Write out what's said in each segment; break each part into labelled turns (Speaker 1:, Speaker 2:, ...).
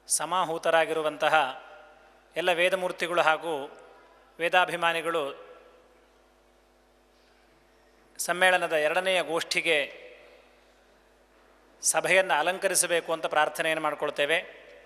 Speaker 1: ಸಮಾಹೂತರಾಗಿರುವಂತಹ ಎಲ್ಲ ವೇದಮೂರ್ತಿಗಳು ಹಾಗೂ ವೇದಾಭಿಮಾನಿಗಳು ಸಮ್ಮೇಳನದ ಎರಡನೆಯ ಗೋಷ್ಠಿಗೆ ಸಭೆಯನ್ನು ಅಲಂಕರಿಸಬೇಕು ಅಂತ ಪ್ರಾರ್ಥನೆಯನ್ನು ಮಾಡಿಕೊಳ್ತೇವೆ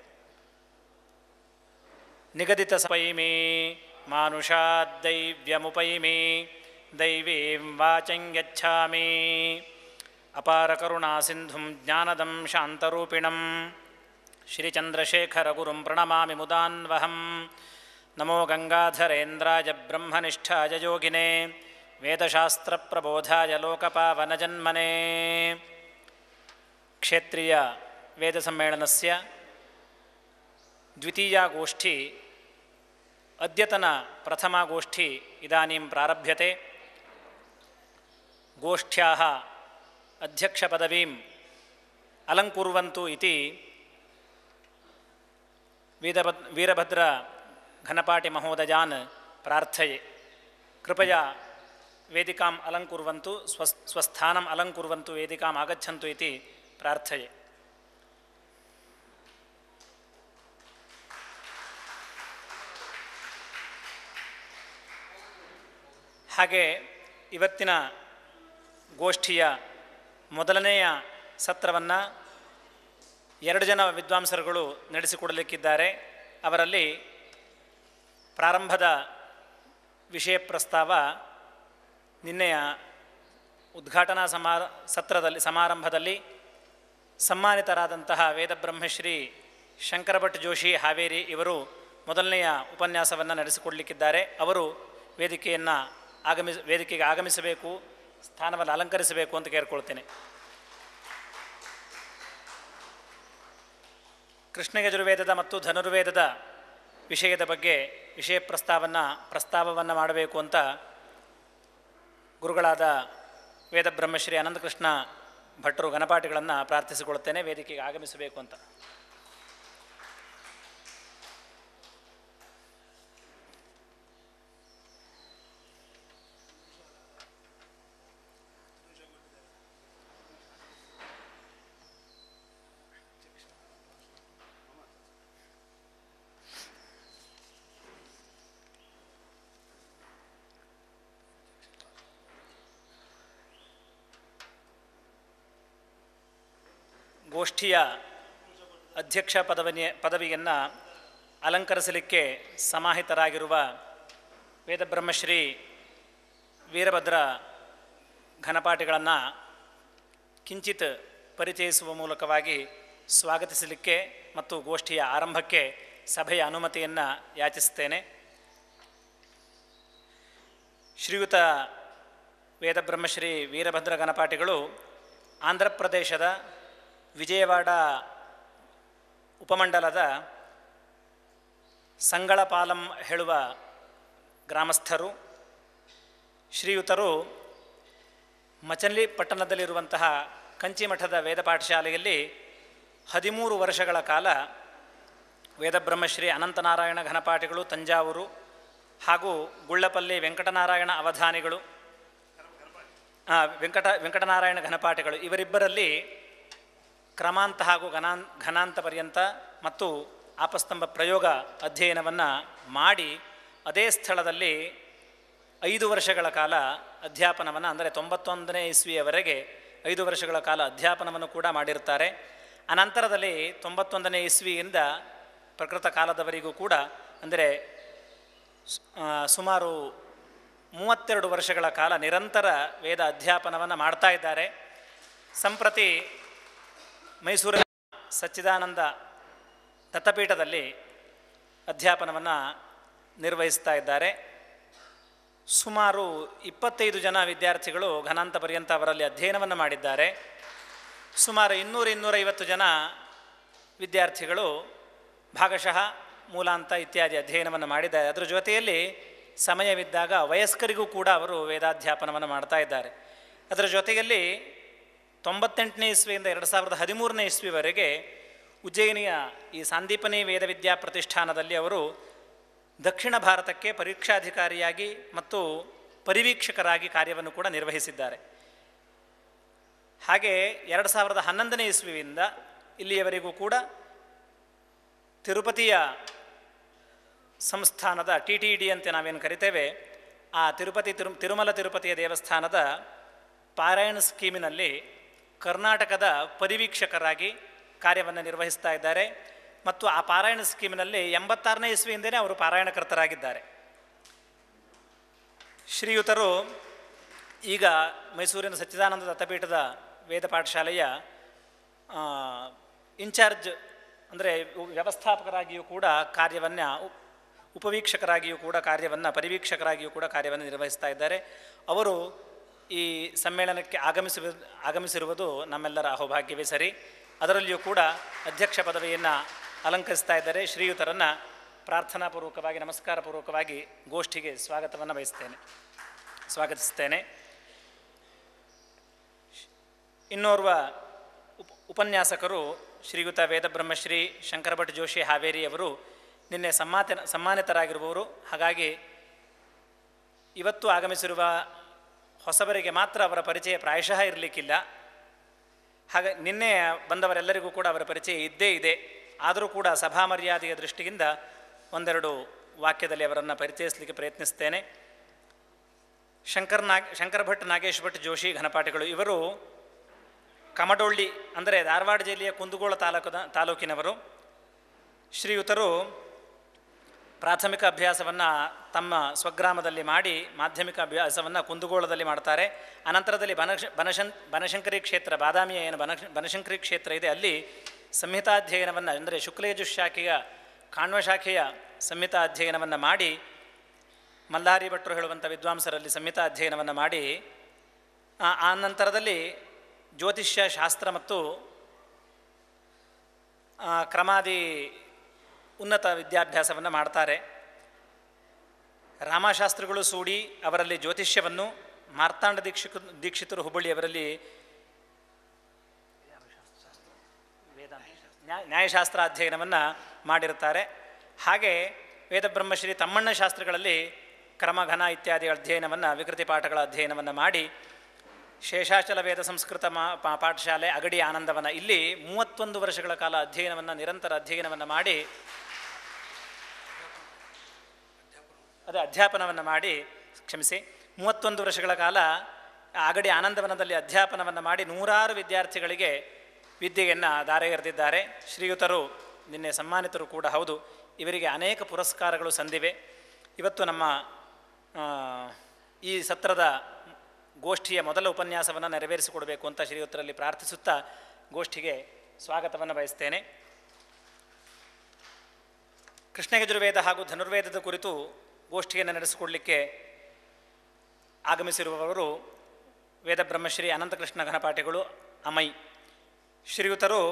Speaker 1: ನಿಗದಿತ ಸಪೈಮಿ ಮಾನುಷಾದ್ದೈವ್ಯಮುಪೈಮಿ ದೈವೀಂ ವಾಚಂ ಯಚ್ಛಾಮಿ ಅಪಾರ ಕರುಣಾ ಸಿಂಧುಂ ಜ್ಞಾನದಂ ಶಾಂತರೂಪಿಣಂ ಶ್ರೀಚಂದ್ರಶೇಖರ ಗುರುಂ ಪ್ರಣಮಾಮಿ ಮುದಾನ್ವಹಂ ನಮೋ ಗಂಗಾಧರೇಂದ್ರಾಯ ಬ್ರಹ್ಮನಿಷ್ಠಾಯ ಯೋಗಿನೇ ವೇದಶಾಸ್ತ್ರಪ್ರಬೋಧಾಯ ಲೋಕಪಾವನಜನ್ಮನೇ ಕ್ಷೇತ್ರೀಯ ವೇದ ಸಮ್ಮೇಳನಸ್ಯ ದ್ವಿತೀಯ ಗೋಷ್ಠಿ ಅದ್ಯತನ ಪ್ರಥಮ ಗೋಷ್ಠಿ ಇದಾनीं ಪ್ರಾರಭ್ಯತೆ ಗೋಷ್ಠ್ಯಾः ಅಧ್ಯಕ್ಷಪದವೀಂ ಅಲಂಕುರ್ವಂತು ಇತಿ वीरभद् वीरभद्र घनपाटि महोदयान् प्रार्थये कृपया वेदिकाम् अलङ्कुर्वन्तु स्व स्वस्थानम् अलङ्कुर्वन्तु वेदिकाम् आगच्छन्तु इति प्रार्थये ಹಾಗೆ ಇವತ್ತಿನ ಗೋಷ್ಠಿಯ ಮೊದಲನೆಯ ಸತ್ರವನ್ನು ಎರಡು ಜನ ವಿದ್ವಾಂಸರುಗಳು ನಡೆಸಿಕೊಡಲಿಕ್ಕಿದ್ದಾರೆ ಅವರಲ್ಲಿ ಪ್ರಾರಂಭದ ವಿಷಯ ಪ್ರಸ್ತಾವ ನಿನ್ನೆಯ ಉದ್ಘಾಟನಾ ಸಮಾ ಸತ್ರದಲ್ಲಿ ಸಮಾರಂಭದಲ್ಲಿ ಸನ್ಮಾನಿತರಾದಂತಹ ವೇದಬ್ರಹ್ಮಶ್ರೀ ಶಂಕರಭಟ್ ಜೋಶಿ ಹಾವೇರಿ ಇವರು ಮೊದಲನೆಯ ಉಪನ್ಯಾಸವನ್ನು ನಡೆಸಿಕೊಡಲಿಕ್ಕಿದ್ದಾರೆ ಅವರು ವೇದಿಕೆಯನ್ನು ಆಗಮಿಸ ವೇದಿಕೆಗೆ ಆಗಮಿಸಬೇಕು ಸ್ಥಾನವನ್ನು ಅಲಂಕರಿಸಬೇಕು ಅಂತ ಕೇಳ್ಕೊಳ್ತೇನೆ ಕೃಷ್ಣಯಜುರ್ವೇದದ ಮತ್ತು ಧನುರ್ವೇದದ ವಿಷಯದ ಬಗ್ಗೆ ವಿಷಯ ಪ್ರಸ್ತಾವವನ್ನು ಪ್ರಸ್ತಾವವನ್ನು ಮಾಡಬೇಕು ಅಂತ ಗುರುಗಳಾದ ವೇದಬ್ರಹ್ಮಶ್ರೀ ಅನಂತಕೃಷ್ಣ ಭಟ್ರು ಗಣಪಾಠಿಗಳನ್ನು ಪ್ರಾರ್ಥಿಸಿಕೊಳ್ಳುತ್ತೇನೆ ವೇದಿಕೆಗೆ ಆಗಮಿಸಬೇಕು ಅಂತ ಗೋಷ್ಠಿಯ ಅಧ್ಯಕ್ಷ ಪದವಿಯ ಪದವಿಯನ್ನು ಅಲಂಕರಿಸಲಿಕ್ಕೆ ಸಮಾಹಿತರಾಗಿರುವ ವೇದಬ್ರಹ್ಮಶ್ರೀ ವೀರಭದ್ರ ಘನಪಾಠಿಗಳನ್ನು ಕಿಂಚಿತ್ ಪರಿಚಯಿಸುವ ಮೂಲಕವಾಗಿ ಸ್ವಾಗತಿಸಲಿಕ್ಕೆ ಮತ್ತು ಗೋಷ್ಠಿಯ ಆರಂಭಕ್ಕೆ ಸಭೆಯ ಅನುಮತಿಯನ್ನು ಯಾಚಿಸುತ್ತೇನೆ ಶ್ರೀಯುತ ವೇದಬ್ರಹ್ಮಶ್ರೀ ವೀರಭದ್ರ ಗಣಪಾಠಿಗಳು ಆಂಧ್ರ ಪ್ರದೇಶದ ವಿಜಯವಾಡ ಉಪಮಂಡಲದ ಸಂಗಳಪಾಲಂ ಹೇಳುವ ಗ್ರಾಮಸ್ಥರು ಶ್ರೀಯುತರು ಮಚನ್ಲಿ ಪಟ್ಟಣದಲ್ಲಿರುವಂತಹ ಕಂಚಿಮಠದ ವೇದ ಪಾಠಶಾಲೆಯಲ್ಲಿ ಹದಿಮೂರು ವರ್ಷಗಳ ಕಾಲ ವೇದಬ್ರಹ್ಮಶ್ರೀ ಅನಂತನಾರಾಯಣ ಘನಪಾಠಿಗಳು ತಂಜಾವೂರು ಹಾಗೂ ಗುಳ್ಳಪಲ್ಲಿ ವೆಂಕಟನಾರಾಯಣ ಅವಧಾನಿಗಳು ಆ, ವೆಂಕಟ ವೆಂಕಟನಾರಾಯಣ ಘನಪಾಠಿಗಳು ಇವರಿಬ್ಬರಲ್ಲಿ ಕ್ರಮಾಂತ ಹಾಗೂ ಘನಾನ್ ಘನಾಂತ ಪರ್ಯಂತ ಮತ್ತು ಆಪಸ್ತಂಭ ಪ್ರಯೋಗ ಅಧ್ಯಯನವನ್ನು ಮಾಡಿ ಅದೇ ಸ್ಥಳದಲ್ಲಿ ಐದು ವರ್ಷಗಳ ಕಾಲ ಅಧ್ಯಾಪನವನ್ನು ಅಂದರೆ ತೊಂಬತ್ತೊಂದನೇ ಇಸ್ವಿಯವರೆಗೆ ಐದು ವರ್ಷಗಳ ಕಾಲ ಅಧ್ಯಾಪನವನ್ನು ಕೂಡ ಮಾಡಿರ್ತಾರೆ ಅನಂತರದಲ್ಲಿ ತೊಂಬತ್ತೊಂದನೇ ಇಸ್ವಿಯಿಂದ ಪ್ರಕೃತ ಕಾಲದವರೆಗೂ ಕೂಡ ಅಂದರೆ ಸ್- ಆ, ಸುಮಾರು ಮೂವತ್ತೆರಡು ವರ್ಷಗಳ ಕಾಲ ನಿರಂತರ ವೇದ ಅಧ್ಯಾಪನವನ್ನು ಮಾಡ್ತಾ ಇದ್ದಾರೆ ಸಂಪ್ರತಿ ಮೈಸೂರಿನ ಸಚ್ಚಿದಾನಂದ ದತ್ತಪೀಠದಲ್ಲಿ ಅಧ್ಯಾಪನವನ್ನು ನಿರ್ವಹಿಸ್ತಾ ಇದ್ದಾರೆ ಸುಮಾರು ಇಪ್ಪತ್ತೈದು ಜನ ವಿದ್ಯಾರ್ಥಿಗಳು ಘನಾಂತ ಪರ್ಯಂತ ಅವರಲ್ಲಿ ಅಧ್ಯಯನವನ್ನು ಮಾಡಿದ್ದಾರೆ ಸುಮಾರು ಇನ್ನೂರು ಇನ್ನೂರೈವತ್ತು ಜನ ವಿದ್ಯಾರ್ಥಿಗಳು ಭಾಗಶಃ ಮೂಲಾಂತ ಇತ್ಯಾದಿ ಅಧ್ಯಯನವನ್ನು ಮಾಡಿದ್ದಾರೆ ಅದರ ಜೊತೆಯಲ್ಲಿ ಸಮಯವಿದ್ದಾಗ ವಯಸ್ಕರಿಗೂ ಕೂಡ ಅವರು ವೇದಾಧ್ಯಾಪನವನ್ನು ಮಾಡ್ತಾ ಇದ್ದಾರೆ ಅದರ ಜೊತೆಯಲ್ಲಿ ತೊಂಬತ್ತೆಂಟನೇ ಇಸ್ವಿಯಿಂದ ಎರಡು ಸಾವಿರದ ಹದಿಮೂರನೇ ಇಸ್ವಿವರೆಗೆ ಉಜ್ಜಯಿನಿಯ ಈ ಸಾಂದೀಪನಿ ವೇದವಿದ್ಯಾ ಪ್ರತಿಷ್ಠಾನದಲ್ಲಿ ಅವರು ದಕ್ಷಿಣ ಭಾರತಕ್ಕೆ ಪರೀಕ್ಷಾಧಿಕಾರಿಯಾಗಿ ಮತ್ತು ಪರಿವೀಕ್ಷಕರಾಗಿ ಕಾರ್ಯವನ್ನು ಕೂಡ ನಿರ್ವಹಿಸಿದ್ದಾರೆ ಹಾಗೆ ಎರಡು ಸಾವಿರದ ಹನ್ನೊಂದನೇ ಇಸ್ವಿಯಿಂದ ಇಲ್ಲಿಯವರೆಗೂ ಕೂಡ ತಿರುಪತಿಯ ಸಂಸ್ಥಾನದ ಟಿ ಟಿ ಡಿ ಅಂತ ನಾವೇನು ಕರಿತೇವೆ ಆ ತಿರುಪತಿ ತಿರು ತಿರುಮಲ ತಿರುಪತಿಯ ದೇವಸ್ಥಾನದ ಪಾರಾಯಣ ಸ್ಕೀಮಿನಲ್ಲಿ ಕರ್ನಾಟಕದ ಪರಿವೀಕ್ಷಕರಾಗಿ ಕಾರ್ಯವನ್ನು ನಿರ್ವಹಿಸ್ತಾ ಇದ್ದಾರೆ ಮತ್ತು ಆ ಪಾರಾಯಣ ಸ್ಕೀಮಿನಲ್ಲಿ ಎಂಬತ್ತಾರನೇ ಇಸ್ವಿಯಿಂದಲೇ ಅವರು ಪಾರಾಯಣಕರ್ತರಾಗಿದ್ದಾರೆ ಶ್ರೀಯುತರು ಈಗ ಮೈಸೂರಿನ ಸಚ್ಚಿದಾನಂದ ದತ್ತಪೀಠದ ವೇದ ಪಾಠಶಾಲೆಯ ಆ, ಇನ್ಚಾರ್ಜ್ ಅಂದರೆ ವ್ಯವಸ್ಥಾಪಕರಾಗಿಯೂ ಕೂಡ ಕಾರ್ಯವನ್ನು ಉ- ಉಪವೀಕ್ಷಕರಾಗಿಯೂ ಕೂಡ ಕಾರ್ಯವನ್ನು ಪರಿವೀಕ್ಷಕರಾಗಿಯೂ ಕೂಡ ಕಾರ್ಯವನ್ನು ನಿರ್ವಹಿಸ್ತಾ ಇದ್ದಾರೆ ಅವರು ಈ ಸಮ್ಮೇಳನಕ್ಕೆ ಆಗಮಿಸುವ ಆಗಮಿಸಿರುವುದು ನಮ್ಮೆಲ್ಲರ ಅಹೋಭಾಗ್ಯವೇ ಸರಿ ಅದರಲ್ಲಿಯೂ ಕೂಡ ಅಧ್ಯಕ್ಷ ಪದವಿಯನ್ನು ಅಲಂಕರಿಸ್ತಾ ಇದ್ದಾರೆ ಶ್ರೀಯುತರನ್ನು ಪ್ರಾರ್ಥನಾಪೂರ್ವಕವಾಗಿ ನಮಸ್ಕಾರಪೂರ್ವಕವಾಗಿ ಗೋಷ್ಠಿಗೆ ಸ್ವಾಗತವನ್ನು ಬಯಸ್ತೇನೆ ಸ್ವಾಗತಿಸ್ತೇನೆ ಇನ್ನೋರ್ವ ಉಪ ಉಪನ್ಯಾಸಕರು ಶ್ರೀಯುತ ವೇದಬ್ರಹ್ಮಶ್ರೀ ಶಂಕರಭಟ್ ಜೋಶಿ ಹಾವೇರಿ ಅವರು ನಿನ್ನೆ ಸಮ್ಮಾತ ಸಮ್ಮಾನಿತರಾಗಿರುವವರು ಹಾಗಾಗಿ ಇವತ್ತು ಆಗಮಿಸಿರುವ ಹೊಸಬರಿಗೆ ಮಾತ್ರ ಅವರ ಪರಿಚಯ ಪ್ರಾಯಶಃ ಇರಲಿಕ್ಕಿಲ್ಲ ಹಾಗೆ ನಿನ್ನೆ ಬಂದವರೆಲ್ಲರಿಗೂ ಕೂಡ ಅವರ ಪರಿಚಯ ಇದ್ದೇ ಇದೆ ಆದರೂ ಕೂಡ ಸಭಾ ಮರ್ಯಾದೆಯ ದೃಷ್ಟಿಯಿಂದ ಒಂದೆರಡು ವಾಕ್ಯದಲ್ಲಿ ಅವರನ್ನು ಪರಿಚಯಿಸಲಿಕ್ಕೆ ಪ್ರಯತ್ನಿಸ್ತೇನೆ ಶಂಕರ್ ನಾಗ್ ಶಂಕರ ಭಟ್ ನಾಗೇಶ್ ಭಟ್ ಜೋಶಿ ಘನಪಾಠಿಗಳು ಇವರು ಕಮಡೊಳ್ಳಿ ಅಂದರೆ ಧಾರವಾಡ ಜಿಲ್ಲೆಯ ಕುಂದಗೋಳ ತಾಲೂಕದ ತಾಲೂಕಿನವರು ಶ್ರೀಯುತರು ಪ್ರಾಥಮಿಕ ಅಭ್ಯಾಸವನ್ನು ತಮ್ಮ ಸ್ವಗ್ರಾಮದಲ್ಲಿ ಮಾಡಿ ಮಾಧ್ಯಮಿಕ ಅಭ್ಯಾಸವನ್ನು ಕುಂದಗೋಳದಲ್ಲಿ ಮಾಡ್ತಾರೆ ಅನಂತರದಲ್ಲಿ ಬನಶ ಬನಶಂ ಬನಶಂಕರಿ ಕ್ಷೇತ್ರ ಬಾದಾಮಿಯ ಏನು ಬನ ಬನಶಂಕರಿ ಕ್ಷೇತ್ರ ಇದೆ ಅಲ್ಲಿ ಸಂಹಿತಾಧ್ಯಯನವನ್ನು ಅಂದರೆ ಶುಕ್ಲಯಜುಷ್ ಶಾಖೆಯ ಕಾಣ್ವ ಶಾಖೆಯ ಸಂಹಿತಾ ಅಧ್ಯಯನವನ್ನು ಮಾಡಿ ಮಲ್ಲಾರಿ ಭಟ್ರು ಹೇಳುವಂಥ ವಿದ್ವಾಂಸರಲ್ಲಿ ಸಂಹಿತಾ ಅಧ್ಯಯನವನ್ನು ಮಾಡಿ ಆ- ಆ ನಂತರದಲ್ಲಿ ಜ್ಯೋತಿಷ್ಯ ಶಾಸ್ತ್ರ ಮತ್ತು ಆ, ಕ್ರಮಾದಿ ಉನ್ನತ ವಿದ್ಯಾಭ್ಯಾಸವನ್ನು ಮಾಡ್ತಾರೆ ರಾಮಶಾಸ್ತ್ರಿಗಳು ಸೂಡಿ ಅವರಲ್ಲಿ ಜ್ಯೋತಿಷ್ಯವನ್ನು ಮಾರ್ತಾಂಡ ದೀಕ್ಷಿಕ ದೀಕ್ಷಿತರು ಹುಬ್ಬಳ್ಳಿಯವರಲ್ಲಿ ನ್ಯಾಯ ನ್ಯಾಯಶಾಸ್ತ್ರ ಅಧ್ಯಯನವನ್ನು ಮಾಡಿರುತ್ತಾರೆ ಹಾಗೆ ವೇದಬ್ರಹ್ಮಶ್ರೀ ತಮ್ಮಣ್ಣ ಶಾಸ್ತ್ರಗಳಲ್ಲಿ ಕ್ರಮಘನ ಇತ್ಯಾದಿ ಅಧ್ಯಯನವನ್ನು ವಿಕೃತಿ ಪಾಠಗಳ ಅಧ್ಯಯನವನ್ನು ಮಾಡಿ ಶೇಷಾಚಲ ವೇದ ಸಂಸ್ಕೃತ ಮಾ ಪಾ- ಪಾಠಶಾಲೆ ಅಗಡಿ ಆನಂದವನ ಇಲ್ಲಿ ಮೂವತ್ತೊಂದು ವರ್ಷಗಳ ಕಾಲ ಅಧ್ಯಯನವನ್ನು ನಿರಂತರ ಅಧ್ಯಯನವನ್ನು ಮಾಡಿ ಅದೇ ಅಧ್ಯಾಪನವನ್ನು ಮಾಡಿ ಕ್ಷಮಿಸಿ ಮೂವತ್ತೊಂದು ವರ್ಷಗಳ ಕಾಲ ಅಗಡಿ ಆನಂದವನದಲ್ಲಿ ಅಧ್ಯಾಪನವನ್ನು ಮಾಡಿ ನೂರಾರು ವಿದ್ಯಾರ್ಥಿಗಳಿಗೆ ವಿದ್ಯೆಯನ್ನು ದಾರೆ ಎರೆದಿದ್ದಾರೆ ಶ್ರೀಯುತರು ನಿನ್ನೆ ಸನ್ಮಾನಿತರು ಕೂಡ ಹೌದು ಇವರಿಗೆ ಅನೇಕ ಪುರಸ್ಕಾರಗಳು ಸಂದಿವೆ ಇವತ್ತು ನಮ್ಮ ಆ, ಈ ಸತ್ರದ ಗೋಷ್ಠಿಯ ಮೊದಲ ಉಪನ್ಯಾಸವನ್ನು ನೆರವೇರಿಸಿಕೊಡಬೇಕು ಅಂತ ಶ್ರೀಯುತರಲ್ಲಿ ಪ್ರಾರ್ಥಿಸುತ್ತಾ ಗೋಷ್ಠಿಗೆ ಸ್ವಾಗತವನ್ನು ಬಯಸ್ತೇನೆ ಕೃಷ್ಣಯಜುರ್ವೇದ ಹಾಗೂ ಧನುರ್ವೇದದ ಕುರಿತು ಗೋಷ್ಠಿಯನ್ನು ನಡೆಸಿಕೊಡಲಿಕ್ಕೆ ಆಗಮಿಸಿರುವವರು ವೇದ ಬ್ರಹ್ಮಶ್ರೀ ಅನಂತಕೃಷ್ಣ ಘನಪಾಠಿಗಳು ಅಮೈ ಶ್ರೀಯುತರು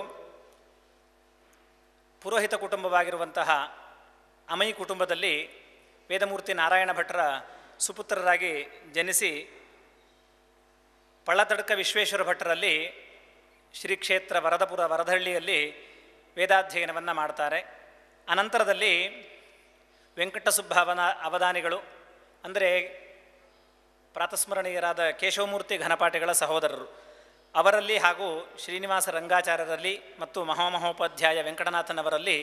Speaker 1: ಪುರೋಹಿತ ಕುಟುಂಬವಾಗಿರುವಂತಹ ಅಮೈ ಕುಟುಂಬದಲ್ಲಿ ವೇದಮೂರ್ತಿ ನಾರಾಯಣ ಭಟ್ರ ಸುಪುತ್ರರಾಗಿ ಜನಿಸಿ ಪಳ್ಳತಡ್ಕ ವಿಶ್ವೇಶ್ವರ ಭಟ್ಟರಲ್ಲಿ ಶ್ರೀ ಕ್ಷೇತ್ರ ವರದಪುರ ವರದಹಳ್ಳಿಯಲ್ಲಿ ವೇದಾಧ್ಯಯನವನ್ನು ಮಾಡ್ತಾರೆ ಅನಂತರದಲ್ಲಿ ವೆಂಕಟಸುಬ್ಬ ಅವನ ಅವಧಾನಿಗಳು ಅಂದರೆ ಪ್ರಾತಸ್ಮರಣೀಯರಾದ ಕೇಶವಮೂರ್ತಿ ಘನಪಾಠಿಗಳ ಸಹೋದರರು ಅವರಲ್ಲಿ ಹಾಗೂ ಶ್ರೀನಿವಾಸ ರಂಗಾಚಾರ್ಯರಲ್ಲಿ ಮತ್ತು ಮಹಾಮಹೋಪಾಧ್ಯಾಯ ವೆಂಕಟನಾಥನವರಲ್ಲಿ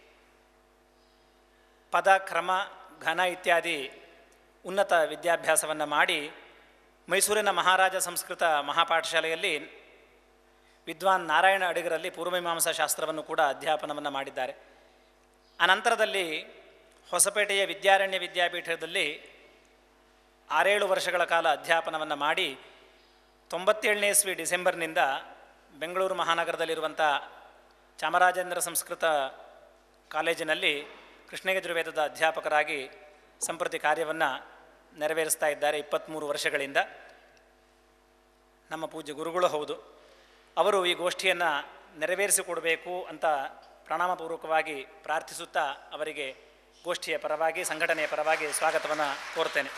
Speaker 1: ಪದ ಕ್ರಮ ಘನ ಇತ್ಯಾದಿ ಉನ್ನತ ವಿದ್ಯಾಭ್ಯಾಸವನ್ನು ಮಾಡಿ ಮೈಸೂರಿನ ಮಹಾರಾಜ ಸಂಸ್ಕೃತ ಮಹಾಪಾಠಶಾಲೆಯಲ್ಲಿ ವಿದ್ವಾನ್ ನಾರಾಯಣ ಅಡಿಗರಲ್ಲಿ ಪೂರ್ವಮೀಮಾಂಸಾ ಶಾಸ್ತ್ರವನ್ನು ಕೂಡ ಅಧ್ಯಾಪನವನ್ನು ಮಾಡಿದ್ದಾರೆ ಅನಂತರದಲ್ಲಿ ಹೊಸಪೇಟೆಯ ವಿದ್ಯಾರಣ್ಯ ವಿದ್ಯಾಪೀಠದಲ್ಲಿ ಆರೇಳು ವರ್ಷಗಳ ಕಾಲ ಅಧ್ಯಾಪನವನ್ನು ಮಾಡಿ ತೊಂಬತ್ತೇಳನೇ ಇಸ್ವಿ ಡಿಸೆಂಬರ್ನಿಂದ ಬೆಂಗಳೂರು ಮಹಾನಗರದಲ್ಲಿರುವಂಥ ಚಾಮರಾಜೇಂದ್ರ ಸಂಸ್ಕೃತ ಕಾಲೇಜಿನಲ್ಲಿ ಕೃಷ್ಣಯಜುರ್ವೇದದ ಅಧ್ಯಾಪಕರಾಗಿ ಸಂಪ್ರತಿ ಕಾರ್ಯವನ್ನು ನೆರವೇರಿಸ್ತಾ ಇದ್ದಾರೆ ಇಪ್ಪತ್ತ್ಮೂರು ವರ್ಷಗಳಿಂದ ನಮ್ಮ ಪೂಜ್ಯ ಗುರುಗಳು ಹೌದು ಅವರು ಈ ಗೋಷ್ಠಿಯನ್ನು ನೆರವೇರಿಸಿಕೊಡಬೇಕು ಅಂತ ಪ್ರಣಾಮಪೂರ್ವಕವಾಗಿ ಪ್ರಾರ್ಥಿಸುತ್ತಾ ಅವರಿಗೆ ಗೋಷ್ಠಿಯ ಪರವಾಗಿ ಸಂಘಟನೆಯ ಪರವಾಗಿ ಸ್ವಾಗತವನ್ನು ಕೋರ್ತೇನೆ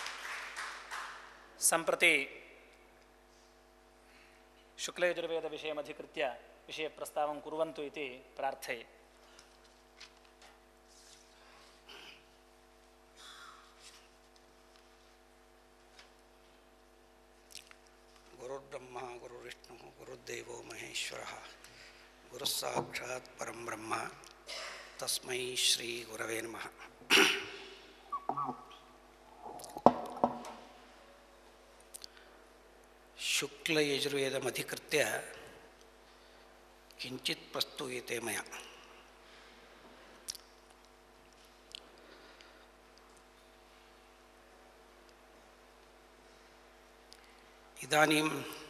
Speaker 1: ಸಂಪ್ರತಿ ಶುಕ್ಲಯಜುರ್ವೇದ ವಿಷಯಮಧಿಕೃತ್ಯ ವಿಷಯ ಪ್ರಸ್ತಾವಂ ಕುರುವಂತು ಇತಿ ಪ್ರಾರ್ಥಯೆ
Speaker 2: ಗುರುರ್ಬ್ರಹ್ಮ ಗುರುರ್ವಿಷ್ಣು ಗುರುದೇವೋ ಮಹೇಶ್ವರ ಗುರುಸ್ಸಾಕ್ಷಾತ್ ಪರಂ ಬ್ರಹ್ಮ ತಸ್ಮೈ ಶ್ರೀ ಗುರವೇ ನಮಃ ಶುಕ್ಲ ಯಜುರ್ವೇದಮಧಿಕೃತ್ಯ ಕಿಂಚಿತ್ ಪ್ರಸ್ತೂಯತೆ ಮಯ इदानीं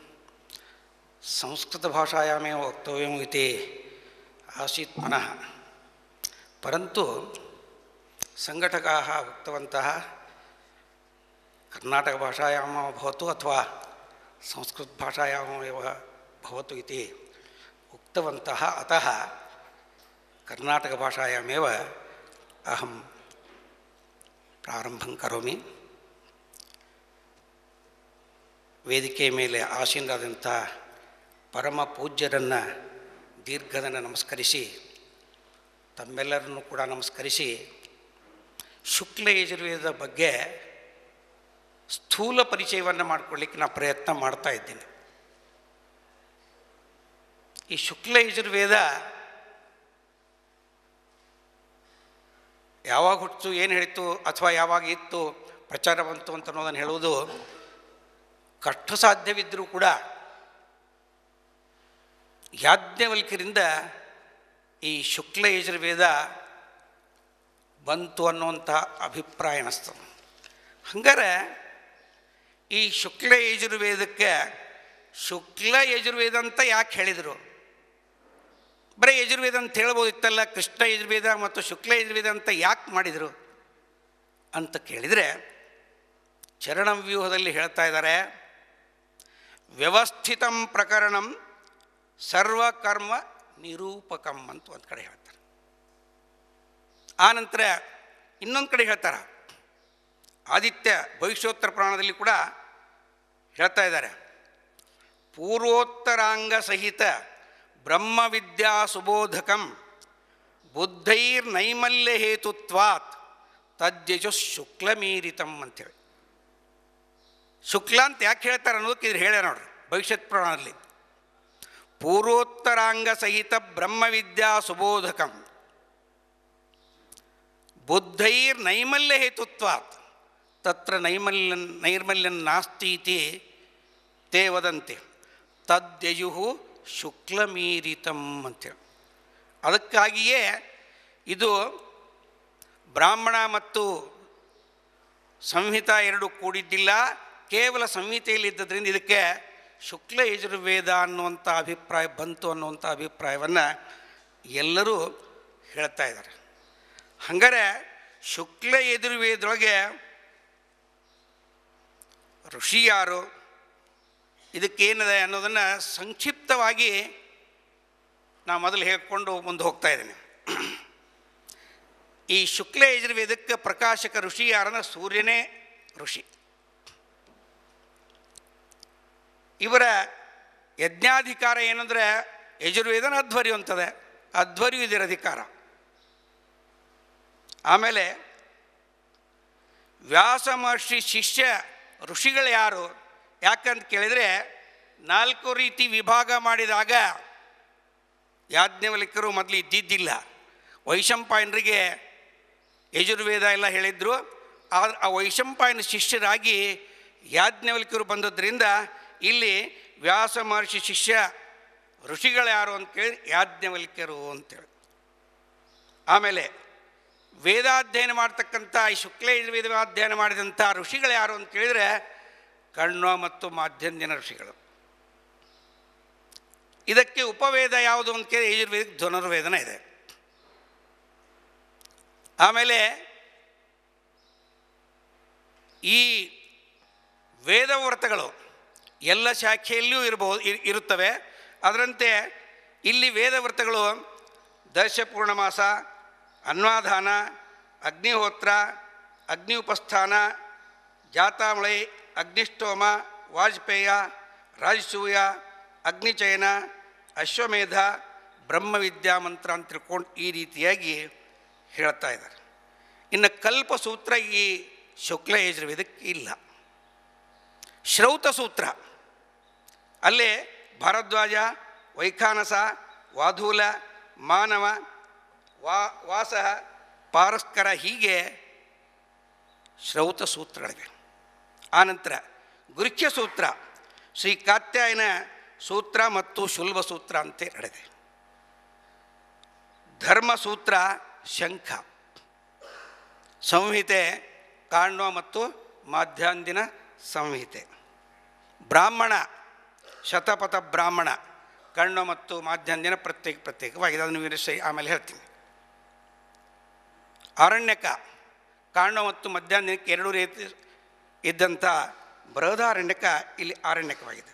Speaker 2: संस्कृतभाषायामेव वक्तव्यम् इति आसीत् मनः परन्तु सङ्घटकाः उक्तवन्तः कर्नाटकभाषायां भवतु अथवा संस्कृतभाषायामेव भवतु इति उक्तवन्तः अतः कर्नाटकभाषायामेव अहं ಪ್ರಾರಂಭಂ ಕರೋಮಿ ವೇದಿಕೆ ಮೇಲೆ ಆಸೀನರಾದಂಥ ಪರಮ ಪೂಜ್ಯರನ್ನು ದೀರ್ಘದನ್ನು ನಮಸ್ಕರಿಸಿ ತಮ್ಮೆಲ್ಲರನ್ನು ಕೂಡ ನಮಸ್ಕರಿಸಿ ಶುಕ್ಲ ಯಜುರ್ವೇದದ ಬಗ್ಗೆ ಸ್ಥೂಲ ಪರಿಚಯವನ್ನು ಮಾಡಿಕೊಳ್ಳಿಕ್ಕೆ ನಾನು ಪ್ರಯತ್ನ ಮಾಡ್ತಾ ಇದ್ದೀನಿ ಈ ಶುಕ್ಲ ಯಜುರ್ವೇದ ಯಾವಾಗ ಹುಟ್ಟಿತು ಏನು ಹೇಳಿತು ಅಥವಾ ಯಾವಾಗ ಇತ್ತು ಪ್ರಚಾರ ಬಂತು ಅಂತ ಅನ್ನೋದನ್ನು ಹೇಳುವುದು ಕಷ್ಟ ಸಾಧ್ಯವಿದ್ದರೂ ಕೂಡ ಯಾಜ್ಞವಲ್ಕ್ಯರಿಂದ ಈ ಶುಕ್ಲ ಯಜುರ್ವೇದ ಬಂತು ಅನ್ನುವಂಥ ಅಭಿಪ್ರಾಯ ಅನ್ನಿಸ್ತದೆ ಹಂಗಾರೆ ಈ ಶುಕ್ಲ ಯಜುರ್ವೇದಕ್ಕೆ ಶುಕ್ಲ ಯಜುರ್ವೇದ ಅಂತ ಯಾಕೆ ಹೇಳಿದರು ಬರೀ ಯಜುರ್ವೇದ ಅಂತ ಹೇಳ್ಬೋದಿತ್ತಲ್ಲ ಕೃಷ್ಣ ಯಜುರ್ವೇದ ಮತ್ತು ಶುಕ್ಲ ಯಜುರ್ವೇದ ಅಂತ ಯಾಕೆ ಮಾಡಿದರು ಅಂತ ಕೇಳಿದರೆ ಚರಣವ್ಯೂಹದಲ್ಲಿ ಹೇಳ್ತಾ ಇದ್ದಾರೆ ವ್ಯವಸ್ಥಿತಂ ಪ್ರಕರಣಂ ಸರ್ವಕರ್ಮ ನಿರೂಪಕಂ ಅಂತ ಒಂದು ಕಡೆ ಹೇಳ್ತಾರೆ ಆ ನಂತರ ಇನ್ನೊಂದು ಕಡೆ ಹೇಳ್ತಾರೆ ಆದಿತ್ಯ ಭವಿಷ್ಯೋತ್ತರ ಪುರಾಣದಲ್ಲಿ ಕೂಡ ಹೇಳ್ತಾ ಇದ್ದಾರೆ ಪೂರ್ವೋತ್ತರಾಂಗ ಸಹಿತ ಬ್ರಹ್ಮವಿದ್ಯಾ ಸುಬೋಧಕಂ ಬುದ್ಧೈರ್ ನೈಮಲ್ಯ ಹೇತುತ್ವಾತ್ ತದ್ಯಜು ಶುಕ್ಲಮೀರಿತಂ ಅಂತೇಳಿ ಶುಕ್ಲ ಅಂತ ಯಾಕೆ ಹೇಳ್ತಾರೆ ಅನ್ನೋದಕ್ಕೆ ಇದ್ರ ಹೇಳ್ಯಾರ ನೋಡ್ರಿ ಭವಿಷ್ಯತ್ ಪುರಾಣದಲ್ಲಿ ಪೂರ್ವೋತ್ತರಾಂಗ ಸಹಿತ ಬ್ರಹ್ಮವಿದ್ಯಾ ಸುಬೋಧಕಂ ಬುದ್ಧೈರ್ ನೈಮಲ್ಯ ಹೇತುತ್ವಾತ್ ತತ್ರ ನೈಮಲ್ಯ ನೈರ್ಮಲ್ಯನ್ ನಾಸ್ತಿ ಇತಿ ತೇ ವದಂತೆ ತದ್ಯಜು ಶುಕ್ಲಮೀರಿತಂ ಅಂತೇಳಿ ಅದಕ್ಕಾಗಿಯೇ ಇದು ಬ್ರಾಹ್ಮಣ ಮತ್ತು ಸಂಹಿತ ಎರಡು ಕೂಡಿದ್ದಿಲ್ಲ ಕೇವಲ ಸಂಹಿತೆಯಲ್ಲಿದ್ದರಿಂದ ಇದಕ್ಕೆ ಶುಕ್ಲ ಯಜುರ್ವೇದ ಅನ್ನುವಂಥ ಅಭಿಪ್ರಾಯ ಬಂತು ಅನ್ನುವಂಥ ಅಭಿಪ್ರಾಯವನ್ನು ಎಲ್ಲರೂ ಹೇಳ್ತಾ ಇದ್ದಾರೆ ಹಂಗಾರೆ ಶುಕ್ಲ ಯಜುರ್ವೇದೊಳಗೆ ಋಷಿ ಯಾರು ಇದಕ್ಕೇನಿದೆ ಅನ್ನೋದನ್ನು ಸಂಕ್ಷಿಪ್ತವಾಗಿ ನಾ ಮೊದಲು ಹೇಳ್ಕೊಂಡು ಮುಂದೆ ಹೋಗ್ತಾ ಇದ್ದೇನೆ ಈ ಶುಕ್ಲ ಯಜುರ್ವೇದಕ್ಕೆ ಪ್ರಕಾಶಕ ಋಷಿ ಯಾರಂದ್ರೆ ಸೂರ್ಯನೇ ಋಷಿ ಇವರ ಯಜ್ಞಾಧಿಕಾರ ಏನಂದರೆ ಯಜುರ್ವೇದನ ಅಧ್ವರ್ಯು ಅಂತದೆ ಅಧ್ವರ್ಯು ಇದರ ಅಧಿಕಾರ ಆಮೇಲೆ ವ್ಯಾಸ ಮಹರ್ಷಿ ಶಿಷ್ಯ ಋಷಿಗಳು ಯಾರು ಯಾಕಂತ ಕೇಳಿದರೆ ನಾಲ್ಕು ರೀತಿ ವಿಭಾಗ ಮಾಡಿದಾಗ ಯಾಜ್ಞವಲ್ಕ್ಯರು ಮೊದಲು ಇದ್ದಿದ್ದಿಲ್ಲ ವೈಶಂಪಾಯನರಿಗೆ ಯಜುರ್ವೇದ ಎಲ್ಲ ಹೇಳಿದ್ರು ಆದರೆ ಆ ವೈಶಂಪಾಯನ ಶಿಷ್ಯರಾಗಿ ಯಾಜ್ಞವಲ್ಕ್ಯರು ಬಂದದ್ರಿಂದ ಇಲ್ಲಿ ವ್ಯಾಸ ಮಹರ್ಷಿ ಶಿಷ್ಯ ಋಷಿಗಳು ಯಾರು ಅಂತ ಕೇಳಿ ಯಾಜ್ಞವಲ್ಕ್ಯರು ಅಂತೇಳಿ ಆಮೇಲೆ ವೇದಾಧ್ಯಯನ ಮಾಡ್ತಕ್ಕಂಥ ಈ ಶುಕ್ಲ ಯಜುರ್ವೇದ ಅಧ್ಯಯನ ಮಾಡಿದಂಥ ಋಷಿಗಳು ಯಾರು ಅಂತ ಕೇಳಿದರೆ ಕಣ್ವ ಮತ್ತು ಮಾಧ್ಯಂದಿನ ಋಷಿಗಳು ಇದಕ್ಕೆ ಉಪವೇದ ಯಾವುದು ಅಂತ ಕೇಳಿ ಯಜುರ್ವೇದಕ್ಕೆ ಧನುರ್ವೇದನ ಇದೆ ಆಮೇಲೆ ಈ ವೇದವ್ರತಗಳು ಎಲ್ಲ ಶಾಖೆಯಲ್ಲಿಯೂ ಇರಬಹುದು ಇರ್- ಇರುತ್ತವೆ ಅದರಂತೆ ಇಲ್ಲಿ ವೇದವ್ರತಗಳು ದಶಪೂರ್ಣಮಾಸ ಅನ್ವಾಧಾನ ಅಗ್ನಿಹೋತ್ರ ಅಗ್ನಿ ಉಪಸ್ಥಾನ ಜಾತಾಮಳೆ ಅಗ್ನಿಷ್ಟೋಮ ವಾಜಪೇಯ ರಾಜಸೂಯ ಅಗ್ನಿಚಯನ ಅಶ್ವಮೇಧ ಬ್ರಹ್ಮವಿದ್ಯಾ ಮಂತ್ರ ಅಂತ ತಿಳ್ಕೊಂಡು ಈ ರೀತಿಯಾಗಿ ಹೇಳ್ತಾ ಇದ್ದಾರೆ ಇನ್ನು ಕಲ್ಪಸೂತ್ರ ಈ ಶುಕ್ಲ ಯಜುರ್ವೇದಕ್ಕೆ ಇಲ್ಲ ಶ್ರೌತ ಸೂತ್ರ ಅಲ್ಲೇ ಭಾರದ್ವಾಜ ವೈಖಾನಸ ವಾಧೂಲ ಮಾನವ ವಾ ವಾಸ ಪಾರಸ್ಕರ ಹೀಗೆ ಶ್ರೌತ ಸೂತ್ರಗಳಿವೆ ಆನಂತರ ಗುರುಖ್ಯ ಸೂತ್ರ ಶ್ರೀ ಕಾತ್ಯಾಯನ ಸೂತ್ರ ಮತ್ತು ಶುಲ್ಭ ಸೂತ್ರ ಅಂತ ನಡೆದೆ ಧರ್ಮಸೂತ್ರ ಶಂಖ ಸಂಹಿತೆ ಕಾಣ್ವ ಮತ್ತು ಮಾಧ್ಯಾಂದಿನ ಸಂಹಿತೆ ಬ್ರಾಹ್ಮಣ ಶತಪಥ ಬ್ರಾಹ್ಮಣ ಕಣ್ಣು ಮತ್ತು ಮಾಧ್ಯಾಂದಿನ ಪ್ರತ್ಯೇಕ ಪ್ರತ್ಯೇಕವಾಗಿದೆ ಅದನ್ನು ವಿವರಿಸಿ ಆಮೇಲೆ ಹೇಳ್ತೀನಿ ಅರಣ್ಯಕ ಕಾಣ್ವ ಮತ್ತು ಮಧ್ಯಾಹ್ನಕ್ಕೆ ಎರಡು ರೀತಿ ಇದ್ದಂಥ ಬೃಹದಾರಣ್ಯಕ ಇಲ್ಲಿ ಆರಣ್ಯಕವಾಗಿದೆ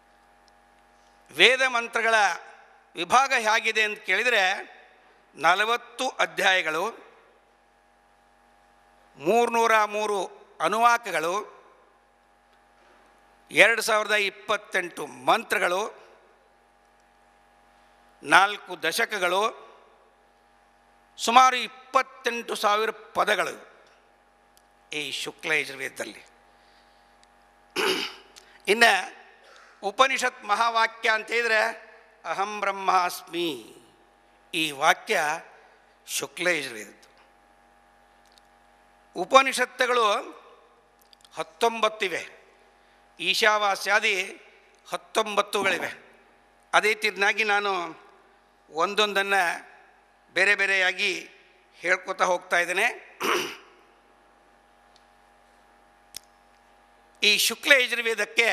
Speaker 2: ವೇದ ಮಂತ್ರಗಳ ವಿಭಾಗ ಹೇಗಿದೆ ಅಂತ ಕೇಳಿದರೆ ನಲವತ್ತು ಅಧ್ಯಾಯಗಳು ಮೂರ್ನೂರ ಮೂರು ಅನುವಾಕಗಳು ಎರಡು ಸಾವಿರದ ಇಪ್ಪತ್ತೆಂಟು ಮಂತ್ರಗಳು ನಾಲ್ಕು ದಶಕಗಳು ಸುಮಾರು ಇಪ್ಪತ್ತೆಂಟು ಸಾವಿರ ಪದಗಳು ಈ ಶುಕ್ಲ ಯಜುರ್ವೇದದಲ್ಲಿ ಇನ್ನು ಉಪನಿಷತ್ ಮಹಾವಾಕ್ಯ ಅಂತ ಹೇಳಿದರೆ ಅಹಂ ಬ್ರಹ್ಮಾಸ್ಮಿ ಈ ವಾಕ್ಯ ಶುಕ್ಲ ಯಜುರ್ವೇದದ್ದು ಉಪನಿಷತ್ತುಗಳು ಹತ್ತೊಂಬತ್ತಿವೆ ಈಶಾವಾಸ್ಯಾದಿ ಹತ್ತೊಂಬತ್ತುಗಳಿವೆ ಅದೇ ತಿರ್ನಾಗಿ ನಾನು ಒಂದೊಂದನ್ನು ಬೇರೆ ಬೇರೆಯಾಗಿ ಹೇಳ್ಕೊತಾ ಹೋಗ್ತಾ ಇದ್ದೇನೆ ಈ ಶುಕ್ಲ ಯಜುರ್ವೇದಕ್ಕೆ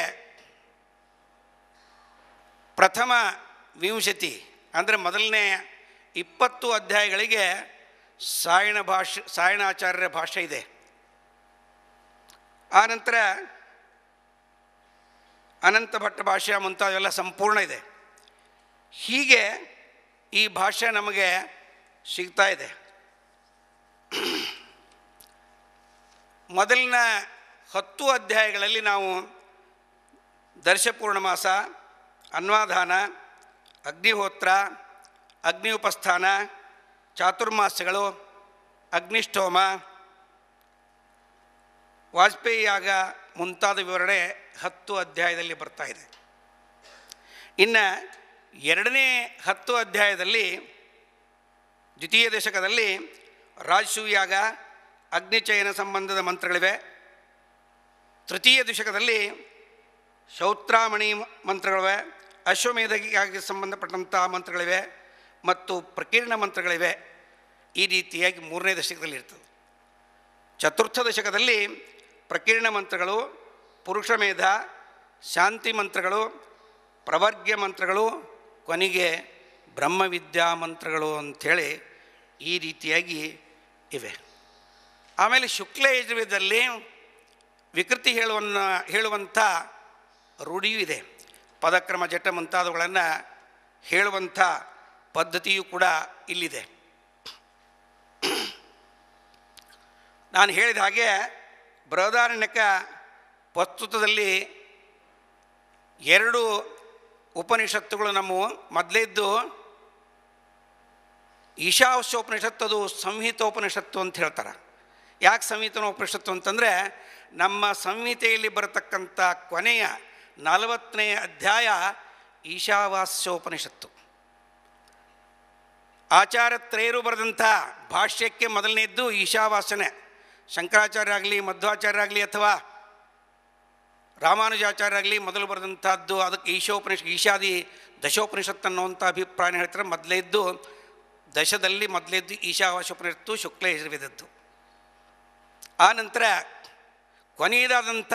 Speaker 2: ಪ್ರಥಮ ವಿಂಶತಿ ಅಂದರೆ ಮೊದಲನೇ ಇಪ್ಪತ್ತು ಅಧ್ಯಾಯಗಳಿಗೆ ಸಾಯಣ ಭಾಷೆ ಸಾಯಣಾಚಾರ್ಯರ ಭಾಷೆ ಇದೆ ಆನಂತರ ಅನಂತ ಭಟ್ಟ ಭಾಷೆ ಮುಂತಾದವೆಲ್ಲ ಸಂಪೂರ್ಣ ಇದೆ ಹೀಗೆ ಈ ಭಾಷೆ ನಮಗೆ ಸಿಗ್ತಾ ಇದೆ ಮೊದಲಿನ ಹತ್ತು ಅಧ್ಯಾಯಗಳಲ್ಲಿ ನಾವು ದರ್ಶಪೂರ್ಣಮಾಸ ಅನ್ವಾಧಾನ ಅಗ್ನಿಹೋತ್ರ ಅಗ್ನಿ ಉಪಸ್ಥಾನ ಚಾತುರ್ಮಾಸ್ಯಗಳು ಅಗ್ನಿಷ್ಠೋಮ ವಾಜಪೇಯಿ ಯಾಗ ಮುಂತಾದ ವಿವರಣೆ ಹತ್ತು ಅಧ್ಯಾಯದಲ್ಲಿ ಬರ್ತಾ ಇದೆ ಇನ್ನು ಎರಡನೇ ಹತ್ತು ಅಧ್ಯಾಯದಲ್ಲಿ ದ್ವಿತೀಯ ದಶಕದಲ್ಲಿ ರಾಜಸೂಯಾಗ ಅಗ್ನಿಚಯನ ಸಂಬಂಧದ ಮಂತ್ರಗಳಿವೆ ತೃತೀಯ ದಶಕದಲ್ಲಿ ಶೌತ್ರಾಮಣಿ ಮಂತ್ರಗಳಿವೆ ಅಶ್ವಮೇಧಕ್ಕೆ ಸಂಬಂಧಪಟ್ಟಂಥ ಮಂತ್ರಗಳಿವೆ ಮತ್ತು ಪ್ರಕೀರ್ಣ ಮಂತ್ರಗಳಿವೆ ಈ ರೀತಿಯಾಗಿ ಮೂರನೇ ದಶಕದಲ್ಲಿ ಇರ್ತದೆ ಚತುರ್ಥ ದಶಕದಲ್ಲಿ ಪ್ರಕೀರ್ಣ ಮಂತ್ರಗಳು ಪುರುಷಮೇಧ ಶಾಂತಿ ಮಂತ್ರಗಳು ಪ್ರವರ್ಗ್ಯ ಮಂತ್ರಗಳು ಕೊನೆಗೆ ಬ್ರಹ್ಮವಿದ್ಯಾ ಮಂತ್ರಗಳು ಅಂಥೇಳಿ ಈ ರೀತಿಯಾಗಿ ಇವೆ ಆಮೇಲೆ ಶುಕ್ಲ ಯಜುರ್ವೇದದಲ್ಲಿ ವಿಕೃತಿ ಹೇಳುವನ್ನ ಹೇಳುವಂಥ ರೂಢಿಯೂ ಇದೆ ಪದಕ್ರಮ ಜಟ ಮುಂತಾದವುಗಳನ್ನು ಹೇಳುವಂಥ ಪದ್ಧತಿಯೂ ಕೂಡ ಇಲ್ಲಿದೆ ನಾನು ಹೇಳಿದ ಹಾಗೆ ಬೃಹದಾರಣ್ಯಕ ಪ್ರಸ್ತುತದಲ್ಲಿ ಎರಡು ಉಪನಿಷತ್ತುಗಳು ನಮ್ಮ ಮೊದಲೇದ್ದು ಈಶಾವಾಸ್ಯೋಪನಿಷತ್ತು ಅದು ಸಂಹಿತೋಪನಿಷತ್ತು ಅಂತ ಹೇಳ್ತಾರೆ ಯಾಕೆ ಸಂಹಿತನೋಪನಿಷತ್ತು ಅಂತಂದರೆ ನಮ್ಮ ಸಂಹಿತೆಯಲ್ಲಿ ಬರತಕ್ಕಂಥ ಕೊನೆಯ ನಲವತ್ತನೇ ಅಧ್ಯಾಯ ಈಶಾವಾಸ್ಯೋಪನಿಷತ್ತು ಆಚಾರ್ಯತ್ರಯರು ಬರೆದಂಥ ಭಾಷ್ಯಕ್ಕೆ ಮೊದಲನೇದ್ದು ಈಶಾವಾಸನೆ ಶಂಕರಾಚಾರ್ಯ ಆಗಲಿ ಮಧ್ವಾಚಾರ್ಯ ಆಗಲಿ ಅಥವಾ ರಾಮಾನುಜಾಚಾರ್ಯ ಆಗಲಿ ಮೊದಲು ಬರೆದಂಥದ್ದು ಅದಕ್ಕೆ ಈಶೋಪನಿಷತ್ ಈಶಾದಿ ದಶೋಪನಿಷತ್ತು ಅನ್ನುವಂಥ ಅಭಿಪ್ರಾಯ ಹೇಳ್ತಾರೆ ಮೊದಲೇದ್ದು ದಶದಲ್ಲಿ ಮೊದಲೇದ್ದು ಈಶಾವಾಸೋಪನಿಷತ್ತು ಶುಕ್ಲ ಯಜುರ್ವೇದದ್ದು ಆ ನಂತರ ಕೊನೆಯದಾದಂಥ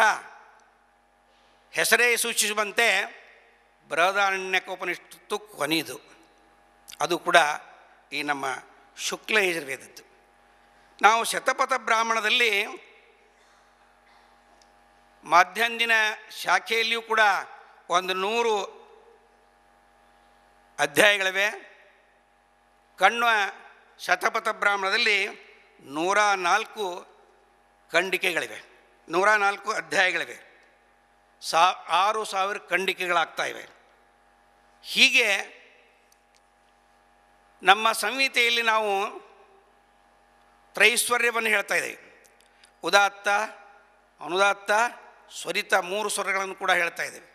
Speaker 2: ಹೆಸರೇ ಸೂಚಿಸುವಂತೆ ಬೃಹದಾರಣ್ಯಕೋಪನಿಷತ್ತು ಕೊನೆಯದು ಅದು ಕೂಡ ಈ ನಮ್ಮ ಶುಕ್ಲ ಯಜುರ್ವೇದದ್ದು ನಾವು ಶತಪಥ ಬ್ರಾಹ್ಮಣದಲ್ಲಿ ಮಾಧ್ಯಾಂದಿನ ಶಾಖೆಯಲ್ಲಿಯೂ ಕೂಡ ಒಂದು ನೂರು ಅಧ್ಯಾಯಗಳಿವೆ ಕಣ್ವ ಶತಪಥ ಬ್ರಾಹ್ಮಣದಲ್ಲಿ ನೂರ ನಾಲ್ಕು ಖಂಡಿಕೆಗಳಿವೆ ನೂರ ನಾಲ್ಕು ಅಧ್ಯಾಯಗಳಿವೆ ಸಾ ಆರು ಸಾವಿರ ಖಂಡಿಕೆಗಳಾಗ್ತಾ ಇವೆ ಹೀಗೆ ನಮ್ಮ ಸಂಹಿತೆಯಲ್ಲಿ ನಾವು ತ್ರೈಶ್ವರ್ಯವನ್ನು ಹೇಳ್ತಾ ಇದ್ದೀವಿ ಉದಾತ್ತ ಅನುದಾತ್ತ ಸ್ವರಿತ ಮೂರು ಸ್ವರಗಳನ್ನು ಕೂಡ ಹೇಳ್ತಾ ಇದ್ದೇವೆ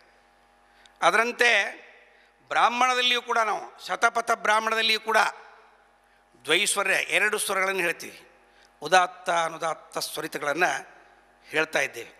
Speaker 2: ಅದರಂತೆ ಬ್ರಾಹ್ಮಣದಲ್ಲಿಯೂ ಕೂಡ ನಾವು ಶತಪಥ ಬ್ರಾಹ್ಮಣದಲ್ಲಿಯೂ ಕೂಡ ದ್ವೈಸ್ವರ್ಯ ಎರಡು ಸ್ವರಗಳನ್ನು ಹೇಳ್ತೀವಿ ಉದಾತ್ತ ಅನುದಾತ್ತ ಸ್ವರಿತಗಳನ್ನು ಹೇಳ್ತಾ ಇದ್ದೇವೆ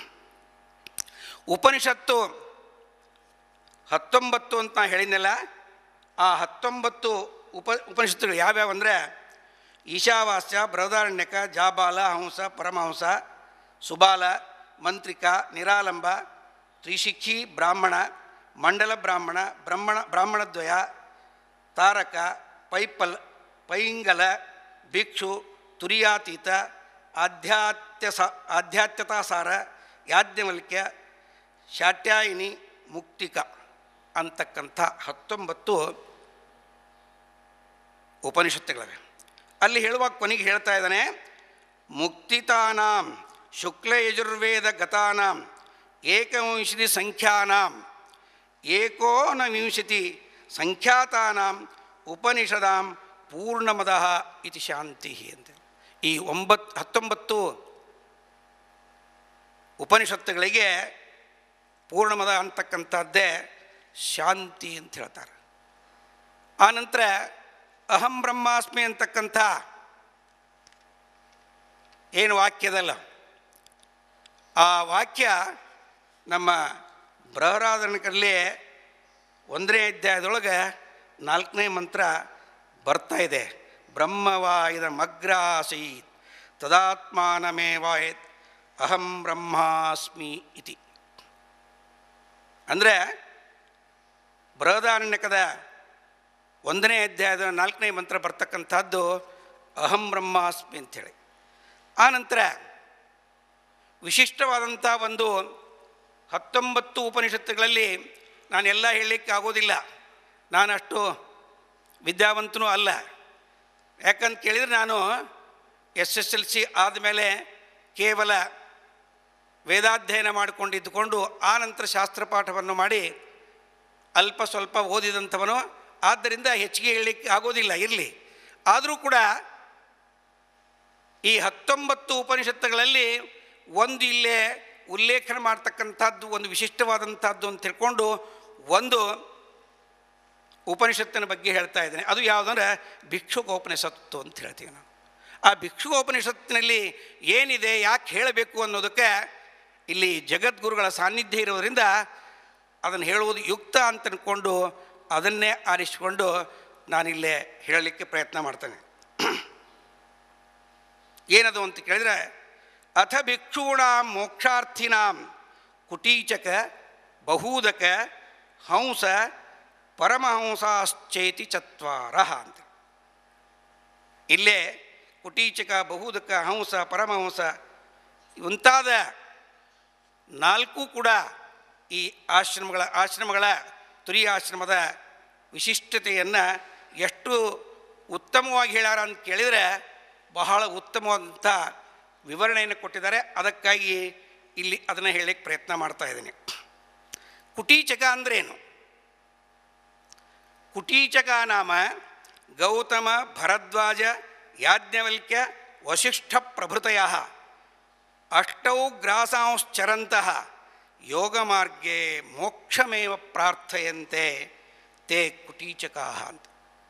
Speaker 2: ಉಪನಿಷತ್ತು ಹತ್ತೊಂಬತ್ತು ಅಂತ ನಾ ಹೇಳಿದ್ನಲ್ಲ ಆ ಹತ್ತೊಂಬತ್ತು ಉಪ ಉಪನಿಷತ್ತುಗಳು ಯಾವ್ಯಾವ ಅಂದರೆ ಈಶಾವಾಸ್ಯ ಬೃಹದಾರಣ್ಯಕ ಜಾಬಾಲ ಹಂಸ ಪರಮಹಂಸ ಸುಬಾಲ ಮಂತ್ರಿಕ ನಿರಾಲಂಬ ತ್ರಿಶಿಖಿ ಬ್ರಾಹ್ಮಣ ಮಂಡಲ ಬ್ರಾಹ್ಮಣ ಬ್ರಹ್ಮಣ ಬ್ರಾಹ್ಮಣದ್ವಯ ತಾರಕ ಪೈಪಲ್ ಪೈಂಗಲ ಭಿಕ್ಷು ತುರಿಯಾತೀತ ಆಧ್ಯಾತ್ಯ ಸ ಆಧ್ಯಾತ್ಮತಾಸಾರ ಯಾಜ್ಞವಲ್ಕ್ಯ ಶಾಟ್ಯಾಯಿನಿ ಮುಕ್ತಿಕ ಅಂತಕ್ಕಂಥ ಹತ್ತೊಂಬತ್ತು ಉಪನಿಷತ್ತುಗಳಿವೆ ಅಲ್ಲಿ ಹೇಳುವಾಗ ಕೊನೆಗೆ ಹೇಳ್ತಾ ಇದ್ದಾನೆ ಮುಕ್ತಿತಾನಾಂ ಶುಕ್ಲ ಯಜುರ್ವೇದ ಗತಾನಾಂ ಏಕವಿಂಶತಿ ಸಂಖ್ಯಾನಾಂ ಏಕೋನವಿಂಶತಿ ಸಂಖ್ಯಾತಾನಾಂ ಉಪನಿಷದಾಂ ಪೂರ್ಣಮದಃ ಇತಿ ಶಾಂತಿ ಅಂತ ಈ ಒಂಬತ್ತು ಹತ್ತೊಂಬತ್ತು ಉಪನಿಷತ್ತುಗಳಿಗೆ ಪೂರ್ಣಮದ ಅಂತಕ್ಕಂಥದ್ದೇ ಶಾಂತಿ ಅಂತ ಹೇಳ್ತಾರೆ ಆನಂತರ ಅಹಂ ಬ್ರಹ್ಮಾಸ್ಮಿ ಅಂತಕ್ಕಂಥ ಏನು ವಾಕ್ಯದಲ್ಲ ಆ ವಾಕ್ಯ ನಮ್ಮ ಬೃಹರಾಧನಕರಲ್ಲಿ ಒಂದನೇ ಅಧ್ಯಾಯದೊಳಗೆ ನಾಲ್ಕನೇ ಮಂತ್ರ ಬರ್ತಾ ಇದೆ ಬ್ರಹ್ಮವಾಯುಧ ಮಗ್ರಾಸೀತ್ ತದಾತ್ಮಾನಮೇವಾಯತ್ ಅಹಂ ಬ್ರಹ್ಮಾಸ್ಮಿ ಇತಿ ಅಂದರೆ ಬೃಹದಾರಣ್ಯಕದ ಒಂದನೇ ಅಧ್ಯಾಯದ ನಾಲ್ಕನೇ ಮಂತ್ರ ಬರ್ತಕ್ಕಂಥದ್ದು ಅಹಂ ಬ್ರಹ್ಮಾಸ್ಮಿ ಅಂಥೇಳಿ ಆನಂತರ ವಿಶಿಷ್ಟವಾದಂಥ ಒಂದು ಹತ್ತೊಂಬತ್ತು ಉಪನಿಷತ್ತುಗಳಲ್ಲಿ ನಾನೆಲ್ಲ ಹೇಳಲಿಕ್ಕೆ ಆಗೋದಿಲ್ಲ ನಾನಷ್ಟು ವಿದ್ಯಾವಂತನೂ ಅಲ್ಲ ಯಾಕಂತ ಕೇಳಿದರೆ ನಾನು ಎಸ್ ಎಸ್ ಎಲ್ ಸಿ ಆದಮೇಲೆ ಕೇವಲ ವೇದಾಧ್ಯಯನ ಮಾಡಿಕೊಂಡಿದ್ದುಕೊಂಡು ಆ ನಂತರ ಶಾಸ್ತ್ರಪಾಠವನ್ನು ಮಾಡಿ ಅಲ್ಪ ಸ್ವಲ್ಪ ಓದಿದಂಥವನು ಆದ್ದರಿಂದ ಹೆಚ್ಚಿಗೆ ಹೇಳಲಿಕ್ಕೆ ಆಗೋದಿಲ್ಲ ಇರಲಿ ಆದರೂ ಕೂಡ ಈ ಹತ್ತೊಂಬತ್ತು ಉಪನಿಷತ್ತುಗಳಲ್ಲಿ ಒಂದು ಇಲ್ಲೇ ಉಲ್ಲೇಖನ ಮಾಡ್ತಕ್ಕಂಥದ್ದು ಒಂದು ವಿಶಿಷ್ಟವಾದಂಥದ್ದು ಅಂತ ತಿಳ್ಕೊಂಡು ಒಂದು ಉಪನಿಷತ್ತಿನ ಬಗ್ಗೆ ಹೇಳ್ತಾ ಇದ್ದೇನೆ ಅದು ಯಾವುದಂದ್ರೆ ಭಿಕ್ಷುಕೋಪನಿಷತ್ತು ಅಂತ ಹೇಳ್ತೀವಿ ನಾವು ಆ ಭಿಕ್ಷುಕೋಪನಿಷತ್ತಿನಲ್ಲಿ ಏನಿದೆ ಯಾಕೆ ಹೇಳಬೇಕು ಅನ್ನೋದಕ್ಕೆ ಇಲ್ಲಿ ಜಗದ್ಗುರುಗಳ ಸಾನ್ನಿಧ್ಯ ಇರೋದರಿಂದ ಅದನ್ನು ಹೇಳುವುದು ಯುಕ್ತ ಅಂತ ಅಂದ್ಕೊಂಡು ಅದನ್ನೇ ಆರಿಸಿಕೊಂಡು ನಾನಿಲ್ಲೇ ಹೇಳಲಿಕ್ಕೆ ಪ್ರಯತ್ನ ಮಾಡ್ತೇನೆ ಏನದು ಅಂತ ಕೇಳಿದರೆ ಅಥ ಭಿಕ್ಷೂಣಾಂ ಮೋಕ್ಷಾರ್ಥಿನಾಂ ಕುಟೀಚಕ ಬಹೂದಕ ಹಂಸ ಪರಮಹಂಸಾಶ್ಚೇತಿ ಚತ್ವಾರ ಅಂತ ಇಲ್ಲೇ ಕುಟೀಚಕ ಬಹುದಕ ಹಂಸ ಪರಮಹಂಸ ಮುಂತಾದ ನಾಲ್ಕು ಕೂಡ ಈ ಆಶ್ರಮಗಳ ಆಶ್ರಮಗಳ ತುರಿಯಾಶ್ರಮದ ವಿಶಿಷ್ಟತೆಯನ್ನು ಎಷ್ಟು ಉತ್ತಮವಾಗಿ ಹೇಳ್ಯಾರ ಅಂತ ಕೇಳಿದರೆ ಬಹಳ ಉತ್ತಮವಾದಂಥ ವಿವರಣೆಯನ್ನು ಕೊಟ್ಟಿದ್ದಾರೆ ಅದಕ್ಕಾಗಿ ಇಲ್ಲಿ ಅದನ್ನು ಹೇಳಲಿಕ್ಕೆ ಪ್ರಯತ್ನ ಮಾಡ್ತಾ ಇದ್ದೀನಿ ಕುಟೀಚಕ ಅಂದ್ರೇನು ಕುಟೀಚಕ ನಾಮ ಗೌತಮ ಭರದ್ವಾಜ ಯಾಜ್ಞವಲ್ಕ್ಯ ವಸಿಷ್ಠ ಪ್ರಭೃತಯ ಅಷ್ಟೌ ಗ್ರಾಸಾಂಶ್ಚರಂತಹ ಯೋಗಮಾರ್ಗೆ ಮೋಕ್ಷಮೇವ ಪ್ರಾರ್ಥಯಂತೆ ತೇ ಕುಟೀಚಕಾ ಅಂತ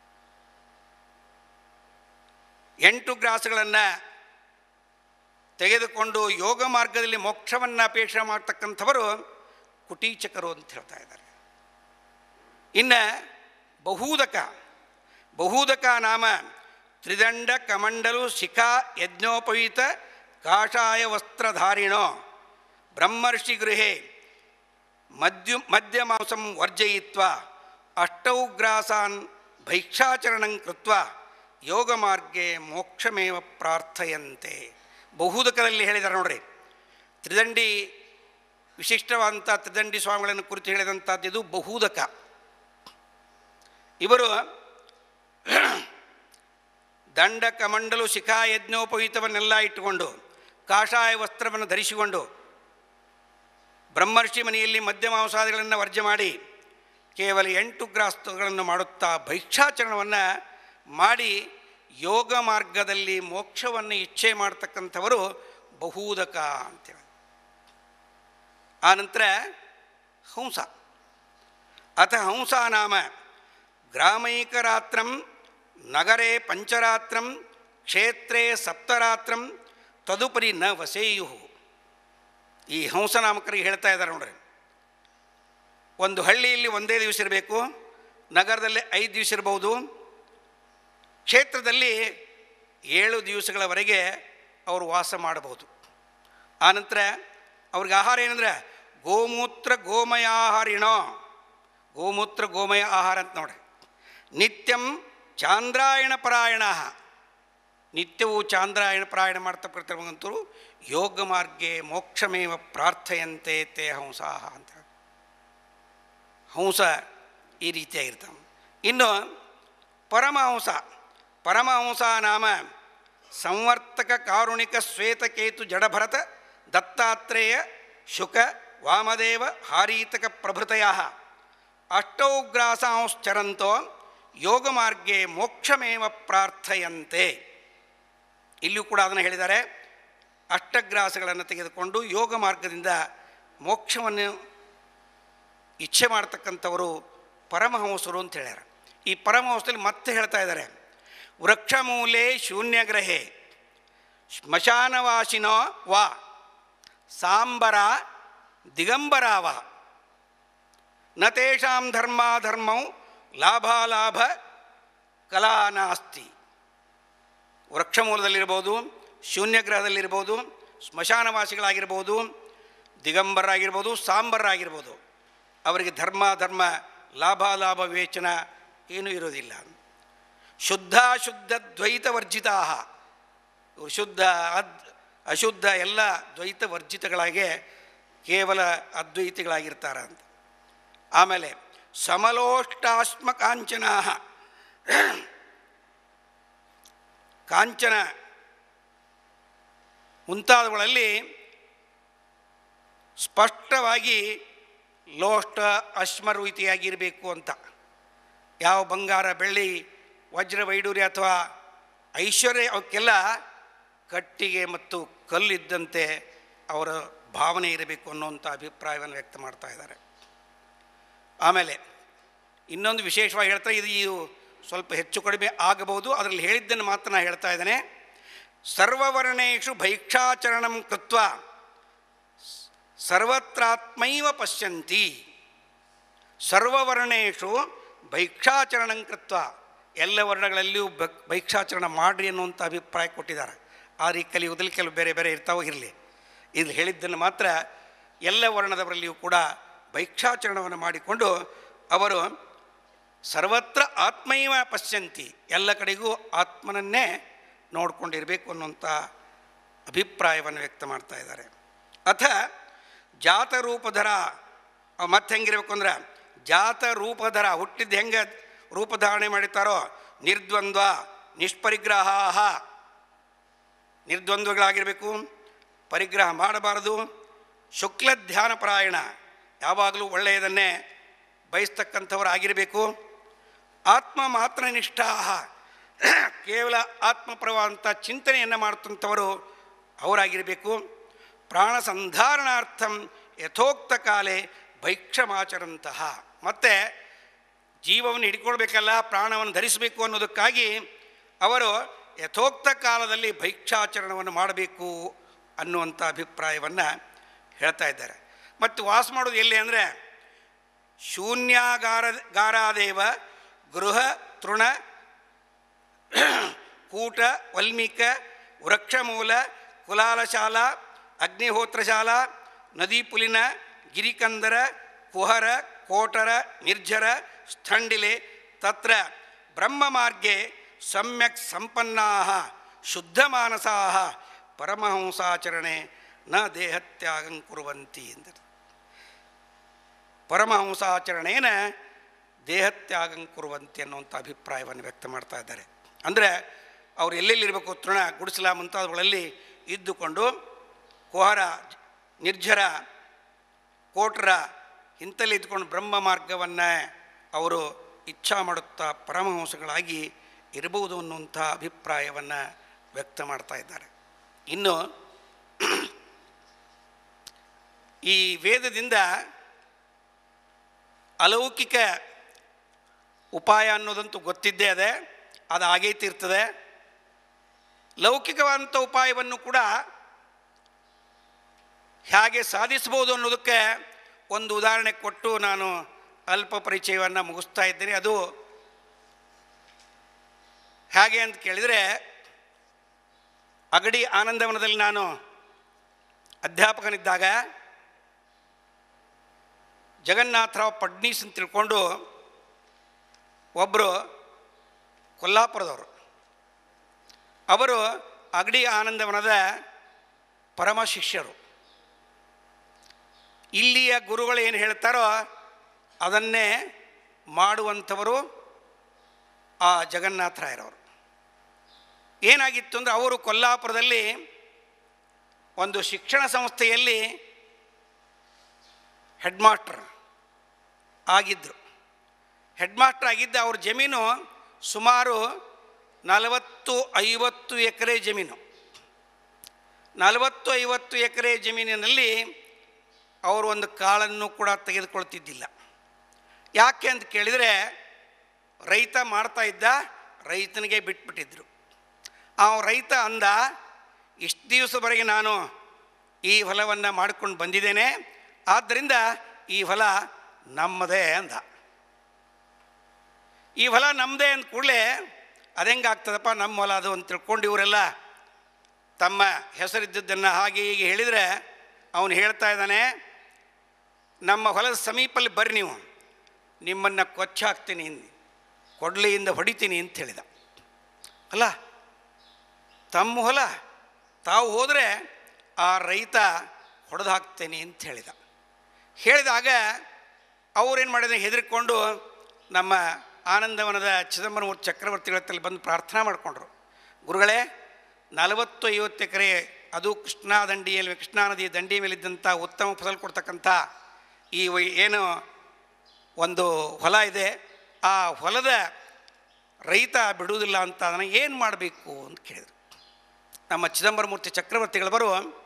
Speaker 2: ಎಂಟು ಗ್ರಾಸಗಳನ್ನು ತೆಗೆದುಕೊಂಡು ಯೋಗ ಮಾರ್ಗದಲ್ಲಿ ಮೋಕ್ಷವನ್ನು ಅಪೇಕ್ಷೆ ಮಾಡ್ತಕ್ಕಂಥವರು ಕುಟೀಚಕರು ಅಂತ ಹೇಳ್ತಾ ಇದ್ದಾರೆ ಇನ್ನು ಬಹುದಕ ಬಹುದಕ ನಾಮ ತ್ರಿದಂಡ ಕಮಂಡಲು ಶಿಖಾ ಯಜ್ಞೋಪವೀತ ಕಾಷಾಯ ವಸ್ತ್ರಧಾರಿಣೋ ಬ್ರಹ್ಮರ್ಷಿ ಗೃಹೆ ಮದ್ಯು ಮದ್ಯಮಾಂಸಂ ವರ್ಜಯಿತ್ವ ಅಷ್ಟೌ ಗ್ರಾಸಾನ್ ಭೈಕ್ಷಾಚರಣಂ ಕೃತ್ವ ಯೋಗ ಮಾರ್ಗೆ ಮೋಕ್ಷಮೇವ ಪ್ರಾರ್ಥಯಂತೆ ಬಹುದಕದಲ್ಲಿ ಹೇಳಿದ್ದಾರೆ ನೋಡ್ರಿ ತ್ರಿದಂಡಿ ವಿಶಿಷ್ಟವಾದಂಥ ತ್ರಿದಂಡಿ ಸ್ವಾಮಿಗಳನ್ನು ಕುರಿತು ಹೇಳಿದಂಥದ್ದು ಇದು ಬಹುದಕ ಇವರು ದಂಡ ಕಮಂಡಲು ಶಿಖಾ ಯಜ್ಞೋಪವೀತವನ್ನೆಲ್ಲ ಇಟ್ಟುಕೊಂಡು ಕಾಷಾಯ ವಸ್ತ್ರವನ್ನು ಧರಿಸಿಕೊಂಡು ಬ್ರಹ್ಮರ್ಷಿ ಮನೆಯಲ್ಲಿ ಮದ್ಯ ಮಾಂಸಾದಿಗಳನ್ನು ವರ್ಜೆ ಮಾಡಿ ಕೇವಲ ಎಂಟು ಗ್ರಾಸ್ತಗಳನ್ನು ಮಾಡುತ್ತಾ ಭೈಕ್ಷಾಚರಣವನ್ನು ಮಾಡಿ ಯೋಗ ಮಾರ್ಗದಲ್ಲಿ ಮೋಕ್ಷವನ್ನು ಇಚ್ಛೆ ಮಾಡ್ತಕ್ಕಂಥವರು ಬಹುದಕ ಅಂತೇಳಿ ಆನಂತರ ಹಂಸ ಅಥ ಹಂಸ ನಾಮ ಗ್ರಾಮೈಕರಾತ್ರಂ ನಗರೇ ಪಂಚರಾತ್ರಂ ಕ್ಷೇತ್ರೇ ಸಪ್ತರಾತ್ರಂ ತದುಪರಿ ನ ವಸೇಯು ಈ ಹಂಸನಾಮಕರಿಗೆ ಹೇಳ್ತಾ ಇದ್ದಾರೆ ನೋಡ್ರಿ ಒಂದು ಹಳ್ಳಿಯಲ್ಲಿ ಒಂದೇ ದಿವಸ ಇರಬೇಕು ನಗರದಲ್ಲಿ ಐದು ದಿವಸ ಇರ್ಬೋದು ಕ್ಷೇತ್ರದಲ್ಲಿ ಏಳು ದಿವಸಗಳವರೆಗೆ ಅವರು ವಾಸ ಮಾಡಬಹುದು ಆನಂತರ ಅವ್ರಿಗೆ ಆಹಾರ ಏನಂದ್ರೆ ಗೋಮೂತ್ರ ಗೋಮಯಾಹಾರಿಣೋ ಗೋಮೂತ್ರ ಗೋಮಯ ಆಹಾರ ಅಂತ ನೋಡಿ ನಿತ್ಯಂ ಚಾಂದ್ರಾಯಣ ಪರಾಯಣ ನಿತ್ಯವೂ ಚಾಂದ್ರಾಯಣ ಪರಾಯಣ ಮಾಡ್ತಕ್ಕಂಥವ್ರು ಯೋಗ ಮಾರ್ಗೆ ಮೋಕ್ಷಮೇವ ಪ್ರಾರ್ಥಯಂತೆ ತೇ ಹಂಸಾಹ ಅಂತ ಹಂಸ ಈ ರೀತಿಯಾಗಿರ್ತಾವೆ ಇನ್ನು ಪರಮಹಂಸ ಪರಮಹಂಸ ನಾಮ ಸಂವರ್ತಕ ಕಾರುಣಿಕ ಶ್ವೇತಕೇತು ಜಡಭರತ ದತ್ತಾತ್ರೇಯ ಶುಕ ವಾಮದೇವ ಹಾರೀತಕ ಪ್ರಭೃತಯ ಅಷ್ಟೌಗ್ರಾಸಾಂಶ್ಚರಂತೋ ಯೋಗ ಮಾರ್ಗೆ ಮೋಕ್ಷಮೇವ ಪ್ರಾರ್ಥಯಂತೆ ಇಲ್ಲಿಯೂ ಕೂಡ ಅದನ್ನು ಹೇಳಿದ್ದಾರೆ ಅಷ್ಟಗ್ರಾಸಗಳನ್ನು ತೆಗೆದುಕೊಂಡು ಯೋಗ ಮಾರ್ಗದಿಂದ ಮೋಕ್ಷವನ್ನು ಇಚ್ಛೆ ಮಾಡ್ತಕ್ಕಂಥವರು ಪರಮಹಂಸರು ಅಂತ ಹೇಳ್ಯಾರ ಈ ಪರಮಹಂಸದಲ್ಲಿ ಮತ್ತೆ ಹೇಳ್ತಾ ಇದ್ದಾರೆ ವೃಕ್ಷಮೂಲೆ ಶೂನ್ಯಗ್ರಹೆ ಶ್ಮಶಾನವಾಸಿನೋ ವಾ ಸಾಂಬರ ದಿಗಂಬರಾವ ನ ತೇಷಾಂ ಧರ್ಮಾಧರ್ಮೌ ಲಾಭಾಲಾಭ ಕಲಾ ನಾಸ್ತಿ ವೃಕ್ಷಮೂಲದಲ್ಲಿರ್ಬೋದು ಶೂನ್ಯಗ್ರಹದಲ್ಲಿರ್ಬೋದು ಸ್ಮಶಾನವಾಸಿಗಳಾಗಿರ್ಬೋದು ದಿಗಂಬರಾಗಿರ್ಬೋದು ಸಾಂಬರಾಗಿರ್ಬೋದು ಅವರಿಗೆ ಧರ್ಮ ಧರ್ಮ ಲಾಭಾಲಾಭ ವಿವೇಚನ ಏನೂ ಇರೋದಿಲ್ಲ ಶುದ್ಧಾಶುದ್ಧ ದ್ವೈತ ವರ್ಜಿತಾ ಇವರು ಶುದ್ಧ ಅದ್ ಅಶುದ್ಧ ಎಲ್ಲ ದ್ವೈತ ವರ್ಜಿತಗಳಾಗೆ ಕೇವಲ ಅದ್ವೈತಿಗಳಾಗಿರ್ತಾರ ಅಂತ ಆಮೇಲೆ ಸಮಲೋಷ್ಟಾಶ್ಮ ಕಾಂಚನ ಕಾಂಚನ ಮುಂತಾದವುಗಳಲ್ಲಿ ಸ್ಪಷ್ಟವಾಗಿ ಲೋಷ್ಟ ಅಶ್ಮ ರೀತಿಯಾಗಿರಬೇಕು ಅಂತ ಯಾವ ಬಂಗಾರ ಬೆಳ್ಳಿ ವಜ್ರ ವೈಡೂರ್ಯ ಅಥವಾ ಐಶ್ವರ್ಯ ಅವಕ್ಕೆಲ್ಲ ಕಟ್ಟಿಗೆ ಮತ್ತು ಕಲ್ಲಿದ್ದಂತೆ ಅವರ ಭಾವನೆ ಇರಬೇಕು ಅನ್ನುವಂಥ ಅಭಿಪ್ರಾಯವನ್ನು ವ್ಯಕ್ತ ಮಾಡ್ತಾ ಇದ್ದಾರೆ ಆಮೇಲೆ ಇನ್ನೊಂದು ವಿಶೇಷವಾಗಿ ಹೇಳ್ತಾರೆ ಇದು ಇದು ಸ್ವಲ್ಪ ಹೆಚ್ಚು ಕಡಿಮೆ ಆಗಬಹುದು ಅದರಲ್ಲಿ ಹೇಳಿದ್ದನ್ನು ಮಾತ್ರ ನಾನು ಹೇಳ್ತಾ ಇದ್ದೇನೆ ಸರ್ವವರ್ಣೇಶು ಭೈಕ್ಷಾಚರಣಂ ಕೃತ್ವ ಸರ್ವತ್ರಾತ್ಮೈವ ಪಶ್ಯಂತಿ ಸರ್ವವರ್ಣೇಶು ಭೈಕ್ಷಾಚರಣಂ ಕೃತ್ವ ಎಲ್ಲ ವರ್ಣಗಳಲ್ಲಿಯೂ ಬ ಭೈಕ್ಷಾಚರಣ ಮಾಡ್ರಿ ಅನ್ನುವಂಥ ಅಭಿಪ್ರಾಯ ಕೊಟ್ಟಿದ್ದಾರೆ ಆದರೆ ಈ ಕಲಿಯುಗದಲ್ಲಿ ಕೆಲವು ಬೇರೆ ಬೇರೆ ಇರ್ತಾವೋ ಇರಲಿ ಇದು ಹೇಳಿದ್ದನ್ನು ಮಾತ್ರ ಎಲ್ಲ ವರ್ಣದವರಲ್ಲಿಯೂ ಕೂಡ ಭೈಕ್ಷಾಚರಣವನ್ನು ಮಾಡಿಕೊಂಡು ಅವರು ಸರ್ವತ್ರ ಆತ್ಮೈವ ಪಶ್ಯಂತಿ ಎಲ್ಲ ಕಡೆಗೂ ಆತ್ಮನನ್ನೇ ನೋಡ್ಕೊಂಡಿರಬೇಕು ಅನ್ನುವಂಥ ಅಭಿಪ್ರಾಯವನ್ನು ವ್ಯಕ್ತ ಮಾಡ್ತಾ ಇದ್ದಾರೆ ಅಥ ಜಾತ ರೂಪಧರ ಮತ್ತೆ ಹೆಂಗಿರ್ಬೇಕು ಅಂದ್ರೆ ಜಾತ ರೂಪಧರ ಹುಟ್ಟಿದ್ದು ಹೆಂಗೆ ರೂಪಧಾರಣೆ ಮಾಡಿರ್ತಾರೋ ನಿರ್ದ್ವಂದ್ವ ನಿಷ್ಪರಿಗ್ರಹ ನಿರ್ದ್ವಂದ್ವಗಳಾಗಿರಬೇಕು ಪರಿಗ್ರಹ ಮಾಡಬಾರದು ಶುಕ್ಲ ಧ್ಯಾನ ಪರಾಯಣ ಯಾವಾಗಲೂ ಒಳ್ಳೆಯದನ್ನೇ ಬಯಸ್ತಕ್ಕಂಥವರಾಗಿರಬೇಕು ಆತ್ಮ ಮಾತ್ರ ನಿಷ್ಠಾ ಕೇವಲ ಆತ್ಮಪರವಾದಂಥ ಚಿಂತನೆಯನ್ನು ಮಾಡ್ತಂಥವರು ಅವರಾಗಿರಬೇಕು ಪ್ರಾಣ ಸಂಧಾರಣಾರ್ಥಂ ಯಥೋಕ್ತ ಕಾಲೇ ಭೈಕ್ಷಮಾಚರಂತಹ ಮತ್ತು ಜೀವವನ್ನು ಹಿಡ್ಕೊಳ್ಬೇಕಲ್ಲ ಪ್ರಾಣವನ್ನು ಧರಿಸಬೇಕು ಅನ್ನೋದಕ್ಕಾಗಿ ಅವರು ಯಥೋಕ್ತ ಕಾಲದಲ್ಲಿ ಭೈಕ್ಷಾಚರಣವನ್ನು ಮಾಡಬೇಕು ಅನ್ನುವಂಥ ಅಭಿಪ್ರಾಯವನ್ನು ಹೇಳ್ತಾ ಇದ್ದಾರೆ ಮತ್ತು ವಾಸ ಮಾಡೋದು ಎಲ್ಲಿ ಅಂದರೆ ಶೂನ್ಯಾಗಾರ ಗಾರಾದೇವ ಗೃಹ ತೃಣ ಕೂಟ ವಲ್ಮೀಕ ವೃಕ್ಷಮೂಲ ಕುಲಾಲಶಾಲ ಅಗ್ನಿಹೋತ್ರಶಾಲ ನದೀಪುಲಿನ ಗಿರಿಕಂದರ ಕುಹರ ಕೋಟರ ನಿರ್ಜರ ಸ್ಥಂಡಿಲೆ ತತ್ರ ಬ್ರಹ್ಮಮಾರ್ಗೆ ಸಮ್ಯಕ್ ಸಂಪನ್ನಾ ಶುದ್ಧಮಾನಸಾ ಪರಮಹಂಸಾಚರಣೆ ನ ದೇಹತ್ಯಾಗಂ ಕುರುವಂತಿ ಅಂತ ಪರಮಹಂಸಾಚರಣೆಯನ್ನ ದೇಹತ್ಯಾಗಂ ಕುರುವಂತಿ ಅನ್ನುವಂಥ ಅಭಿಪ್ರಾಯವನ್ನು ವ್ಯಕ್ತ ಮಾಡ್ತಾ ಇದ್ದಾರೆ ಅಂದರೆ ಅವ್ರು ಎಲ್ಲೆಲ್ಲಿರಬೇಕು ತೃಣ ಗುಡಿಸಲ ಮುಂತಾದವುಗಳಲ್ಲಿ ಇದ್ದುಕೊಂಡು ಕುಹರ ನಿರ್ಜರ ಕೋಟ್ರ ಇಂತಲ್ಲಿ ಇದ್ಕೊಂಡು ಬ್ರಹ್ಮ ಮಾರ್ಗವನ್ನು ಅವರು ಇಚ್ಛಾ ಮಾಡುತ್ತಾ ಪರಮಹಂಸಗಳಾಗಿ ಇರಬಹುದು ಅನ್ನುವಂಥ ಅಭಿಪ್ರಾಯವನ್ನು ವ್ಯಕ್ತ ಮಾಡ್ತಾ ಇದ್ದಾರೆ ಇನ್ನು ಈ ವೇದದಿಂದ ಅಲೌಕಿಕ ಉಪಾಯ ಅನ್ನೋದಂತೂ ಗೊತ್ತಿದ್ದೇ ಅದೇ ಅದು ಆಗೇ ತೀರ್ತದೆ ಲೌಕಿಕವಾದಂಥ ಉಪಾಯವನ್ನು ಕೂಡ ಹೇಗೆ ಸಾಧಿಸ್ಬೋದು ಅನ್ನೋದಕ್ಕೆ ಒಂದು ಉದಾಹರಣೆ ಕೊಟ್ಟು ನಾನು ಅಲ್ಪ ಪರಿಚಯವನ್ನು ಮುಗಿಸ್ತಾ ಇದ್ದೇನೆ ಅದು ಹೇಗೆ ಅಂತ ಕೇಳಿದರೆ ಅಗಡಿ ಆನಂದವನದಲ್ಲಿ ನಾನು ಅಧ್ಯಾಪಕನಿದ್ದಾಗ ಜಗನ್ನಾಥರಾವ್ ಫಡ್ನೀಸ್ ಅಂತ ತಿಳ್ಕೊಂಡು ಒಬ್ಬರು ಕೊಲ್ಲಾಪುರದವರು ಅವರು ಅಗಡಿ ಆನಂದವನದ ಪರಮ ಶಿಷ್ಯರು ಇಲ್ಲಿಯ ಗುರುಗಳು ಏನು ಹೇಳ್ತಾರೋ ಅದನ್ನೇ ಮಾಡುವಂಥವರು ಆ ಜಗನ್ನಾಥರಾಯರವರು ಏನಾಗಿತ್ತು ಅಂದರೆ ಅವರು ಕೊಲ್ಲಾಪುರದಲ್ಲಿ ಒಂದು ಶಿಕ್ಷಣ ಸಂಸ್ಥೆಯಲ್ಲಿ ಹೆಡ್ ಮಾಸ್ಟರ್ ಆಗಿದ್ದರು ಹೆಡ್ ಮಾಸ್ಟರ್ ಆಗಿದ್ದ ಅವ್ರ ಜಮೀನು ಸುಮಾರು ನಲವತ್ತು ಐವತ್ತು ಎಕರೆ ಜಮೀನು ನಲವತ್ತು ಐವತ್ತು ಎಕರೆ ಜಮೀನಿನಲ್ಲಿ ಅವರು ಒಂದು ಕಾಳನ್ನು ಕೂಡ ತೆಗೆದುಕೊಳ್ತಿದ್ದಿಲ್ಲ ಯಾಕೆ ಅಂತ ಕೇಳಿದರೆ ರೈತ ಮಾಡ್ತಾ ಇದ್ದ ರೈತನಿಗೆ ಬಿಟ್ಬಿಟ್ಟಿದ್ರು ಆ ರೈತ ಅಂದ ಇಷ್ಟು ದಿವಸವರೆಗೆ ನಾನು ಈ ಹೊಲವನ್ನು ಮಾಡ್ಕೊಂಡು ಬಂದಿದ್ದೇನೆ ಆದ್ದರಿಂದ ಈ ಹೊಲ ನಮ್ಮದೇ ಅಂದ ಈ ಹೊಲ ನಮ್ಮದೇ ಅಂದ ಕೂಡಲೇ ಅದೆಂಗೆ ಆಗ್ತದಪ್ಪ ನಮ್ಮ ಹೊಲ ಅದು ಅಂತ ತಿಳ್ಕೊಂಡು ಇವರೆಲ್ಲ ತಮ್ಮ ಹೆಸರಿದ್ದದ್ದನ್ನು ಹಾಗೆ ಹೀಗೆ ಹೇಳಿದರೆ ಅವನು ಹೇಳ್ತಾ ಇದ್ದಾನೆ ನಮ್ಮ ಹೊಲದ ಸಮೀಪಲ್ಲಿ ಬರ್ರಿ ನೀವು ನಿಮ್ಮನ್ನು ಕೊಚ್ಚಾಕ್ತೀನಿ ಕೊಡ್ಲಿಯಿಂದ ಹೊಡಿತೀನಿ ಅಂತ ಹೇಳಿದ ಅಲ್ಲ ತಮ್ಮ ಹೊಲ ತಾವು ಹೋದರೆ ಆ ರೈತ ಹೊಡೆದು ಹಾಕ್ತೇನೆ ಅಂತ ಹೇಳಿದ ಹೇಳಿದಾಗ ಅವರೇನು ಮಾಡಿದ್ರೆ ಹೆದರಿಕೊಂಡು ನಮ್ಮ ಆನಂದವನದ ಚಿದಂಬರಮೂರ್ತಿ ಚಕ್ರವರ್ತಿಗಳ ಹತ್ರ ಬಂದು ಪ್ರಾರ್ಥನಾ ಮಾಡಿಕೊಂಡ್ರು ಗುರುಗಳೇ ನಲವತ್ತು ಐವತ್ತು ಎಕರೆ ಅದು ಕೃಷ್ಣಾ ದಂಡಿಯಲ್ಲಿ ಕೃಷ್ಣಾ ನದಿ ದಂಡಿ ಮೇಲಿದ್ದಂಥ ಉತ್ತಮ ಫಸಲು ಕೊಡ್ತಕ್ಕಂಥ ಈ ವೈ- ಏನು ಒಂದು ಹೊಲ ಇದೆ ಆ ಹೊಲದ ರೈತ ಬಿಡುವುದಿಲ್ಲ ಅಂತ ಅದನ್ನು ಏನು ಮಾಡಬೇಕು ಅಂತ ಕೇಳಿದರು ನಮ್ಮ ಚಿದಂಬರಮೂರ್ತಿ ಚಕ್ರವರ್ತಿಗಳವರು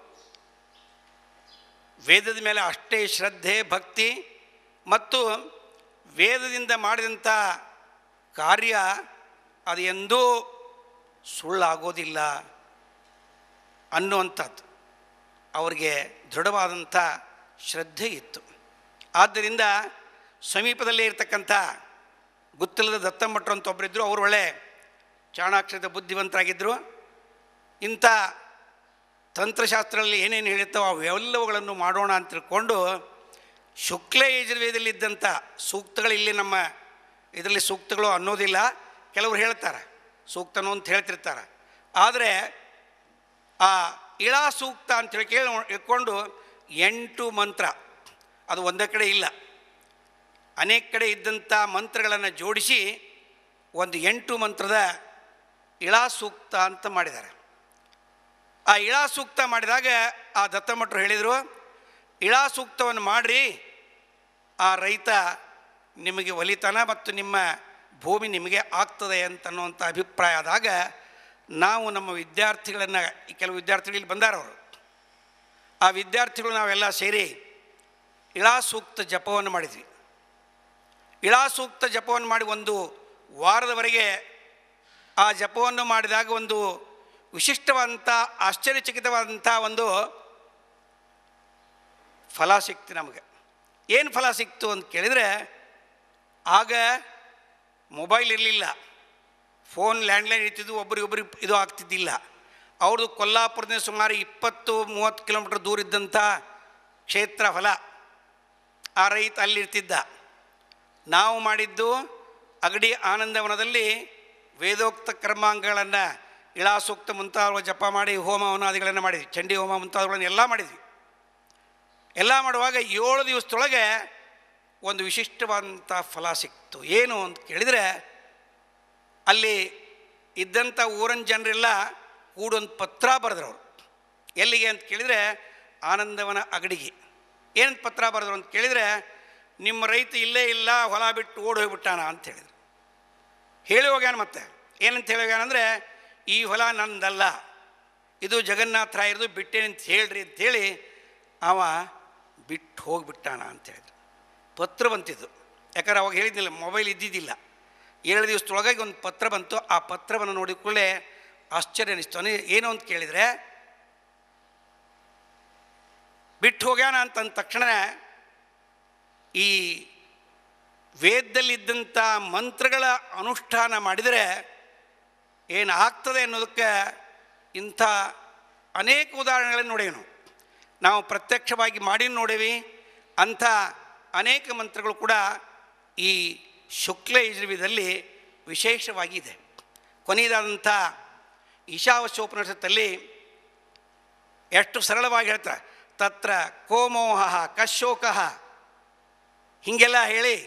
Speaker 2: ವೇದದ ಮೇಲೆ ಅಷ್ಟೇ ಶ್ರದ್ಧೆ ಭಕ್ತಿ ಮತ್ತು ವೇದದಿಂದ ಮಾಡಿದಂಥ ಕಾರ್ಯ ಅದು ಎಂದೂ ಸುಳ್ಳಾಗೋದಿಲ್ಲ ಅನ್ನುವಂಥದ್ದು ಅವರಿಗೆ ದೃಢವಾದಂಥ ಶ್ರದ್ಧೆ ಇತ್ತು ಆದ್ದರಿಂದ ಸಮೀಪದಲ್ಲೇ ಇರತಕ್ಕಂಥ ಗುತ್ತಿಲ್ಲದ ದತ್ತಮಠರು ಅಂತ ಒಬ್ಬರಿದ್ದರು ಅವರು ಒಳ್ಳೆ ಚಾಣಾಕ್ಷರದ ಬುದ್ಧಿವಂತರಾಗಿದ್ದರು ಇಂಥ ತಂತ್ರಶಾಸ್ತ್ರದಲ್ಲಿ ಏನೇನು ಹೇಳಿರ್ತಾವೋ ಅವೆಲ್ಲವುಗಳನ್ನು ಮಾಡೋಣ ಅಂತ ತಿಳ್ಕೊಂಡು ಶುಕ್ಲ ಯಜುರ್ವೇದಲ್ಲಿದ್ದಂಥ ಸೂಕ್ತಗಳು ಇಲ್ಲಿ ನಮ್ಮ ಇದರಲ್ಲಿ ಸೂಕ್ತಗಳು ಅನ್ನೋದಿಲ್ಲ ಕೆಲವರು ಹೇಳ್ತಾರೆ ಸೂಕ್ತನೋ ಅಂತ ಹೇಳ್ತಿರ್ತಾರೆ ಆದರೆ ಆ ಇಳಾ ಸೂಕ್ತ ಅಂತೇಳಿ ಕೇಳಿ ಇಟ್ಕೊಂಡು ಎಂಟು ಮಂತ್ರ ಅದು ಒಂದೇ ಕಡೆ ಇಲ್ಲ ಅನೇಕ ಕಡೆ ಇದ್ದಂಥ ಮಂತ್ರಗಳನ್ನು ಜೋಡಿಸಿ ಒಂದು ಎಂಟು ಮಂತ್ರದ ಇಳಾ ಸೂಕ್ತ ಅಂತ ಮಾಡಿದ್ದಾರೆ ಆ ಇಳಾ ಸೂಕ್ತ ಮಾಡಿದಾಗ ಆ ದತ್ತಮಠರು ಹೇಳಿದರು ಇಳಾ ಸೂಕ್ತವನ್ನು ಮಾಡಿರಿ ಆ ರೈತ ನಿಮಗೆ ಒಲಿತಾನ ಮತ್ತು ನಿಮ್ಮ ಭೂಮಿ ನಿಮಗೆ ಆಗ್ತದೆ ಅಂತನ್ನುವಂಥ ಅಭಿಪ್ರಾಯ ಆದಾಗ ನಾವು ನಮ್ಮ ವಿದ್ಯಾರ್ಥಿಗಳನ್ನು ಈ ಕೆಲವು ವಿದ್ಯಾರ್ಥಿಗಳು ಇಲ್ಲಿ ಬಂದಾರ ಅವರು ಆ ವಿದ್ಯಾರ್ಥಿಗಳು ನಾವೆಲ್ಲ ಸೇರಿ ಇಳಾ ಸೂಕ್ತ ಜಪವನ್ನು ಮಾಡಿದ್ವಿ ಇಳಾ ಸೂಕ್ತ ಜಪವನ್ನು ಮಾಡಿ ಒಂದು ವಾರದವರೆಗೆ ಆ ಜಪವನ್ನು ಮಾಡಿದಾಗ ಒಂದು ವಿಶಿಷ್ಟವಾದಂಥ ಆಶ್ಚರ್ಯಚಕಿತವಾದಂಥ ಒಂದು ಫಲ ಸಿಕ್ತು ನಮಗೆ ಏನು ಫಲ ಸಿಕ್ತು ಅಂತ ಕೇಳಿದರೆ ಆಗ ಮೊಬೈಲ್ ಇರಲಿಲ್ಲ ಫೋನ್ ಲ್ಯಾಂಡ್ಲೈನ್ ಇರ್ತಿದ್ದು ಒಬ್ರಿಗೊಬ್ರಿಗೆ ಇದು ಆಗ್ತಿದ್ದಿಲ್ಲ ಅವ್ರದ್ದು ಕೊಲ್ಲಾಪುರದಿಂದ ಸುಮಾರು ಇಪ್ಪತ್ತು ಮೂವತ್ತು ಕಿಲೋಮೀಟ್ರ್ ದೂರ ಇದ್ದಂಥ ಕ್ಷೇತ್ರ ಹೊಲ ಆ ರೈತ ಅಲ್ಲಿರ್ತಿದ್ದ ನಾವು ಮಾಡಿದ್ದು ಅಗಡಿ ಆನಂದವನದಲ್ಲಿ ವೇದೋಕ್ತ ಕರ್ಮಾಂಗಗಳನ್ನು ಇಳಾಸೂಕ್ತ ಮುಂತಾದವುಗಳ ಜಪ ಮಾಡಿ ಹೋಮ ಹವನಾದಿಗಳನ್ನು ಮಾಡಿದ್ವಿ ಚಂಡಿ ಹೋಮ ಮುಂತಾದವುಗಳನ್ನು ಎಲ್ಲ ಮಾಡಿದ್ವಿ ಎಲ್ಲ ಮಾಡುವಾಗ ಏಳು ದಿವಸದೊಳಗೆ ಒಂದು ವಿಶಿಷ್ಟವಾದಂಥ ಫಲ ಸಿಕ್ತು ಏನು ಅಂತ ಕೇಳಿದರೆ ಅಲ್ಲಿ ಇದ್ದಂಥ ಊರಿನ ಜನರೆಲ್ಲ ಕೂಡೊಂದು ಪತ್ರ ಬರೆದ್ರು ಅವರು ಎಲ್ಲಿಗೆ ಅಂತ ಕೇಳಿದರೆ ಆನಂದವನ ಅಗಡಿಗೆ ಏನಂತ ಪತ್ರ ಬರೆದ್ರು ಅಂತ ಕೇಳಿದರೆ ನಿಮ್ಮ ರೈತ ಇಲ್ಲೇ ಇಲ್ಲ ಹೊಲ ಬಿಟ್ಟು ಓಡಿ ಹೋಗ್ಬಿಟ್ಟಾನ ಅಂತ ಹೇಳಿದ್ರು ಹೇಳಿ ಹೋಗ್ಯಾನ ಮತ್ತೆ ಏನಂತ ಹೇಳಿ ಹೋಗ್ಯಾನಂದರೆ ಈ ಹೊಲ ನಂದಲ್ಲ ಇದು ಜಗನ್ನಾಥ ರಾಯರದು ಬಿಟ್ಟೇನೆ ಅಂತ ಹೇಳ್ರಿ ಅಂತೇಳಿ ಅವ ಬಿಟ್ಟು ಹೋಗಿಬಿಟ್ಟಾನ ಅಂತ ಹೇಳಿದ್ರು ಪತ್ರ ಬಂತಿದ್ದು ಯಾಕಂದ್ರೆ ಅವಾಗ ಹೇಳಿದ್ನಿಲ್ಲ ಮೊಬೈಲ್ ಇದ್ದಿದ್ದಿಲ್ಲ ಏಳು ದಿವಸದೊಳಗಾಗಿ ಒಂದು ಪತ್ರ ಬಂತು ಆ ಪತ್ರವನ್ನು ನೋಡಿದ ಕೂಡಲೇ ಆಶ್ಚರ್ಯ ಅನಿಸ್ತು ಅನಿ ಏನು ಅಂತ ಕೇಳಿದರೆ ಬಿಟ್ಟು ಹೋಗ್ಯಾನ ಅಂತಂದ ತಕ್ಷಣ ಈ ವೇದದಲ್ಲಿದ್ದಂಥ ಮಂತ್ರಗಳ ಅನುಷ್ಠಾನ ಮಾಡಿದರೆ ಏನು ಆಗ್ತದೆ ಅನ್ನೋದಕ್ಕೆ ಇಂಥ ಅನೇಕ ಉದಾಹರಣೆಗಳನ್ನು ನೋಡೇನು ನಾವು ಪ್ರತ್ಯಕ್ಷವಾಗಿ ಮಾಡಿ ನೋಡೇವಿ ಅಂಥ ಅನೇಕ ಮಂತ್ರಗಳು ಕೂಡ ಈ ಶುಕ್ಲ ಯಜುರ್ವೇದದಲ್ಲಿ ವಿಶೇಷವಾಗಿದೆ ಕೊನೆಯದಾದಂಥ ಈಶಾವಶೋಪನಿಷತ್ತಲ್ಲಿ ಎಷ್ಟು ಸರಳವಾಗಿ ಹೇಳ್ತಾರೆ ತತ್ರ ಕೋಮೋಹ ಕಶೋಕ ಹೀಗೆಲ್ಲ ಹೇಳಿ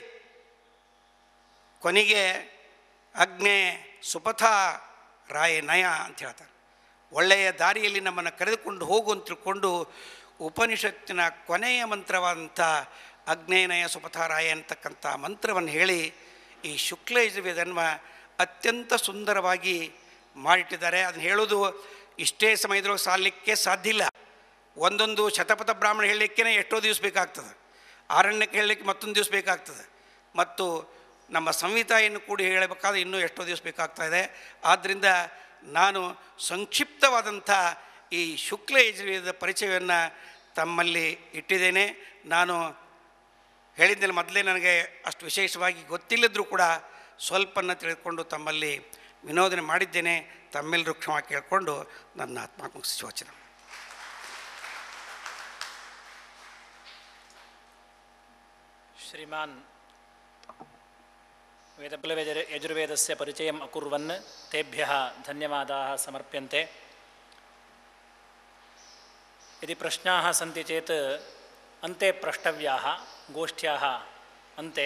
Speaker 2: ಕೊನೆಗೆ ಅಗ್ನೆ ಸುಪಥ ರಾಯ ನಯ ಅಂತ ಹೇಳ್ತಾರೆ ಒಳ್ಳೆಯ ದಾರಿಯಲ್ಲಿ ನಮ್ಮನ್ನು ಕರೆದುಕೊಂಡು ಹೋಗು ಅಂತ ತಿಳ್ಕೊಂಡು ಉಪನಿಷತ್ತಿನ ಕೊನೆಯ ಮಂತ್ರವಾದಂಥ ಅಗ್ನೇನಯ ಸುಪಥಾರಾಯ ಅಂತಕ್ಕಂಥ ಮಂತ್ರವನ್ನು ಹೇಳಿ ಈ ಶುಕ್ಲ ಯಜುರ್ವೇದನ್ಮ ಅತ್ಯಂತ ಸುಂದರವಾಗಿ ಮಾಡಿಟ್ಟಿದ್ದಾರೆ ಅದನ್ನು ಹೇಳೋದು ಇಷ್ಟೇ ಸಮಯದೊಳಗೆ ಸಾಲಲಿಕ್ಕೆ ಸಾಧ್ಯ ಇಲ್ಲ ಒಂದೊಂದು ಶತಪಥ ಬ್ರಾಹ್ಮಣ ಹೇಳಲಿಕ್ಕೆ ಎಷ್ಟೋ ದಿವಸ ಬೇಕಾಗ್ತದೆ ಆರಣ್ಯಕ್ಕೆ ಹೇಳಲಿಕ್ಕೆ ಮತ್ತೊಂದು ದಿವಸ ಬೇಕಾಗ್ತದೆ ಮತ್ತು ನಮ್ಮ ಸಂಹಿತೆಯನ್ನು ಕೂಡಿ ಹೇಳಬೇಕಾದ್ರೆ ಇನ್ನೂ ಎಷ್ಟೋ ದಿವಸ ಬೇಕಾಗ್ತಾ ಇದೆ ಆದ್ದರಿಂದ ನಾನು ಸಂಕ್ಷಿಪ್ತವಾದಂಥ ಈ ಶುಕ್ಲ ಯಜುರ್ವೇದದ ಪರಿಚಯವನ್ನು ತಮ್ಮಲ್ಲಿ ಇಟ್ಟಿದ್ದೇನೆ ನಾನು ಹೇಳಿದ್ದಲ್ಲಿ ಮೊದಲೇ ನನಗೆ ಅಷ್ಟು ವಿಶೇಷವಾಗಿ ಗೊತ್ತಿಲ್ಲದರೂ ಕೂಡ ಸ್ವಲ್ಪನ ತಿಳಿದುಕೊಂಡು ತಮ್ಮಲ್ಲಿ ವಿನೋದನೆ ಮಾಡಿದ್ದೇನೆ ತಮ್ಮೆಲ್ಲರೂ ಕ್ಷಮ ಕೇಳಿಕೊಂಡು ನನ್ನ ಆತ್ಮ ಮುಗಿಸಿ ವಚನ
Speaker 1: श्रीमान् वेदप्लवेद यजुर्वेदस्य परिचयम् अकुर्वन् तेभ्यः धन्यवादाः समर्प्यन्ते यदि प्रश्नाः सन्ति चेत् अन्ते प्रष्टव्याः गोष्ठ्याः अन्ते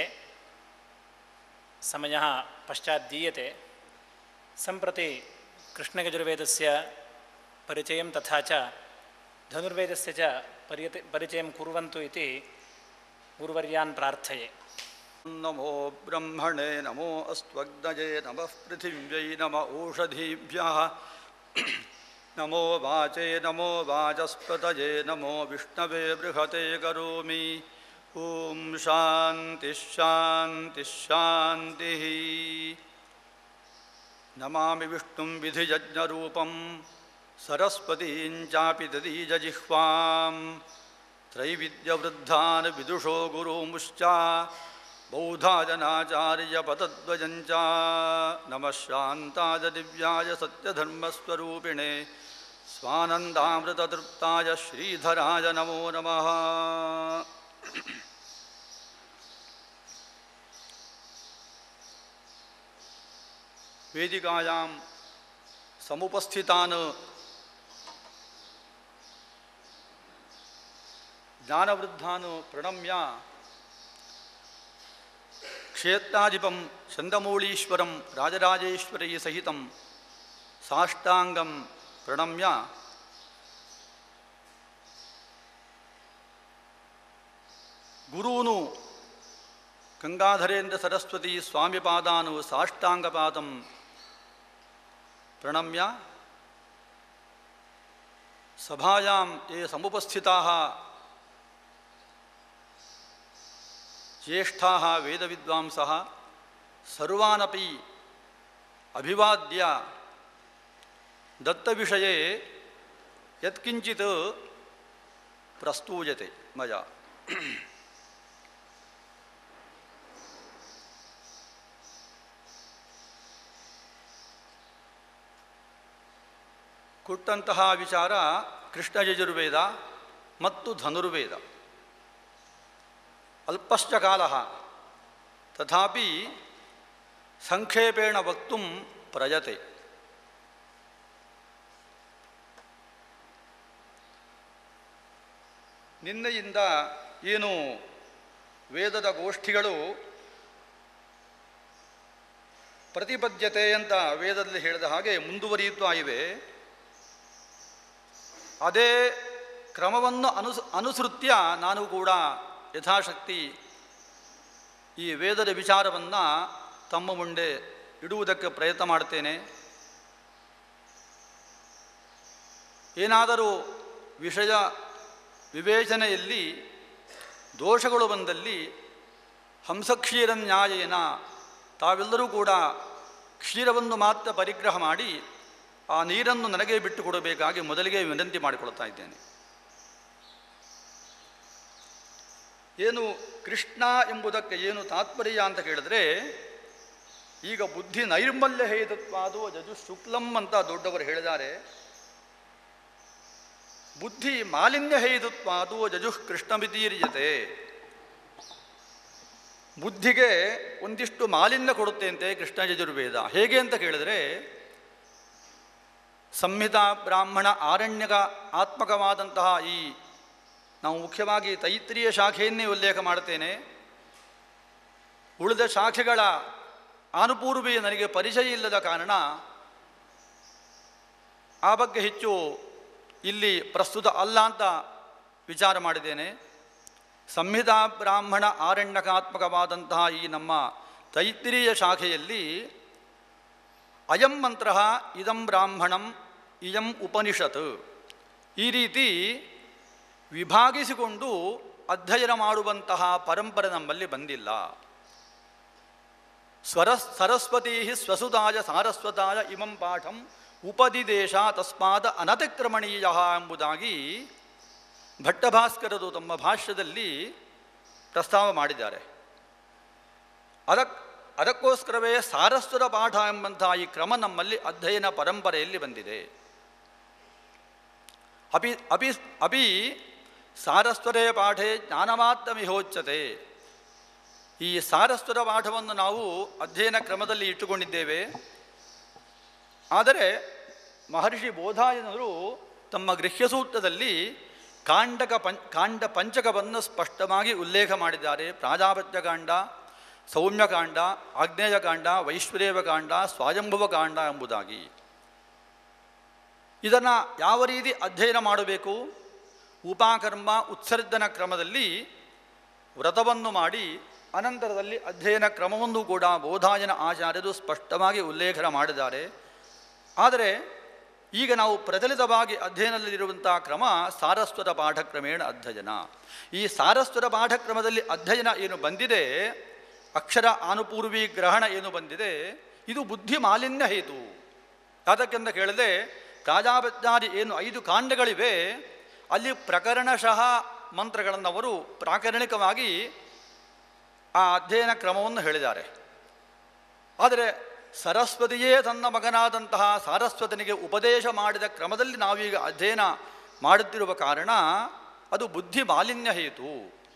Speaker 1: समयः पश्चात् दीयते सम्प्रति कृष्णयजुर्वेदस्य परिचयं तथा च धनुर्वेदस्य च पर्यते परिचयं कुर्वन्तु इति गुरुवर्यान् प्रार्थये
Speaker 3: नमो ब्रह्मणे नमो अस्त्वग्नये नमः पृथिव्यै नम ओषधीभ्यः नमो वाचे नमो वाचस्पतये नमो विष्णवे बृहते करोमि ॐ शान्तिः शान्तिः शान्तिः नमामि विष्णुं विधियज्ञरूपं सरस्वतीं चापि ददीजजिह्वां त्रैविद्यवृद्धान् विदुषो गुरुमुश्च बौधाजनाचार्यपतद्वयं च नमः शान्ताय दिव्याय सत्यधर्मस्वरूपिणे स्वानन्दामृततृप्ताय श्रीधराय नमो नमः वेदिकायां समुपस्थितान् ज्ञानवृद्धान् प्रणम्य क्षेत्राधिपं चन्दमौळीश्वरं राजराजेश्वरी सहितं साष्टाङ्गं प्रणम्य ಗುರೂನು ಗಂಗಾಧರೇಂದ್ರ ಸರಸ್ವತಿ ಸ್ವಾಮಿಪಾದಾನು ಸಾಷ್ಟಾಂಗಪಾದಂ ಪ್ರಣಮ್ಯ ಸಭಾಯಾಂ ಯೇ ಸಮುಪಸ್ಥಿತಾः ज्येष्ठाः वेदविद्वांसः सर्वानपि अभिवाद्य दत्तविषये यत्किञ्चित् प्रस्तूयते मया ಕೊಟ್ಟಂತಹ ವಿಚಾರ ಕೃಷ್ಣ ಯಜುರ್ವೇದ ಮತ್ತು ಧನುರ್ವೇದ ಅಲ್ಪಶ್ಚ ಕಾಲ ತಥಾಪಿ ಸಂಕ್ಷೇಪೇಣ ವಕ್ತು ಪ್ರಯತೆ ನಿನ್ನೆಯಿಂದ ಏನು ವೇದದ ಗೋಷ್ಠಿಗಳು ಪ್ರತಿಪದ್ಯತೆ ಅಂತ ವೇದದಲ್ಲಿ ಹೇಳಿದ ಹಾಗೆ ಮುಂದುವರಿಯುತ್ತಾ ಇವೆ ಅದೇ ಕ್ರಮವನ್ನು ಅನುಸ್ ಅನುಸೃತ್ಯ ನಾನು ಕೂಡ ಯಥಾಶಕ್ತಿ ಈ ವೇದದ ವಿಚಾರವನ್ನು ತಮ್ಮ ಮುಂದೆ ಇಡುವುದಕ್ಕೆ ಪ್ರಯತ್ನ ಮಾಡ್ತೇನೆ ಏನಾದರೂ ವಿಷಯ ವಿವೇಚನೆಯಲ್ಲಿ ದೋಷಗಳು ಬಂದಲ್ಲಿ ಹಂಸಕ್ಷೀರ ನ್ಯಾಯೇನ ತಾವೆಲ್ಲರೂ ಕೂಡ ಕ್ಷೀರವನ್ನು ಮಾತ್ರ ಪರಿಗ್ರಹ ಮಾಡಿ ಆ ನೀರನ್ನು ನನಗೆ ಬಿಟ್ಟು ಕೊಡಬೇಕಾಗಿ ಮೊದಲಿಗೆ ವಿನಂತಿ ಮಾಡಿಕೊಳ್ತಾ ಇದ್ದೇನೆ ಏನು ಕೃಷ್ಣ ಎಂಬುದಕ್ಕೆ ಏನು ತಾತ್ಪರ್ಯ ಅಂತ ಕೇಳಿದ್ರೆ ಈಗ ಬುದ್ಧಿ ನೈರ್ಮಲ್ಯ ಹೇತತ್ವಾದು ಜಜು ಶುಕ್ಲಂ ಅಂತ ದೊಡ್ಡವರು ಹೇಳಿದ್ದಾರೆ ಬುದ್ಧಿ ಮಾಲಿನ್ಯ ಹೇತತ್ವಾದು ಜಜುಃ ಕೃಷ್ಣಮಿತೀರ್ಯತೆ ಬುದ್ಧಿಗೆ ಒಂದಿಷ್ಟು ಮಾಲಿನ್ಯ ಕೊಡುತ್ತೆ ಅಂತೆ ಕೃಷ್ಣ ಯಜುರ್ವೇದ ಹೇಗೆ ಅಂತ ಕೇಳಿದ್ರೆ ಸಂಹಿತಾ ಬ್ರಾಹ್ಮಣ ಆರಣ್ಯಕ ಆತ್ಮಕವಾದಂತಹ ಈ ನಾವು ಮುಖ್ಯವಾಗಿ ತೈತ್ರಿಯ ಶಾಖೆಯನ್ನೇ ಉಲ್ಲೇಖ ಮಾಡುತ್ತೇನೆ ಉಳಿದ ಶಾಖೆಗಳ ಆನುಪೂರ್ವಿ ನನಗೆ ಪರಿಚಯ ಇಲ್ಲದ ಕಾರಣ ಆ ಬಗ್ಗೆ ಹೆಚ್ಚು ಇಲ್ಲಿ ಪ್ರಸ್ತುತ ಅಲ್ಲ ಅಂತ ವಿಚಾರ ಮಾಡಿದ್ದೇನೆ ಸಂಹಿತಾ ಬ್ರಾಹ್ಮಣ ಆರಣ್ಯಕಾತ್ಮಕವಾದಂತಹ ಈ ನಮ್ಮ ತೈತ್ರಿಯ ಶಾಖೆಯಲ್ಲಿ ಅಯಂ ಮಂತ್ರ ಇದಂ ಬ್ರಾಹ್ಮಣಂ ಇಯಂ ಉಪನಿಷತ್ ಈ ರೀತಿ ವಿಭಾಗಿಸಿಕೊಂಡು ಅಧ್ಯಯನ ಮಾಡುವಂತಹ ಪರಂಪರೆ ನಮ್ಮಲ್ಲಿ ಬಂದಿಲ್ಲ ಸ್ವರ ಸರಸ್ವತೀ ಸ್ವಸುತಾಯ ಸಾರಸ್ವತಾಯ ಇಮಂ ಪಾಠಂ ಉಪದಿದೇಶ ತಸ್ಮಾದ ಅನತಿಕ್ರಮಣೀಯ ಎಂಬುದಾಗಿ ಭಟ್ಟಭಾಸ್ಕರರು ತಮ್ಮ ಭಾಷ್ಯದಲ್ಲಿ ಪ್ರಸ್ತಾವ ಮಾಡಿದ್ದಾರೆ ಅದಕ್ ಅದಕ್ಕೋಸ್ಕರವೇ ಸಾರಸ್ವತ ಪಾಠ ಎಂಬಂತಹ ಈ ಕ್ರಮ ನಮ್ಮಲ್ಲಿ ಅಧ್ಯಯನ ಪರಂಪರೆಯಲ್ಲಿ ಬಂದಿದೆ ಅಪಿ ಅಪಿ ಅಪಿ ಸಾರಸ್ವರೇ ಪಾಠೆ ಜ್ಞಾನಮಾತ್ರಮಿಹೋಚ್ಯತೆ ಈ ಸಾರಸ್ವರ ಪಾಠವನ್ನು ನಾವು ಅಧ್ಯಯನ ಕ್ರಮದಲ್ಲಿ ಇಟ್ಟುಕೊಂಡಿದ್ದೇವೆ ಆದರೆ ಮಹರ್ಷಿ ಬೋಧಾಯನರು ತಮ್ಮ ಗೃಹ್ಯಸೂತ್ರದಲ್ಲಿ ಕಾಂಡಕ ಪಂ ಕಾಂಡ ಪಂಚಕವನ್ನು ಸ್ಪಷ್ಟವಾಗಿ ಉಲ್ಲೇಖ ಮಾಡಿದ್ದಾರೆ ಪ್ರಾಜಾಪತ್ಯಕಾಂಡ ಸೌಮ್ಯಕಾಂಡ ಆಗ್ನೇಯಕಾಂಡ ವೈಶ್ವರೇವಕಾಂಡ ಸ್ವಾಯಂಭವ ಕಾಂಡ ಎಂಬುದಾಗಿ ಇದನ್ನು ಯಾವ ರೀತಿ ಅಧ್ಯಯನ ಮಾಡಬೇಕು ಉಪಾಕರ್ಮ ಉತ್ಸರ್ಜನ ಕ್ರಮದಲ್ಲಿ ವ್ರತವನ್ನು ಮಾಡಿ ಅನಂತರದಲ್ಲಿ ಅಧ್ಯಯನ ಕ್ರಮವನ್ನು ಕೂಡ ಬೋಧಾಯನ ಆಚಾರ್ಯರು ಸ್ಪಷ್ಟವಾಗಿ ಉಲ್ಲೇಖನ ಮಾಡಿದ್ದಾರೆ ಆದರೆ ಈಗ ನಾವು ಪ್ರಚಲಿತವಾಗಿ ಅಧ್ಯಯನದಲ್ಲಿರುವಂಥ ಕ್ರಮ ಸಾರಸ್ವತ ಪಾಠಕ್ರಮೇಣ ಅಧ್ಯಯನ ಈ ಸಾರಸ್ವತ ಪಾಠಕ್ರಮದಲ್ಲಿ ಅಧ್ಯಯನ ಏನು ಬಂದಿದೆ ಅಕ್ಷರ ಆನುಪೂರ್ವಿ ಗ್ರಹಣ ಏನು ಬಂದಿದೆ ಇದು ಬುದ್ಧಿ ಮಾಲಿನ್ಯ ಹೇತು ಯಾತಕ್ಕೆಂದ ಕೇಳಿದೆ ಪ್ರಾಜಾಪತ್ಯಾದಿ ಏನು ಐದು ಕಾಂಡಗಳಿವೆ ಅಲ್ಲಿ ಪ್ರಕರಣಶಃ ಮಂತ್ರಗಳನ್ನು ಅವರು ಪ್ರಾಕರಣಿಕವಾಗಿ ಆ ಅಧ್ಯಯನ ಕ್ರಮವನ್ನು ಹೇಳಿದ್ದಾರೆ ಆದರೆ ಸರಸ್ವತಿಯೇ ತನ್ನ ಮಗನಾದಂತಹ ಸಾರಸ್ವತನಿಗೆ ಉಪದೇಶ ಮಾಡಿದ ಕ್ರಮದಲ್ಲಿ ನಾವೀಗ ಅಧ್ಯಯನ ಮಾಡುತ್ತಿರುವ ಕಾರಣ ಅದು ಬುದ್ಧಿ ಮಾಲಿನ್ಯ ಹೇತು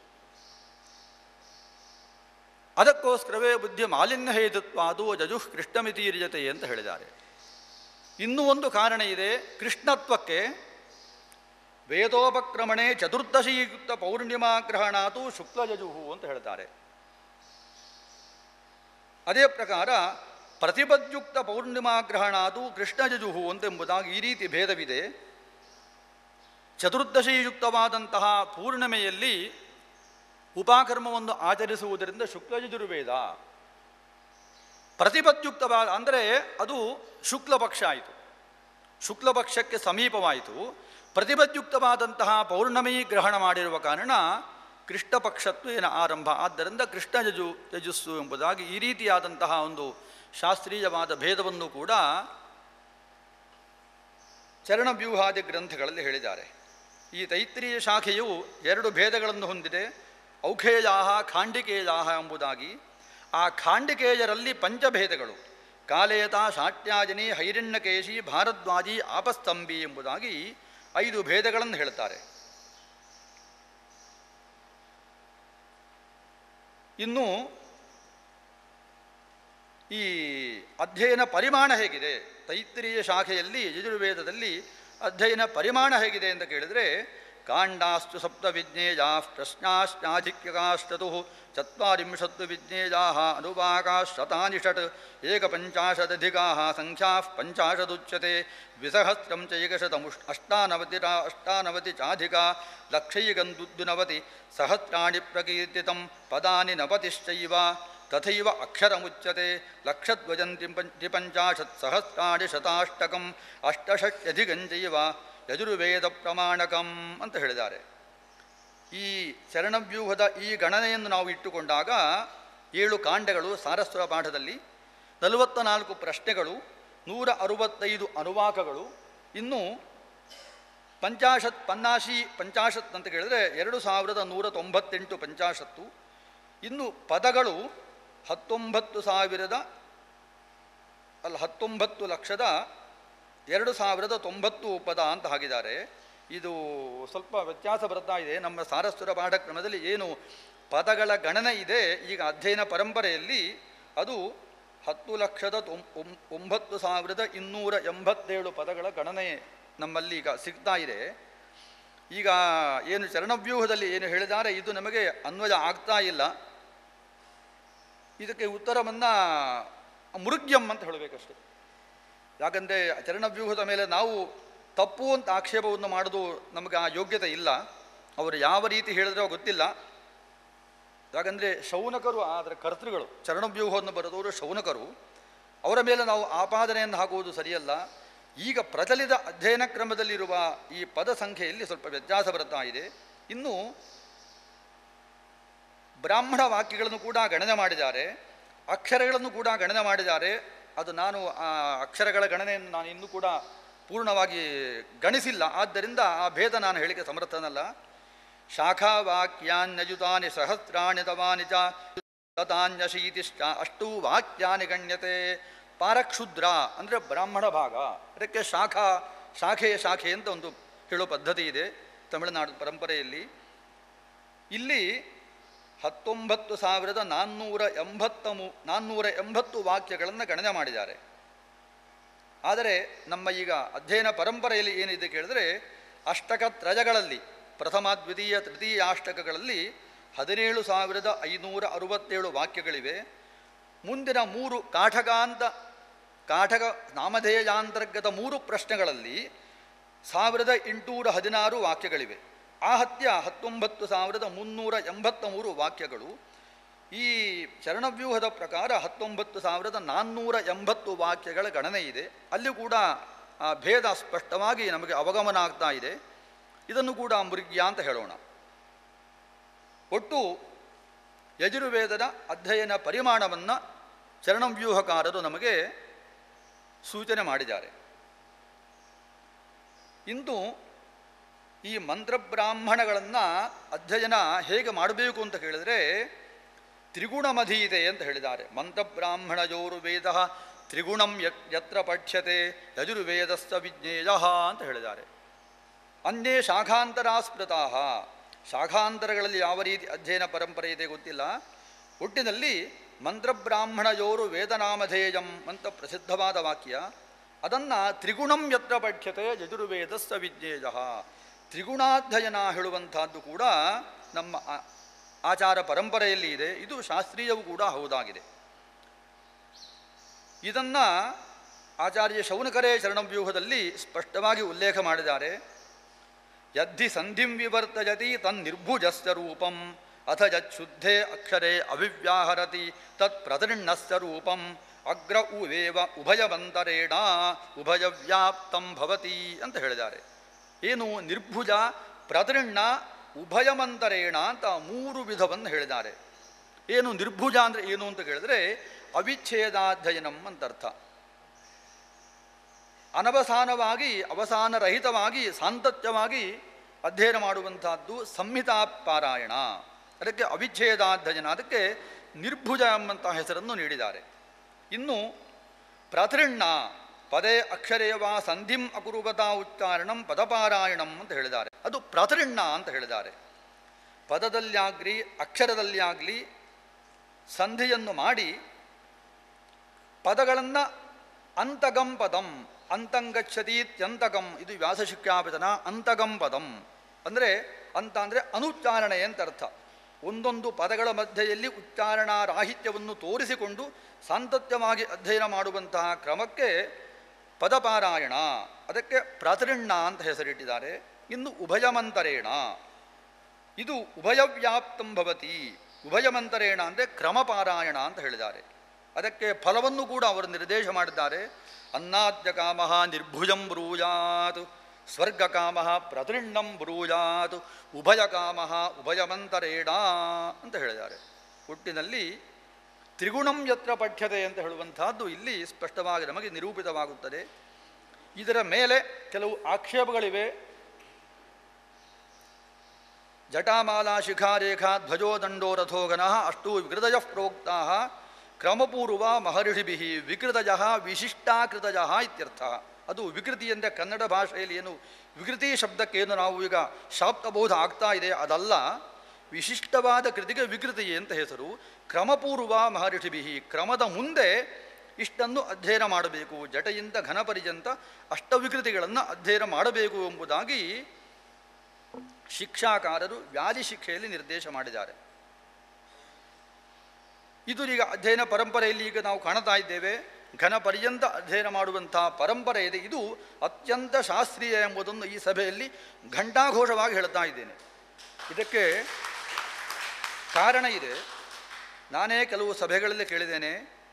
Speaker 3: ಅದಕ್ಕೋಸ್ಕರವೇ ಬುದ್ಧಿ ಮಾಲಿನ್ಯ ಹೇತುತ್ವ ಅದು ಜಜುಃ ಕೃಷ್ಣಮಿತೀರ್ಯತೆ ಅಂತ ಹೇಳಿದ್ದಾರೆ ಇನ್ನೂ ಒಂದು ಕಾರಣ ಇದೆ ಕೃಷ್ಣತ್ವಕ್ಕೆ ವೇದೋಪಕ್ರಮಣೆ ಚತುರ್ದಶೀಯುಕ್ತ ಪೌರ್ಣಿಮಾ ಗ್ರಹಣಾತು ಶುಕ್ಲಜಜುಹು ಅಂತ ಹೇಳ್ತಾರೆ ಅದೇ ಪ್ರಕಾರ ಪ್ರತಿಪದ್ಯುಕ್ತ ಪೌರ್ಣಿಮಾ ಗ್ರಹಣಾದು ಕೃಷ್ಣಜಜುಹು ಅಂತೆಂಬುದಾಗಿ ಈ ರೀತಿ ಭೇದವಿದೆ ಚತುರ್ದಶಿಯುಕ್ತವಾದಂತಹ ಪೂರ್ಣಿಮೆಯಲ್ಲಿ ಉಪಾಕರ್ಮವನ್ನು ಆಚರಿಸುವುದರಿಂದ ಶುಕ್ಲಯಜುರ್ವೇದ ಪ್ರತಿಪದ್ಯುಕ್ತವಾದ ಅಂದರೆ ಅದು ಶುಕ್ಲ ಪಕ್ಷ ಆಯಿತು ಶುಕ್ಲ ಪಕ್ಷಕ್ಕೆ ಸಮೀಪವಾಯಿತು ಪ್ರತಿಪದ್ಯುಕ್ತವಾದಂತಹ ಪೌರ್ಣಮಿ ಗ್ರಹಣ ಮಾಡಿರುವ ಕಾರಣ ಕೃಷ್ಣ ಪಕ್ಷತ್ವೇನ ಆರಂಭ ಆದ್ದರಿಂದ ಕೃಷ್ಣ ಯಜು ಯಜಸ್ಸು ಎಂಬುದಾಗಿ ಈ ರೀತಿಯಾದಂತಹ ಒಂದು ಶಾಸ್ತ್ರೀಯವಾದ ಭೇದವನ್ನು ಕೂಡ ಚರಣವ್ಯೂಹಾದಿ ಗ್ರಂಥಗಳಲ್ಲಿ ಹೇಳಿದ್ದಾರೆ ಈ ತೈತ್ರಿಯ ಶಾಖೆಯು ಎರಡು ಭೇದಗಳನ್ನು ಹೊಂದಿದೆ ಔಖೇಯಾಹ ಖಾಂಡಿಕೇಯಾಹ ಎಂಬುದಾಗಿ ಆ ಖಾಂಡಿಕೇಯರಲ್ಲಿ ಪಂಚಭೇದಗಳು ಕಾಲೇತ ಶಾಟ್ಯಾಜನಿ ಹೈರಣ್ಯಕೇಶಿ ಭಾರದ್ವಾಜಿ ಆಪಸ್ತಂಭಿ ಎಂಬುದಾಗಿ ಐದು ಭೇದಗಳನ್ನು ಹೇಳ್ತಾರೆ ಇನ್ನು ಈ ಅಧ್ಯಯನ ಪರಿಮಾಣ ಹೇಗಿದೆ ತೈತ್ರಿಯ ಶಾಖೆಯಲ್ಲಿ ಯಜುರ್ವೇದದಲ್ಲಿ ಅಧ್ಯಯನ ಪರಿಮಾಣ ಹೇಗಿದೆ ಅಂತ ಕೇಳಿದರೆ ಕಾಂಡಾಸ್ತು ಸಪ್ತ ವಿಜ್ಞೇಯಾ ಪ್ರಶ್ನಾಶ್ಚಾಧಿಕ್ಯಕಾಶ್ಚತು ಚತ್ವರಿಂಶತ್ತು ವಿಜ್ಞೇಯಾ ಅನುವಾಕಾಶತಾನಿ ಷಟ್ ಏಕಪಂಚಾಶದಧಿಕಾ ಸಂಖ್ಯಾ ಪಂಚಾಶದುಚ್ಯತೆ ದ್ವಿಸಹಸ್ರಂ ಚ ಏಕಶತಮುಷ್ ಅಷ್ಟಾನವತಿ ಅಷ್ಟಾನವತಿ ಚಾಧಿಕಾ ಲಕ್ಷೈಕಂದುನವತಿ ಸಹಸ್ರಾಣಿ ಪ್ರಕೀರ್ತಿತಂ ಪದಾನಿ ನವತಿಶ್ಚೈವ ತಥೈವ ಅಕ್ಷರಮುಚ್ಯತೆ ಲಕ್ಷದ್ವಜಂತಿ ಪಂಚ ಪಂಚಾಶತ್ ಸಹಸ್ರಾಣಿ ಶತಾಷ್ಟಕಂ ಅಷ್ಟಷಟ್ಯಧಿಕಂಚೈವ ಯಜುರ್ವೇದ ಪ್ರಮಾಣಕಂ ಅಂತ ಹೇಳಿದ್ದಾರೆ ಈ ಚರಣವ್ಯೂಹದ ಈ ಗಣನೆಯನ್ನು ನಾವು ಇಟ್ಟುಕೊಂಡಾಗ ಏಳು ಕಾಂಡಗಳು ಸಾರಸ್ವರ ಪಾಠದಲ್ಲಿ ನಲವತ್ತ ನಾಲ್ಕು ಪ್ರಶ್ನೆಗಳು ನೂರ ಅರುವತ್ತೈದು ಅನುವಾಕಗಳು ಇನ್ನು ಪಂಚಾಶತ್ ಪನ್ನಾಶಿ ಪಂಚಾಶತ್ ಅಂತ ಕೇಳಿದ್ರೆ ಎರಡು ಸಾವಿರದ ನೂರ ತೊಂಬತ್ತೆಂಟು ಪಂಚಾಶತ್ತು ಇನ್ನು ಪದಗಳು ಹತ್ತೊಂಬತ್ತು ಸಾವಿರದ ಅಲ್ಲ ಹತ್ತೊಂಬತ್ತು ಲಕ್ಷದ ಎರಡು ಸಾವಿರದ ತೊಂಬತ್ತು ಪದ ಅಂತ ಹಾಕಿದ್ದಾರೆ ಇದು ಸ್ವಲ್ಪ ವ್ಯತ್ಯಾಸ ಬರ್ತಾ ಇದೆ ನಮ್ಮ ಸಾರಸ್ವರ ಪಾಠಕ್ರಮದಲ್ಲಿ ಏನು ಪದಗಳ ಗಣನೆ ಇದೆ ಈಗ ಅಧ್ಯಯನ ಪರಂಪರೆಯಲ್ಲಿ ಅದು ಹತ್ತು ಲಕ್ಷದ ತೊಂ ಒಂ- ಒಂಬತ್ತು ಸಾವಿರದ ಇನ್ನೂರ ಎಂಬತ್ತೇಳು ಪದಗಳ ಗಣನೆ ನಮ್ಮಲ್ಲಿ ಈಗ ಸಿಗ್ತಾ ಇದೆ ಈಗ ಏನು ಚರಣವ್ಯೂಹದಲ್ಲಿ ಏನು ಹೇಳಿದ್ದಾರೆ ಇದು ನಮಗೆ ಅನ್ವಯ ಆಗ್ತಾ ಇಲ್ಲ ಇದಕ್ಕೆ ಉತ್ತರವನ್ನು ಮೃಗ್ಯಂ ಅಂತ ಹೇಳಬೇಕಷ್ಟೆ ಯಾಕಂದರೆ ಚರಣವ್ಯೂಹದ ಮೇಲೆ ನಾವು ತಪ್ಪು ಅಂತ ಆಕ್ಷೇಪವನ್ನು ಮಾಡೋದು ನಮಗೆ ಆ ಯೋಗ್ಯತೆ ಇಲ್ಲ ಅವರು ಯಾವ ರೀತಿ ಹೇಳಿದ್ರೋ ಗೊತ್ತಿಲ್ಲ ಯಾಕಂದರೆ ಶೌನಕರು ಅದರ ಕರ್ತೃಗಳು ಚರಣವ್ಯೂಹವನ್ನು ಬರೆದವರು ಶೌನಕರು ಅವರ ಮೇಲೆ ನಾವು ಆಪಾದನೆಯನ್ನು ಹಾಕುವುದು ಸರಿಯಲ್ಲ ಈಗ ಪ್ರಚಲಿತ ಅಧ್ಯಯನ ಕ್ರಮದಲ್ಲಿರುವ ಈ ಪದ ಸಂಖ್ಯೆಯಲ್ಲಿ ಸ್ವಲ್ಪ ವ್ಯತ್ಯಾಸ ಬರ್ತಾ ಇದೆ ಇನ್ನು ಬ್ರಾಹ್ಮಣ ವಾಕ್ಯಗಳನ್ನು ಕೂಡ ಗಣನೆ ಮಾಡಿದ್ದಾರೆ ಅಕ್ಷರಗಳನ್ನು ಕೂಡ ಗಣನೆ ಮಾಡಿದ್ದಾರೆ ಅದು ನಾನು ಆ ಅಕ್ಷರಗಳ ಗಣನೆಯನ್ನು ನಾನು ಇನ್ನೂ ಕೂಡ ಪೂರ್ಣವಾಗಿ ಗಣಿಸಿಲ್ಲ ಆದ್ದರಿಂದ ಆ ಭೇದ ನಾನು ಹೇಳಿಕೆ ಸಮರ್ಥನಲ್ಲ ಶಾಖಾ ವಾಕ್ಯಾನ್ಯಯುತಾನಿ ಸಹಸ್ರಾಣಿ ತವಾನಿ ಚ ತತಾನ್ಯಶೀತಿಶ್ಚ ಅಷ್ಟೂ ವಾಕ್ಯಾನಿ ಗಣ್ಯತೆ ಪಾರಕ್ಷುದ್ರ ಅಂದರೆ ಬ್ರಾಹ್ಮಣ ಭಾಗ ಅದಕ್ಕೆ ಶಾಖಾ ಶಾಖೆ ಶಾಖೆ ಅಂತ ಒಂದು ಹೇಳೋ ಪದ್ಧತಿ ಇದೆ ತಮಿಳುನಾಡು ಪರಂಪರೆಯಲ್ಲಿ ಇಲ್ಲಿ ಹತ್ತೊಂಬತ್ತು ಸಾವಿರದ ನಾನ್ನೂರ ಎಂಬತ್ತ ಮೂ ನಾನ್ನೂರ ಎಂಬತ್ತು ವಾಕ್ಯಗಳನ್ನು ಗಣನೆ ಮಾಡಿದ್ದಾರೆ ಆದರೆ ನಮ್ಮ ಈಗ ಅಧ್ಯಯನ ಪರಂಪರೆಯಲ್ಲಿ ಏನಿದೆ ಕೇಳಿದ್ರೆ ಅಷ್ಟಕ ತ್ರಯಗಳಲ್ಲಿ ಪ್ರಥಮ ದ್ವಿತೀಯ ತೃತೀಯ ಅಷ್ಟಕಗಳಲ್ಲಿ ಹದಿನೇಳು ಸಾವಿರದ ಐನೂರ ಅರುವತ್ತೇಳು ವಾಕ್ಯಗಳಿವೆ ಮುಂದಿನ ಮೂರು ಕಾಠಗಾಂತ ಕಾಠಗ ನಾಮಧೇಯಾಂತರ್ಗತ ಮೂರು ಪ್ರಶ್ನೆಗಳಲ್ಲಿ ಸಾವಿರದ ಎಂಟುನೂರ ಹದಿನಾರು ವಾಕ್ಯಗಳಿವೆ ಆ ಹತ್ಯ ಹತ್ತೊಂಬತ್ತು ಸಾವಿರದ ಮುನ್ನೂರ ಎಂಬತ್ತ ಮೂರು ವಾಕ್ಯಗಳು ಈ ಚರಣವ್ಯೂಹದ ಪ್ರಕಾರ ಹತ್ತೊಂಬತ್ತು ಸಾವಿರದ ನಾನ್ನೂರ ಎಂಬತ್ತು ವಾಕ್ಯಗಳ ಗಣನೆ ಇದೆ ಅಲ್ಲಿ ಕೂಡ ಆ ಭೇದ ಸ್ಪಷ್ಟವಾಗಿ ನಮಗೆ ಅವಗಮನ ಆಗ್ತಾ ಇದೆ ಇದನ್ನು ಕೂಡ ಮೃಗ್ಯ ಅಂತ ಹೇಳೋಣ ಒಟ್ಟು ಯಜುರ್ವೇದದ ಅಧ್ಯಯನ ಪರಿಮಾಣವನ್ನು ಚರಣವ್ಯೂಹಕಾರರು ನಮಗೆ ಸೂಚನೆ ಮಾಡಿದ್ದಾರೆ ಇಂದು ಈ ಮಂತ್ರಬ್ರಾಹ್ಮಣಗಳನ್ನು ಅಧ್ಯಯನ ಹೇಗೆ ಮಾಡಬೇಕು ಅಂತ ಕೇಳಿದರೆ ತ್ರಿಗುಣಮಧೀತೆ ಅಂತ ಹೇಳಿದ್ದಾರೆ ಮಂತ್ರಬ್ರಾಹ್ಮಣಯೋರು ವೇದ ತ್ರಿಗುಣಂ ಯತ್ ಯತ್ರ ಪಠ್ಯತೆ ಯಜುರ್ವೇದಸ್ಥ ವಿಜ್ಞೇಯ ಅಂತ ಹೇಳಿದ್ದಾರೆ ಅನ್ಯೇ ಶಾಖಾಂತರಾಸ್ಮೃತಾ ಶಾಖಾಂತರಗಳಲ್ಲಿ ಯಾವ ರೀತಿ ಅಧ್ಯಯನ ಪರಂಪರೆ ಇದೆ ಗೊತ್ತಿಲ್ಲ ಒಟ್ಟಿನಲ್ಲಿ ಮಂತ್ರಬ್ರಾಹ್ಮಣಯೋರು ವೇದನಾಮಧೇಯಂ ಅಂತ ಪ್ರಸಿದ್ಧವಾದ ವಾಕ್ಯ ಅದನ್ನು ತ್ರಿಗುಣಂ ಯತ್ರ ಪಠ್ಯತೆ ಯಜುರ್ವೇದಸ್ಥ ವಿಜ್ಞೇಯ ತ್ರಿಗುಣಾಧ್ಯಯನ ಹೇಳುವಂಥದ್ದು ಕೂಡ ನಮ್ಮ ಆ- ಆಚಾರ ಪರಂಪರೆಯಲ್ಲಿ ಇದೆ ಇದು ಶಾಸ್ತ್ರೀಯವೂ ಕೂಡ ಹೌದಾಗಿದೆ ಇದನ್ನು ಆಚಾರ್ಯ ಶೌನಕರೇ ಶರಣವ್ಯೂಹದಲ್ಲಿ ಸ್ಪಷ್ಟವಾಗಿ ಉಲ್ಲೇಖ ಮಾಡಿದ್ದಾರೆ ಯದ್ಧಿ ಸಂಧಿಂ ವಿವರ್ತಯತಿ ತನ್ನಿರ್ಭುಜಸ್ಯ ರೂಪಂ ಅಥ ಯಚ್ಶುದ್ಧೇ ಅಕ್ಷರೇ ಅವಿವ್ಯಾಹರತಿ ತತ್ ಪ್ರದೃಣ್ಣಸ್ಯ ರೂಪಂ ಅಗ್ರ ಉವೇವ ಉಭಯವಂತರೇಣ ಉಭಯವ್ಯಾಪ್ತಂ ಭವತಿ ಅಂತ ಹೇಳಿದ್ದಾರೆ ಏನು ನಿರ್ಭುಜ ಪ್ರದೃಣ್ಣ ಉಭಯಮಂತರೇಣ ಅಂತ ಮೂರು ವಿಧವನ್ನು ಹೇಳಿದ್ದಾರೆ ಏನು ನಿರ್ಭುಜ ಅಂದರೆ ಏನು ಅಂತ ಕೇಳಿದ್ರೆ ಅವಿಚ್ಛೇದಾಧ್ಯಯನಂ ಅಂತ ಅರ್ಥ ಅನವಸಾನವಾಗಿ ಅವಸಾನರಹಿತವಾಗಿ ಸಾಂತತ್ಯವಾಗಿ ಅಧ್ಯಯನ ಮಾಡುವಂತಹದ್ದು ಸಂಹಿತಾ ಪಾರಾಯಣ ಅದಕ್ಕೆ ಅವಿಚ್ಛೇದಾಧ್ಯಯನ ಅದಕ್ಕೆ ನಿರ್ಭುಜ ಎಂಬಂತಹ ಹೆಸರನ್ನು ನೀಡಿದ್ದಾರೆ ಇನ್ನು ಪ್ರತೃಣ್ಣ ಪದೇ ಅಕ್ಷರೇವ ಸಂಧಿಂ ಅಕುರುವತಾ ಉಚ್ಚಾರಣಂ ಪದಪಾರಾಯಣಂ ಅಂತ ಹೇಳಿದ್ದಾರೆ ಅದು ಪ್ರತೃಣ್ಣ ಅಂತ ಹೇಳಿದ್ದಾರೆ ಪದದಲ್ಲಾಗಲಿ ಅಕ್ಷರದಲ್ಲಿ ಆಗಲಿ ಸಂಧಿಯನ್ನು ಮಾಡಿ ಪದಗಳನ್ನು ಅಂತಗಂ ಪದಂ ಅಂತಂಗಚ್ಚತೀತ್ಯಂತಗಂ ಇದು ವ್ಯಾಸಶಿಕ್ಷಾಪಿತನ ಅಂತಗಂ ಪದಂ ಅಂದರೆ ಅಂತ ಅಂದರೆ ಅನುಚ್ಚಾರಣೆ ಅಂತ ಅರ್ಥ ಒಂದೊಂದು ಪದಗಳ ಮಧ್ಯೆಯಲ್ಲಿ ಉಚ್ಚಾರಣಾ ರಾಹಿತ್ಯವನ್ನು ತೋರಿಸಿಕೊಂಡು ಸಾಂತತ್ಯವಾಗಿ ಅಧ್ಯಯನ ಮಾಡುವಂತಹ ಕ್ರಮಕ್ಕೆ ಪದಪಾರಾಯಣ ಅದಕ್ಕೆ ಪ್ರತೃಣ್ಣ ಅಂತ ಹೆಸರಿಟ್ಟಿದ್ದಾರೆ ಇನ್ನು ಉಭಯಮಂತರೇಣ ಇದು ಉಭಯವ್ಯಾಪ್ತಂ ಭವತಿ ಉಭಯಮಂತರೇಣ ಅಂದರೆ ಕ್ರಮಪಾರಾಯಣ ಅಂತ ಹೇಳಿದ್ದಾರೆ ಅದಕ್ಕೆ ಫಲವನ್ನು ಕೂಡ ಅವರು ನಿರ್ದೇಶ ಮಾಡಿದ್ದಾರೆ ಅನ್ನಾದ್ಯ ಕಾಮ ನಿರ್ಭುಜಂ ಬ್ರೂಯಾತ್ ಸ್ವರ್ಗ ಕಾಮ ಪ್ರತೃಣ್ಣಂ ಬ್ರೂಯಾತ್ ಉಭಯ ಕಾಮ ಉಭಯಮಂತರೇಣ ಅಂತ ಹೇಳಿದ್ದಾರೆ ಹುಟ್ಟಿನಲ್ಲಿ ತ್ರಿಗುಣಂ ಯತ್ರ ಪಠ್ಯತೆ ಅಂತ ಹೇಳುವಂತಹದ್ದು ಇಲ್ಲಿ ಸ್ಪಷ್ಟವಾಗಿ ನಮಗೆ ನಿರೂಪಿತವಾಗುತ್ತದೆ ಇದರ ಮೇಲೆ ಕೆಲವು ಆಕ್ಷೇಪಗಳಿವೆ ಜಟಾಮಾಲಾ ಶಿಖಾರೇಖಾ ಧ್ವಜೋ ದಂಡೋ ರಥೋಗನಃ ಅಷ್ಟು ವಿಕೃತಯ ಪ್ರೋಕ್ತಾ ಕ್ರಮಪೂರ್ವ ಮಹರ್ಷಿಭಿ ವಿಕೃತಜ ವಿಶಿಷ್ಟಾಕೃತಜ ಇತ್ಯರ್ಥ ಅದು ವಿಕೃತಿ ಎಂದರೆ ಕನ್ನಡ ಭಾಷೆಯಲ್ಲಿ ಏನು ವಿಕೃತಿ ಶಬ್ದಕ್ಕೇನು ನಾವು ಈಗ ಶಾಪ್ತಬೋಧ ಆಗ್ತಾ ಇದೆ ಅದಲ್ಲ ವಿಶಿಷ್ಟವಾದ ಕೃತಿಗೆ ವಿಕೃತಿ ಅಂತ ಹೆಸರು ಕ್ರಮಪೂರ್ವ ಮಹರ್ಷಿಭಿ ಕ್ರಮದ ಮುಂದೆ ಇಷ್ಟನ್ನು ಅಧ್ಯಯನ ಮಾಡಬೇಕು ಜಟೆಯಿಂದ ಘನಪರ್ಯಂತ ಅಷ್ಟವಿಕೃತಿಗಳನ್ನು ಅಧ್ಯಯನ ಮಾಡಬೇಕು ಎಂಬುದಾಗಿ ಶಿಕ್ಷಾಕಾರರು ವ್ಯಾಧಿ ಶಿಕ್ಷೆಯಲ್ಲಿ ನಿರ್ದೇಶ ಮಾಡಿದ್ದಾರೆ ಇದು ಈಗ ಅಧ್ಯಯನ ಪರಂಪರೆಯಲ್ಲಿ ಈಗ ನಾವು ಕಾಣ್ತಾ ಇದ್ದೇವೆ ಘನ ಪರ್ಯಂತ ಅಧ್ಯಯನ ಮಾಡುವಂತಹ ಪರಂಪರೆ ಇದೆ ಇದು ಅತ್ಯಂತ ಶಾಸ್ತ್ರೀಯ ಎಂಬುದನ್ನು ಈ ಸಭೆಯಲ್ಲಿ ಘಂಟಾಘೋಷವಾಗಿ ಹೇಳ್ತಾ ಇದ್ದೇನೆ ಇದಕ್ಕೆ ಕಾರಣ ಇದೆ ನಾನೇ ಕೆಲವು ಸಭೆಗಳಲ್ಲಿ ಕೇಳಿದ್ದೇನೆ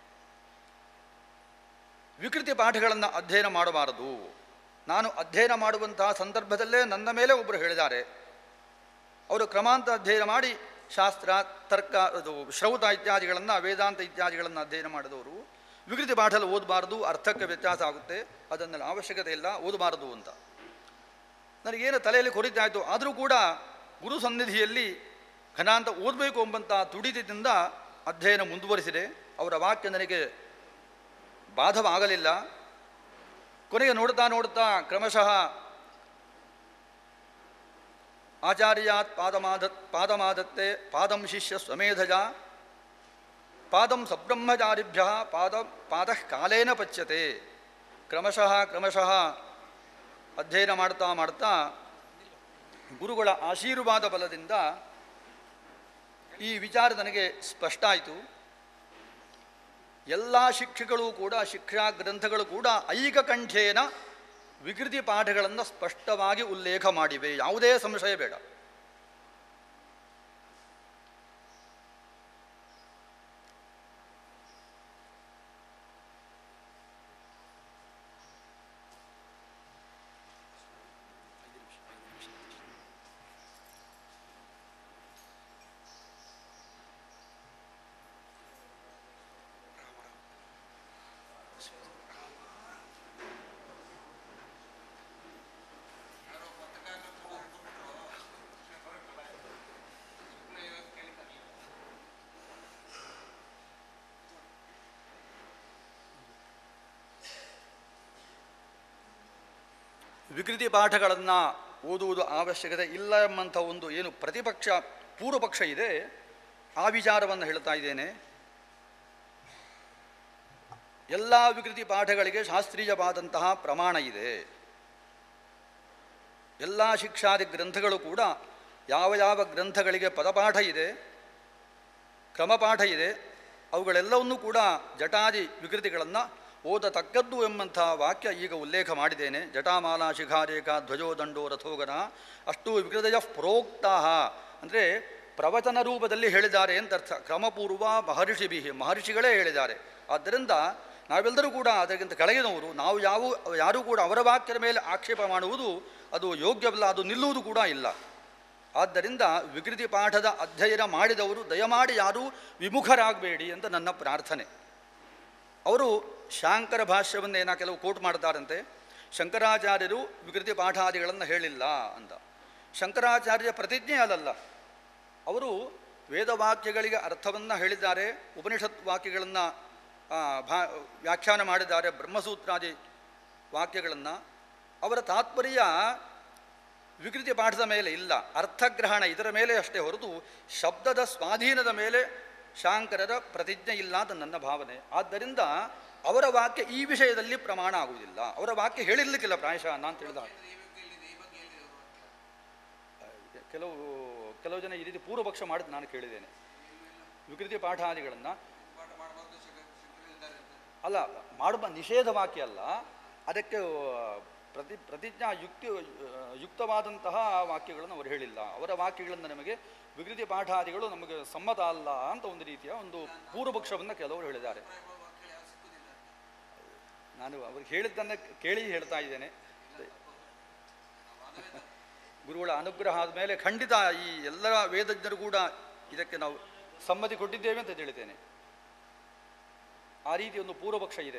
Speaker 3: ವಿಕೃತಿ ಪಾಠಗಳನ್ನು ಅಧ್ಯಯನ ಮಾಡಬಾರದು ನಾನು ಅಧ್ಯಯನ ಮಾಡುವಂತಹ ಸಂದರ್ಭದಲ್ಲೇ ನನ್ನ ಮೇಲೆ ಒಬ್ಬರು ಹೇಳಿದ್ದಾರೆ ಅವರು ಕ್ರಮಾಂತ ಅಧ್ಯಯನ ಮಾಡಿ ಶಾಸ್ತ್ರ ತರ್ಕ ಅದು ಶ್ರೌತ ಇತ್ಯಾದಿಗಳನ್ನು ವೇದಾಂತ ಇತ್ಯಾದಿಗಳನ್ನು ಅಧ್ಯಯನ ಮಾಡಿದವರು ವಿಕೃತಿ ಪಾಠದಲ್ಲಿ ಓದಬಾರ್ದು ಅರ್ಥಕ್ಕೆ ವ್ಯತ್ಯಾಸ ಆಗುತ್ತೆ ಅದನ್ನೆಲ್ಲ ಅವಶ್ಯಕತೆ ಇಲ್ಲ ಓದಬಾರದು ಅಂತ ನನಗೇನು ತಲೆಯಲ್ಲಿ ಕೊರಿತಾಯಿತು ಆದರೂ ಕೂಡ ಗುರು ಸನ್ನಿಧಿಯಲ್ಲಿ ಘನಾಂತ ಓದಬೇಕು ಎಂಬಂಥ ತುಡಿತದಿಂದ ಅಧ್ಯಯನ ಮುಂದುವರಿಸಿದೆ ಅವರ ವಾಕ್ಯ ನನಗೆ ಬಾಧವಾಗಲಿಲ್ಲ ಕೊನೆಗೆ ನೋಡ್ತಾ ನೋಡ್ತಾ ಕ್ರಮಶಃ ಆಚಾರ್ಯಾತ್ ಪಾದಮಾದ ಪಾದಮಾದತ್ತೆ ಪಾದಂ ಶಿಷ್ಯ ಸ್ವಮೇಧಜ ಪಾದಂ ಸಬ್ರಹ್ಮಚಾರಿಭ್ಯ ಪಾದ ಪಾದ ಕಾಲೇನ ಪಚ್ಯತೆ ಕ್ರಮಶಃ ಕ್ರಮಶಃ ಅಧ್ಯಯನ ಮಾಡ್ತಾ ಮಾಡ್ತಾ ಗುರುಗಳ ಆಶೀರ್ವಾದ ಬಲದಿಂದ ಈ ವಿಚಾರ ನನಗೆ ಸ್ಪಷ್ಟ ಆಯಿತು ಎಲ್ಲ ಶಿಕ್ಷಕಗಳು ಕೂಡ ಶಿಕ್ಷಾ ಗ್ರಂಥಗಳು ಕೂಡ ಐಕಕಂಠೇನ ವಿಕೃತಿ ಪಾಠಗಳನ್ನು ಸ್ಪಷ್ಟವಾಗಿ ಉಲ್ಲೇಖ ಮಾಡಿವೆ ಯಾವುದೇ ಸಂಶಯ ಬೇಡ ವಿಕೃತಿ ಪಾಠಗಳನ್ನು ಓದುವುದು ಅವಶ್ಯಕತೆ ಇಲ್ಲ ಎಂಬಂಥ ಒಂದು ಏನು ಪ್ರತಿಪಕ್ಷ ಪೂರ್ವಪಕ್ಷ ಇದೆ ಆ ವಿಚಾರವನ್ನು ಹೇಳ್ತಾ ಇದ್ದೇನೆ ಎಲ್ಲ ವಿಕೃತಿ ಪಾಠಗಳಿಗೆ ಶಾಸ್ತ್ರೀಯವಾದಂತಹ ಪ್ರಮಾಣ ಇದೆ ಎಲ್ಲ ಶಿಕ್ಷಾದಿ ಗ್ರಂಥಗಳು ಕೂಡ ಯಾವ ಯಾವ ಗ್ರಂಥಗಳಿಗೆ ಪದಪಾಠ ಇದೆ ಕ್ರಮಪಾಠ ಇದೆ ಅವುಗಳೆಲ್ಲವನ್ನೂ ಕೂಡ ಜಟಾದಿ ವಿಕೃತಿಗಳನ್ನು ಓದತಕ್ಕದ್ದು ಎಂಬಂಥ ವಾಕ್ಯ ಈಗ ಉಲ್ಲೇಖ ಮಾಡಿದ್ದೇನೆ ಜಟಾಮಾಲಾ ಶಿಖಾರೇಖಾ ಧ್ವಜೋ ದಂಡೋ ರಥೋಗನ ಅಷ್ಟು ವಿಕೃತಯ ಪ್ರೋಕ್ತಾ ಅಂದರೆ ಪ್ರವಚನ ರೂಪದಲ್ಲಿ ಹೇಳಿದ್ದಾರೆ ಅಂತ ಅರ್ಥ ಕ್ರಮಪೂರ್ವ ಮಹರ್ಷಿಭಿ ಮಹರ್ಷಿಗಳೇ ಹೇಳಿದ್ದಾರೆ ಆದ್ದರಿಂದ ನಾವೆಲ್ಲರೂ ಕೂಡ ಅದಕ್ಕಿಂತ ಕೆಳಗಿನವರು ನಾವು ಯಾವ ಯಾರೂ ಕೂಡ ಅವರ ವಾಕ್ಯದ ಮೇಲೆ ಆಕ್ಷೇಪ ಮಾಡುವುದು ಅದು ಯೋಗ್ಯವಲ್ಲ ಅದು ನಿಲ್ಲುವುದು ಕೂಡ ಇಲ್ಲ ಆದ್ದರಿಂದ ವಿಕೃತಿ ಪಾಠದ ಅಧ್ಯಯನ ಮಾಡಿದವರು ದಯಮಾಡಿ ಯಾರೂ ವಿಮುಖರಾಗಬೇಡಿ ಅಂತ ನನ್ನ ಪ್ರಾರ್ಥನೆ ಅವರು ಶಾಂಕರ ಭಾಷ್ಯವನ್ನು ಏನೋ ಕೆಲವು ಕೋಟ್ ಮಾಡ್ತಾರಂತೆ ಶಂಕರಾಚಾರ್ಯರು ವಿಕೃತಿ ಪಾಠಾದಿಗಳನ್ನು ಹೇಳಿಲ್ಲ ಅಂತ ಶಂಕರಾಚಾರ್ಯ ಪ್ರತಿಜ್ಞೆ ಅಲ್ಲಲ್ಲ ಅವರು ವೇದವಾಕ್ಯಗಳಿಗೆ ಅರ್ಥವನ್ನು ಹೇಳಿದ್ದಾರೆ ಉಪನಿಷತ್ ವಾಕ್ಯಗಳನ್ನು ಭಾ ವ್ಯಾಖ್ಯಾನ ಮಾಡಿದ್ದಾರೆ ಬ್ರಹ್ಮಸೂತ್ರಾದಿ ವಾಕ್ಯಗಳನ್ನು ಅವರ ತಾತ್ಪರ್ಯ ವಿಕೃತಿ ಪಾಠದ ಮೇಲೆ ಇಲ್ಲ ಅರ್ಥಗ್ರಹಣ ಇದರ ಮೇಲೆ ಅಷ್ಟೇ ಹೊರತು ಶಬ್ದದ ಸ್ವಾಧೀನದ ಮೇಲೆ ಶಾಂಕರರ ಪ್ರತಿಜ್ಞೆ ಇಲ್ಲ ಅಂತ ನನ್ನ ಭಾವನೆ ಆದ್ದರಿಂದ ಅವರ ವಾಕ್ಯ ಈ ವಿಷಯದಲ್ಲಿ ಪ್ರಮಾಣ ಆಗುವುದಿಲ್ಲ ಅವರ ವಾಕ್ಯ ಹೇಳಿರ್ಲಿಕ್ಕಿಲ್ಲ ಪ್ರಾಯಶಃ ನಾನು ತಿಳಿದ ಕೆಲವು ಕೆಲವು ಜನ ಈ ರೀತಿ ಪೂರ್ವಪಕ್ಷ ಮಾಡಿದ್ದು ನಾನು ಕೇಳಿದ್ದೇನೆ ವಿಕೃತಿ ಪಾಠಾದಿಗಳನ್ನು ಅಲ್ಲ ಮಾಡುವ ನಿಷೇಧ ವಾಕ್ಯ ಅಲ್ಲ ಅದಕ್ಕೆ ಪ್ರತಿ ಪ್ರತಿಜ್ಞಾ ಯುಕ್ತಿ ಯುಕ್ತವಾದಂತಹ ವಾಕ್ಯಗಳನ್ನು ಅವರು ಹೇಳಿಲ್ಲ ಅವರ ವಾಕ್ಯಗಳನ್ನು ನಮಗೆ ವಿಕೃತಿ ಪಾಠಾದಿಗಳು ನಮಗೆ ಸಮ್ಮತ ಅಲ್ಲ ಅಂತ ಒಂದು ರೀತಿಯ ಒಂದು ಪೂರ್ವಪಕ್ಷವನ್ನು ಕೆಲವರು ಹೇಳಿದ್ದಾರೆ ನಾನು ಅವ್ರಿಗೆ ಹೇಳಿದ್ದನ್ನು ಕೇಳಿ ಹೇಳ್ತಾ ಇದ್ದೇನೆ ಗುರುಗಳ ಅನುಗ್ರಹ ಆದಮೇಲೆ ಖಂಡಿತ ಈ ಎಲ್ಲ ವೇದಜ್ಞರು ಕೂಡ ಇದಕ್ಕೆ ನಾವು ಸಮ್ಮತಿ ಕೊಟ್ಟಿದ್ದೇವೆ ಅಂತ ತಿಳಿದ್ದೇನೆ ಆ ರೀತಿ ಒಂದು ಪೂರ್ವಪಕ್ಷ ಇದೆ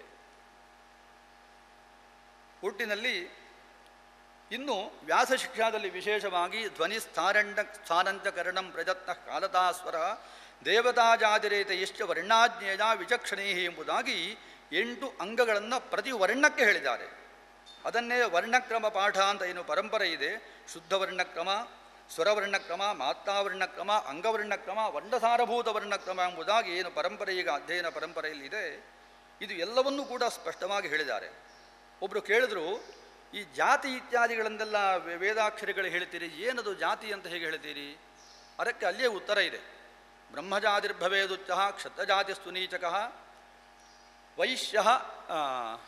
Speaker 3: ಒಟ್ಟಿನಲ್ಲಿ ಇನ್ನು ವ್ಯಾಸ ಶಿಕ್ಷಾದಲ್ಲಿ ವಿಶೇಷವಾಗಿ ಧ್ವನಿ ಸ್ಥಾರಂಡ ಸ್ಥಾನಂತಕರಣಂ ಪ್ರಯತ್ನ ಕಾಲತಾಸ್ವರ ದೇವತಾಜಾತಿರೇತ ಎಷ್ಟು ವರ್ಣಾಜ್ಞೇಯ ವಿಚಕ್ಷಣೀ ಎಂಬುದಾಗಿ ಎಂಟು ಅಂಗಗಳನ್ನು ಪ್ರತಿ ವರ್ಣಕ್ಕೆ ಹೇಳಿದ್ದಾರೆ ಅದನ್ನೇ ವರ್ಣಕ್ರಮ ಪಾಠ ಅಂತ ಏನು ಪರಂಪರೆ ಇದೆ ಶುದ್ಧ ವರ್ಣಕ್ರಮ ಸ್ವರವರ್ಣಕ್ರಮ ಮಾತಾವರ್ಣಕ್ರಮ ಅಂಗವರ್ಣಕ್ರಮ ವರ್ಣಸಾರಭೂತ ವರ್ಣಕ್ರಮ ಎಂಬುದಾಗಿ ಏನು ಪರಂಪರೆ ಈಗ ಅಧ್ಯಯನ ಪರಂಪರೆಯಲ್ಲಿದೆ ಇದು ಎಲ್ಲವನ್ನೂ ಕೂಡ ಸ್ಪಷ್ಟವಾಗಿ ಹೇಳಿದ್ದಾರೆ ಒಬ್ಬರು ಕೇಳಿದ್ರು ಈ ಜಾತಿ ಇತ್ಯಾದಿಗಳನ್ನೆಲ್ಲ ವೇ- ವೇದಾಕ್ಷರಿಗಳು ಹೇಳ್ತೀರಿ ಏನದು ಜಾತಿ ಅಂತ ಹೇಗೆ ಹೇಳ್ತೀರಿ ಅದಕ್ಕೆ ಅಲ್ಲಿಯೇ ಉತ್ತರ ಇದೆ ಬ್ರಹ್ಮಜಾತಿರ್ಭವೇದುಚ್ಚ ಕ್ಷತ್ರಜಾತಿಸ್ತು ನೀಚಕಃ ವೈಶ್ಯ ಆ,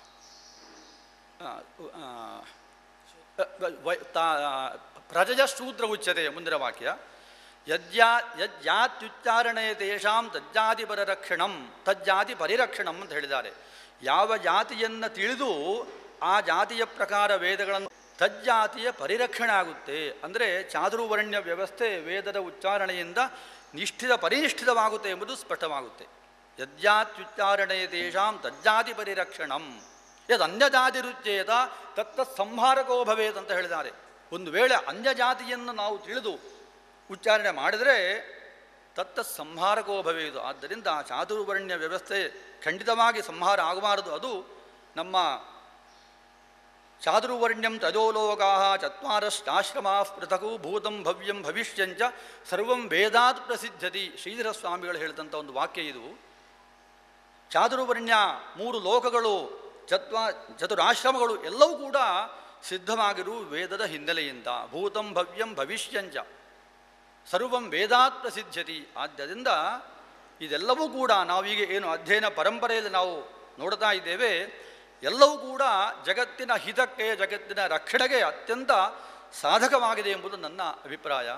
Speaker 3: ಆ, ಆ, ವೈ- ತಾ- ಪ್ರಜಜ ಶೂದ್ರ ಉಚ್ಯತೆ ಮುಂದಿನ ವಾಕ್ಯ ಯಜ್ಜಾ ಯಜ್ಜಾತ್ಯುಚ್ಚಾರಣೆ ತೇಷಾಂ ತಜ್ಜಾತಿ ಪರಿರಕ್ಷಣಂ ತಜ್ಜಾತಿ ಪರಿರಕ್ಷಣಂ ಅಂತ ಹೇಳಿದ್ದಾರೆ ಯಾವ ಜಾತಿಯನ್ನು ತಿಳಿದು ಆ ಜಾತಿಯ ಪ್ರಕಾರ ವೇದಗಳನ್ನು ತಜ್ಜಾತಿಯ ಪರಿರಕ್ಷಣೆ ಆಗುತ್ತೆ ಅಂದರೆ ಚಾದುರ್ವರ್ಣ್ಯ ವ್ಯವಸ್ಥೆ ವೇದದ ಉಚ್ಚಾರಣೆಯಿಂದ ನಿಷ್ಠಿತ ಪರಿನಿಷ್ಠಿತವಾಗುತ್ತೆ ಎಂಬುದು ಸ್ಪಷ್ಟವಾಗುತ್ತೆ ಯಜ್ಜಾತ್ಯುಚ್ಚಾರಣೆ ತೇಷಾಂ ತಜ್ಜಾತಿ ಪರಿರಕ್ಷಣಂ ಯದ್ ಅನ್ಯಜಾತಿರುಚ್ಚೇತ ತತ್ತ ಸಂಹಾರಕೋ ಭವೇತ್ ಅಂತ ಹೇಳಿದ್ದಾರೆ ಒಂದು ವೇಳೆ ಅನ್ಯಜಾತಿಯನ್ನು ನಾವು ತಿಳಿದು ಉಚ್ಚಾರಣೆ ಮಾಡಿದರೆ ತತ್ತ ಸಂಹಾರಕೋ ಭವೇದು ಆದ್ದರಿಂದ ಚಾತುರ್ವರ್ಣ್ಯ ವ್ಯವಸ್ಥೆ ಖಂಡಿತವಾಗಿ ಸಂಹಾರ ಆಗಬಾರದು ಅದು ನಮ್ಮ ಚಾದುರ್ವರ್ಣ್ಯಂ ತಜೋಲೋಕಾ ಚತ್ವಾರಷ್ಟಾಶ್ರಮಾ ಪೃಥಕು ಭೂತಂ ಭವ್ಯಂ ಭವಿಷ್ಯಂಚ ಸರ್ವಂ ವೇದಾತ್ ಪ್ರಸಿದ್ಧತಿ ಶ್ರೀಧರ ಸ್ವಾಮಿಗಳು ಹೇಳಿದಂಥ ಒಂದು ವಾಕ್ಯ ಇದು ಚಾದುರ್ವರ್ಣ್ಯ ಮೂರು ಲೋಕಗಳು ಚತ್ವ ಚತುರಾಶ್ರಮಗಳು ಎಲ್ಲವೂ ಕೂಡ ಸಿದ್ಧವಾಗಿರು ವೇದದ ಹಿನ್ನೆಲೆಯಿಂದ ಭೂತಂ ಭವ್ಯಂ ಭವಿಷ್ಯಂಚ ಸರ್ವಂ ವೇದಾತ್ ಪ್ರಸಿದ್ಧತಿ ಆದ್ದರಿಂದ ಇದೆಲ್ಲವೂ ಕೂಡ ನಾವೀಗ ಏನು ಅಧ್ಯಯನ ಪರಂಪರೆಯಲ್ಲಿ ನಾವು ನೋಡ್ತಾ ಇದ್ದೇವೆ ಎಲ್ಲವೂ ಕೂಡ ಜಗತ್ತಿನ ಹಿತಕ್ಕೆ ಜಗತ್ತಿನ ರಕ್ಷಣೆಗೆ ಅತ್ಯಂತ ಸಾಧಕವಾಗಿದೆ ಎಂಬುದು ನನ್ನ ಅಭಿಪ್ರಾಯ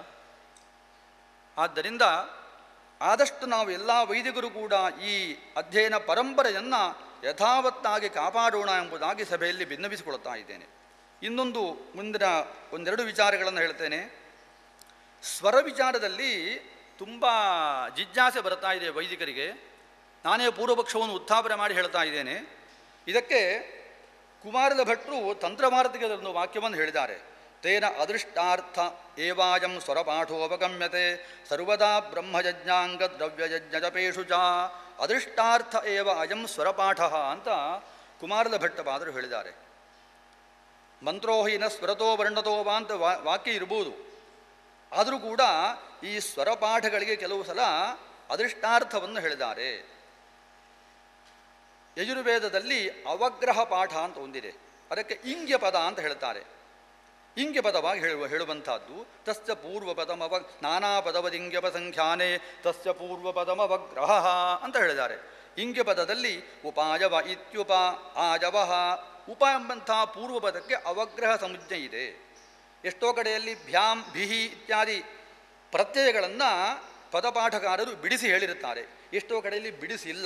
Speaker 3: ಆದ್ದರಿಂದ ಆದಷ್ಟು ನಾವು ಎಲ್ಲ ವೈದಿಕರು ಕೂಡ ಈ ಅಧ್ಯಯನ ಪರಂಪರೆಯನ್ನು ಯಥಾವತ್ತಾಗಿ ಕಾಪಾಡೋಣ ಎಂಬುದಾಗಿ ಸಭೆಯಲ್ಲಿ ಭಿನ್ನವಿಸಿಕೊಳ್ತಾ ಇದ್ದೇನೆ ಇನ್ನೊಂದು ಮುಂದಿನ ಒಂದೆರಡು ವಿಚಾರಗಳನ್ನು ಹೇಳ್ತೇನೆ ಸ್ವರ ವಿಚಾರದಲ್ಲಿ ತುಂಬ ಜಿಜ್ಞಾಸೆ ಬರ್ತಾ ಇದೆ ವೈದಿಕರಿಗೆ ನಾನೇ ಪೂರ್ವಪಕ್ಷವನ್ನು ಉತ್ಥಾಪನೆ ಮಾಡಿ ಹೇಳ್ತಾ ಇದ್ದೇನೆ ಇದಕ್ಕೆ ಕುಮಾರದ ಭಟ್ರು ತಂತ್ರಭಾರತಿಗೆ ಒಂದು ವಾಕ್ಯವನ್ನು ಹೇಳಿದ್ದಾರೆ ತೇನ ಅದೃಷ್ಟಾರ್ಥ ಏವಾಯಂ ಸ್ವರಪಾಠೋಪಗಮ್ಯತೆ ಸರ್ವದಾ ಬ್ರಹ್ಮಯಜ್ಞಾಂಗ ದ್ರವ್ಯಯಜ್ಞಜಪೇಶು ಚ ಅದೃಷ್ಟಾರ್ಥ ಏವ ಅಯಂ ಸ್ವರಪಾಠ ಅಂತ ಕುಮಾರದ ಭಟ್ಟಪಾದರು ಹೇಳಿದ್ದಾರೆ ಮಂತ್ರೋಹೀನ ಸ್ವರತೋ ವರ್ಣತೋ ವಾ ಅಂತ ವಾ- ವಾಕ್ಯ ಇರ್ಬೋದು ಆದರೂ ಕೂಡ ಈ ಸ್ವರಪಾಠಗಳಿಗೆ ಕೆಲವು ಸಲ ಅದೃಷ್ಟಾರ್ಥವನ್ನು ಹೇಳಿದ್ದಾರೆ ಯಜುರ್ವೇದದಲ್ಲಿ ಅವಗ್ರಹ ಪಾಠ ಅಂತ ಒಂದಿದೆ ಅದಕ್ಕೆ ಇಂಗ್ಯ ಪದ ಅಂತ ಹೇಳ್ತಾರೆ ಇಂಗ್ಯ ಪದವಾಗಿ ಹೇಳುವ ಹೇಳುವಂಥದ್ದು ತಸ್ಯ ಪೂರ್ವಪದಮವ ನಾನಾ ಪದವದಿಂಗ್ಯಪ ಸಂಖ್ಯಾನೆ ತಸ್ಯ ಪೂರ್ವಪದಮವಗ್ರಹ ಅಂತ ಹೇಳಿದ್ದಾರೆ ಇಂಗ್ಯ ಪದದಲ್ಲಿ ಉಪಾಯವ ಇತ್ಯುಪ ಆಜವಹ ಉಪ ಎಂಬಂಥ ಪೂರ್ವಪದಕ್ಕೆ ಅವಗ್ರಹ ಸಂಜ್ಞೆ ಇದೆ ಎಷ್ಟೋ ಕಡೆಯಲ್ಲಿ ಭ್ಯಾಮ್ ಬಿಹಿ ಇತ್ಯಾದಿ ಪ್ರತ್ಯಯಗಳನ್ನು ಪದಪಾಠಕಾರರು ಬಿಡಿಸಿ ಹೇಳಿರುತ್ತಾರೆ ಎಷ್ಟೋ ಕಡೆಯಲ್ಲಿ ಬಿಡಿಸಿಲ್ಲ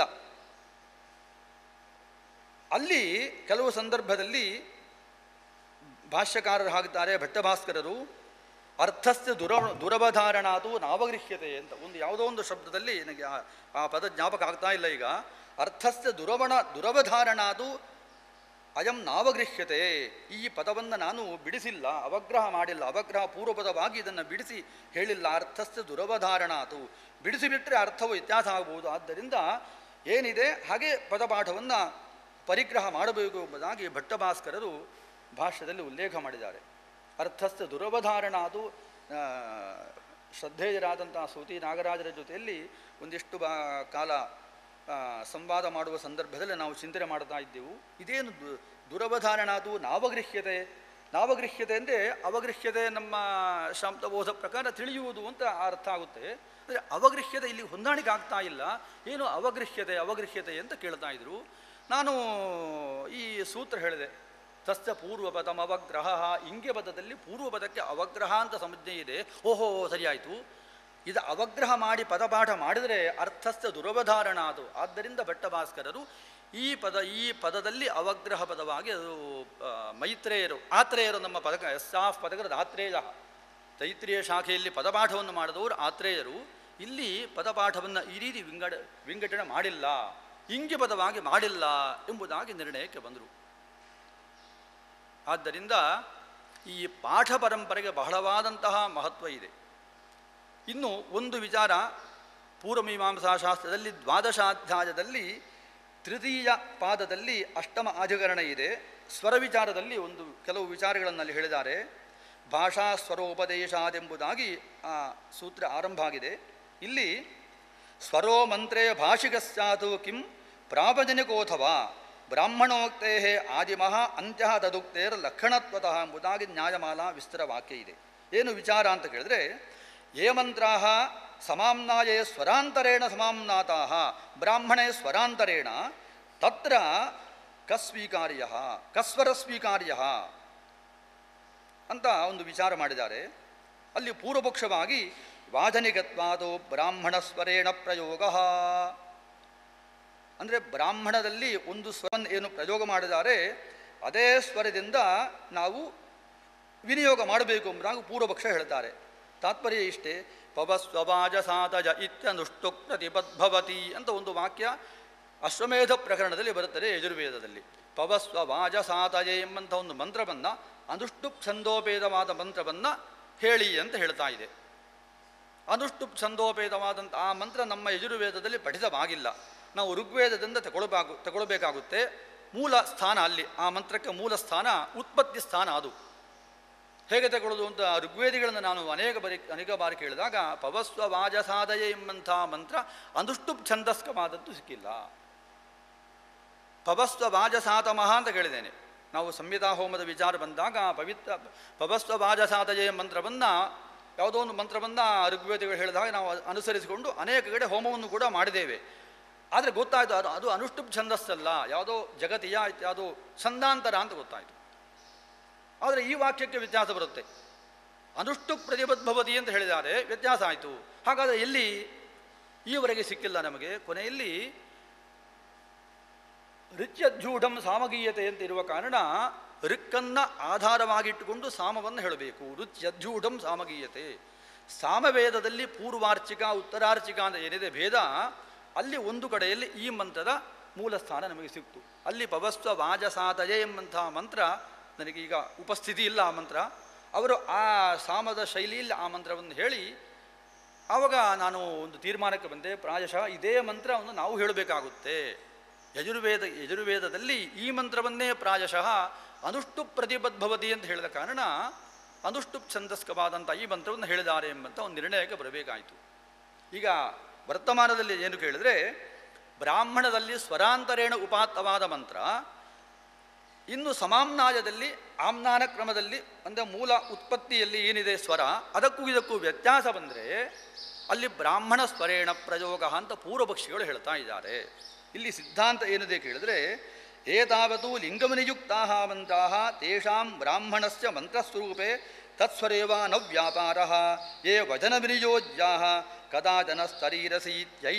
Speaker 3: ಅಲ್ಲಿ ಕೆಲವು ಸಂದರ್ಭದಲ್ಲಿ ಭಾಷ್ಯಕಾರರು ಹಾಕ್ತಾರೆ ಭಟ್ಟಭಾಸ್ಕರರು ಅರ್ಥಸ್ಯ ದುರ ದುರವಧಾರಣಾದು ನಾವಗೃಹ್ಯತೆ ಅಂತ ಒಂದು ಯಾವುದೋ ಒಂದು ಶಬ್ದದಲ್ಲಿ ನನಗೆ ಆ- ಆ ಪದ ಜ್ಞಾಪಕ ಆಗ್ತಾ ಇಲ್ಲ ಈಗ ಅರ್ಥಸ್ಯ ದುರವಣ ದುರವಧಾರಣಾದು ಅಯಂ ನಾವಗೃಹ್ಯತೆ ಈ ಪದವನ್ನು ನಾನು ಬಿಡಿಸಿಲ್ಲ ಅವಗ್ರಹ ಮಾಡಿಲ್ಲ ಅವಗ್ರಹ ಪೂರ್ವಪದವಾಗಿ ಇದನ್ನು ಬಿಡಿಸಿ ಹೇಳಿಲ್ಲ ಅರ್ಥಸ್ಯ ದುರವಧಾರಣಾತು ಬಿಡಿಸಿಬಿಟ್ರೆ ಅರ್ಥವು ವ್ಯತ್ಯಾಸ ಆಗಬಹುದು ಆದ್ದರಿಂದ ಏನಿದೆ ಹಾಗೆ ಪದಪಾಠವನ್ನು ಪರಿಗ್ರಹ ಮಾಡಬೇಕು ಎಂಬುದಾಗಿ ಭಟ್ಟಭಾಸ್ಕರರು ಭಾಷ್ಯದಲ್ಲಿ ಉಲ್ಲೇಖ ಮಾಡಿದ್ದಾರೆ ಅರ್ಥಸ್ಥ ದುರವಧಾರಣಾದು ಆ, ಶ್ರದ್ಧೇಯರಾದಂಥ ಸೂತಿ ನಾಗರಾಜರ ಜೊತೆಯಲ್ಲಿ ಒಂದಿಷ್ಟು ಬಾ ಕಾಲ ಆ, ಸಂವಾದ ಮಾಡುವ ಸಂದರ್ಭದಲ್ಲಿ ನಾವು ಚಿಂತನೆ ಮಾಡ್ತಾ ಇದ್ದೆವು ಇದೇನು ದು ದುರವಧಾರಣಾದು ನಾವಗೃಹ್ಯತೆ ನಾವಗೃಹ್ಯತೆ ಅಂದರೆ ಅವಗೃಹ್ಯತೆ ನಮ್ಮ ಶಾಂತಬೋಧ ಪ್ರಕಾರ ತಿಳಿಯುವುದು ಅಂತ ಅರ್ಥ ಆಗುತ್ತೆ ಅಂದರೆ ಅವಗೃಹ್ಯತೆ ಇಲ್ಲಿ ಹೊಂದಾಣಿಕೆ ಆಗ್ತಾ ಇಲ್ಲ ಏನು ಅವಗೃಹ್ಯತೆ ಅವಗೃಹ್ಯತೆ ಅಂತ ಕೇಳ್ತಾ ಇದ್ರು ನಾನು ಈ ಸೂತ್ರ ಹೇಳಿದೆ ತಸ್ಯ ಪೂರ್ವಪದಂ ಅವಗ್ರಹ ಇಂಗ್ಯ ಪದದಲ್ಲಿ ಪೂರ್ವಪದಕ್ಕೆ ಅವಗ್ರಹ ಅಂತ ಸಂಜ್ಞೆ ಇದೆ ಓಹೋ ಸರಿಯಾಯಿತು ಇದು ಅವಗ್ರಹ ಮಾಡಿ ಪದಪಾಠ ಮಾಡಿದರೆ ಅರ್ಥಸ್ಥ ದುರವಧಾರಣ ಅದು ಆದ್ದರಿಂದ ಭಟ್ಟಭಾಸ್ಕರರು ಈ ಪದ ಈ ಪದದಲ್ಲಿ ಅವಗ್ರಹ ಪದವಾಗಿ ಅದು ಆ, ಮೈತ್ರೇಯರು ಆತ್ರೇಯರು ನಮ್ಮ ಪದಕ ಎಸ್ಸಾಫ್ ಪದಕರದ ಆತ್ರೇಯ ತೈತ್ರಿಯ ಶಾಖೆಯಲ್ಲಿ ಪದಪಾಠವನ್ನು ಮಾಡಿದವರು ಆತ್ರೇಯರು ಇಲ್ಲಿ ಪದಪಾಠವನ್ನು ಈ ರೀತಿ ವಿಂಗಡ ವಿಂಗಡಣೆ ಮಾಡಿಲ್ಲ ಇಂಗಿಪದವಾಗಿ ಮಾಡಿಲ್ಲ ಎಂಬುದಾಗಿ ನಿರ್ಣಯಕ್ಕೆ ಬಂದರು ಆದ್ದರಿಂದ ಈ ಪಾಠ ಪರಂಪರೆಗೆ ಬಹಳವಾದಂತಹ ಮಹತ್ವ ಇದೆ ಇನ್ನು ಒಂದು ವಿಚಾರ ಪೂರ್ವಮೀಮಾಂಸಾ ಶಾಸ್ತ್ರದಲ್ಲಿ ದ್ವಾದಶಾಧ್ಯಾಯದಲ್ಲಿ ತೃತೀಯ ಪಾದದಲ್ಲಿ ಅಷ್ಟಮ ಅಧಿಕರಣ ಇದೆ ಸ್ವರ ವಿಚಾರದಲ್ಲಿ ಒಂದು ಕೆಲವು ವಿಚಾರಗಳನ್ನು ಅಲ್ಲಿ ಹೇಳಿದ್ದಾರೆ ಭಾಷಾ ಸ್ವರೋಪದೇಶಾದೆಂಬುದಾಗಿ ಆ ಸೂತ್ರ ಆರಂಭ ಆಗಿದೆ ಇಲ್ಲಿ ಸ್ವರೋ ಮಂತ್ರೇ ಭಾಷಿಕಸ್ಯಾತು ಕಿಂ ಪ್ರಾವಜನಿಕೋಥವಾ ಬ್ರಾಹ್ಮಣೋಕ್ತೇ ಆದಿಮಃ ಅಂತ್ಯ ತದುಕ್ತೇರ್ ಲಕ್ಷಣತ್ವತಃ ಎಂಬುದಾಗಿ ನ್ಯಾಯಮಾಲಾ ವಿಸ್ತರ ವಾಕ್ಯ ಇದೆ ಏನು ವಿಚಾರ ಅಂತ ಕೇಳಿದ್ರೆ ಯೇ ಮಂತ್ರಾ ಸಮಾಮ್ನಾಯೇ ಸ್ವರಾಂತರೇಣ ಸಮಾಮ್ನಾತಾ ಬ್ರಾಹ್ಮಣೇ ಸ್ವರಾಂತರೇಣ ತತ್ರ ಕಸ್ವೀಕಾರ್ಯ ಕಸ್ವರ ಸ್ವೀಕಾರ್ಯ ಅಂತ ಒಂದು ವಿಚಾರ ಮಾಡಿದ್ದಾರೆ ಅಲ್ಲಿ ಪೂರ್ವಪಕ್ಷವಾಗಿ ವಾದನಿಗತ್ವಾದೋ ಬ್ರಾಹ್ಮಣ ಸ್ವರೇಣ ಪ್ರಯೋಗ ಅಂದರೆ ಬ್ರಾಹ್ಮಣದಲ್ಲಿ ಒಂದು ಸ್ವರನ್ ಏನು ಪ್ರಯೋಗ ಮಾಡಿದ್ದಾರೆ ಅದೇ ಸ್ವರದಿಂದ ನಾವು ವಿನಿಯೋಗ ಮಾಡಬೇಕು ಎಂಬುದಾಗಿ ಪೂರ್ವಪಕ್ಷ ಹೇಳ್ತಾರೆ ತಾತ್ಪರ್ಯ ಇಷ್ಟೇ ಪವಸ್ವವಾಜ ಸಾತಜ ಇತ್ಯನುಷ್ಟು ಪ್ರತಿಪದ್ಭವತಿ ಅಂತ ಒಂದು ವಾಕ್ಯ ಅಶ್ವಮೇಧ ಪ್ರಕರಣದಲ್ಲಿ ಬರುತ್ತದೆ ಯಜುರ್ವೇದದಲ್ಲಿ ಪವಸ್ವವಾಜ ಸಾತಜೆ ಎಂಬಂಥ ಒಂದು ಮಂತ್ರವನ್ನು ಅನುಷ್ಟು ಛಂದೋಪೇದವಾದ ಮಂತ್ರವನ್ನು ಹೇಳಿ ಅಂತ ಹೇಳ್ತಾ ಇದೆ ಅನುಷ್ಟು ಛಂದೋಪೇತವಾದಂಥ ಆ ಮಂತ್ರ ನಮ್ಮ ಯಜುರ್ವೇದದಲ್ಲಿ ಪಠಿತವಾಗಿಲ್ಲ ನಾವು ಋಗ್ವೇದದಿಂದ ತಗೊಳ್ಬೇಕು ತಗೊಳ್ಬೇಕಾಗುತ್ತೆ ಮೂಲ ಸ್ಥಾನ ಅಲ್ಲಿ ಆ ಮಂತ್ರಕ್ಕೆ ಮೂಲ ಸ್ಥಾನ ಉತ್ಪತ್ತಿ ಸ್ಥಾನ ಅದು ಹೇಗೆ ತಗೊಳ್ಳೋದು ಅಂತ ಋಗ್ವೇದಿಗಳನ್ನು ನಾನು ಅನೇಕ ಬರಿ ಅನೇಕ ಬಾರಿ ಕೇಳಿದಾಗ ಪವಸ್ವ ವಾಜಸಾದಯ ಎಂಬಂಥ ಮಂತ್ರ ಅನುಷ್ಟು ಛಂದಸ್ಕವಾದದ್ದು ಸಿಕ್ಕಿಲ್ಲ ಪವಸ್ವ ವಾಜಸಾತಮಃ ಅಂತ ಕೇಳಿದ್ದೇನೆ ನಾವು ಸಂಹಿತಾ ಹೋಮದ ವಿಚಾರ ಬಂದಾಗ ಪವಿತ್ರ ಪವಸ್ವ ವಾಜಸಾದಯ ಮಂತ್ರವನ್ನು ಯಾವುದೋ ಒಂದು ಮಂತ್ರವನ್ನು ಋಗ್ವೇದಿಗಳು ಹೇಳಿದಾಗ ನಾವು ಅನುಸರಿಸಿಕೊಂಡು ಅನೇಕ ಕಡೆ ಹೋಮವನ್ನು ಕೂಡ ಮಾಡಿದ್ದೇವೆ ಆದರೆ ಗೊತ್ತಾಯಿತು ಅದು ಅದು ಅನುಷ್ಠುಪ್ ಛಂದಸ್ಸಲ್ಲ ಯಾವುದೋ ಜಗತಿಯ ಯಾವುದೋ ಛಂದಾಂತರ ಅಂತ ಗೊತ್ತಾಯಿತು ಆದರೆ ಈ ವಾಕ್ಯಕ್ಕೆ ವ್ಯತ್ಯಾಸ ಬರುತ್ತೆ ಅನುಷ್ಟು ಪ್ರತಿಬದ್ಭವತಿ ಅಂತ ಹೇಳಿದ್ದಾರೆ ವ್ಯತ್ಯಾಸ ಆಯಿತು ಹಾಗಾದರೆ ಎಲ್ಲಿ ಈವರೆಗೆ ಸಿಕ್ಕಿಲ್ಲ ನಮಗೆ ಕೊನೆಯಲ್ಲಿ ರಿಚ್ಯದ್ಯೂಢಂ ಸಾಮಗೀಯತೆ ಅಂತ ಇರುವ ಕಾರಣ ರಿಕ್ಕನ್ನು ಆಧಾರವಾಗಿಟ್ಟುಕೊಂಡು ಸಾಮವನ್ನು ಹೇಳಬೇಕು ರುಚ್ಯದ್ಯೂಢಂ ಸಾಮಗೀಯತೆ ಸಾಮವೇದದಲ್ಲಿ ಪೂರ್ವಾರ್ಚಿಕ ಉತ್ತರಾರ್ಚಿಕ ಅಂತ ಏನಿದೆ ಭೇದ ಅಲ್ಲಿ ಒಂದು ಕಡೆಯಲ್ಲಿ ಈ ಮಂತ್ರದ ಮೂಲ ಸ್ಥಾನ ನಮಗೆ ಸಿಕ್ತು ಅಲ್ಲಿ ಪವಸ್ವ ವಾಜಸಾತಯೇ ಎಂಬಂಥ ಮಂತ್ರ ನನಗೀಗ ಉಪಸ್ಥಿತಿ ಇಲ್ಲ ಆ ಮಂತ್ರ ಅವರು ಆ ಸಾಮದ ಶೈಲಿಯಲ್ಲಿ ಆ ಮಂತ್ರವನ್ನು ಹೇಳಿ ಆವಾಗ ನಾನು ಒಂದು ತೀರ್ಮಾನಕ್ಕೆ ಬಂದೆ ಪ್ರಾಯಶಃ ಇದೇ ಮಂತ್ರವನ್ನು ನಾವು ಹೇಳಬೇಕಾಗುತ್ತೆ ಯಜುರ್ವೇದ ಯಜುರ್ವೇದದಲ್ಲಿ ಈ ಮಂತ್ರವನ್ನೇ ಪ್ರಾಯಶಃ ಅನುಷ್ಟು ಪ್ರತಿಬದ್ಭವತಿ ಅಂತ ಹೇಳಿದ ಕಾರಣ ಅನುಷ್ಟು ಛಂದಸ್ಕವಾದಂಥ ಈ ಮಂತ್ರವನ್ನು ಹೇಳಿದ್ದಾರೆ ಎಂಬಂಥ ಒಂದು ನಿರ್ಣಯಕ್ಕೆ ಬರಬೇಕಾಯಿತು ಈಗ ವರ್ತಮಾನದಲ್ಲಿ ಏನು ಕೇಳಿದ್ರೆ ಬ್ರಾಹ್ಮಣದಲ್ಲಿ ಸ್ವರಾಂತರೇಣ ಉಪಾತ್ತವಾದ ಮಂತ್ರ ಇನ್ನು ಸಮಾಮ್ನಾಯದಲ್ಲಿ ಆಮ್ನಾನ ಕ್ರಮದಲ್ಲಿ ಅಂದರೆ ಮೂಲ ಉತ್ಪತ್ತಿಯಲ್ಲಿ ಏನಿದೆ ಸ್ವರ ಅದಕ್ಕೂ ಇದಕ್ಕೂ ವ್ಯತ್ಯಾಸ ಬಂದರೆ ಅಲ್ಲಿ ಬ್ರಾಹ್ಮಣ ಸ್ವರೇಣ ಪ್ರಯೋಗ ಅಂತ ಪೂರ್ವಪಕ್ಷಿಗಳು ಹೇಳ್ತಾ ಇದ್ದಾರೆ ಇಲ್ಲಿ ಸಿದ್ಧಾಂತ ಏನಿದೆ ಕೇಳಿದ್ರೆ ಏತಾವತು ಲಿಂಗಮನಿಯುಕ್ತಾ ಮಂತ್ರಾ ತೇಷಾಂ ಬ್ರಾಹ್ಮಣಸ್ಯ ಮಂತ್ರಸ್ವರೂಪೇ ತತ್ಸ್ವರೇವ ನ ವ್ಯಾಪಾರ ಯೇ ವಚನ ವಿನಿಯೋಜ್ಯಾ ಕದಾಚನ ಸ್ತರೀರಸಿ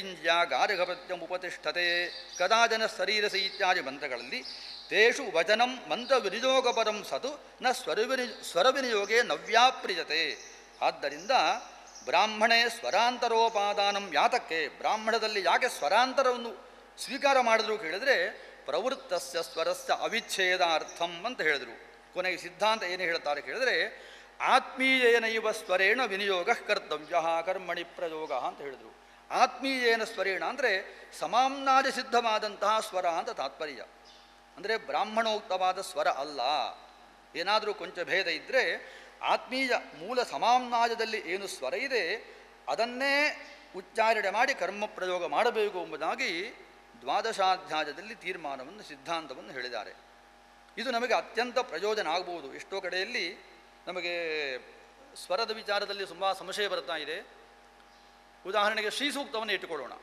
Speaker 3: ಇತ್ಯೈಂಜ್ಯಾಗಾರ್ಹಪತ್ಯಮುಪತಿಷ್ಠತೆ ಕದಾಚನ ಸ್ತರೀರಸಿ ಇತ್ಯಾದಿ ಮಂತ್ರಗಳಲ್ಲಿ ತೇಷು ವಚನಂ ಮಂತ್ರ ವಿನಿಯೋಗಪರಂ ಸತು ನ ಸ್ವರವಿನಿ ಸ್ವರವಿನಿಯೋಗೇ ನವ್ಯಾಪ್ರಿಯತೆ ಆದ್ದರಿಂದ ಬ್ರಾಹ್ಮಣೇ ಸ್ವರಾಂತರೋಪಾದಾನಂ ಯಾತಕ್ಕೆ ಬ್ರಾಹ್ಮಣದಲ್ಲಿ ಯಾಕೆ ಸ್ವರಾಂತರವನ್ನು ಸ್ವೀಕಾರ ಮಾಡಿದ್ರು ಕೇಳಿದ್ರೆ ಪ್ರವೃತ್ತಸ್ಯ ಸ್ವರಸ್ಯ ಅವಿಚ್ಛೇದಾರ್ಥಂ ಅಂತ ಹೇಳಿದರು ಕೊನೆಗೆ ಸಿದ್ಧಾಂತ ಏನು ಹೇಳ್ತಾರೆ ಕೇಳಿದ್ರೆ ಆತ್ಮೀಯೇನೈವ ಸ್ವರೇಣ ವಿನಿಯೋಗ ಕರ್ತವ್ಯ ಕರ್ಮಣಿ ಪ್ರಯೋಗ ಅಂತ ಹೇಳಿದರು ಆತ್ಮೀಯೇನ ಸ್ವರೇಣ ಅಂದರೆ ಸಮಾಮ್ನಾದಿ ಸಿದ್ಧವಾದಂತಹ ಸ್ವರ ಅಂತ ತಾತ್ಪರ್ಯ ಅಂದರೆ ಬ್ರಾಹ್ಮಣೋಕ್ತವಾದ ಸ್ವರ ಅಲ್ಲ ಏನಾದರೂ ಕೊಂಚ ಭೇದ ಇದ್ದರೆ ಆತ್ಮೀಯ ಮೂಲ ಸಮಾಮ್ನಾದದಲ್ಲಿ ಏನು ಸ್ವರ ಇದೆ ಅದನ್ನೇ ಉಚ್ಚಾರಣೆ ಮಾಡಿ ಕರ್ಮ ಪ್ರಯೋಗ ಮಾಡಬೇಕು ಎಂಬುದಾಗಿ ದ್ವಾದಶಾಧ್ಯಾಯದಲ್ಲಿ ತೀರ್ಮಾನವನ್ನು ಸಿದ್ಧಾಂತವನ್ನು ಹೇಳಿದ್ದಾರೆ ಇದು ನಮಗೆ ಅತ್ಯಂತ ಪ್ರಯೋಜನ ಆಗ್ಬೋದು ಎಷ್ಟೋ ಕಡೆಯಲ್ಲಿ ನಮಗೆ ಸ್ವರದ ವಿಚಾರದಲ್ಲಿ ತುಂಬ ಸಂಶಯ ಬರ್ತಾ ಇದೆ ಉದಾಹರಣೆಗೆ ಶ್ರೀ ಸೂಕ್ತವನ್ನು ಇಟ್ಟುಕೊಳ್ಳೋಣ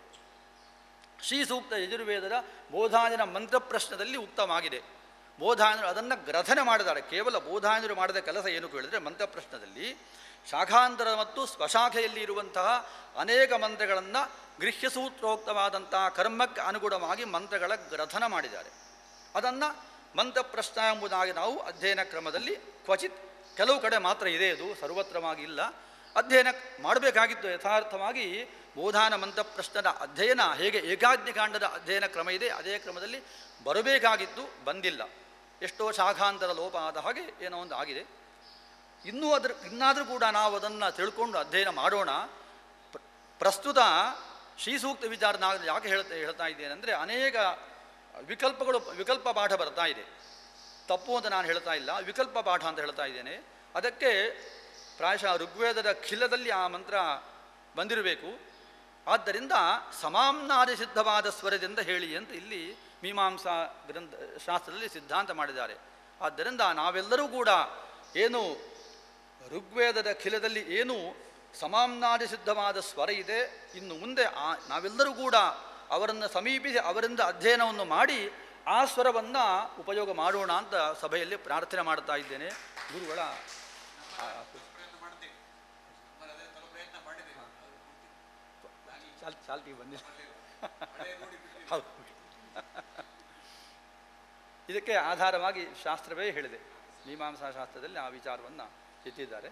Speaker 3: ಶ್ರೀ ಸೂಕ್ತ ಯಜುರ್ವೇದದ ಬೋಧಾಯನ ಮಂತ್ರ ಪ್ರಶ್ನದಲ್ಲಿ ಉಕ್ತವಾಗಿದೆ ಬೋಧಾಯನರು ಅದನ್ನು ಗ್ರಥನೆ ಮಾಡಿದ್ದಾರೆ ಕೇವಲ ಬೋಧಾಯನರು ಮಾಡಿದ ಕೆಲಸ ಏನು ಕೇಳಿದರೆ ಮಂತ್ರ ಪ್ರಶ್ನದಲ್ಲಿ ಶಾಖಾಂತರ ಮತ್ತು ಸ್ವಶಾಖೆಯಲ್ಲಿ ಇರುವಂತಹ ಅನೇಕ ಮಂತ್ರಗಳನ್ನು ಗೃಹ್ಯ ಸೂತ್ರೋಕ್ತವಾದಂತಹ ಕರ್ಮಕ್ಕೆ ಅನುಗುಣವಾಗಿ ಮಂತ್ರಗಳ ಗ್ರಥನ ಮಾಡಿದ್ದಾರೆ ಅದನ್ನು ಮಂತ್ರ ಪ್ರಶ್ನ ಎಂಬುದಾಗಿ ನಾವು ಅಧ್ಯಯನ ಕ್ರಮದಲ್ಲಿ ಕ್ವಚಿತ್ ಕೆಲವು ಕಡೆ ಮಾತ್ರ ಇದೆ ಅದು ಸರ್ವತ್ರವಾಗಿ ಇಲ್ಲ ಅಧ್ಯಯನ ಮಾಡಬೇಕಾಗಿತ್ತು ಯಥಾರ್ಥವಾಗಿ ಬೋಧಾನ ಮಂತ್ರ ಪ್ರಶ್ನದ ಅಧ್ಯಯನ ಹೇಗೆ ಏಕಾಗ್ನಿಕಾಂಡದ ಅಧ್ಯಯನ ಕ್ರಮ ಇದೆ ಅದೇ ಕ್ರಮದಲ್ಲಿ ಬರಬೇಕಾಗಿತ್ತು ಬಂದಿಲ್ಲ ಎಷ್ಟೋ ಶಾಖಾಂತರ ಲೋಪ ಆದ ಹಾಗೆ ಏನೋ ಒಂದು ಆಗಿದೆ ಇನ್ನೂ ಅದ್ರ ಇನ್ನಾದರೂ ಕೂಡ ನಾವು ಅದನ್ನು ತಿಳ್ಕೊಂಡು ಅಧ್ಯಯನ ಮಾಡೋಣ ಪ್ರ- ಪ್ರಸ್ತುತ ಶ್ರೀಸೂಕ್ತ ವಿಚಾರ ನಾನು ಯಾಕೆ ಹೇಳ್ತಾ ಹೇಳ್ತಾ ಇದ್ದೇನೆ ಅಂದರೆ ಅನೇಕ ವಿಕಲ್ಪಗಳು ವಿಕಲ್ಪ ಪಾಠ ಬರ್ತಾ ಇದೆ ತಪ್ಪು ಅಂತ ನಾನು ಹೇಳ್ತಾ ಇಲ್ಲ ವಿಕಲ್ಪ ಪಾಠ ಅಂತ ಹೇಳ್ತಾ ಇದ್ದೇನೆ ಅದಕ್ಕೆ ಪ್ರಾಯಶಃ ಋಗ್ವೇದದ ಖಿಲದಲ್ಲಿ ಆ ಮಂತ್ರ ಬಂದಿರಬೇಕು ಆದ್ದರಿಂದ ಸಮಾಮ್ನಾದಿ ಸಿದ್ಧವಾದ ಸ್ವರದಿಂದ ಹೇಳಿ ಅಂತ ಇಲ್ಲಿ ಮೀಮಾಂಸಾ ಗ್ರಂಥ ಶಾಸ್ತ್ರದಲ್ಲಿ ಸಿದ್ಧಾಂತ ಮಾಡಿದ್ದಾರೆ ಆದ್ದರಿಂದ ನಾವೆಲ್ಲರೂ ಕೂಡ ಏನು ಋಗ್ವೇದದ ಖಿಲದಲ್ಲಿ ಏನು ಸಮಾಮ್ನಾದಿ ಸಿದ್ಧವಾದ ಸ್ವರ ಇದೆ ಇನ್ನು ಮುಂದೆ ಆ ನಾವೆಲ್ಲರೂ ಕೂಡ ಅವರನ್ನು ಸಮೀಪಿಸಿ ಅವರಿಂದ ಅಧ್ಯಯನವನ್ನು ಮಾಡಿ ಆ ಸ್ವರವನ್ನು ಉಪಯೋಗ ಮಾಡೋಣ ಅಂತ ಸಭೆಯಲ್ಲಿ ಪ್ರಾರ್ಥನೆ ಮಾಡ್ತಾ ಇದ್ದೇನೆ ಗುರುಗಳ ಆ- ಚಾಲ್ ಚಾಲ್ತಿ ಬಂದಿಲ್ಲ ಹೌದು ಇದಕ್ಕೆ ಆಧಾರವಾಗಿ ಶಾಸ್ತ್ರವೇ ಹೇಳಿದೆ ಮೀಮಾಂಸಾ ಶಾಸ್ತ್ರದಲ್ಲಿ ಆ ವಿಚಾರವನ್ನು ಎತ್ತಿದ್ದಾರೆ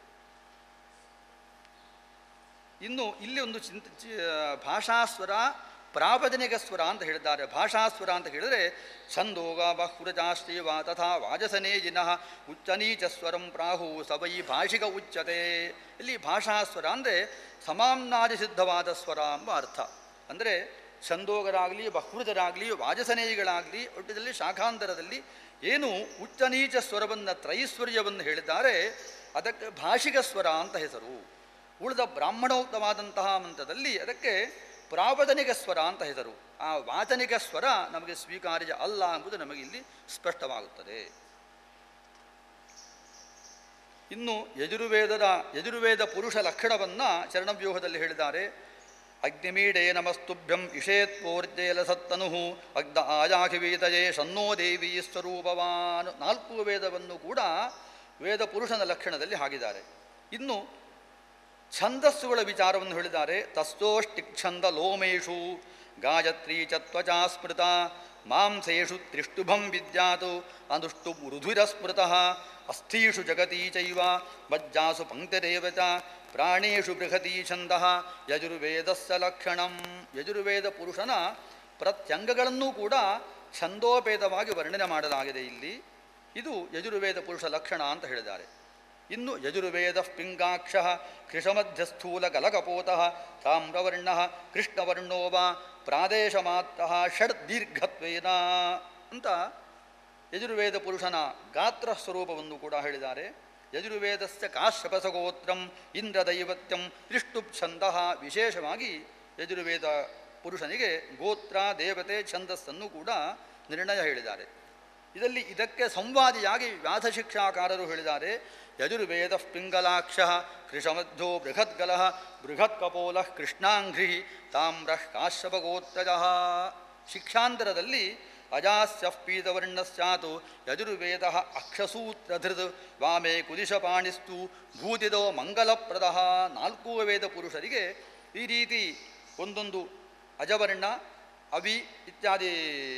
Speaker 3: ಇನ್ನು ಇಲ್ಲಿ ಒಂದು ಚಿಂತ ಚಿ- ಭಾಷಾಸ್ವರ ಪ್ರಾವಚನಿಕ ಸ್ವರ ಅಂತ ಹೇಳಿದ್ದಾರೆ ಭಾಷಾಸ್ವರ ಅಂತ ಹೇಳಿದರೆ ಛಂದೋಗ ಬಹುರಜಾಶ್ರೀವ ತಥಾ ವಾಜಸನೇಜಿನಃ ಉಚ್ಚನೀಚ ಸ್ವರಂ ಪ್ರಾಹು ಸವೈ ಭಾಷಿಕ ಉಚ್ಚತೆ ಇಲ್ಲಿ ಭಾಷಾಸ್ವರ ಅಂದರೆ ಸಮಾಮ್ನಾದಿ ಸಿದ್ಧವಾದ ಸ್ವರ ಎಂಬ ಅರ್ಥ ಅಂದರೆ ಛಂದೋಗರಾಗಲಿ ಬಹುೃತರಾಗಲಿ ವಾಜಸನೇಯಿಗಳಾಗಲಿ ಒಟ್ಟಿನಲ್ಲಿ ಶಾಖಾಂತರದಲ್ಲಿ ಏನು ಉಚ್ಚನೀಚ ಸ್ವರವನ್ನು ತ್ರೈಶ್ವರ್ಯವನ್ನು ಹೇಳಿದ್ದಾರೆ ಅದಕ್ಕೆ ಭಾಷಿಕ ಸ್ವರ ಅಂತ ಹೆಸರು ಉಳಿದ ಬ್ರಾಹ್ಮಣೋಕ್ತವಾದಂತಹ ಮಂತ್ರದಲ್ಲಿ ಅದಕ್ಕೆ ಪ್ರಾವಚನಿಕ ಸ್ವರ ಅಂತ ಹೆಸರು ಆ ವಾಚನಿಕ ಸ್ವರ ನಮಗೆ ಸ್ವೀಕಾರ್ಯ ಅಲ್ಲ ಎಂಬುದು ನಮಗೆ ಇಲ್ಲಿ ಸ್ಪಷ್ಟವಾಗುತ್ತದೆ ಇನ್ನು ಯಜುರ್ವೇದದ ಯಜುರ್ವೇದ ಪುರುಷ ಲಕ್ಷಣವನ್ನು ಚರಣವ್ಯೂಹದಲ್ಲಿ ಹೇಳಿದ್ದಾರೆ ಅಗ್ನಿಮೀಡೇ ನಮಸ್ತುಭ್ಯಂ ಇಷೇತ್ಪೋರ್ಜೇಲ ಸತ್ತನು ಅಗ್ಧ ಆಯಾಖಿವೀತಯೇ ಶನ್ನೋ ದೇವಿ ಸ್ವರೂಪವಾನ್ ನಾಲ್ಕು ವೇದವನ್ನು ಕೂಡ ವೇದ ಪುರುಷನ ಲಕ್ಷಣದಲ್ಲಿ ಹಾಕಿದ್ದಾರೆ ಇನ್ನು ಛಂದಸ್ಸುಗಳ ವಿಚಾರವನ್ನು ಹೇಳಿದ್ದಾರೆ ತಸ್ತೋಷ್ಟಿಚ್ಛಂದ ಲೋಮೇಶು ಗಾಯತ್ರಿ ಚ ತ್ವಚಾ ಸ್ಮೃತ ಮಾಂಸೇಷು ತ್ರಿಷ್ಟುಭಂ ವಿದ್ಯಾತ್ ಅನುಷ್ಟು ಮೃಧುರ ಸ್ಮೃತಃ ಅಸ್ಥೀಷು ಜಗತೀ ಚೈವ ಮಜ್ಜಾಸು ಪಂಕ್ತಿರೇವ ಚ ಪ್ರಾಣೇಷು ಬೃಹತೀ ಛಂದಃ ಯಜುರ್ವೇದಸ್ಯ ಲಕ್ಷಣಂ ಯಜುರ್ವೇದ ಪುರುಷನ ಪ್ರತ್ಯಂಗಗಳನ್ನೂ ಕೂಡ ಛಂದೋಪೇತವಾಗಿ ವರ್ಣನೆ ಮಾಡಲಾಗಿದೆ ಇಲ್ಲಿ ಇದು ಯಜುರ್ವೇದ ಪುರುಷ ಲಕ್ಷಣ ಅಂತ ಹೇಳಿದ್ದಾರೆ ಇನ್ನು ಯಜುರ್ವೇದ ಪಿಂಗಾಕ್ಷ ಕೃಷಮಧ್ಯಸ್ಥೂಲ ಗಲಕಪೋತಃ ತಾಮ್ರವರ್ಣ ಕೃಷ್ಣವರ್ಣೋ ವಾ ಪ್ರಾದೇಶಮಾತ್ತ ಷಡ್ ದೀರ್ಘತ್ವೇನ ಅಂತ ಯಜುರ್ವೇದ ಪುರುಷನ ಗಾತ್ರ ಸ್ವರೂಪವನ್ನು ಕೂಡ ಹೇಳಿದ್ದಾರೆ ಯಜುರ್ವೇದಸ್ಯ ಕಾಶ್ಯಪಸಗೋತ್ರಂ ಇಂದ್ರದೈವತ್ಯಂ ತ್ರಿಷ್ಟುಪ್ ಛಂದಃ ವಿಶೇಷವಾಗಿ ಯಜುರ್ವೇದ ಪುರುಷನಿಗೆ ಗೋತ್ರ ದೇವತೆ ಛಂದಸ್ಸನ್ನು ಕೂಡ ನಿರ್ಣಯ ಹೇಳಿದ್ದಾರೆ ಇದರಲ್ಲಿ ಇದಕ್ಕೆ ಸಂವಾದಿಯಾಗಿ ವ್ಯಾಸಶಿಕ್ಷಾಕಾರರು ಹೇಳಿದ್ದಾರೆ ಯಜುರ್ವೇದ ಪಿಂಗಲಾಕ್ಷ ಕೃಷಮಧ್ಯೋ ಬೃಹದ್ಗಲ ಬೃಹತ್ಕಪೋಲ ಕೃಷ್ಣಾಂಘ್ರಿ ತಾಮ್ರ ಕಾಶ್ಯಪಗೋತ್ರಜ ಶಿಕ್ಷಾಂತರದಲ್ಲಿ ಅಜಾಸ್ಯ ಪೀತವರ್ಣ ಸ್ಯಾತು ಯಜುರ್ವೇದ ಅಕ್ಷಸೂತ್ರಧೃತ್ ವಾಮೆ ಕುದಿಶಪಾಣಿಸ್ತು ಭೂತಿದೋ ಮಂಗಲಪ್ರದ ನಾಲ್ಕೂ ವೇದ ಪುರುಷರಿಗೆ ಈ ರೀತಿ ಒಂದೊಂದು ಅಜವರ್ಣ ಅವಿ ಇತ್ಯಾದಿ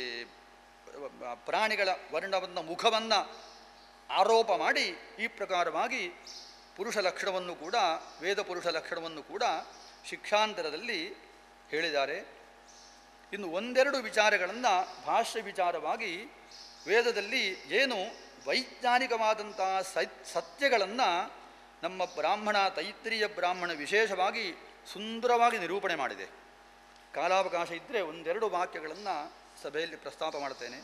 Speaker 3: ಪ್ರಾಣಿಗಳ ವರ್ಣವನ್ನು ಮುಖವನ್ನು ಆರೋಪ ಮಾಡಿ ಈ ಪ್ರಕಾರವಾಗಿ ಪುರುಷ ಲಕ್ಷಣವನ್ನು ಕೂಡ ವೇದ ಪುರುಷ ಲಕ್ಷಣವನ್ನು ಕೂಡ ಶಿಕ್ಷಾಂತರದಲ್ಲಿ ಹೇಳಿದ್ದಾರೆ ಇನ್ನು ಒಂದೆರಡು ವಿಚಾರಗಳನ್ನು ಭಾಷ್ಯ ವಿಚಾರವಾಗಿ ವೇದದಲ್ಲಿ ಏನು ವೈಜ್ಞಾನಿಕವಾದಂಥ ಸೈ ಸತ್ಯಗಳನ್ನು ನಮ್ಮ ಬ್ರಾಹ್ಮಣ ತೈತ್ರಿಯ ಬ್ರಾಹ್ಮಣ ವಿಶೇಷವಾಗಿ ಸುಂದರವಾಗಿ ನಿರೂಪಣೆ ಮಾಡಿದೆ ಕಾಲಾವಕಾಶ ಇದ್ದರೆ ಒಂದೆರಡು ವಾಕ್ಯಗಳನ್ನು ಸಭೆಯಲ್ಲಿ ಪ್ರಸ್ತಾಪ ಮಾಡ್ತೇನೆ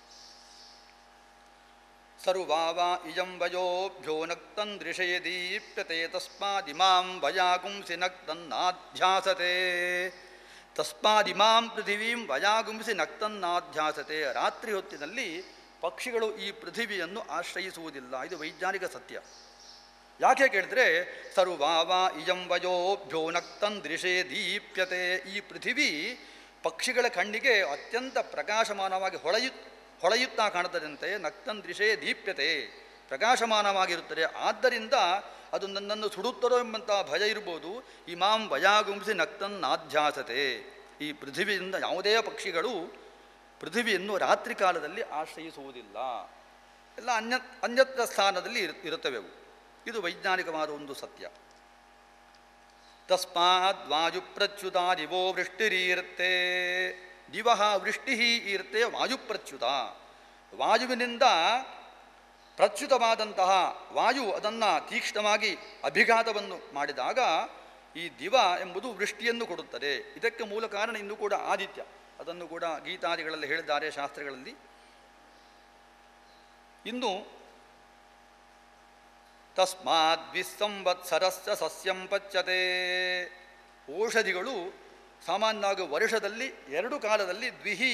Speaker 3: ಸರ್ವಾವ ಇಯಂ ವಯೋಭ್ಯೋ ನಕ್ತಂದೃಶೇ ದೀಪ್ಯತೆ ತಸ್ಮಾದಿಮಾಂ ವಯಾಗುಂಸಿ ನಕ್ತನ್ನಾಧ್ಯಾಸತೆ ತಸ್ಮಾದಿಮಾಂ ಪೃಥಿವೀಂ ವಯಾಗುಂಸಿ ನಕ್ತನ್ನಾಧ್ಯಾಸತೆ ರಾತ್ರಿ ಹೊತ್ತಿನಲ್ಲಿ ಪಕ್ಷಿಗಳು ಈ ಪೃಥಿವಿಯನ್ನು ಆಶ್ರಯಿಸುವುದಿಲ್ಲ ಇದು ವೈಜ್ಞಾನಿಕ ಸತ್ಯ ಯಾಕೆ ಕೇಳಿದ್ರೆ ಸರ್ವಾವ ಇಯಂ ವಯೋಭ್ಯೋ ನಕ್ತಂದೃಶೇ ದೀಪ್ಯತೆ ಈ ಪೃಥಿವಿ ಪಕ್ಷಿಗಳ ಕಣ್ಣಿಗೆ ಅತ್ಯಂತ ಪ್ರಕಾಶಮಾನವಾಗಿ ಹೊಳೆಯು ಹೊಳೆಯುತ್ತಾ ಕಾಣುತ್ತದಂತೆ ನಕ್ತಂದೃಶೇ ದೀಪ್ಯತೆ ಪ್ರಕಾಶಮಾನವಾಗಿರುತ್ತದೆ ಆದ್ದರಿಂದ ಅದು ನನ್ನನ್ನು ಸುಡುತ್ತರೋ ಎಂಬಂಥ ಭಯ ಇರ್ಬೋದು ಇಮಾಂ ಭಯಾಗುಂಸಿ ನಕ್ತನ್ನಾಧ್ಯಾಸತೆ ಈ ಪೃಥಿವಿಯಿಂದ ಯಾವುದೇ ಪಕ್ಷಿಗಳು ಪೃಥಿವಿಯನ್ನು ರಾತ್ರಿ ಕಾಲದಲ್ಲಿ ಆಶ್ರಯಿಸುವುದಿಲ್ಲ ಎಲ್ಲ ಅನ್ಯ ಅನ್ಯತ್ರ ಸ್ಥಾನದಲ್ಲಿ ಇರು ಇರುತ್ತವೆ ಅವು ಇದು ವೈಜ್ಞಾನಿಕವಾದ ಒಂದು ಸತ್ಯ ತಸ್ಮಾತ್ ವಾಯುಪ್ರಚ್ಯುತ ದಿವೋ ವೃಷ್ಟಿರೀರ್ತೆ ದಿವ ವೃಷ್ಟಿ ಈರ್ತೆ ವಾಯುಪ್ರಚ್ಯುತ ವಾಯುವಿನಿಂದ ಪ್ರಚ್ಯುತವಾದಂತಹ ವಾಯು ಅದನ್ನು ತೀಕ್ಷ್ಣವಾಗಿ ಅಭಿಘಾತವನ್ನು ಮಾಡಿದಾಗ ಈ ದಿವ ಎಂಬುದು ವೃಷ್ಟಿಯನ್ನು ಕೊಡುತ್ತದೆ ಇದಕ್ಕೆ ಮೂಲ ಕಾರಣ ಇನ್ನೂ ಕೂಡ ಆದಿತ್ಯ ಅದನ್ನು ಕೂಡ ಗೀತಾದಿಗಳಲ್ಲಿ ಹೇಳಿದ್ದಾರೆ ಶಾಸ್ತ್ರಗಳಲ್ಲಿ ಇನ್ನು ತಸ್ಮಾತ್ ದ್ವಿಸಂವತ್ಸರಸ್ಯ ಸಸ್ಯಂ ಪಚ್ಯತೆ ಔಷಧಿಗಳು ಸಾಮಾನ್ಯವಾಗಿ ವರ್ಷದಲ್ಲಿ ಎರಡು ಕಾಲದಲ್ಲಿ ದ್ವಿಹಿ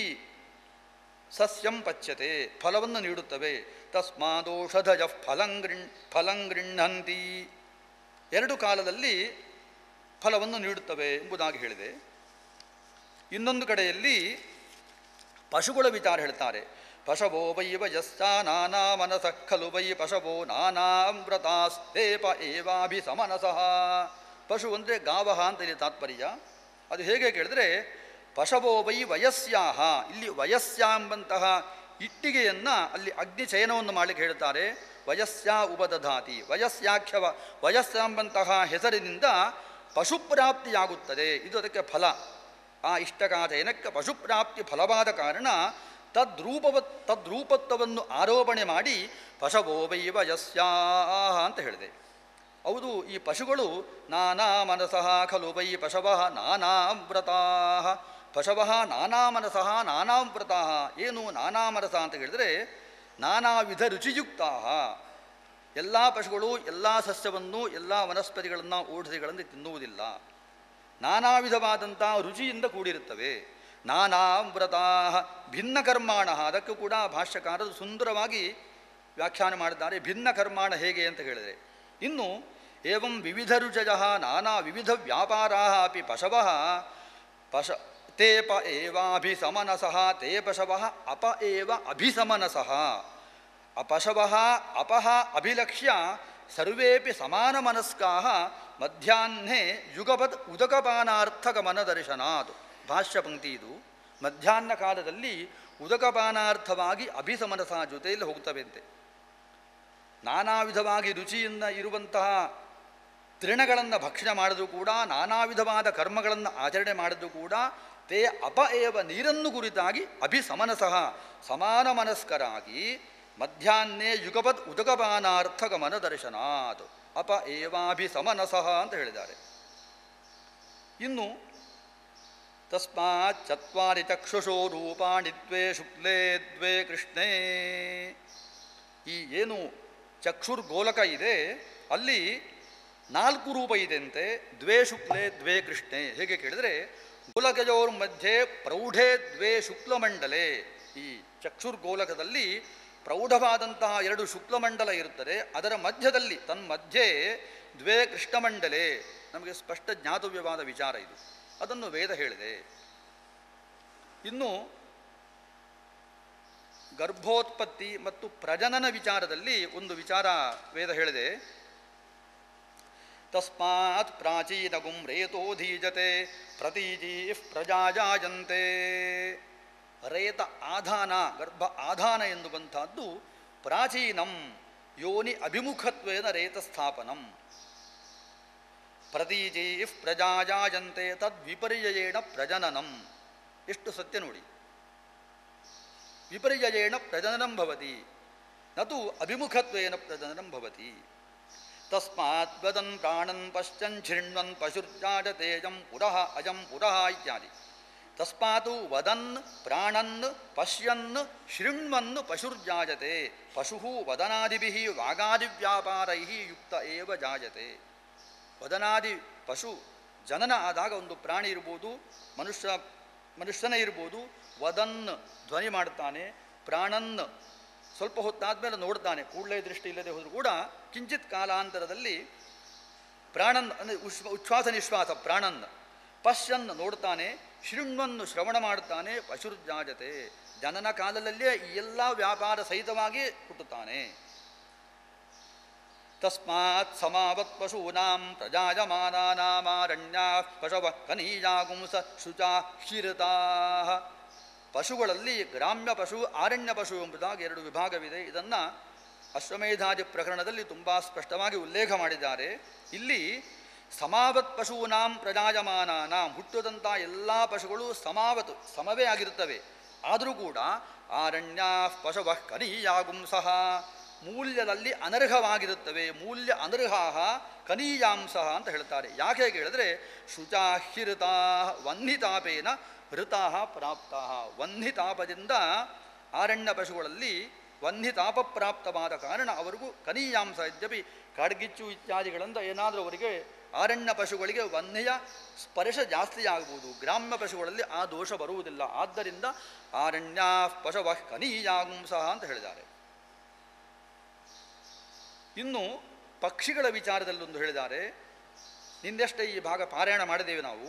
Speaker 3: ಸಸ್ಯಂ ಪಚ್ಯತೆ ಫಲವನ್ನು ನೀಡುತ್ತವೆ ತಸ್ಮಾದೋಷಧಯ ಫಲಂ ಗೃಣ್ ಫಲಂ ಗೃಹಂತಿ ಎರಡು ಕಾಲದಲ್ಲಿ ಫಲವನ್ನು ನೀಡುತ್ತವೆ ಎಂಬುದಾಗಿ ಹೇಳಿದೆ ಇನ್ನೊಂದು ಕಡೆಯಲ್ಲಿ ಪಶುಗಳ ವಿಚಾರ ಹೇಳ್ತಾರೆ ಪಶವೋ ವೈ ವಯಸ್ಸ ನಾನಾ ಮನಸಃ ಖಲು ವೈ ಪಶವೋ ನಾನಾಮೃತಾಸ್ತೇಪ ಏವಾಭಿ ಸಮನಸಃ ಪಶು ಅಂದರೆ ಗಾವಹ ಅಂತ ಇಲ್ಲಿ ತಾತ್ಪರ್ಯ ಅದು ಹೇಗೆ ಕೇಳಿದ್ರೆ ಪಶವೋ ವೈ ವಯಸ್ಯಾಹ ಇಲ್ಲಿ ವಯಸ್ಯ ಎಂಬಂತಹ ಇಟ್ಟಿಗೆಯನ್ನು ಅಲ್ಲಿ ಅಗ್ನಿ ಚಯನವನ್ನು ಮಾಡಲಿಕ್ಕೆ ಹೇಳ್ತಾರೆ ವಯಸ್ಯ ಉಪದಧಾತಿ ವಯಸ್ಯಾಖ್ಯವ ವಯಸ್ಸ ಎಂಬಂತಹ ಹೆಸರಿನಿಂದ ಪಶುಪ್ರಾಪ್ತಿಯಾಗುತ್ತದೆ ಇದು ಅದಕ್ಕೆ ಫಲ ಆ ಇಷ್ಟಕಾಚಯನಕ್ಕೆ ಪಶುಪ್ರಾಪ್ತಿ ಫಲವಾದ ಕಾರಣ ತದ್ರೂಪವ ತದ್ರೂಪತ್ವವನ್ನು ಆರೋಪಣೆ ಮಾಡಿ ಪಶವೋ ವೈ ವಯಸ್ಯಾಹ ಅಂತ ಹೇಳಿದೆ ಹೌದು ಈ ಪಶುಗಳು ನಾನಾ ಮನಸಃ ಖಲು ವೈ ಪಶವಃ ನಾನಾವ್ರತಾ ಪಶವಃ ನಾನಾ ಮನಸಃ ನಾನಾವ್ರತಾ ಏನು ನಾನಾ ಮನಸ ಅಂತ ಹೇಳಿದರೆ ನಾನಾ ವಿಧ ರುಚಿಯುಕ್ತಾ ಎಲ್ಲ ಪಶುಗಳು ಎಲ್ಲ ಸಸ್ಯವನ್ನು ಎಲ್ಲ ವನಸ್ಪತಿಗಳನ್ನು ಔಷಧಿಗಳನ್ನು ತಿನ್ನುವುದಿಲ್ಲ ನಾನಾ ವಿಧವಾದಂಥ ರುಚಿಯಿಂದ ಕೂಡಿರುತ್ತವೆ ನಾನಾ ವ್ರತಾ ಭಿನ್ನ ಕರ್ಮಾಣ ಅದಕ್ಕೂ ಕೂಡ ಭಾಷ್ಯಕಾರರು ಸುಂದರವಾಗಿ ವ್ಯಾಖ್ಯಾನ ಮಾಡಿದ್ದಾರೆ ಭಿನ್ನ ಕರ್ಮಾಣ ಹೇಗೆ ಅಂತ ಹೇಳಿದರೆ ಇನ್ನು ಏವಂ ವಿವಿಧ ರುಚಯ ನಾನಾ ವಿವಿಧ ವ್ಯಾಪಾರಾ ಅಪಿ ಪಶವಃ ಪಶ ತೇಪ ಏವಾಭಿಸಮನಸಃ ತೇ ಪಶವಃ ಅಪ ಏವ ಅಭಿಸಮನಸಃ ಅಪಶವಃ ಅಪಹ ಅಭಿಲಕ್ಷ್ಯ ಸರ್ವೇಪಿ ಸಮಾನಮನಸ್ಕಾಃ ಮಧ್ಯಾಹ್ನೆ ಯುಗಪದ್ ಉದಕಪಾನಾರ್ಥಗಮನದರ್ಶನಾತ್ ಭಾಷ್ಯ ಪಂಕ್ತಿ ಇದು ಮಧ್ಯಾಹ್ನ ಕಾಲದಲ್ಲಿ ಉದಕಪಾನಾರ್ಥವಾಗಿ ಅಭಿಸಮನಸ ಜೊತೆಯಲ್ಲಿ ಹೋಗ್ತವೆಂತೆ ನಾನಾ ವಿಧವಾಗಿ ರುಚಿಯಿಂದ ಇರುವಂತಹ ತೃಣಗಳನ್ನು ಭಕ್ಷಣೆ ಮಾಡಿದ್ರು ಕೂಡ ನಾನಾ ವಿಧವಾದ ಕರ್ಮಗಳನ್ನು ಆಚರಣೆ ಮಾಡಿದ್ರು ಕೂಡ ತೇ ಅಪ ಏವ ನೀರನ್ನು ಕುರಿತಾಗಿ ಅಭಿಸಮನಸಃ ಸಮಾನ ಮನಸ್ಕರಾಗಿ ಮಧ್ಯಾಹ್ನೇ ಯುಗಪದ್ ಉದಕಪಾನಾರ್ಥ ಗಮನ ದರ್ಶನಾತ್ ಅಪ ಏವಾಭಿಸಮನಸಃ ಅಂತ ಹೇಳಿದ್ದಾರೆ ಇನ್ನು ತಸ್ಮಾತ್ ಚತ್ವಾರಿ ಚಕ್ಷುಷೋ ರೂಪಾಣಿ ದ್ವೇ ಶುಕ್ಲೇ ದ್ವೇ ಕೃಷ್ಣೇ ಈ ಏನು ಚಕ್ಷುರ್ಗೋಲಕ ಇದೆ ಅಲ್ಲಿ ನಾಲ್ಕು ರೂಪ ಇದೆಯಂತೆ ದ್ವೇ ಶುಕ್ಲೇ ದ್ವೇ ಕೃಷ್ಣೆ ಹೇಗೆ ಕೇಳಿದರೆ ಗೋಲಕಯೋರ್ ಮಧ್ಯೆ ಪ್ರೌಢೆ ದ್ವೇ ಶುಕ್ಲಮಂಡಲೆ ಈ ಚಕ್ಷುರ್ಗೋಲಕದಲ್ಲಿ ಪ್ರೌಢವಾದಂತಹ ಎರಡು ಶುಕ್ಲಮಂಡಲ ಇರುತ್ತದೆ ಅದರ ಮಧ್ಯದಲ್ಲಿ ತನ್ಮಧ್ಯೆ ದ್ವೇ ಕೃಷ್ಣಮಂಡಲೆ ನಮಗೆ ಸ್ಪಷ್ಟ ಜ್ಞಾತವ್ಯವಾದ ವಿಚಾರ ಇದು ಅದನ್ನು ವೇದ ಹೇಳಿದೆ ಇನ್ನು ಗರ್ಭೋತ್ಪತ್ತಿ ಮತ್ತು ಪ್ರಜನನ ವಿಚಾರದಲ್ಲಿ ಒಂದು ವಿಚಾರ ವೇದ ಹೇಳಿದೆ ತಸ್ಮಾತ್ ಪ್ರಾಚೀನಗುಂ ರೇತೋಧೀಜತೆ ಪ್ರತೀಜೀ ಪ್ರಜಾಜಾಯಂತೆ ರೇತ ಆಧಾನ ಗರ್ಭ ಆಧಾನ ಎನ್ನುವಂಥದ್ದು ಪ್ರಾಚೀನಂ ಯೋನಿ ಅಭಿಮುಖತ್ವೇನ ರೇತಸ್ಥಾಪನಂ ಪ್ರತೀಜೀ ಪ್ರಜಾಜಾಯಂತೆ ತದ್ವಿಪರ್ಯಯೇಣ ಪ್ರಜನನಂ ಎಷ್ಟು ಸತ್ಯ ನೋಡಿ ವಿಪರ್ಯಯೇಣ ಪ್ರಜನನಂ ಭವತಿ ನತು ಅಭಿಮುಖತ್ವೇನ ಪ್ರಜನನಂ ಭವತಿ ತಸ್ಮಾತ್ ವದನ್ ಪ್ರಾಣನ್ ಪಶ್ಚನ್ ಶೃಣ್ವನ್ ಪಶುರ್ಜಾಡತೇಜಂ ಪುರಃ ಅಜಂ ಪುರಃ ಇತ್ಯಾದಿ ತಸ್ಮಾತ್ ವದನ್ ಪ್ರಾಣನ್ ಪಶ್ಯನ್ ಶೃಣ್ವನ್ ಪಶುರ್ಜಾಯತೆ ಪಶು ವದನಾದಿಭಿ ವಾಗಾದಿವ್ಯಾಪಾರೈ ಯುಕ್ತ ಏವ ಜಾಯತೆ ವದನಾದಿ ಪಶು ಜನನ ಆದಾಗ ಒಂದು ಪ್ರಾಣಿ ಇರ್ಬೋದು ಮನುಷ್ಯ ಮನುಷ್ಯನೇ ಇರ್ಬೋದು ವದನ್ ಧ್ವನಿ ಮಾಡ್ತಾನೆ ಪ್ರಾಣನ್ ಸ್ವಲ್ಪ ಹೊತ್ತಾದ್ಮೇಲೆ ನೋಡ್ತಾನೆ ಕೂಡಲೇ ದೃಷ್ಟಿ ಇಲ್ಲದೆ ಹೋದರೂ ಕೂಡ ಕಿಂಚಿತ್ ಕಾಲಾಂತರದಲ್ಲಿ ಪ್ರಾಣನ್ ಅಂದರೆ ಉಶ್ವ ಉಚ್ಛ್ವಾಸ ನಿಶ್ವಾಸ ಪ್ರಾಣನ್ ಪಶ್ಯನ್ ನೋಡ್ತಾನೆ ಶೃಣ್ವನ್ನು ಶ್ರವಣ ಮಾಡ್ತಾನೆ ಪಶುರ್ಜಾಜತೆ ಜನನ ಕಾಲದಲ್ಲೇ ಈ ಎಲ್ಲ ವ್ಯಾಪಾರ ಸಹಿತವಾಗಿ ಹುಟ್ಟುತ್ತಾನೆ ತಸ್ಮಾತ್ ಸಮಾವತ್ ಪಶೂನಾಂ ಪ್ರಜಾಯಮಾನಾನಾಮಾರಣ್ಯಾ ಪಶವ ಕನೀಯಾಗುಂಸ ಶುಚಾ ಕ್ಷೀರತಾ ಪಶುಗಳಲ್ಲಿ ಗ್ರಾಮ್ಯ ಪಶು ಆರಣ್ಯ ಪಶು ಎಂಬುದಾಗಿ ಎರಡು ವಿಭಾಗವಿದೆ ಇದನ್ನು ಅಶ್ವಮೇಧಾದಿ ಪ್ರಕರಣದಲ್ಲಿ ತುಂಬ ಸ್ಪಷ್ಟವಾಗಿ ಉಲ್ಲೇಖ ಮಾಡಿದ್ದಾರೆ ಇಲ್ಲಿ ಸಮಾವತ್ ಪಶೂನಾಂ ಪ್ರಜಾಯಮಾನಾನಾಂ ಹುಟ್ಟುದಂಥ ಎಲ್ಲ ಪಶುಗಳು ಸಮಾವತ್ ಸಮವೇ ಆಗಿರುತ್ತವೆ ಆದರೂ ಕೂಡ ಆರಣ್ಯ ಪಶವ ಕನೀಯಾಗುಂಸಃ ಮೂಲ್ಯದಲ್ಲಿ ಅನರ್ಹವಾಗಿರುತ್ತವೆ ಮೂಲ್ಯ ಅನರ್ಹಾಹ ಕನೀಯಾಂಸಃ ಅಂತ ಹೇಳ್ತಾರೆ ಯಾಕೆ ಹೇಳಿದ್ರೆ ಶುಚಾಹಿರುತಾ ವನ್ನಿತಾಪೇನ ಹೃತಾಹ ಪ್ರಾಪ್ತಾಹ ವನ್ನಿತಾಪದಿಂದ ಆರಣ್ಯ ಪಶುಗಳಲ್ಲಿ ವನ್ನಿತಾಪ ಪ್ರಾಪ್ತವಾದ ಕಾರಣ ಅವರಿಗೂ ಕನೀಯಾಂಸ ಇದ್ಯಪಿ ಕಾಡ್ಗಿಚ್ಚು ಇತ್ಯಾದಿಗಳಿಂದ ಏನಾದರೂ ಅವರಿಗೆ ಅರಣ್ಯ ಪಶುಗಳಿಗೆ ವನ್ಯ ಸ್ಪರ್ಶ ಜಾಸ್ತಿ ಆಗ್ಬೋದು ಗ್ರಾಮ್ಯ ಪಶುಗಳಲ್ಲಿ ಆ ದೋಷ ಬರುವುದಿಲ್ಲ ಆದ್ದರಿಂದ ಆರಣ್ಯ ಪಶವ ಕನೀಯಾಂಸಃ ಅಂತ ಹೇಳಿದ್ದಾರೆ ಇನ್ನು ಪಕ್ಷಿಗಳ ವಿಚಾರದಲ್ಲೊಂದು ಹೇಳಿದ್ದಾರೆ ನಿಂದಷ್ಟೇ ಈ ಭಾಗ ಪಾರಾಯಣ ಮಾಡಿದ್ದೇವೆ ನಾವು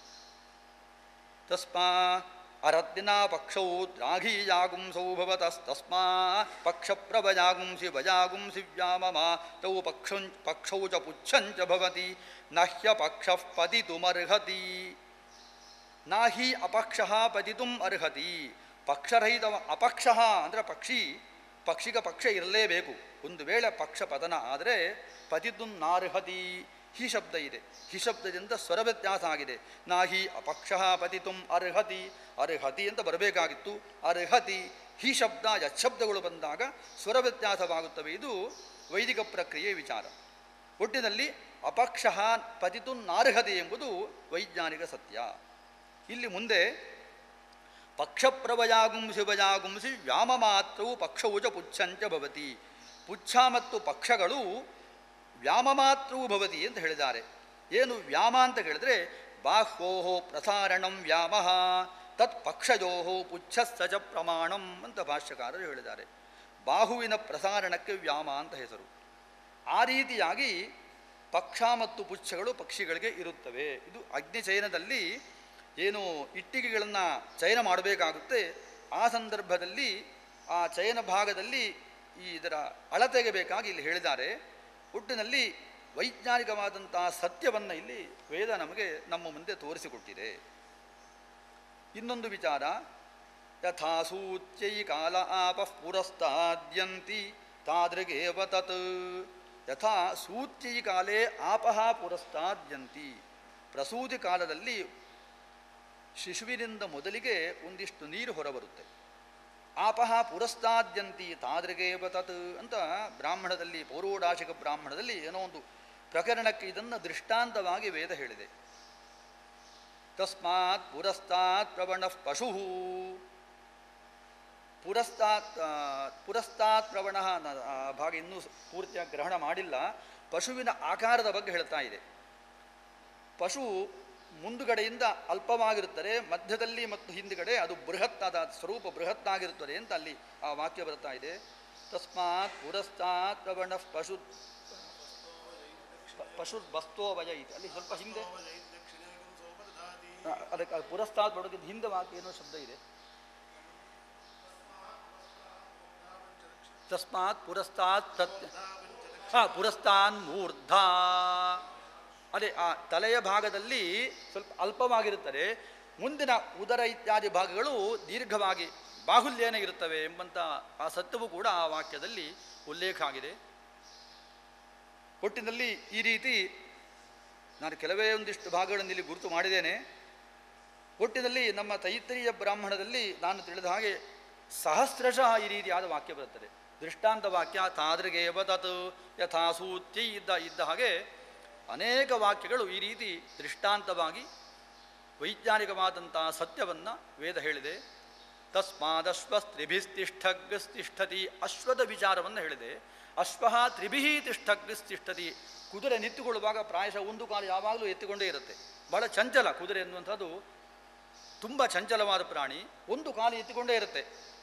Speaker 3: ತಸ್ಮಾ ಅರದ್ದಿನ ಪಕ್ಷೌ ದ್ರಾಘೀಯಾಗುಂಸೌ ಭವತಸ್ತಸ್ಮಾ ಪಕ್ಷ ಪ್ರಭಜಾಗುಂಸಿ ಭಜಾಗುಂಸಿ ವ್ಯಾಮಮ ತೌ ಪಕ್ಷಂ ಪಕ್ಷೌ ಚ ಪುಚ್ಛಂಚ ಭವತಿ ನಹ್ಯ ಪಕ್ಷ ಪತಿತುಮರ್ಹತಿ ನಾಹಿ ಅಪಕ್ಷ ಪತಿತುಂ ಅರ್ಹತಿ ಪಕ್ಷರಹಿತ ಅಪಕ್ಷ ಅಂದರೆ ಪಕ್ಷಿ ಪಕ್ಷಿಗ ಪಕ್ಷ ಇರಲೇಬೇಕು ಒಂದು ವೇಳೆ ಪಕ್ಷ ಪತನ ಆದರೆ ಪತಿತು ನಾರ್ಹತಿ ಹಿ ಶಬ್ದ ಇದೆ ಹಿ ಶಬ್ದದಿಂದ ಸ್ವರ ವ್ಯತ್ಯಾಸ ಆಗಿದೆ ನಾಹಿ ಅಪಕ್ಷ ಪತಿತುಂ ಅರ್ಹತಿ ಅರ್ಹತಿ ಅಂತ ಬರಬೇಕಾಗಿತ್ತು ಅರ್ಹತಿ ಹಿ ಶಬ್ದ ಯಚ್ಛಬ್ದಗಳು ಬಂದಾಗ ಸ್ವರ ವ್ಯತ್ಯಾಸವಾಗುತ್ತವೆ ಇದು ವೈದಿಕ ಪ್ರಕ್ರಿಯೆ ವಿಚಾರ ಒಟ್ಟಿನಲ್ಲಿ ಅಪಕ್ಷ ಪತಿತು ನಾರ್ಹತೆ ಎಂಬುದು ವೈಜ್ಞಾನಿಕ ಸತ್ಯ ಇಲ್ಲಿ ಮುಂದೆ ಪಕ್ಷಪ್ರವಯಾಗುಂಸಿ ಭಜಾಗುಂಸಿ ವ್ಯಾಮ ಮಾತ್ರವು ಪಕ್ಷವು ಚ ಪುಚ್ಛಂಚ ಭವತಿ ಪುಚ್ಛ ಮತ್ತು ಪಕ್ಷಗಳು ವ್ಯಾಮ ಮಾತ್ರವೂ ಭವತಿ ಅಂತ ಹೇಳಿದ್ದಾರೆ ಏನು ವ್ಯಾಮ ಅಂತ ಹೇಳಿದ್ರೆ ಬಾಹ್ಯೋ ಪ್ರಸಾರಣಂ ವ್ಯಾಮ ತತ್ ಪಕ್ಷಜೋ ಪುಚ್ಛಸ್ಸಜ ಪ್ರಮಾಣಂ ಅಂತ ಭಾಷ್ಯಕಾರರು ಹೇಳಿದ್ದಾರೆ ಬಾಹುವಿನ ಪ್ರಸಾರಣಕ್ಕೆ ವ್ಯಾಮ ಅಂತ ಹೆಸರು ಆ ರೀತಿಯಾಗಿ ಪಕ್ಷ ಮತ್ತು ಪುಚ್ಛಗಳು ಪಕ್ಷಿಗಳಿಗೆ ಇರುತ್ತವೆ ಇದು ಅಗ್ನಿಚಯನದಲ್ಲಿ ಏನು ಇಟ್ಟಿಗೆಗಳನ್ನು ಚಯನ ಮಾಡಬೇಕಾಗುತ್ತೆ ಆ ಸಂದರ್ಭದಲ್ಲಿ ಆ ಚಯನ ಭಾಗದಲ್ಲಿ ಈ ಇದರ ಅಳತೆಗೆ ಬೇಕಾಗಿ ಇಲ್ಲಿ ಹೇಳಿದ್ದಾರೆ ಒಟ್ಟಿನಲ್ಲಿ ವೈಜ್ಞಾನಿಕವಾದಂತಹ ಸತ್ಯವನ್ನು ಇಲ್ಲಿ ವೇದ ನಮಗೆ ನಮ್ಮ ಮುಂದೆ ತೋರಿಸಿಕೊಟ್ಟಿದೆ ಇನ್ನೊಂದು ವಿಚಾರ ಯಥಾಸೂಚ್ಯೈ ಕಾಲ ಆಪ ಪುರಸ್ತಾದ್ಯಂತಿ ತಾದೃಗೇವ ತತ್ ಯಥಾ ಸೂಚ್ಯೈ ಕಾಲೇ ಆಪಃ ಪುರಸ್ತಾದ್ಯಂತಿ ಪ್ರಸೂತಿ ಕಾಲದಲ್ಲಿ ಶಿಶುವಿನಿಂದ ಮೊದಲಿಗೆ ಒಂದಿಷ್ಟು ನೀರು ಹೊರಬರುತ್ತೆ ಆಪಹ ಪುರಸ್ತಾದ್ಯಂತಿ ತಾದೃಗೇವ ತತ್ ಅಂತ ಬ್ರಾಹ್ಮಣದಲ್ಲಿ ಪೌರೋಡಾಶಿಕ ಬ್ರಾಹ್ಮಣದಲ್ಲಿ ಏನೋ ಒಂದು ಪ್ರಕರಣಕ್ಕೆ ಇದನ್ನು ದೃಷ್ಟಾಂತವಾಗಿ ವೇದ ಹೇಳಿದೆ ತಸ್ಮಾತ್ ಪುರಸ್ತಾತ್ ಪ್ರವಣ ಪಶು ಪುರಸ್ತಾತ್ ಆ, ಪುರಸ್ತಾತ್ ಪ್ರವಣ ಆ ಭಾಗ ಇನ್ನೂ ಪೂರ್ತಿಯಾಗಿ ಗ್ರಹಣ ಮಾಡಿಲ್ಲ ಪಶುವಿನ ಆಕಾರದ ಬಗ್ಗೆ ಹೇಳ್ತಾ ಇದೆ ಪಶು ಮುಂದುಗಡೆಯಿಂದ ಅಲ್ಪವಾಗಿರುತ್ತದೆ ಮಧ್ಯದಲ್ಲಿ ಮತ್ತು ಹಿಂದುಗಡೆ ಅದು ಬೃಹತ್ತಾದ ಸ್ವರೂಪ ಬೃಹತ್ತಾಗಿರುತ್ತದೆ ಅಂತ ಅಲ್ಲಿ ಆ ವಾಕ್ಯ ಬರ್ತಾ ಇದೆ ತಸ್ಮಾತ್ ಪುರಸ್ತಾತ್ ಪ್ರವಣ ಪಶು ಪ- ಪಶುರ್ ಬಸ್ತೋ ವಯ ಇದೆ ಅಲ್ಲಿ ಸ್ವಲ್ಪ ಹಿಂದೆ ಆ, ಅದಕ್ಕೆ ಅದು ಪುರಸ್ತಾತ್ ಬಡೋದಕ್ಕೆ ಹಿಂದೆ ವಾಕ್ಯ ಏನೋ ಶಬ್ದ ಇದೆ ತಸ್ಮಾತ್ ಪುರಸ್ತಾತ್ ಪ್ರತ್ಯ ಹಾಂ ಪುರಸ್ತಾನ್ ಮೂರ್ಧ ಅದೇ ಆ ತಲೆಯ ಭಾಗದಲ್ಲಿ ಸ್ವಲ್ಪ ಅಲ್ಪವಾಗಿರುತ್ತದೆ ಮುಂದಿನ ಉದರ ಇತ್ಯಾದಿ ಭಾಗಗಳು ದೀರ್ಘವಾಗಿ ಬಾಹುಲ್ಯೇನ ಇರುತ್ತವೆ ಎಂಬಂಥ ಆ ಸತ್ಯವೂ ಕೂಡ ಆ ವಾಕ್ಯದಲ್ಲಿ ಉಲ್ಲೇಖ ಆಗಿದೆ ಒಟ್ಟಿನಲ್ಲಿ ಈ ರೀತಿ ನಾನು ಕೆಲವೇ ಒಂದಿಷ್ಟು ಭಾಗಗಳನ್ನು ಇಲ್ಲಿ ಗುರುತು ಮಾಡಿದ್ದೇನೆ ಒಟ್ಟಿನಲ್ಲಿ ನಮ್ಮ ತೈತ್ತರೀಯ ಬ್ರಾಹ್ಮಣದಲ್ಲಿ ನಾನು ತಿಳಿದ ಹಾಗೆ ಸಹಸ್ರಶಃ ಈ ರೀತಿಯಾದ ವಾಕ್ಯ ಬರುತ್ತದೆ ದೃಷ್ಟಾಂತ ವಾಕ್ಯ ತಾದೃಗೇವ ತತ್ ಯಥಾಸೂತ್ಯ ಇದ್ದ ಇದ್ದ ಹಾಗೆ ಅನೇಕ ವಾಕ್ಯಗಳು ಈ ರೀತಿ ದೃಷ್ಟಾಂತವಾಗಿ ವೈಜ್ಞಾನಿಕವಾದಂತಹ ಸತ್ಯವನ್ನು ವೇದ ಹೇಳಿದೆ ತಸ್ಮಾದಶ್ವಸ್ತ್ರಿಭಿಸ್ತಿಷ್ಠಗ್ಸ್ತಿಷ್ಠತಿ ಅಶ್ವದ ವಿಚಾರವನ್ನು ಹೇಳಿದೆ ಅಶ್ವ ತ್ರಿಭಿಹಿ ತಿಷ್ಠಗ್ಸ್ತಿಷ್ಠತಿ ಕುದುರೆ ನಿಂತುಕೊಳ್ಳುವಾಗ ಪ್ರಾಯಶಃ ಒಂದು ಕಾಲು ಯಾವಾಗಲೂ ಎತ್ತಿಕೊಂಡೇ ಇರುತ್ತೆ ಬಹಳ ಚಂಚಲ ಕುದುರೆ ಎನ್ನುವಂಥದ್ದು ತುಂಬ ಚಂಚಲವಾದ ಪ್ರಾಣಿ ಒಂದು ಕಾಲು ಎತ್ತಿಕೊಂಡೇ ಇರುತ್ತೆ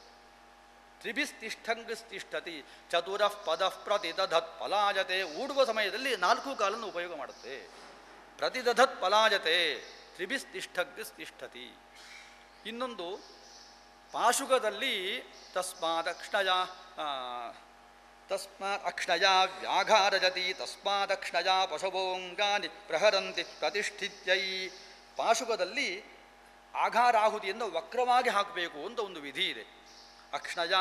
Speaker 3: ತ್ರಿಭಿಸ್ತಿಷ್ಠಂಗಸ್ತಿಷ್ಠತಿ ಚತುರ ಪದ ಪ್ರತಿದಧತ್ ಫಲಾಜತೆ ಊಡುವ ಸಮಯದಲ್ಲಿ ನಾಲ್ಕು ಕಾಲನ್ನು ಉಪಯೋಗ ಮಾಡುತ್ತೆ ಪ್ರತಿದಧತ್ ಫಲಾಜತೆ ತ್ರಿಭಿಸ್ತಿಷ್ಠಗ್ಸ್ತಿಷ್ಠತಿ ಇನ್ನೊಂದು ಪಾಶುಕದಲ್ಲಿ ತಸ್ಮಾತ್ ಅಕ್ಷಣಯ ಆ, ತಸ್ಮಾತ್ ಅಕ್ಷಣಯ ವ್ಯಾಘಾರಜತಿ ತಸ್ಮಾತ್ ಅಕ್ಷಣಯ ಪಶವೋಂಗಾನಿ ಪ್ರಹರಂತಿ ಪ್ರತಿಷ್ಠಿತ್ಯೈ ಪಾಶುಕದಲ್ಲಿ ಆಘಾರಾಹುತಿಯನ್ನು ವಕ್ರವಾಗಿ ಹಾಕಬೇಕು ಅಂತ ಒಂದು ವಿಧಿ ಇದೆ ಅಕ್ಷಣಯ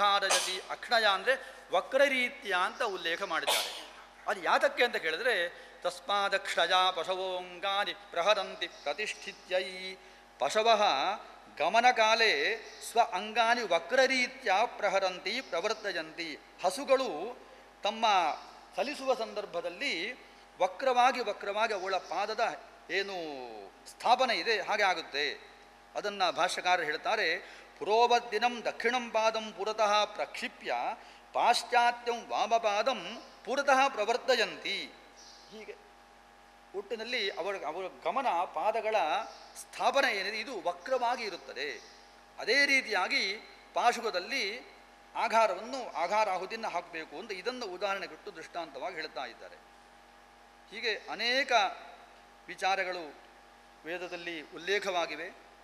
Speaker 3: ವ್ಯಾಘಾರಜತಿ ಅಕ್ಷಣಯ ಅಂದರೆ ವಕ್ರ ರೀತ್ಯ ಅಂತ ಉಲ್ಲೇಖ ಮಾಡಿದ್ದಾರೆ ಅದು ಯಾತಕ್ಕೆ ಅಂತ ಕೇಳಿದ್ರೆ ತಸ್ಮಾದಕ್ಷಯ ಪಶವೋಂಗಾನಿ ಪ್ರಹರಂತಿ ಪ್ರತಿಷ್ಠಿತ್ಯೈ ಪಶವಃ ಗಮನಕಾಲೇ ಸ್ವ ಅಂಗಾನಿ ವಕ್ರರೀತ್ಯ ಪ್ರಹರಂತಿ ಪ್ರವರ್ತಯಂತಿ ಹಸುಗಳು ತಮ್ಮ ಚಲಿಸುವ ಸಂದರ್ಭದಲ್ಲಿ ವಕ್ರವಾಗಿ ವಕ್ರವಾಗಿ ಅವಳ ಪಾದದ ಏನು ಸ್ಥಾಪನೆ ಇದೆ ಹಾಗೆ ಆಗುತ್ತೆ ಅದನ್ನು ಭಾಷ್ಯಕಾರರು ಹೇಳ್ತಾರೆ ಪುರೋವದ್ದಿನಂ ದಕ್ಷಿಣಂ ಪಾದಂ ಪುರತಃ ಪ್ರಕ್ಷಿಪ್ಯ ಪಾಶ್ಚಾತ್ಯಂ ವಾಮಪಾದಂ ಪುರತಃ ಪ್ರವರ್ತಯಂತಿ ಹೀಗೆ ಒಟ್ಟಿನಲ್ಲಿ ಅವರ ಅವರ ಗಮನ ಪಾದಗಳ ಸ್ಥಾಪನೆ ಏನಿದೆ ಇದು ವಕ್ರವಾಗಿ ಇರುತ್ತದೆ ಅದೇ ರೀತಿಯಾಗಿ ಪಾಶುಕದಲ್ಲಿ ಆಘಾರವನ್ನು ಆಘಾರಾಹುತಿಯನ್ನು ಹಾಕಬೇಕು ಅಂತ ಇದನ್ನು ಉದಾಹರಣೆ ಕೊಟ್ಟು ದೃಷ್ಟಾಂತವಾಗಿ ಹೇಳ್ತಾ ಇದ್ದಾರೆ ಹೀಗೆ ಅನೇಕ ವಿಚಾರಗಳು ವೇದದಲ್ಲಿ ಉಲ್ಲೇಖವಾಗಿವೆ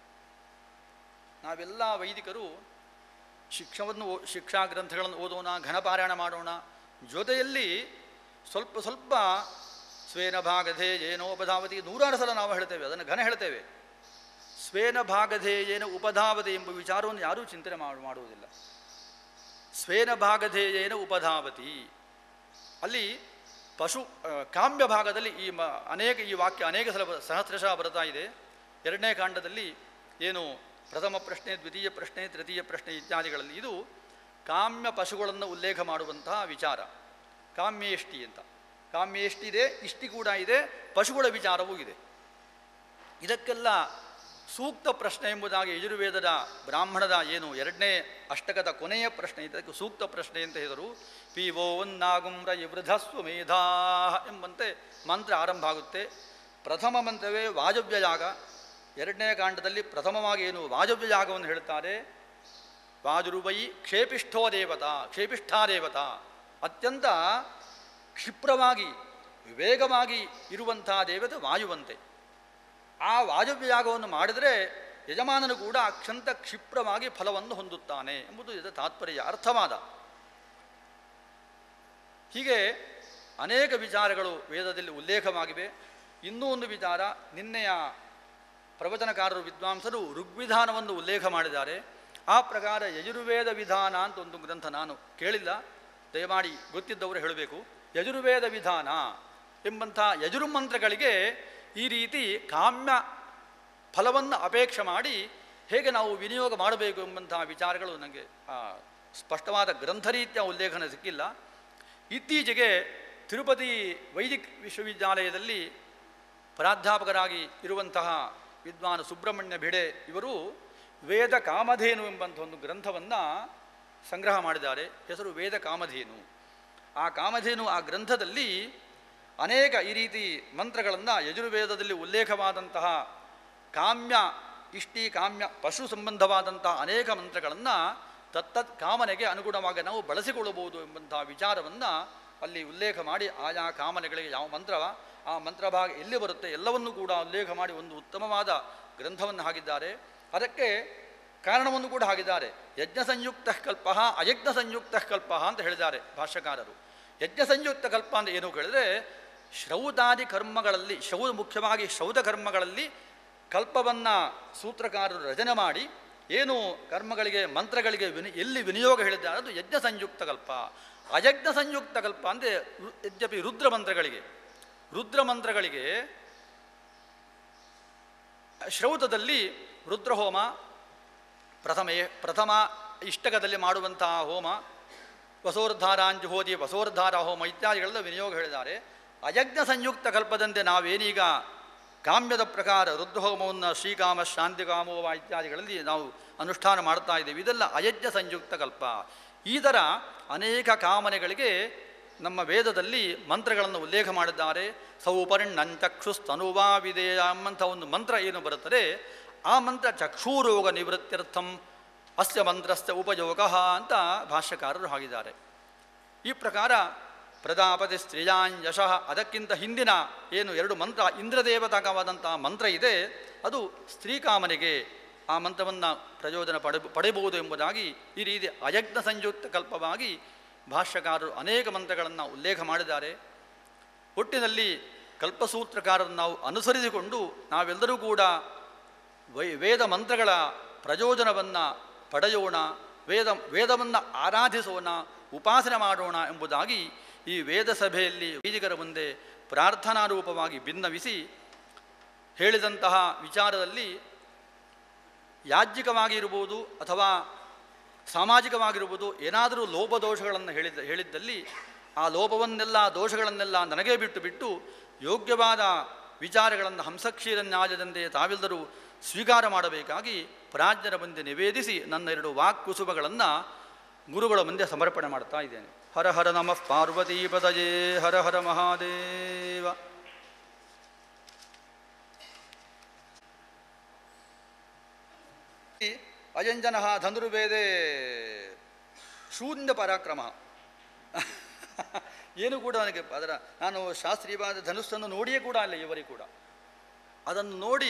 Speaker 3: ನಾವೆಲ್ಲ ವೈದಿಕರು ಶಿಕ್ಷವನ್ನು ಓ- ಶಿಕ್ಷಾ ಗ್ರಂಥಗಳನ್ನು ಓದೋಣ ಘನಪಾರಾಯಣ ಮಾಡೋಣ ಜೊತೆಯಲ್ಲಿ ಸ್ವಲ್ಪ ಸ್ವಲ್ಪ ಸ್ವೇನ ಭಾಗಧೇ ಏನೋ ಉಪಧಾವತಿ ನೂರಾರು ಸಲ ನಾವು ಹೇಳ್ತೇವೆ ಅದನ್ನು ಘನ ಹೇಳ್ತೇವೆ ಸ್ವೇನ ಭಾಗಧೇ ಏನು ಉಪಧಾವತಿ ಎಂಬ ವಿಚಾರವನ್ನು ಯಾರೂ ಚಿಂತನೆ ಮಾಡು ಮಾಡುವುದಿಲ್ಲ ಸ್ವೇನ ಭಾಗಧೇಯೇನ ಉಪಧಾವತಿ ಅಲ್ಲಿ ಪಶು ಆ, ಕಾಮ್ಯ ಭಾಗದಲ್ಲಿ ಈ ಮ ಅನೇಕ ಈ ವಾಕ್ಯ ಅನೇಕ ಸಲ ಬ- ಸಹಸ್ರಶಃ ಬರ್ತಾ ಇದೆ ಎರಡನೇ ಕಾಂಡದಲ್ಲಿ ಏನು ಪ್ರಥಮ ಪ್ರಶ್ನೆ ದ್ವಿತೀಯ ಪ್ರಶ್ನೆ ತೃತೀಯ ಪ್ರಶ್ನೆ ಇತ್ಯಾದಿಗಳಲ್ಲಿ ಇದು ಕಾಮ್ಯ ಪಶುಗಳನ್ನು ಉಲ್ಲೇಖ ಮಾಡುವಂತಹ ವಿಚಾರ ಕಾಮ್ಯೇಷ್ಟಿ ಅಂತ ಕಾಮ್ಯೇಷ್ಟಿ ಇದೆ ಇಷ್ಟಿ ಕೂಡ ಇದೆ ಪಶುಗಳ ವಿಚಾರವೂ ಇದೆ ಇದಕ್ಕೆಲ್ಲ ಸೂಕ್ತ ಪ್ರಶ್ನೆ ಎಂಬುದಾಗಿ ಯಜುರ್ವೇದದ ಬ್ರಾಹ್ಮಣದ ಏನು ಎರಡನೇ ಅಷ್ಟಕದ ಕೊನೆಯ ಪ್ರಶ್ನೆ ಇದೆ ಅದಕ್ಕೆ ಸೂಕ್ತ ಪ್ರಶ್ನೆ ಅಂತ ಹೇಳಿದರು ಪಿ ಓ ನಾಗುಮ್ರ ವೃಧಸ್ವ ಮೇಧಾ ಎಂಬಂತೆ ಮಂತ್ರ ಆರಂಭ ಆಗುತ್ತೆ ಪ್ರಥಮ ಮಂತ್ರವೇ ವಾಜವ್ಯ ಯಾಗ ಎರಡನೇ ಕಾಂಡದಲ್ಲಿ ಪ್ರಥಮವಾಗಿ ಏನು ವಾಜವ್ಯ ಯಾಗವನ್ನು ಹೇಳ್ತಾರೆ ವಾಜುರುವೈ ಕ್ಷೇಪಿಷ್ಠೋ ದೇವತಾ ಕ್ಷೇಪಿಷ್ಠಾ ದೇವತಾ ಅತ್ಯಂತ ಕ್ಷಿಪ್ರವಾಗಿ ವೇಗವಾಗಿ ಇರುವಂಥ ದೇವತೆ ವಾಯುವಂತೆ ಆ ವಾಜವ್ಯ ಯಾಗವನ್ನು ಮಾಡಿದರೆ ಯಜಮಾನನು ಕೂಡ ಅಕ್ಷಂತ ಕ್ಷಿಪ್ರವಾಗಿ ಫಲವನ್ನು ಹೊಂದುತ್ತಾನೆ ಎಂಬುದು ಇದರ ತಾತ್ಪರ್ಯ ಅರ್ಥವಾದ ಹೀಗೆ ಅನೇಕ ವಿಚಾರಗಳು ವೇದದಲ್ಲಿ ಉಲ್ಲೇಖವಾಗಿವೆ ಇನ್ನೂ ಒಂದು ವಿಚಾರ ನಿನ್ನೆಯ ಪ್ರವಚನಕಾರರು ವಿದ್ವಾಂಸರು ಋಗ್ವಿಧಾನವನ್ನು ಉಲ್ಲೇಖ ಮಾಡಿದ್ದಾರೆ ಆ ಪ್ರಕಾರ ಯಜುರ್ವೇದ ವಿಧಾನ ಅಂತ ಒಂದು ಗ್ರಂಥ ನಾನು ಕೇಳಿಲ್ಲ ದಯಮಾಡಿ ಗೊತ್ತಿದ್ದವರು ಹೇಳಬೇಕು ಯಜುರ್ವೇದ ವಿಧಾನ ಎಂಬಂಥ ಯಜುರ್ಮಂತ್ರಗಳಿಗೆ ಈ ರೀತಿ ಕಾಮ್ಯ ಫಲವನ್ನು ಅಪೇಕ್ಷೆ ಮಾಡಿ ಹೇಗೆ ನಾವು ವಿನಿಯೋಗ ಮಾಡಬೇಕು ಎಂಬಂತಹ ವಿಚಾರಗಳು ನನಗೆ ಆ, ಸ್ಪಷ್ಟವಾದ ಗ್ರಂಥರೀತ್ಯ ಉಲ್ಲೇಖನ ಸಿಕ್ಕಿಲ್ಲ ಇತ್ತೀಚೆಗೆ ತಿರುಪತಿ ವೈದಿಕ್ ವಿಶ್ವವಿದ್ಯಾಲಯದಲ್ಲಿ ಪ್ರಾಧ್ಯಾಪಕರಾಗಿ ಇರುವಂತಹ ವಿದ್ವಾನ್ ಸುಬ್ರಹ್ಮಣ್ಯ ಭಿಡೆ ಇವರು ವೇದ ಕಾಮಧೇನು ಎಂಬಂಥ ಒಂದು ಗ್ರಂಥವನ್ನು ಸಂಗ್ರಹ ಮಾಡಿದ್ದಾರೆ ಹೆಸರು ವೇದ ಕಾಮಧೇನು ಆ ಕಾಮಧೇನು ಆ ಗ್ರಂಥದಲ್ಲಿ ಅನೇಕ ಈ ರೀತಿ ಮಂತ್ರಗಳನ್ನು ಯಜುರ್ವೇದದಲ್ಲಿ ಉಲ್ಲೇಖವಾದಂತಹ ಕಾಮ್ಯ ಇಷ್ಟಿ ಕಾಮ್ಯ ಪಶು ಸಂಬಂಧವಾದಂತಹ ಅನೇಕ ಮಂತ್ರಗಳನ್ನು ತತ್ತತ್ ಕಾಮನೆಗೆ ಅನುಗುಣವಾಗಿ ನಾವು ಬಳಸಿಕೊಳ್ಳಬಹುದು ಎಂಬಂತಹ ವಿಚಾರವನ್ನು ಅಲ್ಲಿ ಉಲ್ಲೇಖ ಮಾಡಿ ಆಯಾ ಕಾಮನೆಗಳಿಗೆ ಯಾವ ಮಂತ್ರವ ಆ ಮಂತ್ರಭಾಗ ಎಲ್ಲಿ ಬರುತ್ತೆ ಎಲ್ಲವನ್ನೂ ಕೂಡ ಉಲ್ಲೇಖ ಮಾಡಿ ಒಂದು ಉತ್ತಮವಾದ ಗ್ರಂಥವನ್ನು ಹಾಕಿದ್ದಾರೆ ಅದಕ್ಕೆ ಕಾರಣವನ್ನು ಕೂಡ ಹಾಕಿದ್ದಾರೆ ಯಜ್ಞ ಸಂಯುಕ್ತ ಕಲ್ಪ ಅಯಜ್ಞ ಸಂಯುಕ್ತ ಕಲ್ಪ ಅಂತ ಹೇಳಿದ್ದಾರೆ ಭಾಷ್ಯಕಾರರು ಯಜ್ಞ ಸಂಯುಕ್ತ ಕಲ್ಪ ಅಂತ ಏನು ಕೇಳಿದ್ರೆ ಶ್ರೌದಾದಿ ಕರ್ಮಗಳಲ್ಲಿ ಶೌದ ಮುಖ್ಯವಾಗಿ ಶೌದ ಕರ್ಮಗಳಲ್ಲಿ ಕಲ್ಪವನ್ನು ಸೂತ್ರಕಾರರು ರಚನೆ ಮಾಡಿ ಏನು ಕರ್ಮಗಳಿಗೆ ಮಂತ್ರಗಳಿಗೆ ವಿನಿ ಎಲ್ಲಿ ವಿನಿಯೋಗ ಹೇಳಿದ್ದಾರೆ ಅದು ಯಜ್ಞ ಸಂಯುಕ್ತ ಕಲ್ಪ ಅಯಜ್ಞ ಸಂಯುಕ್ತ ಕಲ್ಪ ಅಂದರೆ ರು- ಯದ್ಯಪಿ ರುದ್ರ ಮಂತ್ರಗಳಿಗೆ ರುದ್ರ ಮಂತ್ರಗಳಿಗೆ ಶ್ರೌತದಲ್ಲಿ ರುದ್ರಹೋಮ ಪ್ರಥಮೇ ಪ್ರಥಮ ಇಷ್ಟಕದಲ್ಲಿ ಮಾಡುವಂತಹ ಹೋಮ ವಸೋರ್ಧಾರಾಂಜುಹೋದಿ ವಸೋರ್ಧಾರ ಹೋಮ ಇತ್ಯಾದಿಗಳೆಲ್ಲ ವಿನಿಯೋಗ ಹೇಳಿದ್ದಾರೆ ಅಯಜ್ಞ ಸಂಯುಕ್ತ ಕಲ್ಪದಂತೆ ನಾವೇನೀಗ ಕಾಮ್ಯದ ಪ್ರಕಾರ ರುದ್ರಹೋಮವನ್ನು ಶ್ರೀಕಾಮ ಶಾಂತಿಕಾಮೋವ ಇತ್ಯಾದಿಗಳಲ್ಲಿ ನಾವು ಅನುಷ್ಠಾನ ಮಾಡ್ತಾ ಇದ್ದೇವೆ ಇದೆಲ್ಲ ಅಯಜ್ಞ ಸಂಯುಕ್ತ ಕಲ್ಪ ಈ ಥರ ಅನೇಕ ಕಾಮನೆಗಳಿಗೆ ನಮ್ಮ ವೇದದಲ್ಲಿ ಮಂತ್ರಗಳನ್ನು ಉಲ್ಲೇಖ ಮಾಡಿದ್ದಾರೆ ಸೌಪರ್ಣಂಚಕ್ಷುಸ್ತನುವಾ ವಿಧೇಯ ಎಂಬಂಥ ಒಂದು ಮಂತ್ರ ಏನು ಬರುತ್ತದೆ ಆ ಮಂತ್ರ ಚಕ್ಷುರೋಗ ನಿವೃತ್ತಿರ್ಥಂ ಅಸ್ಯ ಮಂತ್ರಸ್ಯ ಉಪಯೋಗ ಅಂತ ಭಾಷ್ಯಕಾರರು ಹಾಕಿದ್ದಾರೆ ಈ ಪ್ರಕಾರ ಪ್ರಜಾಪತಿ ಸ್ತ್ರೀಯಾನ್ ಯಶಃ ಅದಕ್ಕಿಂತ ಹಿಂದಿನ ಏನು ಎರಡು ಮಂತ್ರ ಇಂದ್ರದೇವತಾಕವಾದಂತಹ ಮಂತ್ರ ಇದೆ ಅದು ಸ್ತ್ರೀಕಾಮನೆಗೆ ಆ ಮಂತ್ರವನ್ನು ಪ್ರಯೋಜನ ಪಡೆ ಪಡೆಯಬಹುದು ಎಂಬುದಾಗಿ ಈ ರೀತಿ ಅಯಜ್ಞ ಸಂಯುಕ್ತ ಕಲ್ಪವಾಗಿ ಭಾಷ್ಯಕಾರರು ಅನೇಕ ಮಂತ್ರಗಳನ್ನು ಉಲ್ಲೇಖ ಮಾಡಿದ್ದಾರೆ ಒಟ್ಟಿನಲ್ಲಿ ಕಲ್ಪಸೂತ್ರಕಾರರನ್ನು ನಾವು ಅನುಸರಿಸಿಕೊಂಡು ನಾವೆಲ್ಲರೂ ಕೂಡ ವೈ ವೇದ ಮಂತ್ರಗಳ ಪ್ರಯೋಜನವನ್ನು ಪಡೆಯೋಣ ವೇದ ವೇದವನ್ನು ಆರಾಧಿಸೋಣ ಉಪಾಸನೆ ಮಾಡೋಣ ಎಂಬುದಾಗಿ ಈ ವೇದ ಸಭೆಯಲ್ಲಿ ವೈದಿಕರ ಮುಂದೆ ಪ್ರಾರ್ಥನಾ ರೂಪವಾಗಿ ಭಿನ್ನವಿಸಿ ಹೇಳಿದಂತಹ ವಿಚಾರದಲ್ಲಿ ಯಾಜ್ಯಿಕವಾಗಿ ಇರ್ಬೋದು ಅಥವಾ ಸಾಮಾಜಿಕವಾಗಿರ್ಬೋದು ಏನಾದರೂ ಲೋಪದೋಷಗಳನ್ನು ಹೇಳಿದ ಹೇಳಿದ್ದಲ್ಲಿ ಆ ಲೋಪವನ್ನೆಲ್ಲ ದೋಷಗಳನ್ನೆಲ್ಲ ನನಗೇ ಬಿಟ್ಟು ಬಿಟ್ಟು ಯೋಗ್ಯವಾದ ವಿಚಾರಗಳನ್ನು ಹಂಸಕ್ಷೀರನ್ಯಾಯದಂತೆ ತಾವೆಲ್ಲರೂ ಸ್ವೀಕಾರ ಮಾಡಬೇಕಾಗಿ ಪ್ರಾಜ್ಞರ ಮುಂದೆ ನಿವೇದಿಸಿ ನನ್ನ ಎರಡು ವಾಕ್ಕುಸುಬಗಳನ್ನು ಗುರುಗಳ ಮುಂದೆ ಸಮರ್ಪಣೆ ಮಾಡ್ತಾ ಇದ್ದೇನೆ ಹರ ಹರ ನಮಃ ಪಾರ್ವತೀಪದಯೇ ಹರ ಹರ ಮಹಾದೇವ ಅಯಂಜನ ಧನುರ್ವೇದೆ ಶೂನ್ಯ ಪರಾಕ್ರಮ ಏನು ಕೂಡ ನನಗೆ ಅದರ ನಾನು ಶಾಸ್ತ್ರೀಯವಾದ ಧನುಸ್ಸನ್ನು ನೋಡಿಯೇ ಕೂಡ ಅಲ್ಲ ಇವರಿಗೆ ಕೂಡ ಅದನ್ನು ನೋಡಿ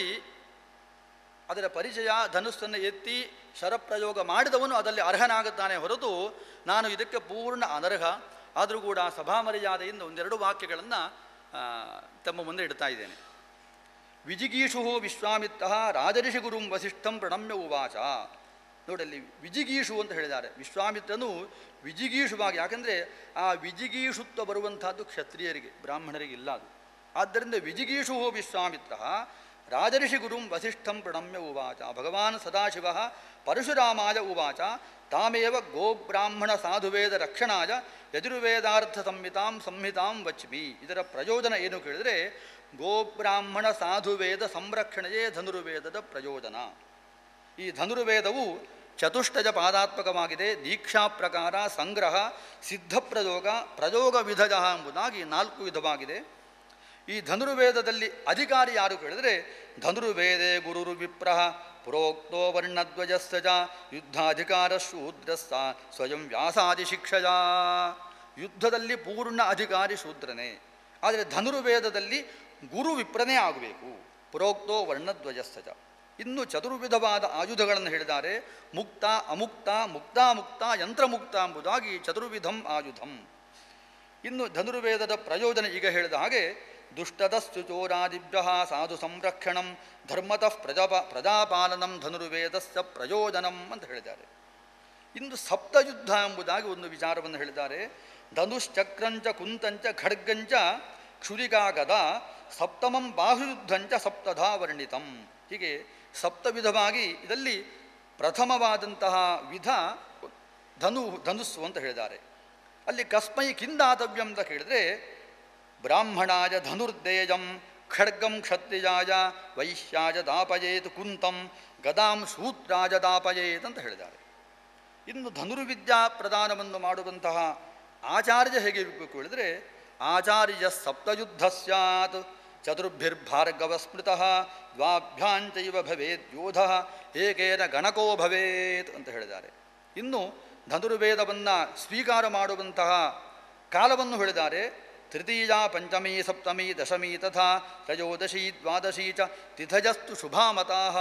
Speaker 3: ಅದರ ಪರಿಚಯ ಧನುಸ್ಸನ್ನು ಎತ್ತಿ ಶರಪ್ರಯೋಗ ಮಾಡಿದವನು ಅದರಲ್ಲಿ ಅರ್ಹನಾಗುತ್ತಾನೆ ಹೊರತು ನಾನು ಇದಕ್ಕೆ ಪೂರ್ಣ ಅನರ್ಹ ಆದರೂ ಕೂಡ ಸಭಾ ಮರ್ಯಾದೆಯಿಂದ ಒಂದೆರಡು ವಾಕ್ಯಗಳನ್ನು ತಮ್ಮ ಮುಂದೆ ಇಡ್ತಾ ಇದ್ದೇನೆ ವಿಜಿಗೀಷು ವಿಶ್ವಾಮಿತ್ರ ರಾಜಋಷಿ ಗುರುಂ ವಸಿಷ್ಠಂ ಪ್ರಣಮ್ಯ ಉವಾಚ ನೋಡಲ್ಲಿ ವಿಜಿಗೀಷು ಅಂತ ಹೇಳಿದ್ದಾರೆ ವಿಶ್ವಾಮಿತ್ರನು ವಿಜಿಗೀಷುವಾಗಿ ಯಾಕಂದರೆ ಆ ವಿಜಿಗೀಷುತ್ವ ಬರುವಂತಹದ್ದು ಕ್ಷತ್ರಿಯರಿಗೆ ಬ್ರಾಹ್ಮಣರಿಗೆ ಇಲ್ಲ ಅದು ಆದ್ದರಿಂದ ವಿಜಿಗೀಷು ವಿಶ್ವಾಮಿತ್ರ ರಾಜಋಷಿ ಗುರುಂ ವಸಿಷ್ಠಂ ಪ್ರಣಮ್ಯ ಉವಾಚ ಭಗವಾನ್ ಸದಾಶಿವ ಪರಶುರಾಮಾಯ ಉವಾಚ ತಾಮೇವ ಗೋಬ್ರಾಹ್ಮಣ ಸಾಧುವೇದ ರಕ್ಷಣಾಯ ಯಜುರ್ವೇದಾರ್ಥ ಸಂಹಿತಾಂ ಸಂಹಿತಾಂ ವಚ್ಮಿ ಇದರ ಪ್ರಯೋಜನ ಏನು ಕೇಳಿದರೆ ಗೋಬ್ರಾಹ್ಮಣ ಸಾಧುವೇದ ಸಂರಕ್ಷಣೆಯೇ ಧನುರ್ವೇದದ ಪ್ರಯೋಜನ ಈ ಧನುರ್ವೇದವು ಚತುಷ್ಟಯ ಪಾದಾತ್ಮಕವಾಗಿದೆ ದೀಕ್ಷಾ ಪ್ರಕಾರ ಸಂಗ್ರಹ ಸಿದ್ಧ ಪ್ರಯೋಗ ಪ್ರಯೋಗ ವಿಧಜ ಎಂಬುದಾಗಿ ನಾಲ್ಕು ವಿಧವಾಗಿದೆ ಈ ಧನುರ್ವೇದದಲ್ಲಿ ಅಧಿಕಾರಿ ಯಾರು ಕೇಳಿದರೆ ಧನುರ್ವೇದೆ ಗುರುರು ವಿಪ್ರಹ ಪ್ರೋಕ್ತೋ ವರ್ಣಧ್ವಜಸ್ಸ ಚ ಯುದ್ಧಾಧಿಕಾರ ಶೂದ್ರಸ್ಸ ಸ್ವಯಂ ವ್ಯಾಸಾದಿ ಶಿಕ್ಷಯ ಯುದ್ಧದಲ್ಲಿ ಪೂರ್ಣ ಅಧಿಕಾರಿ ಶೂದ್ರನೇ ಆದರೆ ಧನುರ್ವೇದದಲ್ಲಿ ಗುರು ವಿಪ್ರನೇ ಆಗಬೇಕು ಪ್ರೋಕ್ತೋ ವರ್ಣಧ್ವಜಸ್ಸ ಚ ಇನ್ನು ಚತುರ್ವಿಧವಾದ ಆಯುಧಗಳನ್ನು ಹೇಳಿದ್ದಾರೆ ಮುಕ್ತ ಅಮುಕ್ತ ಮುಕ್ತಾಮುಕ್ತ ಯಂತ್ರಮುಕ್ತ ಎಂಬುದಾಗಿ ಚತುರ್ವಿಧಂ ಆಯುಧಂ ಇನ್ನು ಧನುರ್ವೇದದ ಪ್ರಯೋಜನ ಈಗ ಹೇಳಿದ ಹಾಗೆ ದುಷ್ಟದಸ್ತು ಚೋರಾದಿಭ್ಯ ಸಾಧು ಸಂರಕ್ಷಣಂ ಧರ್ಮತಃ ಪ್ರಜಾಪ ಪ್ರಜಾಪಾಲನಂ ಧನುರ್ವೇದಸ್ಯ ಪ್ರಯೋಜನಂ ಅಂತ ಹೇಳಿದ್ದಾರೆ ಇಂದು ಸಪ್ತಯುದ್ಧ ಎಂಬುದಾಗಿ ಒಂದು ವಿಚಾರವನ್ನು ಹೇಳಿದ್ದಾರೆ ಧನುಶ್ಚಕ್ರಂಚ ಕುಂತಂಚ ಖಡ್ಗಂಚ ಕ್ಷುರಿಕಾ ಗದ ಸಪ್ತಮಂ ಬಾಹುಯುದ್ಧಂಚ ಸಪ್ತಧಾ ವರ್ಣಿತಂ ಹೀಗೆ ಸಪ್ತವಿಧವಾಗಿ ಇದರಲ್ಲಿ ಪ್ರಥಮವಾದಂತಹ ವಿಧ ಧನು ಧನುಸ್ಸು ಅಂತ ಹೇಳಿದ್ದಾರೆ ಅಲ್ಲಿ ಕಸ್ಮೈ ಕಿಂದಾತವ್ಯಂ ಅಂತ ಕೇಳಿದ್ರೆ ಬ್ರಾಹ್ಮಣಾಯ ಧನುರ್ದೇಯಂ ಖಡ್ಗಂ ಕ್ಷತ್ರಿಯಾಯ ವೈಶ್ಯಾಯ ದಾಪಯೇತ್ ಕುಂತಂ ಗದಾಂ ಶೂದ್ರಾಯ ದಾಪಯೇತ್ ಅಂತ ಹೇಳಿದ್ದಾರೆ ಇನ್ನು ಧನುರ್ವಿದ್ಯಾ ಪ್ರದಾನವನ್ನು ಮಾಡುವಂತಹ ಆಚಾರ್ಯ ಹೇಗೆ ಇರಬೇಕು ಹೇಳಿದರೆ ಆಚಾರ್ಯ ಸಪ್ತಯುದ್ಧ ಸ್ಯಾತ್ ಚತುರ್ಭಿರ್ಭಾರ್ಗವ ಸ್ಮೃತಃ ದ್ವಾಭ್ಯಾಂಚೈವ ಭವೇತ್ ಯೋಧ ಏಕೇನ ಗಣಕೋ ಭವೇತ್ ಅಂತ ಹೇಳಿದ್ದಾರೆ ಇನ್ನು ಧನುರ್ವೇದವನ್ನು ಸ್ವೀಕಾರ ಮಾಡುವಂತಹ ಕಾಲವನ್ನು ಹೇಳಿದ್ದಾರೆ ತೃತೀಯ ಪಂಚಮಿ ಸಪ್ತಮಿ ದಶಮಿ ತಥಾ ತ್ರಯೋದಶಿ ದ್ವಾದಶಿ ಚ ತಿಥಜಸ್ತು ಶುಭಾಮತಾಃ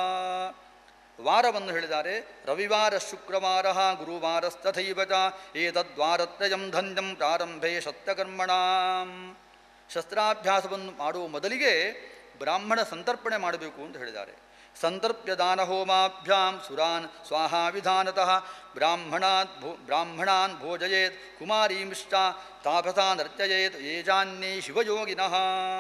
Speaker 3: ವಾರವನ್ನು ಹೇಳಿದ್ದಾರೆ ರವಿವಾರ ಶುಕ್ರವಾರ ಗುರುವಾರಸ್ತಥೈವ ಚ ಏತದ್ವಾರತ್ರಯಂ ಧನ್ಯಂ ಪ್ರಾರಂಭೆ ಸತ್ಯಕರ್ಮಣಾಂ ಶಸ್ತ್ರಾಭ್ಯಾಸವನ್ನು ಮಾಡುವ ಮೊದಲಿಗೆ ಬ್ರಾಹ್ಮಣ ಸಂತರ್ಪಣೆ ಮಾಡಬೇಕು ಅಂತ ಹೇಳಿದ್ದಾರೆ ಸಂತರ್ಪ್ಯ ದಾನ ಹೋಮಾಭ್ಯಾಂ ಸುರಾನ್ ಸ್ವಾಹಾ ವಿಧಾನತಃ ಬ್ರಾಹ್ಮಣಾನ್ ಭೋ ಬ್ರಾಹ್ಮಣಾನ್ ಭೋಜಯೇತ್ ಕುಮಾರೀಂಶ್ಚ ತಾಪಸಾ ನರ್ಚಯೇತ್ ಯೇಜಾನ್ಯೇ ಶಿವಯೋಗಿನಃ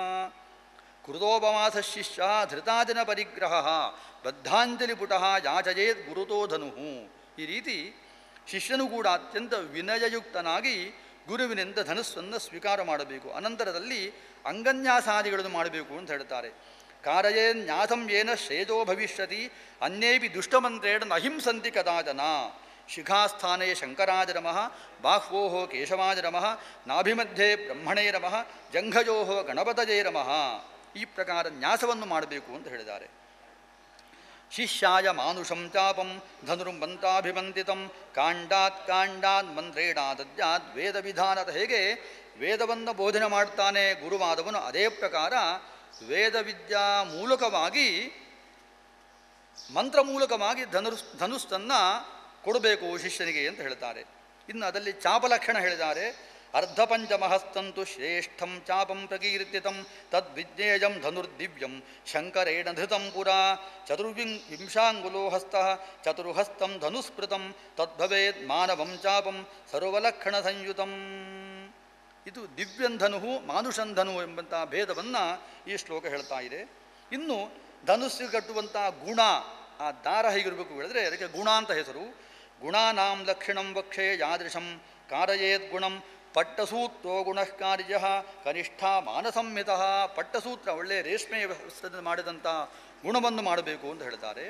Speaker 3: ಕೃತೋಪವಾಸ ಶಿಷ್ಯ ಧೃತಾದಿನ ಪರಿಗ್ರಹ ಬದ್ಧಾಂಜಲಿಪುಟ ಯಾಚಯೇತ್ ಗುರುತೋ ಧನು ಈ ರೀತಿ ಶಿಷ್ಯನು ಕೂಡ ಅತ್ಯಂತ ವಿನಯಯುಕ್ತನಾಗಿ ಗುರುವಿನಿಂದ ಧನುಸ್ಸನ್ನು ಸ್ವೀಕಾರ ಮಾಡಬೇಕು ಅನಂತರದಲ್ಲಿ ಅಂಗನ್ಯಾಸಾದಿಗಳನ್ನು ಮಾಡಬೇಕು ಅಂತ ಹೇಳ್ತಾರೆ ಕಾರಯೇ ನ್ಯಾಸಂ ಏನ ಶ್ರೇಜೋ ಭವಿಷ್ಯತಿ ಅನ್ಯೇಪಿ ದುಷ್ಟಮಂತ್ರೇಣ ನಹಿಂಸಂತಿ ಕದಾಚನ ಶಿಖಾಸ್ಥಾನೇ ಶಂಕರಾಜ ನಮಃ ಬಾಹ್ವೋ ಕೇಶವಾಜ ನಮಃ ನಾಭಿಮಧ್ಯೆ ಬ್ರಹ್ಮಣೇ ನಮಃ ಜಂಘಜೋ ಗಣಪತಜೇ ನಮಃ ಈ ಪ್ರಕಾರ ನ್ಯಾಸವನ್ನು ಮಾಡಬೇಕು ಅಂತ ಹೇಳಿದ್ದಾರೆ ಶಿಷ್ಯಾಯ ಮಾನುಷಂ ಚಾಪಂ ಧನುರ್ಮಂತಾಭಿವಂದಿತಂ ಕಾಂಡಾತ್ ಕಾಂಡಾತ್ ಮಂತ್ರೇಣಾದದ್ಯಾದ್ ವೇದ ವಿಧಾನದ ಹೇಗೆ ವೇದವನ್ನು ಬೋಧನೆ ಮಾಡ್ತಾನೆ ಗುರುವಾದವನು ಅದೇ ಪ್ರಕಾರ ವೇದ ವಿದ್ಯಾ ಮೂಲಕವಾಗಿ ಮಂತ್ರ ಮೂಲಕವಾಗಿ ಧನುಸ್ ಧನುಸ್ಸನ್ನು ಕೊಡಬೇಕು ಶಿಷ್ಯನಿಗೆ ಅಂತ ಹೇಳ್ತಾರೆ ಇನ್ನು ಅದರಲ್ಲಿ ಚಾಪಲಕ್ಷಣ ಹೇಳಿದ್ದಾರೆ ಅರ್ಧಪಂಚಮಹಸ್ತಂತು ಶ್ರೇಷ್ಠಂ ಚಾಪಂ ಪ್ರಕೀರ್ತಿತಂ ತದ್ವಿಜ್ಞೇಯಂ ಧನುರ್ದಿವ್ಯಂ ಶಂಕರೇಣ ಧೃತಂ ಪುರಾ ಚತುರ್ವಿಂ ವಿಂಶಾಂಗುಲೋ ಹಸ್ತ ಚತುರ್ಹಸ್తం ಧನುಸ್ಮೃತಂ ತದ್ಭವೇದ್ ಮಾನವಂ ಚಾಪಂ ಸರ್ವಲಕ್ಷಣ ಸಂಯುತಂ ಇದು ದಿವ್ಯಂಧನು ಮಾನುಷಂಧನು ಎಂಬಂತಹ ಭೇದವನ್ನು ಈ ಶ್ಲೋಕ ಹೇಳ್ತಾ ಇದೆ ಇನ್ನು ಧನುಸ್ಸು ಕಟ್ಟುವಂಥ ಗುಣ ಆ ದಾರ ಹೇಗಿರಬೇಕು ಹೇಳಿದ್ರೆ ಅದಕ್ಕೆ ಗುಣ ಅಂತ ಹೆಸರು ಗುಣಾನಾಂ ಲಕ್ಷಣಂ ವಕ್ಷೆ ಯಾದೃಶಂ ಕಾರಯೇತ್ ಗುಣಂ ಪಟ್ಟಸೂತ್ರೋ ಗುಣಃಕಾರ್ಯ ಕನಿಷ್ಠ ಮಾನಸಂಹಿತ ಪಟ್ಟಸೂತ್ರ ಒಳ್ಳೆಯ ರೇಷ್ಮೆ ವ್ಯವಸ್ಥೆ ಮಾಡಿದಂಥ ಗುಣವನ್ನು ಮಾಡಬೇಕು ಅಂತ ಹೇಳ್ತಾರೆ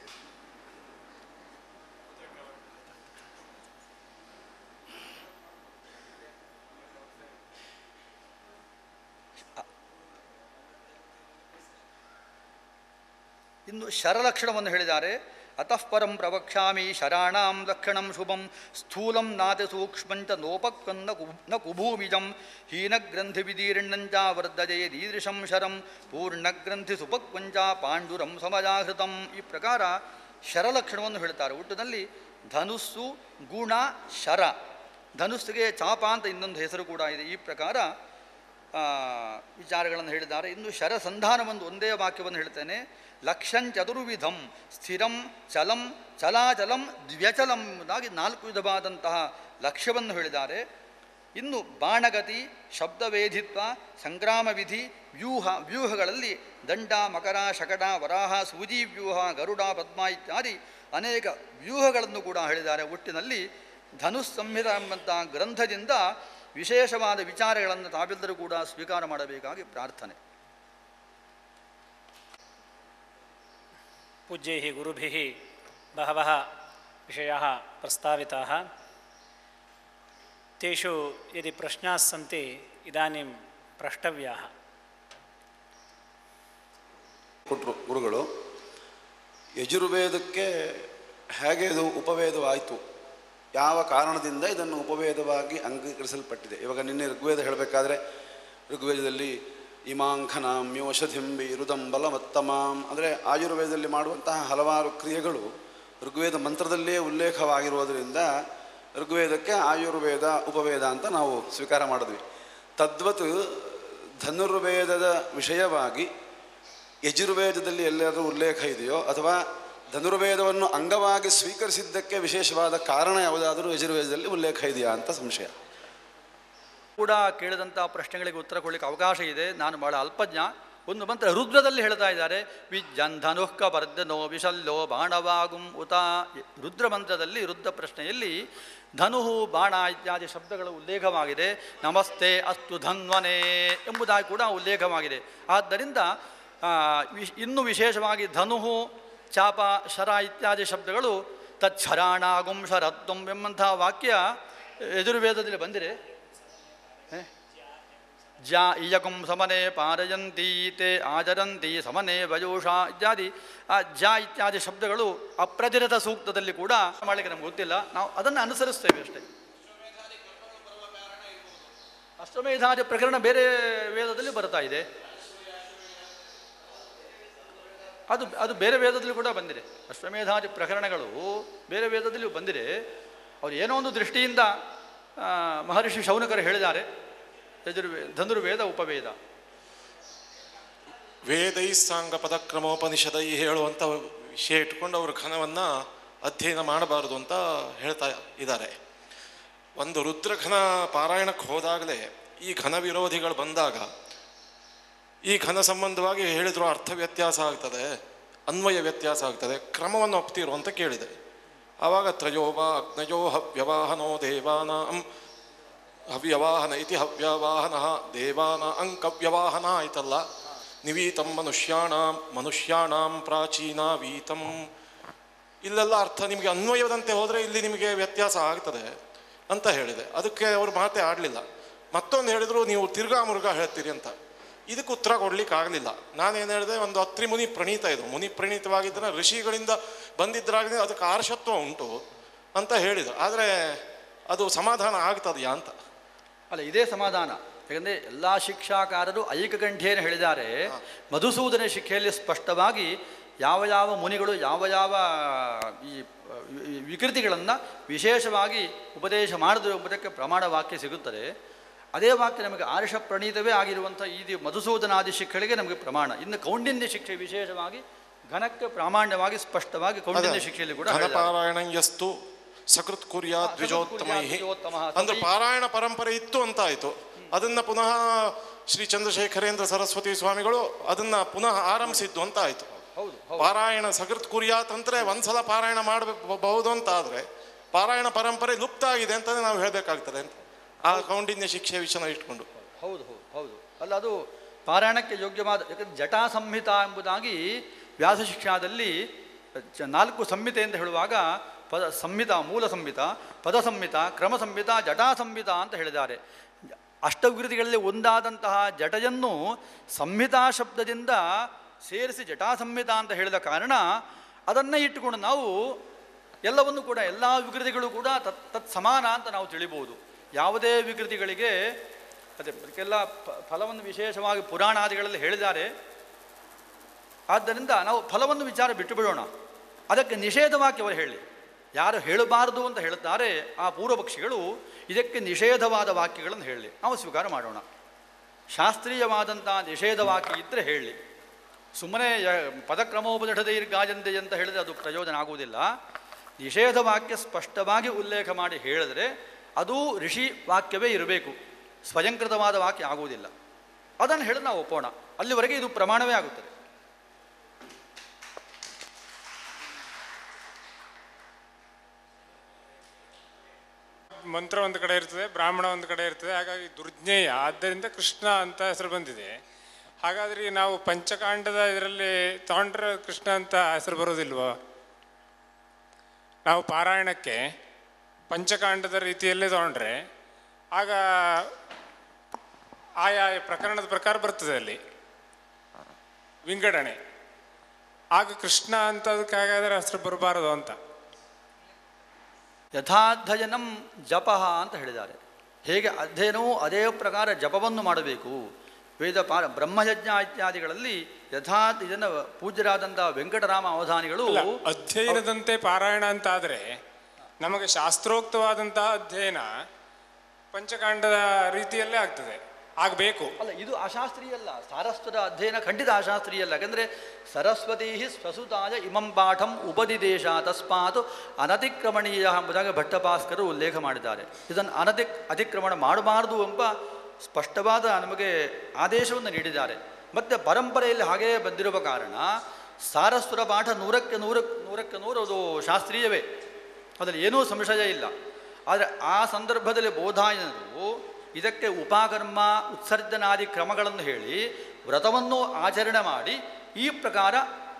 Speaker 3: ಇನ್ನು ಶರಲಕ್ಷಣವನ್ನು ಹೇಳಿದ್ದಾರೆ ಅತಃ ಪರಂ ಪ್ರವಕ್ಷ್ಯಾಮಿ ಶರಾಣಾಂ ಲಕ್ಷಣಂ ಶುಭಂ ಸ್ಥೂಲಂ ನಾತಿ ಸೂಕ್ಷ್ಮಂಚ ನೋಪಕ್ವನ್ನ ಕು ನ ಕುಭೂಮಿಜಂ ಹೀನಗ್ರಂಥಿ ವಿದೀರ್ಣಂಚ ವರ್ಧಜಯ ದೀದೃಶಂ ಶರಂ ಪೂರ್ಣಗ್ರಂಥಿ ಸುಪಕ್ವಂಚ ಪಾಂಡುರಂ ಸಮಜಾಹೃತಂ ಈ ಪ್ರಕಾರ ಶರಲಕ್ಷಣವನ್ನು ಹೇಳ್ತಾರೆ ಒಟ್ಟಿನಲ್ಲಿ ಧನುಸ್ಸು ಗುಣ ಶರ ಧನುಸ್ಸಿಗೆ ಚಾಪ ಅಂತ ಇನ್ನೊಂದು ಹೆಸರು ಕೂಡ ಇದೆ ಈ ಪ್ರಕಾರ ಆ, ವಿಚಾರಗಳನ್ನು ಹೇಳಿದ್ದಾರೆ ಇನ್ನು ಶರಸಂಧಾನವೊಂದು ಒಂದೇ ವಾಕ್ಯವನ್ನು ಹೇಳ್ತೇನೆ ಲಕ್ಷಂ ಚತುರ್ವಿಧಂ ಸ್ಥಿರಂ ಚಲಂ ಚಲಾಚಲಂ ದ್ವ್ಯಚಲಂ ಎಂಬುದಾಗಿ ನಾಲ್ಕು ವಿಧವಾದಂತಹ ಲಕ್ಷ್ಯವನ್ನು ಹೇಳಿದ್ದಾರೆ ಇನ್ನು ಬಾಣಗತಿ ಶಬ್ದವೇಧಿತ್ವ ಸಂಗ್ರಾಮ ವಿಧಿ ವ್ಯೂಹ ವ್ಯೂಹಗಳಲ್ಲಿ ದಂಡ ಮಕರ ಶಕಟ ವರಾಹ ಸೂಜಿ ವ್ಯೂಹ ಗರುಡ ಪದ್ಮ ಇತ್ಯಾದಿ ಅನೇಕ ವ್ಯೂಹಗಳನ್ನು ಕೂಡ ಹೇಳಿದ್ದಾರೆ ಒಟ್ಟಿನಲ್ಲಿ ಧನುಸ್ ಸಂಹಿತ ಎಂಬಂಥ ಗ್ರಂಥದಿಂದ ವಿಶೇಷವಾದ ವಿಚಾರಗಳನ್ನು ತಾವೆಲ್ಲರೂ ಕೂಡ ಸ್ವೀಕಾರ ಮಾಡಬೇಕಾಗಿ ಪ್ರಾರ್ಥನೆ
Speaker 1: पूज्यैः गुरुभिः बहवः विषयाः प्रस्ताविताः तेषु यदि प्रश्नाः सन्ति इदानीं प्रष्टव्याः
Speaker 4: ಕೊಟ್ಟರು ಗುರುಗಳು ಯಜುರ್ವೇದಕ್ಕೆ ಹೇಗೆ ಇದು ಉಪವೇದವಾಯಿತು ಯಾವ ಕಾರಣದಿಂದ ಇದನ್ನು ಉಪವೇದವಾಗಿ ಅಂಗೀಕರಿಸಲ್ಪಟ್ಟಿದೆ ಇವಾಗ ನಿನ್ನೆ ಋಗ್ವೇದ ಹೇಳಬೇಕಾದ್ರೆ ಋಗ್ವೇದದಲ್ಲಿ ಇಮಾಂಖನಾಂ ಯೋಷಧಿಂಬಿ ರುದಂ ಬಲಮತ್ತಮಾಂ ಅಂದರೆ ಆಯುರ್ವೇದದಲ್ಲಿ ಮಾಡುವಂತಹ ಹಲವಾರು ಕ್ರಿಯೆಗಳು ಋಗ್ವೇದ ಮಂತ್ರದಲ್ಲೇ ಉಲ್ಲೇಖವಾಗಿರುವುದರಿಂದ ಋಗ್ವೇದಕ್ಕೆ ಆಯುರ್ವೇದ ಉಪವೇದ ಅಂತ ನಾವು ಸ್ವೀಕಾರ ಮಾಡಿದ್ವಿ ತದ್ವತ್ ಧನುರ್ವೇದದ ವಿಷಯವಾಗಿ ಯಜುರ್ವೇದದಲ್ಲಿ ಎಲ್ಲಾದರೂ ಉಲ್ಲೇಖ ಇದೆಯೋ ಅಥವಾ ಧನುರ್ವೇದವನ್ನು ಅಂಗವಾಗಿ ಸ್ವೀಕರಿಸಿದ್ದಕ್ಕೆ ವಿಶೇಷವಾದ ಕಾರಣ ಯಾವುದಾದರೂ ಯಜುರ್ವೇದದಲ್ಲಿ ಉಲ್ಲೇಖ ಇದೆಯಾ ಅಂತ ಸಂಶಯ
Speaker 3: ಕೂಡ ಕೇಳಿದಂಥ ಪ್ರಶ್ನೆಗಳಿಗೆ ಉತ್ತರ ಕೊಡಲಿಕ್ಕೆ ಅವಕಾಶ ಇದೆ ನಾನು ಬಹಳ ಅಲ್ಪಜ್ಞ ಒಂದು ಮಂತ್ರ ರುದ್ರದಲ್ಲಿ ಹೇಳ್ತಾ ಇದ್ದಾರೆ ವಿಜಂಧನುಃಕ ಬರ್ಧನೋ ವಿಶಲ್ಲೋ ಬಾಣವಾಗುಂ ಉತ ರುದ್ರ ಮಂತ್ರದಲ್ಲಿ ರುದ್ರ ಪ್ರಶ್ನೆಯಲ್ಲಿ ಧನುಹು ಬಾಣ ಇತ್ಯಾದಿ ಶಬ್ದಗಳ ಉಲ್ಲೇಖವಾಗಿದೆ ನಮಸ್ತೆ ಅಸ್ತು ಧನ್ವನೇ ಎಂಬುದಾಗಿ ಕೂಡ ಉಲ್ಲೇಖವಾಗಿದೆ ಆದ್ದರಿಂದ ಆ, ವಿಶ್- ಇನ್ನು ವಿಶೇಷವಾಗಿ ಧನುಹು ಚಾಪ ಶರ ಇತ್ಯಾದಿ ಶಬ್ದಗಳು ತಚ್ಛರಾಣಾಗುಂ ಶರತ್ವಂ ಎಂಬಂತಹ ವಾಕ್ಯ ಯಜುರ್ವೇದದಲ್ಲಿ ಬಂದಿದೆ ಜಾ ಇಯಕುಂ ಸಮನೆ ಪಾರಯಂತಿ ತೇ ಆಚರಂತಿ ಸಮನೆ ವಯೋಷ ಇತ್ಯಾದಿ ಆ ಜಾ ಇತ್ಯಾದಿ ಶಬ್ದಗಳು ಅಪ್ರತಿರತ ಸೂಕ್ತದಲ್ಲಿ ಕೂಡ ಮಾಡಲಿಕ್ಕೆ ನಮ್ಗೆ ಗೊತ್ತಿಲ್ಲ ನಾವು ಅದನ್ನು ಅನುಸರಿಸ್ತೇವೆ ಅಷ್ಟೇ ಅಶ್ವಮೇಧಾದಿ ಪ್ರಕರಣ ಬೇರೆ ವೇದದಲ್ಲಿ ಬರ್ತಾ ಇದೆ ಅದು ಅದು ಬೇರೆ ವೇದದಲ್ಲಿ ಕೂಡ ಬಂದಿದೆ ಅಶ್ವಮೇಧಾದಿ ಪ್ರಕರಣಗಳು ಬೇರೆ ವೇದದಲ್ಲಿಯೂ ಬಂದಿದೆ ಅವರು ಏನೋ ಒಂದು ದೃಷ್ಟಿಯಿಂದ ಆ, ಮಹರ್ಷಿ ಶೌನಕರು ಹೇಳಿದ್ದಾರೆ ಯಜುರ್ವೇದ ಧನುರ್ವೇದ ಉಪವೇದ
Speaker 5: ವೇದೈ ಸಾಂಗ ಪದಕ್ರಮೋಪನಿಷದೈ ಹೇಳುವಂಥ ವಿಷಯ ಇಟ್ಕೊಂಡು ಅವರು ಘನವನ್ನು ಅಧ್ಯಯನ ಮಾಡಬಾರದು ಅಂತ ಹೇಳ್ತಾ ಇದ್ದಾರೆ ಒಂದು ರುದ್ರಘನ ಪಾರಾಯಣಕ್ಕೆ ಹೋದಾಗಲೇ ಈ ಘನ ವಿರೋಧಿಗಳು ಬಂದಾಗ ಈ ಘನ ಸಂಬಂಧವಾಗಿ ಹೇಳಿದ್ರು ಅರ್ಥ ವ್ಯತ್ಯಾಸ ಆಗ್ತದೆ ಅನ್ವಯ ವ್ಯತ್ಯಾಸ ಆಗ್ತದೆ ಕ್ರಮವನ್ನು ಒಪ್ತಿರು ಅಂತ ಕೇಳಿದೆ ಆವಾಗ ತ್ರಯೋವ ಅಗ್ನಯೋ ಹವ್ಯವಾಹನೋ ದೇವಾನಾಂ ಹವ್ಯವಾಹನ ಇತಿ ಹವ್ಯವಾಹನ ದೇವಾನ ಅಂಕವ್ಯವಾಹನ ಆಯ್ತಲ್ಲ ನಿವೀತಂ ಮನುಷ್ಯಾಣಾಂ ಮನುಷ್ಯಾಣಾಂ ಪ್ರಾಚೀನ ವೀತಂ ಇಲ್ಲೆಲ್ಲ ಅರ್ಥ ನಿಮಗೆ ಅನ್ವಯದಂತೆ ಹೋದರೆ ಇಲ್ಲಿ ನಿಮಗೆ ವ್ಯತ್ಯಾಸ ಆಗ್ತದೆ ಅಂತ ಹೇಳಿದೆ ಅದಕ್ಕೆ ಅವರು ಮಾತೇ ಆಡಲಿಲ್ಲ ಮತ್ತೊಂದು ಹೇಳಿದ್ರು ನೀವು ತಿರ್ಗಾ ಮುರುಗಾ ಹೇಳ್ತೀರಿ ಅಂತ ಇದಕ್ಕೆ ಉತ್ತರ ಕೊಡ್ಲಿಕ್ಕೆ ಆಗಲಿಲ್ಲ ನಾನೇನು ಹೇಳಿದೆ ಒಂದು ಅತ್ರಿ ಮುನಿ ಪ್ರಣೀತ ಇದು ಮುನಿ ಪ್ರಣೀತವಾಗಿದ್ದರೆ ಋಷಿಗಳಿಂದ ಬಂದಿದ್ದರಾಗಲೇ ಅದಕ್ಕೆ ಆರ್ಷತ್ವ ಉಂಟು ಅಂತ ಹೇಳಿದರು ಆದರೆ ಅದು ಸಮಾಧಾನ ಆಗ್ತದೆಯಾ ಅಂತ
Speaker 3: ಅಲ್ಲ ಇದೇ ಸಮಾಧಾನ ಯಾಕಂದರೆ ಎಲ್ಲ ಶಿಕ್ಷಾಕಾರರು ಐಕಗಂಠೆಯನ್ನು ಹೇಳಿದ್ದಾರೆ ಮಧುಸೂದನ ಶಿಕ್ಷೆಯಲ್ಲಿ ಸ್ಪಷ್ಟವಾಗಿ ಯಾವ ಯಾವ ಮುನಿಗಳು ಯಾವ ಯಾವ ಈ ಈ ವಿಕೃತಿಗಳನ್ನು ವಿಶೇಷವಾಗಿ ಉಪದೇಶ ಮಾಡಿದ್ರು ಎಂಬುದಕ್ಕೆ ಪ್ರಮಾಣ ವಾಕ್ಯ ಸಿಗುತ್ತದೆ ಅದೇ ವಾಕ್ಯ ನಮಗೆ ಆರ್ಷ ಪ್ರಣೀತವೇ ಆಗಿರುವಂಥ ಈ ದಿ- ಮಧುಸೂದನಾದಿ ಶಿಕ್ಷೆಗಳಿಗೆ ನಮಗೆ ಪ್ರಮಾಣ ಇನ್ನು ಕೌಂಡಿನ್ಯ ಶಿಕ್ಷೆ ವಿಶೇಷವಾಗಿ ಘನಕ್ಕೆ ಪ್ರಾಮಾಣ್ಯವಾಗಿ ಸ್ಪಷ್ಟವಾಗಿ ಕೌಂಡಿನ್ಯ ಶಿಕ್ಷೆಯಲ್ಲಿ ಕೂಡ ಹೇಳಿದ್ದಾರೆ.
Speaker 5: ಘನಪಾರಾಯಣ ಯಸ್ತು ಸಕೃತ್ ಕುರ್ಯಾ ದ್ವಿಜೋತ್ತಮೈ
Speaker 3: ದ್ವಿಜೋತ್ತಮಃ
Speaker 5: ಅಂದ್ರೆ ಪಾರಾಯಣ ಪರಂಪರೆ ಇತ್ತು ಅಂತ ಆಯ್ತು ಅದನ್ನು ಪುನಃ ಶ್ರೀ ಚಂದ್ರಶೇಖರೇಂದ್ರ ಸರಸ್ವತಿ ಸ್ವಾಮಿಗಳು ಅದನ್ನು ಪುನಃ ಆರಂಭಿಸಿದ್ದು ಅಂತ ಆಯಿತು
Speaker 3: ಹೌದು
Speaker 5: ಪಾರಾಯಣ ಸಕೃತ್ ಕುರಿಯಾತ್ ಅಂದ್ರೆ ಒಂದ್ಸಲ ಪಾರಾಯಣ ಮಾಡಬಹುದು ಅಂತ ಆದರೆ ಪಾರಾಯಣ ಪರಂಪರೆ ಲುಪ್ತ ಆಗಿದೆ ಅಂತಲೇ ನಾವು ಹೇಳಬೇಕಾಗ್ತದೆ ಅಂತ ಆ ಕೌಂಡಿನ್ಯ ಶಿಕ್ಷೆ ವಿಷಯನ ಇಟ್ಕೊಂಡು
Speaker 3: ಹೌದು ಹೌದು ಹೌದು ಅಲ್ಲ ಅದು ಪಾರಾಯಣಕ್ಕೆ ಯೋಗ್ಯವಾದ ಯಾಕಂದರೆ ಜಟಾ ಸಂಹಿತ ಎಂಬುದಾಗಿ ವ್ಯಾಸ ಶಿಕ್ಷಾದಲ್ಲಿ ಚ- ನಾಲ್ಕು ಸಂಹಿತೆ ಅಂತ ಹೇಳುವಾಗ ಪದ ಸಂಹಿತ ಮೂಲ ಸಂಹಿತ ಪದ ಸಂಹಿತ ಕ್ರಮ ಸಂಹಿತ ಜಟಾ ಸಂಹಿತ ಅಂತ ಹೇಳಿದ್ದಾರೆ ಅಷ್ಟವಿಕೃತಿಗಳಲ್ಲಿ ಒಂದಾದಂತಹ ಜಟಯನ್ನು ಸಂಹಿತಾ ಶಬ್ದದಿಂದ ಸೇರಿಸಿ ಜಟಾ ಸಂಹಿತ ಅಂತ ಹೇಳಿದ ಕಾರಣ ಅದನ್ನೇ ಇಟ್ಟುಕೊಂಡು ನಾವು ಎಲ್ಲವನ್ನು ಕೂಡ ಎಲ್ಲ ವಿಕೃತಿಗಳು ಕೂಡ ತತ್ ತತ್ ಸಮಾನ ಅಂತ ನಾವು ತಿಳಿಬೋದು ಯಾವುದೇ ವಿಕೃತಿಗಳಿಗೆ ಅದೇ ಅದಕ್ಕೆಲ್ಲ ಪ- ಫಲವನ್ನು ವಿಶೇಷವಾಗಿ ಪುರಾಣಾದಿಗಳಲ್ಲಿ ಹೇಳಿದ್ದಾರೆ ಆದ್ದರಿಂದ ನಾವು ಫಲವನ್ನು ವಿಚಾರ ಬಿಟ್ಟು ಬಿಡೋಣ ಅದಕ್ಕೆ ನಿಷೇಧವಾಗಿ ಅವರು ಹೇಳಿ ಯಾರು ಹೇಳಬಾರದು ಅಂತ ಹೇಳುತ್ತಾರೆ ಆ ಪೂರ್ವಪಕ್ಷಿಗಳು ಇದಕ್ಕೆ ನಿಷೇಧವಾದ ವಾಕ್ಯಗಳನ್ನು ಹೇಳಲಿ ನಾವು ಸ್ವೀಕಾರ ಮಾಡೋಣ ಶಾಸ್ತ್ರೀಯವಾದಂಥ ನಿಷೇಧ ವಾಕ್ಯ ಇದ್ದರೆ ಹೇಳಿ ಸುಮ್ಮನೆ ಯ- ಪದಕ್ರಮೋಪದಠದೈರ್ಗಾಜಂತೆ ಅಂತ ಹೇಳಿದರೆ ಅದು ಪ್ರಯೋಜನ ಆಗುವುದಿಲ್ಲ ನಿಷೇಧ ವಾಕ್ಯ ಸ್ಪಷ್ಟವಾಗಿ ಉಲ್ಲೇಖ ಮಾಡಿ ಹೇಳಿದ್ರೆ ಅದು ಋಷಿ ವಾಕ್ಯವೇ ಇರಬೇಕು ಸ್ವಯಂಕೃತವಾದ ವಾಕ್ಯ ಆಗುವುದಿಲ್ಲ ಅದನ್ನು ಹೇಳಿದ್ರೆ ನಾವು ಒಪ್ಪೋಣ ಅಲ್ಲಿವರೆಗೆ ಇದು ಪ್ರಮಾಣವೇ ಆಗುತ್ತದೆ
Speaker 6: ಮಂತ್ರ ಒಂದು ಕಡೆ ಇರ್ತದೆ ಬ್ರಾಹ್ಮಣ ಒಂದು ಕಡೆ ಇರ್ತದೆ ಹಾಗಾಗಿ ದುರ್ಜ್ಞೇಯ ಆದ್ದರಿಂದ ಕೃಷ್ಣ ಅಂತ ಹೆಸರು ಬಂದಿದೆ ಹಾಗಾದ್ರೆ ನಾವು ಪಂಚಕಾಂಡದ ಇದರಲ್ಲಿ ತಗೊಂಡ್ರೆ ಕೃಷ್ಣ ಅಂತ ಹೆಸರು ಬರೋದಿಲ್ವೋ ನಾವು ಪಾರಾಯಣಕ್ಕೆ ಪಂಚಕಾಂಡದ ರೀತಿಯಲ್ಲೇ ತಗೊಂಡ್ರೆ ಆಗ ಆಯಾ ಪ್ರಕರಣದ ಪ್ರಕಾರ ಬರ್ತದೆ ಅಲ್ಲಿ ವಿಂಗಡಣೆ ಆಗ ಕೃಷ್ಣ ಅಂತ ಅದಕ್ಕೆ ಹಾಗಾದ್ರೆ ಹೆಸರು ಬರಬಾರದು ಅಂತ
Speaker 3: ಯಥಾಧ್ಯಯನಂ ಜಪಃ ಅಂತ ಹೇಳಿದ್ದಾರೆ ಹೇಗೆ ಅಧ್ಯಯನವೂ ಅದೇ ಪ್ರಕಾರ ಜಪವನ್ನು ಮಾಡಬೇಕು ವೇದ ಪಾರ ಬ್ರಹ್ಮಯಜ್ಞ ಇತ್ಯಾದಿಗಳಲ್ಲಿ ಯಥಾ ಇದನ್ನು ಪೂಜ್ಯರಾದಂಥ ವೆಂಕಟರಾಮ ಅವಧಾನಿಗಳು
Speaker 6: ಅಲ್ಲ, ಅಧ್ಯಯನದಂತೆ ಪಾರಾಯಣ ಅಂತ ಆದರೆ ನಮಗೆ ಶಾಸ್ತ್ರೋಕ್ತವಾದಂತಹ ಅಧ್ಯಯನ ಪಂಚಕಾಂಡದ ರೀತಿಯಲ್ಲೇ ಆಗ್ತದೆ ಆಗಬೇಕು
Speaker 3: ಅಲ್ಲ ಇದು ಅಶಾಸ್ತ್ರೀಯ ಅಲ್ಲ ಸಾರಸ್ವತ ಅಧ್ಯಯನ ಖಂಡಿತ ಅಶಾಸ್ತ್ರೀಯ ಅಲ್ಲ ಯಾಕಂದರೆ ಸರಸ್ವತಿ ಸ್ವಸುತಾಯ ಇಮಂ ಪಾಠಂ ಉಪದಿದೇಶ ತಸ್ಮಾತ್ ಅನತಿಕ್ರಮಣೀಯ ಎಂಬುದಾಗಿ ಭಟ್ಟಭಾಸ್ಕರು ಉಲ್ಲೇಖ ಮಾಡಿದ್ದಾರೆ ಇದನ್ನು ಅನತಿ ಅತಿಕ್ರಮಣ ಮಾಡಬಾರದು ಎಂಬ ಸ್ಪಷ್ಟವಾದ ನಮಗೆ ಆದೇಶವನ್ನು ನೀಡಿದ್ದಾರೆ ಮತ್ತು ಪರಂಪರೆಯಲ್ಲಿ ಹಾಗೆಯೇ ಬಂದಿರುವ ಕಾರಣ ಸಾರಸ್ವರ ಪಾಠ ನೂರಕ್ಕೆ ನೂರಕ್ಕೆ ನೂರಕ್ಕೆ ನೂರು ಅದು ಶಾಸ್ತ್ರೀಯವೇ ಅದರಲ್ಲಿ ಏನೂ ಸಂಶಯ ಇಲ್ಲ ಆದರೆ ಆ ಸಂದರ್ಭದಲ್ಲಿ ಬೋಧಾಯನರು ಇದಕ್ಕೆ ಉಪಕರ್ಮ ಉತ್ಸರ್ಜನಾದಿ ಕ್ರಮಗಳನ್ನು ಹೇಳಿ ವ್ರತವನ್ನು ಆಚರಣೆ ಮಾಡಿ ಈ ಪ್ರಕಾರ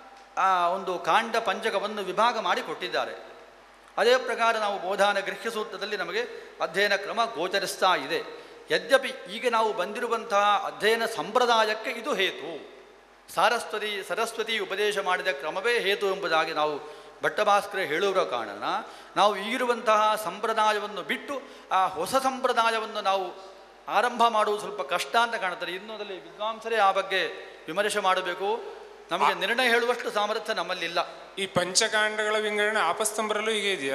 Speaker 3: ಆ ಒಂದು ಕಾಂಡ ಪಂಚಕವನ್ನು ವಿಭಾಗ ಮಾಡಿ ಕೊಟ್ಟಿದ್ದಾರೆ ಅದೇ ಪ್ರಕಾರ ನಾವು ಬೋಧಾನ ಗೃಹ್ಯ ಸೂತ್ರದಲ್ಲಿ ನಮಗೆ ಅಧ್ಯಯನ ಕ್ರಮ ಗೋಚರಿಸ್ತಾ ಇದೆ ಯದ್ಯಪಿ ಈಗ ನಾವು ಬಂದಿರುವಂತಹ ಅಧ್ಯಯನ ಸಂಪ್ರದಾಯಕ್ಕೆ ಇದು ಹೇತು ಸಾರಸ್ವತಿ ಸರಸ್ವತಿ ಉಪದೇಶ ಮಾಡಿದ ಕ್ರಮವೇ ಹೇತು ಎಂಬುದಾಗಿ ನಾವು ಭಟ್ಟಭಾಸ್ಕರ ಹೇಳುವ ಕಾರಣ ನಾವು ಈಗಿರುವಂತಹ ಸಂಪ್ರದಾಯವನ್ನು ಬಿಟ್ಟು ಆ ಹೊಸ ಸಂಪ್ರದಾಯವನ್ನು ನಾವು ಆರಂಭ ಮಾಡುವುದು ಸ್ವಲ್ಪ ಕಷ್ಟ ಅಂತ ಕಾಣುತ್ತದೆ ಇನ್ನೊಂದಲ್ಲಿ ವಿದ್ವಾಂಸರೇ ಆ ಬಗ್ಗೆ ವಿಮರ್ಶೆ ಮಾಡಬೇಕು ನಮಗೆ ನಿರ್ಣಯ ಹೇಳುವಷ್ಟು ಸಾಮರ್ಥ್ಯ ನಮ್ಮಲ್ಲಿಲ್ಲ
Speaker 6: ಈ ಪಂಚಕಾಂಡಗಳ ವಿಂಗಡಣೆ ಆಪಸ್ತಂಬರಲ್ಲೂ ಹೀಗೆ ಇದೆಯಾ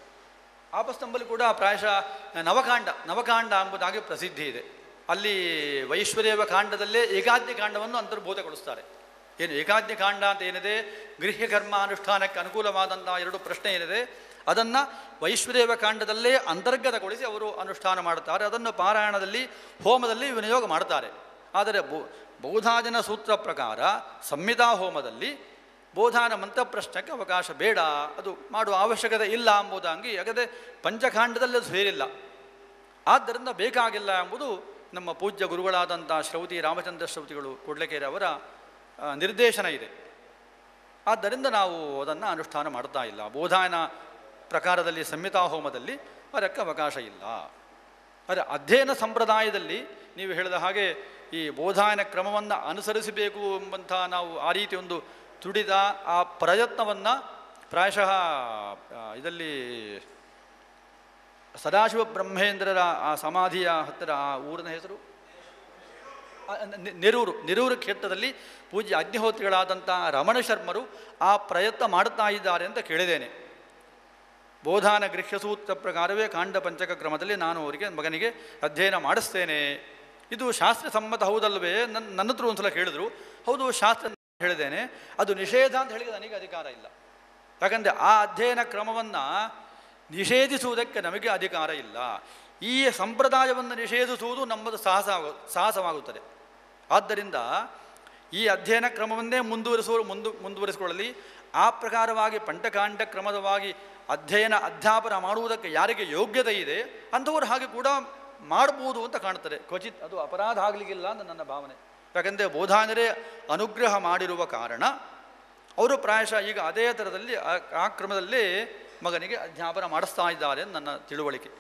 Speaker 3: ಆಪಸ್ತಂಭಲ್ಲಿ ಕೂಡ ಪ್ರಾಯಶಃ ನವಕಾಂಡ ನವಕಾಂಡ ಎಂಬುದಾಗಿ ಪ್ರಸಿದ್ಧಿ ಇದೆ ಅಲ್ಲಿ ವೈಶ್ವದೇವ ಕಾಂಡದಲ್ಲೇ ಏಕಾದ್ಯ ಕಾಂಡವನ್ನು ಅಂತರ್ಭೂತಗೊಳಿಸ್ತಾರೆ ಏನು ಏಕಾದ್ಯ ಕಾಂಡ ಅಂತ ಏನಿದೆ ಗೃಹ್ಯ ಕರ್ಮ ಅನುಷ್ಠಾನಕ್ಕೆ ಅನುಕೂಲವಾದಂಥ ಎರಡು ಪ್ರಶ್ನೆ ಏನಿದೆ ಅದನ್ನು ವೈಶ್ವದೇವ ಕಾಂಡದಲ್ಲೇ ಅಂತರ್ಗತಗೊಳಿಸಿ ಅವರು ಅನುಷ್ಠಾನ ಮಾಡುತ್ತಾರೆ ಅದನ್ನು ಪಾರಾಯಣದಲ್ಲಿ ಹೋಮದಲ್ಲಿ ವಿನಿಯೋಗ ಮಾಡ್ತಾರೆ ಆದರೆ ಬೌ ಬೌಧಾಜನ ಸೂತ್ರ ಪ್ರಕಾರ ಸಂಹಿತಾ ಹೋಮದಲ್ಲಿ ಬೋಧಾನ ಮಂತ್ರಪ್ರಶ್ನಕ್ಕೆ ಅವಕಾಶ ಬೇಡ ಅದು ಮಾಡುವ ಅವಶ್ಯಕತೆ ಇಲ್ಲ ಎಂಬುದಾಗಿ ಯಾಕಂದರೆ ಪಂಚಕಾಂಡದಲ್ಲಿ ಅದು ಸೇರಿಲ್ಲ ಆದ್ದರಿಂದ ಬೇಕಾಗಿಲ್ಲ ಎಂಬುದು ನಮ್ಮ ಪೂಜ್ಯ ಗುರುಗಳಾದಂಥ ಶ್ರೌತಿ ರಾಮಚಂದ್ರ ಶ್ರೌತಿಗಳು ಕೂಡ್ಲೆಕೆರೆ ಅವರ ಆ, ನಿರ್ದೇಶನ ಇದೆ ಆದ್ದರಿಂದ ನಾವು ಅದನ್ನು ಅನುಷ್ಠಾನ ಮಾಡ್ತಾ ಇಲ್ಲ ಬೋಧಾಯನ ಪ್ರಕಾರದಲ್ಲಿ ಸಂಹಿತಾ ಹೋಮದಲ್ಲಿ ಅದಕ್ಕೆ ಅವಕಾಶ ಇಲ್ಲ ಆದರೆ ಅಧ್ಯಯನ ಸಂಪ್ರದಾಯದಲ್ಲಿ ನೀವು ಹೇಳಿದ ಹಾಗೆ ಈ ಬೋಧಾಯನ ಕ್ರಮವನ್ನು ಅನುಸರಿಸಬೇಕು ಎಂಬಂಥ ನಾವು ಆ ರೀತಿ ಒಂದು ತುಡಿದ ಆ ಪ್ರಯತ್ನವನ್ನು ಪ್ರಾಯಶಃ ಆ, ಇದರಲ್ಲಿ ಸದಾಶಿವ ಬ್ರಹ್ಮೇಂದ್ರರ ಆ ಸಮಾಧಿಯ ಹತ್ತಿರ ಆ ಊರಿನ ಹೆಸರು ಆ, ನೆ- ನೆರೂರು ನೆರೂರು ಕ್ಷೇತ್ರದಲ್ಲಿ ಪೂಜ್ಯ ಅಗ್ನಿಹೋತ್ರಿಗಳಾದಂಥ ರಮಣ ಶರ್ಮರು ಆ ಪ್ರಯತ್ನ ಮಾಡುತ್ತಾ ಇದ್ದಾರೆ ಅಂತ ಕೇಳಿದ್ದೇನೆ ಬೋಧಾನ ಗೃಹ್ಯಸೂತ್ರ ಪ್ರಕಾರವೇ ಕಾಂಡ ಪಂಚಕ ಕ್ರಮದಲ್ಲಿ ನಾನು ಅವರಿಗೆ ಮಗನಿಗೆ ಅಧ್ಯಯನ ಮಾಡಿಸ್ತೇನೆ ಇದು ಶಾಸ್ತ್ರ ಸಮ್ಮತ ಹೌದಲ್ವೇ ನನ್ನ ನನ್ನ ಹತ್ರ ಒಂದ್ಸಲ ಕೇಳಿದ್ರು ಹೌದು ಶಾಸ್ತ್ರ ಅಂತ ಹೇಳಿದ್ದೇನೆ ಅದು ನಿಷೇಧ ಅಂತ ಹೇಳಿದ್ರೆ ನನಗೆ ಅಧಿಕಾರ ಇಲ್ಲ ಯಾಕಂದರೆ ಆ ಅಧ್ಯಯನ ಕ್ರಮವನ್ನು ನಿಷೇಧಿಸುವುದಕ್ಕೆ ನಮಗೆ ಅಧಿಕಾರ ಇಲ್ಲ ಈ ಸಂಪ್ರದಾಯವನ್ನು ನಿಷೇಧಿಸುವುದು ನಮ್ಮದು ಸಾಹಸ ಆಗು- ಸಾಹಸವಾಗುತ್ತದೆ ಆದ್ದರಿಂದ ಈ ಅಧ್ಯಯನ ಕ್ರಮವನ್ನೇ ಮುಂದುವರಿಸುವ ಮುಂದು ಮುಂದುವರಿಸಿಕೊಳ್ಳಲಿ ಆ ಪ್ರಕಾರವಾಗಿ ಪಂಚಕಾಂಡ ಕ್ರಮದವಾಗಿ ಅಧ್ಯಯನ ಅಧ್ಯಾಪನ ಮಾಡುವುದಕ್ಕೆ ಯಾರಿಗೆ ಯೋಗ್ಯತೆ ಇದೆ ಅಂಥವರು ಹಾಗೆ ಕೂಡ ಮಾಡ್ಬೋದು ಅಂತ ಕಾಣ್ತದೆ ಕ್ವಚಿತ್ ಅದು ಅಪರಾಧ ಆಗಲಿಕ್ಕಿಲ್ಲ ಅಂತ ನನ್ನ ಭಾವನೆ ಯಾಕಂದರೆ ಬೋಧಾನರೇ ಅನುಗ್ರಹ ಮಾಡಿರುವ ಕಾರಣ ಅವರು ಪ್ರಾಯಶಃ ಈಗ ಅದೇ ಥರದಲ್ಲಿ ಆ- ಆ ಕ್ರಮದಲ್ಲೇ ಮಗನಿಗೆ ಅಧ್ಯಾಪನ ಮಾಡಿಸ್ತಾ ಇದ್ದಾರೆ ಅಂತ ನನ್ನ ತಿಳುವಳಿಕೆ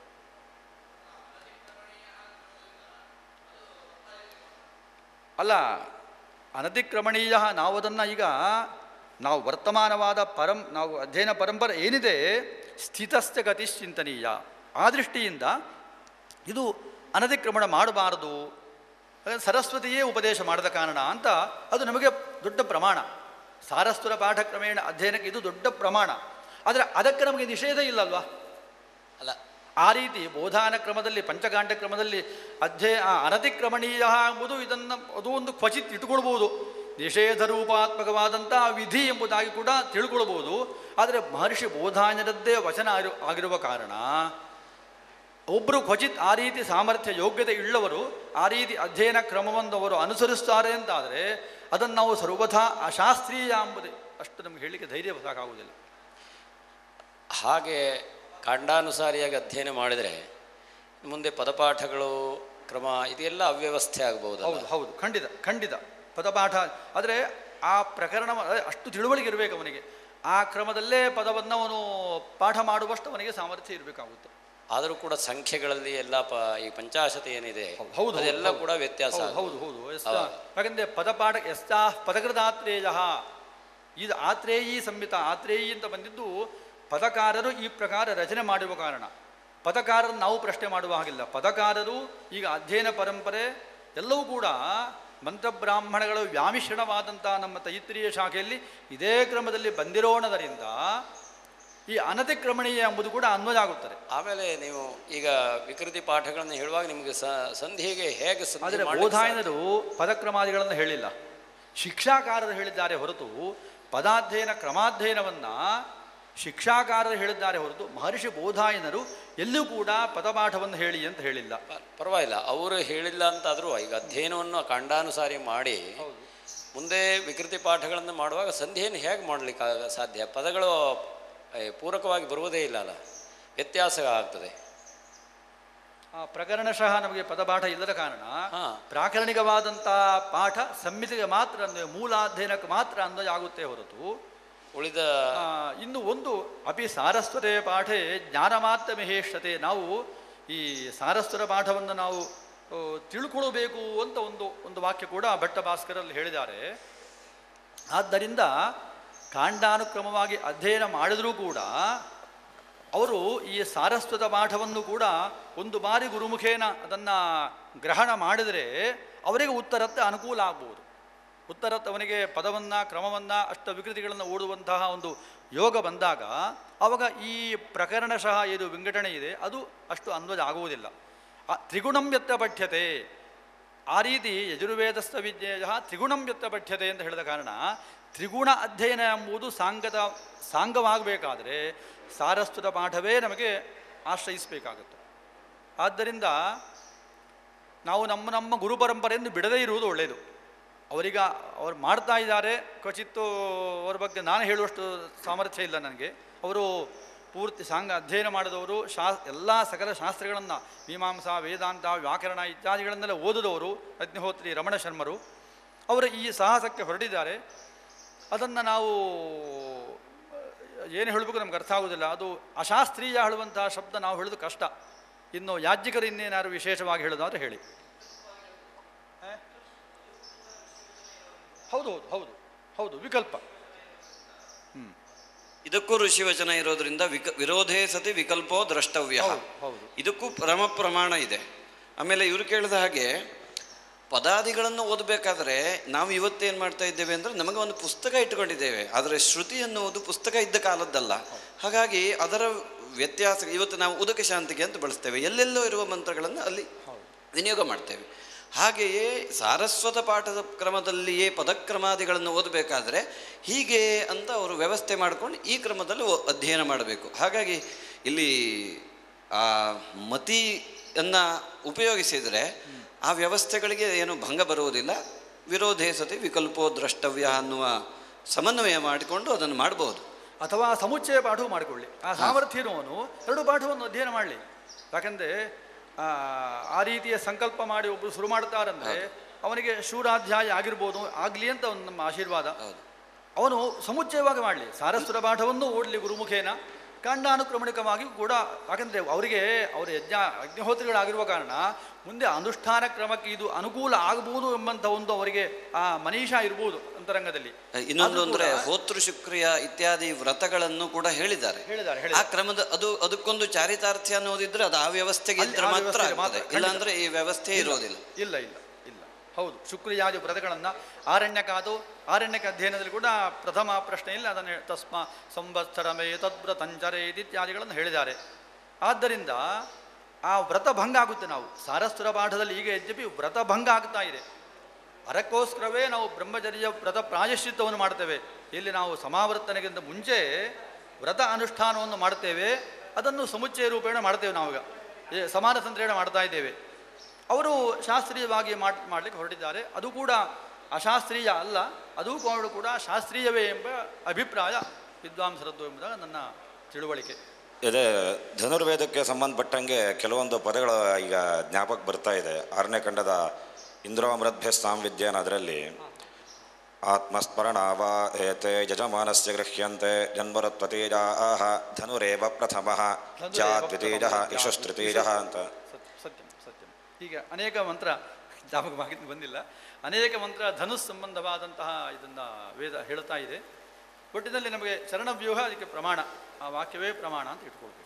Speaker 3: ಅಲ್ಲ ಅನತಿಕ್ರಮಣೀಯ ನಾವು ಅದನ್ನು ಈಗ ನಾವು ವರ್ತಮಾನವಾದ ಪರಂ ನಾವು ಅಧ್ಯಯನ ಪರಂಪರೆ ಏನಿದೆ ಸ್ಥಿತಸ್ಥ ಗತಿಶ್ಚಿಂತನೀಯ ಆ ದೃಷ್ಟಿಯಿಂದ ಇದು ಅನತಿಕ್ರಮಣ ಮಾಡಬಾರದು ಅದನ್ನು ಸರಸ್ವತಿಯೇ ಉಪದೇಶ ಮಾಡಿದ ಕಾರಣ ಅಂತ ಅದು ನಮಗೆ ದೊಡ್ಡ ಪ್ರಮಾಣ ಸಾರಸ್ವರ ಪಾಠಕ್ರಮೇಣ ಅಧ್ಯಯನಕ್ಕೆ ಇದು ದೊಡ್ಡ ಪ್ರಮಾಣ ಆದರೆ ಅದಕ್ಕೆ ನಮಗೆ ನಿಷೇಧ ಇಲ್ಲಲ್ವಾ
Speaker 7: ಅಲ್ಲ
Speaker 3: ಆ ರೀತಿ ಬೋಧಾನ ಕ್ರಮದಲ್ಲಿ ಪಂಚಕಾಂಡ ಕ್ರಮದಲ್ಲಿ ಅಧ್ಯಯ ಆ ಅನತಿಕ್ರಮಣೀಯ ಎಂಬುದು ಇದನ್ನು ಅದು ಒಂದು ಕ್ವಚಿತ್ ಇಟ್ಟುಕೊಳ್ಬೋದು ನಿಷೇಧ ರೂಪಾತ್ಮಕವಾದಂಥ ವಿಧಿ ಎಂಬುದಾಗಿ ಕೂಡ ತಿಳ್ಕೊಳ್ಬೋದು ಆದರೆ ಮಹರ್ಷಿ ಬೋಧಾನರದ್ದೇ ವಚನ ಆಗಿರು- ಆಗಿರುವ ಕಾರಣ ಒಬ್ಬರು ಕ್ವಚಿತ್ ಆ ರೀತಿ ಸಾಮರ್ಥ್ಯ ಯೋಗ್ಯತೆ ಇಳ್ಳವರು ಆ ರೀತಿ ಅಧ್ಯಯನ ಕ್ರಮವನ್ನು ಅವರು ಅನುಸರಿಸ್ತಾರೆ ಅಂತಾದರೆ ಅದನ್ನು ನಾವು ಸರ್ವಥಾ ಅಶಾಸ್ತ್ರೀಯ ಎಂಬುದೇ ಅಷ್ಟು ನಮ್ಗೆ ಹೇಳಲಿಕ್ಕೆ ಧೈರ್ಯ ಸಾಕಾಗುವುದಿಲ್ಲ
Speaker 7: ಹಾಗೆ ಕಾಂಡಾನುಸಾರಿಯಾಗಿ ಅಧ್ಯಯನ ಮಾಡಿದರೆ ಮುಂದೆ ಪದಪಾಠಗಳು ಕ್ರಮ ಇದೆಲ್ಲ ಅವ್ಯವಸ್ಥೆ ಆಗ್ಬಹುದಲ್ಲ
Speaker 3: ಹೌದು ಹೌದು ಖಂಡಿತ ಖಂಡಿತ ಪದಪಾಠ ಆದರೆ ಆ ಪ್ರಕರಣ ಅದೇ ಅಷ್ಟು ತಿಳುವಳಿಕೆ ಇರಬೇಕು ಅವನಿಗೆ ಆ ಕ್ರಮದಲ್ಲೇ ಪದವನ್ನು ಅವನು ಪಾಠ ಮಾಡುವಷ್ಟು ಅವನಿಗೆ ಸಾಮರ್ಥ್ಯ ಇರಬೇಕಾಗುತ್ತೆ
Speaker 7: ಆದರೂ ಕೂಡ ಸಂಖ್ಯೆಗಳಲ್ಲಿ ಎಲ್ಲ ಪ ಈ ಪಂಚಾಶತ ಏನಿದೆ
Speaker 3: ಹೌದು, ಹೌದು,
Speaker 7: ಅದೆಲ್ಲ
Speaker 3: ಹೌದು.
Speaker 7: ಕೂಡ ವ್ಯತ್ಯಾಸ
Speaker 3: ಹೌದು ಹೌದು ಹೌದು ಎಸ್ತ
Speaker 7: ಹೌದು.
Speaker 3: ಯಾಕಂದರೆ ಪದಪಾಠ ಎಸ್ತಾ ಪದಕೃತಾತ್ರೇಯ ಇದು ಆತ್ರೇಯಿ ಸಂಹಿತ ಆತ್ರೇಯಿ ಅಂತ ಬಂದಿದ್ದು ಪದಕಾರರು ಈ ಪ್ರಕಾರ ರಚನೆ ಮಾಡುವ ಕಾರಣ ಪದಕಾರರು ನಾವು ಪ್ರಶ್ನೆ ಮಾಡುವ ಹಾಗಿಲ್ಲ ಪದಕಾರರು ಈಗ ಅಧ್ಯಯನ ಪರಂಪರೆ ಎಲ್ಲವೂ ಕೂಡ ಮಂತ್ರಬ್ರಾಹ್ಮಣಗಳ ವ್ಯಾಮಿಶ್ರಣವಾದಂಥ ನಮ್ಮ ತೈತ್ರಿಯ ಶಾಖೆಯಲ್ಲಿ ಇದೇ ಕ್ರಮದಲ್ಲಿ ಬಂದಿರೋಣದರಿಂದ ಈ ಅನತಿಕ್ರಮಣೀಯ ಎಂಬುದು ಕೂಡ ಅನ್ವಯ ಆಗುತ್ತದೆ
Speaker 7: ಆಮೇಲೆ ನೀವು ಈಗ ವಿಕೃತಿ ಪಾಠಗಳನ್ನು ಹೇಳುವಾಗ ನಿಮಗೆ ಸ- ಸಂಧಿಗೆ ಹೇಗೆ ಸಂಧಿ
Speaker 3: ಆದರೆ
Speaker 7: ಮಾಡ್ಲಿಕ್ಕೆ
Speaker 3: ಬೋಧಾಯನರು ಪದಕ್ರಮಾದಿಗಳನ್ನು ಹೇಳಿಲ್ಲ ಶಿಕ್ಷಾಕಾರರು ಹೇಳಿದ್ದಾರೆ ಹೊರತು ಪದಾಧ್ಯಯನ ಕ್ರಮಾಧ್ಯಯನವನ್ನು ಶಿಕ್ಷಾಕಾರರು ಹೇಳಿದ್ದಾರೆ ಹೊರತು ಮಹರ್ಷಿ ಬೋಧಾಯನರು ಎಲ್ಲೂ ಕೂಡ ಪದಪಾಠವನ್ನು ಹೇಳಿ ಅಂತ ಹೇಳಿಲ್ಲ
Speaker 7: ಪ- ಪರವಾಗಿಲ್ಲ ಅವರು ಹೇಳಿಲ್ಲ ಅಂತಾದರೂ ಈಗ ಅಧ್ಯಯನವನ್ನು ಕಾಂಡಾನುಸಾರಿ ಮಾಡಿ ಮುಂದೆ ವಿಕೃತಿ ಪಾಠಗಳನ್ನು ಮಾಡುವಾಗ ಸಂಧಿಯನ್ನು ಹೇಗೆ ಮಾಡಲಿಕ್ಕೆ ಸಾಧ್ಯ ಪದಗಳು ಏ, ಪೂರಕವಾಗಿ ಬರುವುದೇ ಇಲ್ಲ ಅಲ್ಲ ವ್ಯತ್ಯಾಸ ಆಗ್ತದೆ
Speaker 3: ಆ ಪ್ರಕರಣಶಃ ನಮಗೆ ಪದಪಾಠ ಇಲ್ಲದ ಕಾರಣ
Speaker 7: ಹಾ.
Speaker 3: ಪ್ರಾಕರಣಿಕವಾದಂಥ ಪಾಠ ಸಂಹಿತೆಗೆ ಮಾತ್ರ ಅನ್ವಯ ಮೂಲಾಧ್ಯಯನಕ್ಕೆ ಮಾತ್ರ ಅನ್ವಯ ಆಗುತ್ತೆ ಹೊರತು
Speaker 7: ಉಳಿದ
Speaker 3: ಆ, ಇನ್ನು ಒಂದು ಅಪಿ ಸಾರಸ್ವತೆ ಪಾಠೆ ಜ್ಞಾನಮಾತ್ರ ಮಹೇಶತೆ ನಾವು ಈ ಸಾರಸ್ವರ ಪಾಠವನ್ನು ನಾವು ಆ, ತಿಳ್ಕೊಳ್ಬೇಕು ಅಂತ ಒಂದು ಒಂದು ವಾಕ್ಯ ಕೂಡ ಭಟ್ಟ ಭಾಸ್ಕರಲ್ಲಿ ಹೇಳಿದ್ದಾರೆ ಆದ್ದರಿಂದ ಕಾಂಡಾನುಕ್ರಮವಾಗಿ ಅಧ್ಯಯನ ಮಾಡಿದರೂ ಕೂಡ ಅವರು ಈ ಸಾರಸ್ವತ ಪಾಠವನ್ನು ಕೂಡ ಒಂದು ಬಾರಿ ಗುರುಮುಖೇನ ಅದನ್ನು ಗ್ರಹಣ ಮಾಡಿದರೆ ಅವರಿಗೆ ಉತ್ತರಕ್ಕೆ ಅನುಕೂಲ ಆಗ್ಬೋದು ಉತ್ತರಕ್ಕೆ ಅವನಿಗೆ ಪದವನ್ನು ಕ್ರಮವನ್ನು ಅಷ್ಟ ವಿಕೃತಿಗಳನ್ನು ಓಡುವಂತಹ ಒಂದು ಯೋಗ ಬಂದಾಗ ಆವಾಗ ಈ ಪ್ರಕರಣಶಃ ಏನು ವಿಂಗಡಣೆ ಇದೆ ಅದು ಅಷ್ಟು ಅನ್ವಯ ಆಗುವುದಿಲ್ಲ ಆ ತ್ರಿಗುಣಂ ಯತ್ತ ಪಠ್ಯತೆ ಆ ರೀತಿ ಯಜುರ್ವೇದಸ್ಥ ವಿದ್ಯೆಯ ತ್ರಿಗುಣಂ ಯತ್ತ ಪಠ್ಯತೆ ಅಂತ ಹೇಳಿದ ಕಾರಣ ತ್ರಿಗುಣ ಅಧ್ಯಯನ ಎಂಬುದು ಸಾಂಗತ ಸಾಂಗವಾಗಬೇಕಾದರೆ ಸಾರಸ್ವತ ಪಾಠವೇ ನಮಗೆ ಆಶ್ರಯಿಸಬೇಕಾಗುತ್ತೆ ಆದ್ದರಿಂದ ನಾವು ನಮ್ಮ ನಮ್ಮ ಗುರು ಪರಂಪರೆಯನ್ನು ಬಿಡದೇ ಇರುವುದು ಒಳ್ಳೆಯದು ಅವರೀಗ ಅವ್ರು ಮಾಡ್ತಾ ಇದ್ದಾರೆ ಕ್ವಚಿತ್ತು ಅವ್ರ ಬಗ್ಗೆ ನಾನು ಹೇಳುವಷ್ಟು ಸಾಮರ್ಥ್ಯ ಇಲ್ಲ ನನಗೆ ಅವರು ಪೂರ್ತಿ ಸಾಂಗ ಅಧ್ಯಯನ ಮಾಡಿದವರು ಶಾ ಎಲ್ಲ ಸಕಲ ಶಾಸ್ತ್ರಗಳನ್ನು ಮೀಮಾಂಸಾ ವೇದಾಂತ ವ್ಯಾಕರಣ ಇತ್ಯಾದಿಗಳನ್ನೆಲ್ಲ ಓದಿದವರು ಅಗ್ನಿಹೋತ್ರಿ ರಮಣ ಶರ್ಮರು ಅವರು ಈ ಸಾಹಸಕ್ಕೆ ಹೊರಟಿದ್ದಾರೆ ಅದನ್ನು ನಾವು ಏನು ಹೇಳಬೇಕು ನಮ್ಗೆ ಅರ್ಥ ಆಗೋದಿಲ್ಲ ಅದು ಅಶಾಸ್ತ್ರೀಯ ಹೇಳುವಂತಹ ಶಬ್ದ ನಾವು ಹೇಳೋದು ಕಷ್ಟ ಇನ್ನು ಯಾಜ್ಞಿಕರು ಇನ್ನೇನಾದ್ರು ವಿಶೇಷವಾಗಿ ಹೇಳೋದಾದ್ರೆ ಹೇಳಿ ಆ? ಹೌದು ಹೌದು ಹೌದು ಹೌದು ವಿಕಲ್ಪ
Speaker 8: ಇದಕ್ಕೂ ಋಷಿ ವಚನ ಇರೋದ್ರಿಂದ ವಿಕ ವಿರೋಧೇ ಸತಿ ವಿಕಲ್ಪೋ ದ್ರಷ್ಟವ್ಯ
Speaker 3: ಹೌದು, ಹೌದು.
Speaker 8: ಇದಕ್ಕೂ ಪರಮ ಪ್ರಮಾಣ ಇದೆ ಆಮೇಲೆ ಇವರು ಕೇಳಿದ ಹಾಗೆ ಪದಾದಿಗಳನ್ನು ಓದಬೇಕಾದ್ರೆ ನಾವು ಇವತ್ತೇನು ಮಾಡ್ತಾ ಇದ್ದೇವೆ ಅಂದರೆ ನಮಗೆ ಒಂದು ಪುಸ್ತಕ ಇಟ್ಕೊಂಡಿದ್ದೇವೆ ಆದರೆ ಶ್ರುತಿ ಎನ್ನುವುದು ಪುಸ್ತಕ ಇದ್ದ ಕಾಲದ್ದಲ್ಲ ಹಾಗಾಗಿ ಅದರ ವ್ಯತ್ಯಾಸ ಇವತ್ತು ನಾವು ಉದಕ ಶಾಂತಿಗೆ ಅಂತ ಬಳಸ್ತೇವೆ ಎಲ್ಲೆಲ್ಲೋ ಇರುವ ಮಂತ್ರಗಳನ್ನು ಅಲ್ಲಿ ವಿನಿಯೋಗ ಮಾಡ್ತೇವೆ ಹಾಗೆಯೇ ಸಾರಸ್ವತ ಪಾಠದ ಕ್ರಮದಲ್ಲಿಯೇ ಪದಕ್ರಮಾದಿಗಳನ್ನು ಓದಬೇಕಾದ್ರೆ ಹೀಗೆ ಅಂತ ಅವರು ವ್ಯವಸ್ಥೆ ಮಾಡಿಕೊಂಡು ಈ ಕ್ರಮದಲ್ಲಿ ಓ- ಅಧ್ಯಯನ ಮಾಡಬೇಕು ಹಾಗಾಗಿ ಇಲ್ಲಿ ಆ ಮತಿಯನ್ನು ಉಪಯೋಗಿಸಿದರೆ ಆ ವ್ಯವಸ್ಥೆಗಳಿಗೆ ಏನು ಭಂಗ ಬರುವುದಿಲ್ಲ ವಿರೋಧೇ ಸತಿ ವಿಕಲ್ಪೋ ದ್ರಷ್ಟವ್ಯ ಅನ್ನುವ ಸಮನ್ವಯ ಮಾಡಿಕೊಂಡು ಅದನ್ನು ಮಾಡಬಹುದು
Speaker 3: ಅಥವಾ ಸಮುಚ್ಚಯ ಪಾಠವು ಮಾಡಿಕೊಳ್ಳಿ ಆ ಸಾಮರ್ಥ್ಯ ಇರುವವನು ಎರಡು ಪಾಠವನ್ನು ಅಧ್ಯಯನ ಮಾಡಲಿ ಯಾಕಂದರೆ ಆ ರೀತಿಯ ಸಂಕಲ್ಪ ಮಾಡಿ ಒಬ್ಬರು ಶುರು ಮಾಡ್ತಾರಂದ್ರೆ ಅವನಿಗೆ ಶೂರಾಧ್ಯಾಯ ಆಗಿರ್ಬೋದು ಆಗಲಿ ಅಂತ ಒಂದು ನಮ್ಮ ಆಶೀರ್ವಾದ ಅವನು ಸಮುಚ್ಚಯವಾಗಿ ಮಾಡಲಿ ಸಾರಸ್ವರ ಪಾಠವನ್ನು ಓಡಲಿ ಗುರುಮುಖೇನ ಕಾಂಡಾನುಕ್ರಮಣಿಕವಾಗಿ ಕೂಡ ಯಾಕಂದರೆ ಅವರಿಗೆ ಅವರ ಯಜ್ಞ ಅಗ್ನಿಹೋತ್ರಿಗಳಾಗಿರುವ ಕಾರಣ ಮುಂದೆ ಅನುಷ್ಠಾನ ಕ್ರಮಕ್ಕೆ ಇದು ಅನುಕೂಲ ಆಗಬಹುದು ಎಂಬಂಥ ಒಂದು ಅವರಿಗೆ ಆ ಮನೀಷಾ ಇರ್ಬೋದು ಅಂತರಂಗದಲ್ಲಿ
Speaker 8: ಇನ್ನೊಂದು
Speaker 3: ಅದು
Speaker 8: ಅಂದ್ರೆ
Speaker 3: ಕೂಡ-
Speaker 8: ಹೋತೃ ಶುಕ್ರಿಯ ಇತ್ಯಾದಿ ವ್ರತಗಳನ್ನು ಕೂಡ ಹೇಳಿದ್ದಾರೆ
Speaker 3: ಹೇಳಿದ್ದಾರೆ
Speaker 8: ಆ
Speaker 3: ಹೇಳಿದ್ದಾರೆ
Speaker 8: ಕ್ರಮದ ಅದು ಅದಕ್ಕೊಂದು ಚಾರಿತಾರ್ಥ್ಯ ಅನ್ನೋದಿದ್ರೆ ಅದು ಆ ವ್ಯವಸ್ಥೆಗೆ
Speaker 3: ಅಲ್ಲಿ
Speaker 8: ಇದ್ರೆ
Speaker 3: ಆ
Speaker 8: ಮಾತ್ರ
Speaker 3: ವ್ಯವಸ್ಥೆಗೆ ಮಾತ್ರ,
Speaker 8: ಆಗ್ತದೆ
Speaker 3: ಖಂಡಿತ.
Speaker 8: ಇಲ್ಲಾಂದ್ರೆ ಈ ವ್ಯವಸ್ಥೆ
Speaker 3: ಇಲ್ಲ,
Speaker 8: ಇರೋದಿಲ್ಲ
Speaker 3: ಇಲ್ಲ ಇಲ್ಲ ಇಲ್ಲ ಹೌದು ಶುಕ್ರಿಯಾದಿ ವ್ರತಗಳನ್ನು ಆರಣ್ಯಕಾದು ಆರಣ್ಯಕ ಅಧ್ಯಯನದಲ್ಲಿ ಕೂಡ ಪ್ರಥಮ ಪ್ರಶ್ನೆಯಲ್ಲಿ ಅದನ್ನು ಹೇ- ತಸ್ಮ ಸಂವತ್ಸರಮೇ ತದ್ವ್ರತಂಚರೆ ಇತ್ಯಾದಿಗಳನ್ನು ಹೇಳಿದ್ದಾರೆ ಆದ್ದರಿಂದ ಆ ವ್ರತ ಭಂಗ ಆಗುತ್ತೆ ನಾವು ಸಾರಸ್ವರ ಪಾಠದಲ್ಲಿ ಈಗ ಯದ್ಯಪಿ ವ್ರತ ಭಂಗ ಆಗ್ತಾ ಇದೆ ಅದಕ್ಕೋಸ್ಕರವೇ ನಾವು ಬ್ರಹ್ಮಚರ್ಯ ವ್ರತ ಪ್ರಾಯಶ್ಚಿತ್ತವನ್ನು ಮಾಡ್ತೇವೆ ಇಲ್ಲಿ ನಾವು ಸಮಾವರ್ತನೆಗಿಂತ ಮುಂಚೆ ವ್ರತ ಅನುಷ್ಠಾನವನ್ನು ಮಾಡ್ತೇವೆ ಅದನ್ನು ಸಮುಚ್ಚಯ ರೂಪೇಣ ಮಾಡ್ತೇವೆ ನಾವೀಗ ಈ ಸಮಾನ ತಂತ್ರೇಣ ಮಾಡ್ತಾ ಇದ್ದೇವೆ ಅವರು ಶಾಸ್ತ್ರೀಯವಾಗಿ ಮಾಡ್ ಮಾಡಲಿಕ್ಕೆ ಹೊರಟಿದ್ದಾರೆ ಅದು ಕೂಡ ಅಶಾಸ್ತ್ರೀಯ ಅಲ್ಲ ಅದು ಕೂಡ ಕೂಡ ಶಾಸ್ತ್ರೀಯವೇ ಎಂಬ ಅಭಿಪ್ರಾಯ ವಿದ್ವಾಂಸರದ್ದು ಎಂಬುದಾಗಿ ನನ್ನ ತಿಳುವಳಿಕೆ
Speaker 9: ಇದೇ ಧನುರ್ವೇದಕ್ಕೆ ಸಂಬಂಧಪಟ್ಟಂಗೆ ಕೆಲವೊಂದು ಪದಗಳು ಈಗ ಜ್ಞಾಪಕ ಬರ್ತಾ ಇದೆ ಆರನೇ ಖಂಡದ ಇಂದ್ರೋಮೃದ್ಭ್ಯ ಸಾಂವಿದ್ಯಾನ ಅದರಲ್ಲಿ ಆತ್ಮಸ್ಮರಣ ವಾ ಏತೆ ಯಜಮಾನಸ್ಯ ಗೃಹ್ಯಂತೆ ಜನ್ಮರತ್ವತೇಜ ಆಹ ಧನುರೇವ ಪ್ರಥಮ ಚ ದ್ವಿತೀಯ ಯಶಸ್ತೃತೀಯ ಅಂತ
Speaker 3: ಸತ್ಯ ಸತ್ಯಂ ಸತ್ಯಂ ಹೀಗೆ ಅನೇಕ ಮಂತ್ರ ಜ್ಞಾಪಕವಾಗಿ ಬಂದಿಲ್ಲ ಅನೇಕ ಮಂತ್ರ ಧನುಸ್ ಸಂಬಂಧವಾದಂತಹ ಇದನ್ನು ವೇದ ಹೇಳ್ತಾ ಇದೆ ಒಟ್ಟಿನಲ್ಲಿ ನಮಗೆ ಚರಣವ್ಯೂಹ ಅದಕ್ಕೆ ಪ್ರಮಾಣ ಆ ವಾಕ್ಯವೇ ಪ್ರಮಾಣ ಅಂತ ಇಟ್ಕೊಳ್ಬೇಕು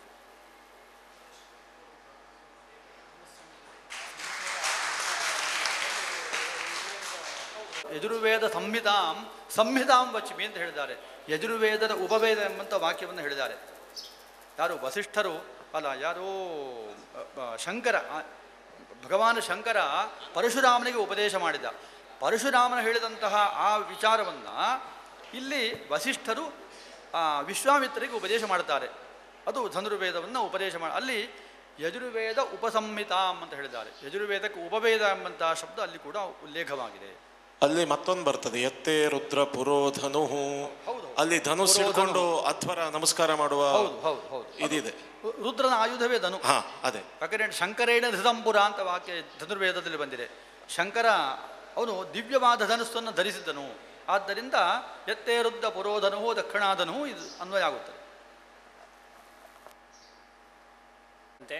Speaker 3: ಯಜುರ್ವೇದ ಸಂಹಿತಾಂ ಸಂಹಿತಾಂ ವಚಿಮಿ ಅಂತ ಹೇಳಿದ್ದಾರೆ ಯಜುರ್ವೇದದ ಉಪವೇದ ಎಂಬಂಥ ವಾಕ್ಯವನ್ನು ಹೇಳಿದ್ದಾರೆ ಯಾರು ವಸಿಷ್ಠರು ಅಲ್ಲ ಯಾರೋ ಅ, ಅ, ಶಂಕರ ಆ, ಭಗವಾನ್ ಶಂಕರ ಪರಶುರಾಮನಿಗೆ ಉಪದೇಶ ಮಾಡಿದ ಪರಶುರಾಮನ ಹೇಳಿದಂತಹ ಆ ವಿಚಾರವನ್ನು ಇಲ್ಲಿ ವಸಿಷ್ಠರು ಆ, ವಿಶ್ವಾಮಿತ್ರರಿಗೆ ಉಪದೇಶ ಮಾಡ್ತಾರೆ ಅದು ಧನುರ್ವೇದವನ್ನು ಉಪದೇಶ ಮಾಡಿ ಅಲ್ಲಿ ಯಜುರ್ವೇದ ಉಪಸಂಹಿತಾಂ ಅಂತ ಹೇಳಿದ್ದಾರೆ ಯಜುರ್ವೇದಕ್ಕೆ ಉಪವೇದ ಎಂಬಂತಹ ಶಬ್ದ ಅಲ್ಲಿ ಕೂಡ ಉಲ್ಲೇಖವಾಗಿದೆ
Speaker 5: ಅಲ್ಲಿ ಮತ್ತೊಂದು ಬರ್ತದೆ ಎತ್ತೇ ರುದ್ರ ಪುರೋಧನು
Speaker 3: ಹೌದು.
Speaker 5: ಅಲ್ಲಿ ಧನುಸ್
Speaker 3: ಪುರೋಧನು.
Speaker 5: ಹಿಡ್ಕೊಂಡು ಅಧ್ವರ ನಮಸ್ಕಾರ ಮಾಡುವ
Speaker 3: ಹೌದು ಹೌದು ಹೌದು
Speaker 5: ಇದಿದೆ
Speaker 3: ರು- ರುದ್ರನ ಆಯುಧವೇ ಧನು
Speaker 5: ಹಾ ಅದೇ
Speaker 3: ಯಾಕಂದರೆ ಶಂಕರೇಣ ಧೃತಂಪುರ ಅಂತ ವಾಕ್ಯ ಧನುರ್ವೇದದಲ್ಲಿ ಬಂದಿದೆ ಶಂಕರ ಅವನು ದಿವ್ಯವಾದ ಧನುಸ್ಸನ್ನು ಧರಿಸಿದ್ದನು ಆದ್ದರಿಂದ ಎತ್ತೇ ರುದ್ಧ ಪುರೋಧನು ದಕ್ಷಿಣಾಧನು ಇದು ಅನ್ವಯ ಆಗುತ್ತದೆ
Speaker 1: ಅಂತೆ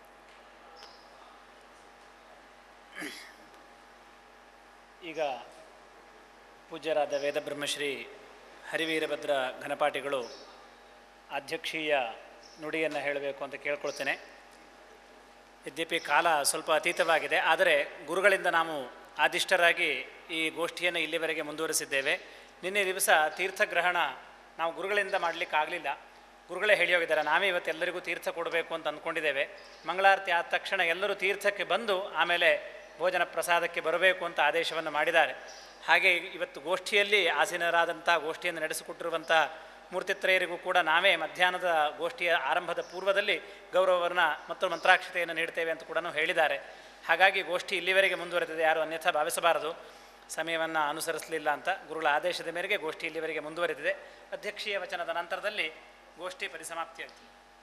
Speaker 1: ಈಗ ಪೂಜ್ಯರಾದ ವೇದಬ್ರಹ್ಮಶ್ರೀ ಹರಿವೀರಭದ್ರ ಘನಪಾಠಿಗಳು ಅಧ್ಯಕ್ಷೀಯ ನುಡಿಯನ್ನು ಹೇಳಬೇಕು ಅಂತ ಕೇಳ್ಕೊಳ್ತೇನೆ ಯದ್ಯಪಿ ಕಾಲ ಸ್ವಲ್ಪ ಅತೀತವಾಗಿದೆ ಆದರೆ ಗುರುಗಳಿಂದ ನಾವು ಆದಿಷ್ಟರಾಗಿ ಈ ಗೋಷ್ಠಿಯನ್ನು ಇಲ್ಲಿವರೆಗೆ ಮುಂದುವರಿಸಿದ್ದೇವೆ ನಿನ್ನೆ ದಿವಸ ತೀರ್ಥಗ್ರಹಣ ನಾವು ಗುರುಗಳಿಂದ ಮಾಡಲಿಕ್ಕಾಗಲಿಲ್ಲ ಗುರುಗಳೇ ಹೇಳಿ ಹೋಗಿದ್ದಾರೆ ನಾವೇ ಇವತ್ತು ಎಲ್ಲರಿಗೂ ತೀರ್ಥ ಕೊಡಬೇಕು ಅಂತ ಅಂದ್ಕೊಂಡಿದ್ದೇವೆ ಮಂಗಳಾರತಿ ಆದ ತಕ್ಷಣ ಎಲ್ಲರೂ ತೀರ್ಥಕ್ಕೆ ಬಂದು ಆಮೇಲೆ ಭೋಜನ ಪ್ರಸಾದಕ್ಕೆ ಬರಬೇಕು ಅಂತ ಆದೇಶವನ್ನು ಮಾಡಿದ್ದಾರೆ ಹಾಗೆ ಇವತ್ತು ಗೋಷ್ಠಿಯಲ್ಲಿ ಆಸೀನರಾದಂಥ ಗೋಷ್ಠಿಯನ್ನು ನಡೆಸಿಕೊಟ್ಟಿರುವಂಥ ಮೂರ್ತಿತ್ರಯರಿಗೂ ಕೂಡ ನಾವೇ ಮಧ್ಯಾಹ್ನದ ಗೋಷ್ಠಿಯ ಆರಂಭದ ಪೂರ್ವದಲ್ಲಿ ಗೌರವವನ್ನು ಮತ್ತು ಮಂತ್ರಾಕ್ಷತೆಯನ್ನು ನೀಡ್ತೇವೆ ಅಂತ ಕೂಡ ಹೇಳಿದ್ದಾರೆ ಹಾಗಾಗಿ ಗೋಷ್ಠಿ ಇಲ್ಲಿವರೆಗೆ ಮುಂದುವರೆದಿದೆ ಯಾರು ಅನ್ಯಥಾ ಭಾವಿಸಬಾರದು ಸಮಯವನ್ನು ಅನುಸರಿಸಲಿಲ್ಲ ಅಂತ ಗುರುಗಳ ಆದೇಶದ ಮೇರೆಗೆ ಗೋಷ್ಠಿ ಇಲ್ಲಿವರೆಗೆ ಮುಂದುವರೆದಿದೆ ಅಧ್ಯಕ್ಷೀಯ ವಚನದ ನಂತರದಲ್ಲಿ ಗೋಷ್ಠಿ ಪರಿಸಮಾಪ್ತಿಯಾಗ್ತದೆ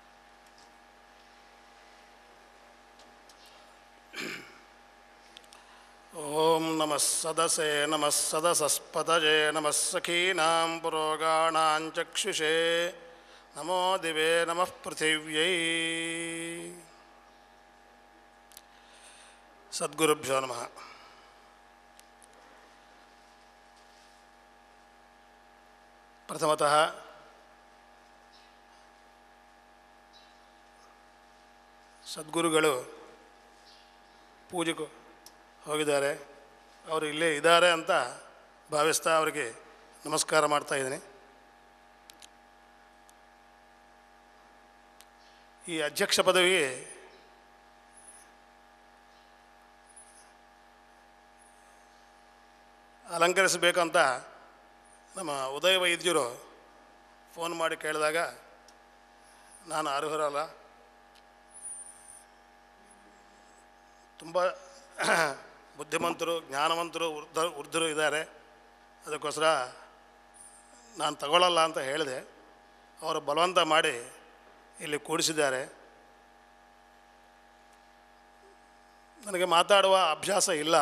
Speaker 10: ॐ नमः सदसे नमः सदसस्पतजे नमः सखीनां पुरोगाणां चक्षुषे नमो दिवे नमः पृथिव्यै सद्गुरुभ्यो नमः ಪ್ರಥಮತಃ ಸದ್ಗುರುಗಳು ಪೂಜೆಗೂ ಹೋಗಿದ್ದಾರೆ ಅವರು ಇಲ್ಲೇ ಇದ್ದಾರೆ ಅಂತ ಭಾವಿಸ್ತಾ ಅವರಿಗೆ ನಮಸ್ಕಾರ ಮಾಡ್ತಾ ಇದ್ದೀನಿ ಈ ಅಧ್ಯಕ್ಷ ಪದವಿಗೆ ಅಲಂಕರಿಸಬೇಕಂತ ನಮ್ಮ ಉದಯ ವೈದ್ಯರು ಫೋನ್ ಮಾಡಿ ಕೇಳಿದಾಗ ನಾನು ಅರ್ಹರಲ್ಲ ತುಂಬ ಬುದ್ಧಿವಂತರು ಜ್ಞಾನವಂತರು ವೃದ್ಧ ವೃದ್ಧರು ಇದ್ದಾರೆ ಅದಕ್ಕೋಸ್ಕರ ನಾನು ತಗೊಳ್ಳಲ್ಲ ಅಂತ ಹೇಳಿದೆ ಅವರು ಬಲವಂತ ಮಾಡಿ ಇಲ್ಲಿ ಕೂಡಿಸಿದ್ದಾರೆ ನನಗೆ ಮಾತಾಡುವ ಅಭ್ಯಾಸ ಇಲ್ಲ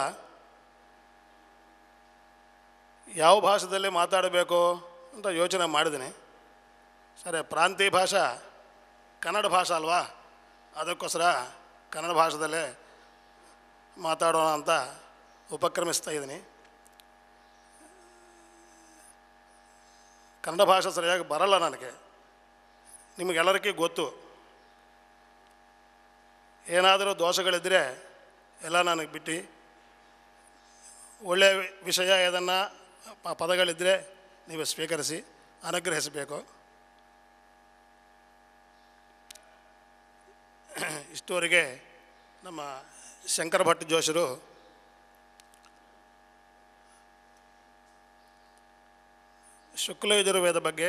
Speaker 10: ಯಾವ ಭಾಷೆದಲ್ಲಿ ಮಾತಾಡಬೇಕು ಅಂತ ಯೋಚನೆ ಮಾಡಿದ್ದೀನಿ ಸರಿ ಪ್ರಾಂತೀಯ ಭಾಷಾ ಕನ್ನಡ ಭಾಷೆ ಅಲ್ವಾ ಅದಕ್ಕೋಸ್ಕರ ಕನ್ನಡ ಭಾಷೆದಲ್ಲೇ ಮಾತಾಡೋಣ ಅಂತ ಉಪಕ್ರಮಿಸ್ತಾ ಇದ್ದೀನಿ ಕನ್ನಡ ಭಾಷೆ ಸರಿಯಾಗಿ ಬರಲ್ಲ ನನಗೆ ನಿಮಗೆಲ್ಲರಿಗೂ ಗೊತ್ತು ಏನಾದರೂ ದೋಷಗಳಿದ್ದರೆ ಎಲ್ಲ ನನಗೆ ಬಿಟ್ಟು ಒಳ್ಳೆಯ ವಿಷಯ ಏದನ್ನು ಪದಗಳಿದ್ದರೆ ನೀವು ಸ್ವೀಕರಿಸಿ ಅನುಗ್ರಹಿಸಬೇಕು ಇಷ್ಟುವರೆಗೆ ನಮ್ಮ ಶಂಕರ ಭಟ್ ಜೋಶರು ಶುಕ್ಲ ಯಜುರ್ವೇದ ಬಗ್ಗೆ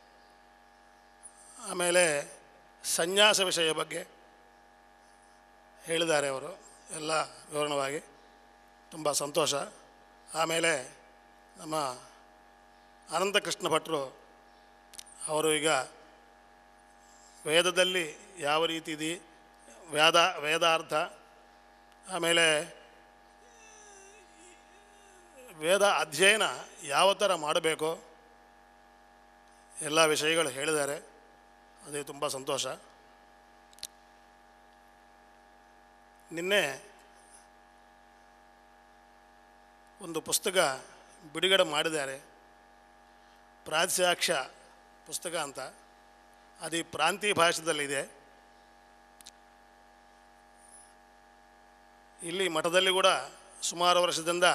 Speaker 10: ಆಮೇಲೆ ಸನ್ಯಾಸ ವಿಷಯ ಬಗ್ಗೆ ಹೇಳಿದ್ದಾರೆ ಅವರು ಎಲ್ಲ ವಿವರಣವಾಗಿ ತುಂಬ ಸಂತೋಷ ಆಮೇಲೆ ನಮ್ಮ ಅನಂತಕೃಷ್ಣ ಭಟ್ರು ಅವರು ಈಗ ವೇದದಲ್ಲಿ ಯಾವ ರೀತಿ ಇದೆ ವೇದ ವೇದಾರ್ಥ ಆಮೇಲೆ ವೇದ ಅಧ್ಯಯನ ಯಾವ ಥರ ಮಾಡಬೇಕು ಎಲ್ಲ ವಿಷಯಗಳು ಹೇಳಿದ್ದಾರೆ ಅದೇ ತುಂಬ ಸಂತೋಷ ನಿನ್ನೆ ಒಂದು ಪುಸ್ತಕ ಬಿಡುಗಡೆ ಮಾಡಿದ್ದಾರೆ ಪ್ರಾತ್ಸಾಕ್ಷ ಪುಸ್ತಕ ಅಂತ ಅದು ಈ ಪ್ರಾಂತೀಯ ಭಾಷೆದಲ್ಲಿದೆ ಇಲ್ಲಿ ಮಠದಲ್ಲಿ ಕೂಡ ಸುಮಾರು ವರ್ಷದಿಂದ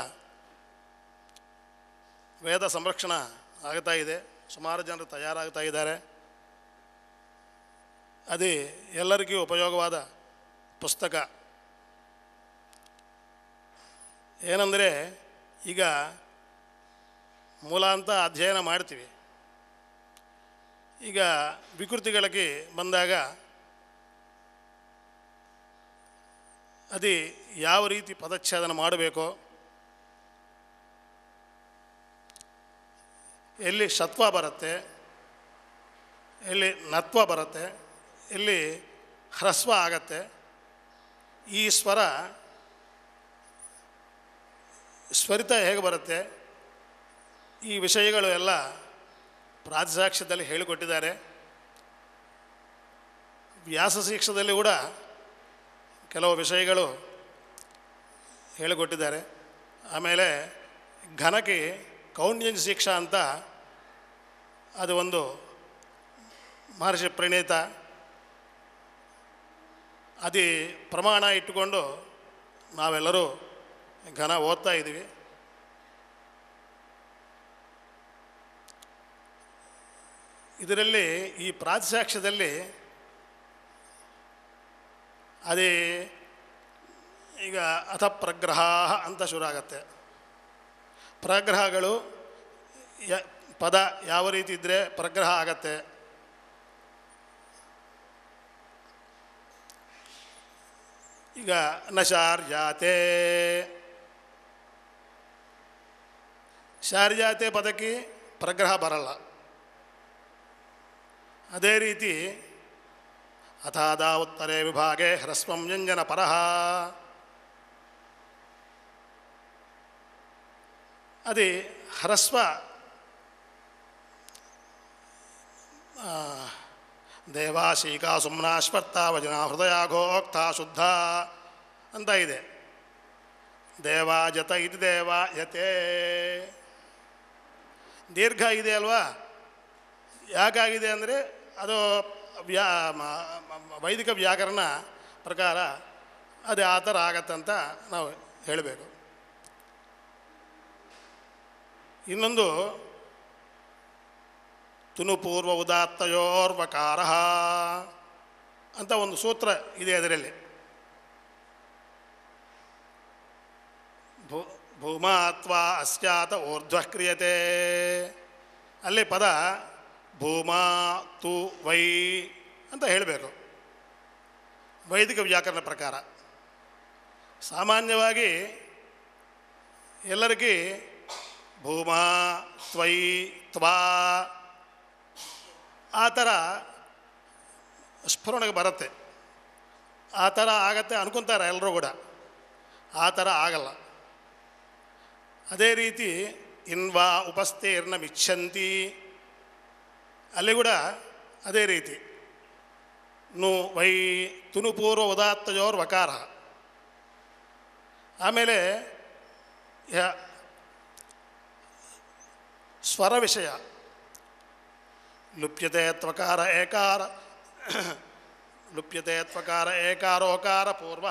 Speaker 10: ವೇದ ಸಂರಕ್ಷಣಾ ಆಗ್ತಾ ಇದೆ ಸುಮಾರು ಜನರು ತಯಾರಾಗ್ತಾ ಇದ್ದಾರೆ ಅದೇ ಎಲ್ಲರಿಗೂ ಉಪಯೋಗವಾದ ಪುಸ್ತಕ ಏನಂದರೆ ಈಗ ಮೂಲ ಅಂತ ಅಧ್ಯಯನ ಮಾಡ್ತೀವಿ ಈಗ ವಿಕೃತಿಗಳಿಗೆ ಬಂದಾಗ ಅದೇ ಯಾವ ರೀತಿ ಪದಚ್ಛೇದನ ಮಾಡಬೇಕು ಎಲ್ಲಿ ಸತ್ವ ಬರುತ್ತೆ ಎಲ್ಲಿ ನತ್ವ ಬರುತ್ತೆ ಎಲ್ಲಿ ಹ್ರಸ್ವ ಆಗತ್ತೆ ಈ ಸ್ವರ ಸ್ವರಿತ ಹೇಗೆ ಬರುತ್ತೆ ಈ ವಿಷಯಗಳು ಎಲ್ಲ ಪ್ರಾತಿಸಾಕ್ಷ್ಯದಲ್ಲಿ ಹೇಳಿಕೊಟ್ಟಿದ್ದಾರೆ ವ್ಯಾಸ ಶಿಕ್ಷದಲ್ಲಿ ಕೂಡ ಕೆಲವು ವಿಷಯಗಳು ಹೇಳಿಕೊಟ್ಟಿದ್ದಾರೆ ಆಮೇಲೆ ಘನಕ್ಕೆ ಕೌಂಡ್ಯನ್ ಶಿಕ್ಷಾ ಅಂತ ಅದು ಒಂದು ಮಹರ್ಷಿ ಪ್ರಣೀತ ಅದೇ ಪ್ರಮಾಣ ಇಟ್ಟುಕೊಂಡು ನಾವೆಲ್ಲರೂ ಘನ ಓದ್ತಾ ಇದ್ದೀವಿ ಇದರಲ್ಲಿ ಈ ಪ್ರಾತಿಸಾಕ್ಷ್ಯದಲ್ಲಿ ಅದೇ ಈಗ ಅಥ ಪ್ರಗ್ರಹ ಅಂತ ಶುರು ಆಗತ್ತೆ ಪ್ರಗ್ರಹಗಳು ಯ ಪದ ಯಾವ ರೀತಿ ಇದ್ದರೆ ಪ್ರಗ್ರಹ ಆಗತ್ತೆ ಈಗ ನಶಾರ್ಜಾತೆ ಶಾರ್ಜಾತೆ ಪದಕ್ಕೆ ಪ್ರಗ್ರಹ ಬರಲ್ಲ ಅದೇ ರೀತಿ ಅಥಾದ ಉತ್ತರೇ ವಿಭಾಗೆ ಹ್ರಸ್ವಂ ವ್ಯಂಜನ ಪರಹ ಅದೇ ಹ್ರಸ್ವ ದೇವಾಶೀಕಾ ಸುಮ್ನಾಶ್ವರ್ಥ ವಜನ ಹೃದಯಾಘೋಕ್ತ ಶುದ್ಧ ಅಂತ ಇದೆ ದೇವ ಜತ ಇದು ದೇವ ಯತೆ ದೀರ್ಘ ಇದೆ ಅಲ್ವಾ ಯಾಕಾಗಿದೆ ಅಂದರೆ ಅದು ವ್ಯಾ ಮ- ಮ- ವೈದಿಕ ವ್ಯಾಕರಣ ಪ್ರಕಾರ ಅದು ಆ ಥರ ಆಗತ್ತಂತ ನಾವು ಹೇಳಬೇಕು ಇನ್ನೊಂದು ತುನುಪೂರ್ವ ಉದಾತ್ತಯೋರ್ವಕಾರ ಅಂತ ಒಂದು ಸೂತ್ರ ಇದೆ ಅದರಲ್ಲಿ ಭೂ ಭೂಮಾತ್ವ ಅಸ್ಯಾತ ಊರ್ಧ್ವ ಕ್ರಿಯತೆ ಅಲ್ಲಿ ಪದ ಭೂಮಾ ತು ವೈ ಅಂತ ಹೇಳಬೇಕು ವೈದಿಕ ವ್ಯಾಕರಣ ಪ್ರಕಾರ ಸಾಮಾನ್ಯವಾಗಿ ಎಲ್ಲರಿಗೂ ಭೂಮಾ ತ್ವೈ ತ್ವಾ ಆ ಥರ ಸ್ಫುರಣೆಗೆ ಬರುತ್ತೆ ಆ ಥರ ಆಗತ್ತೆ ಅನ್ಕೊತಾರೆ ಎಲ್ಲರೂ ಕೂಡ ಆ ಥರ ಆಗಲ್ಲ ಅದೇ ರೀತಿ ಇನ್ವಾ ಉಪಸ್ಥೇರ್ನ ಮಿಚ್ಚಂತಿ ಅಲ್ಲಿ ಕೂಡ ಅದೇ ರೀತಿ ನು ವೈ ತುನುಪೂರ್ವ ಉದಾತ್ತಜೋರ್ ವಕಾರ ಆಮೇಲೆ ಯ ಸ್ವರ ವಿಷಯ ಲುಪ್ಯತೆ ತ್ವಕಾರ ಏಕಾರ ಲುಪ್ಯತೆ ತ್ವಕಾರ ಏಕಾರೋಕಾರ ಪೂರ್ವ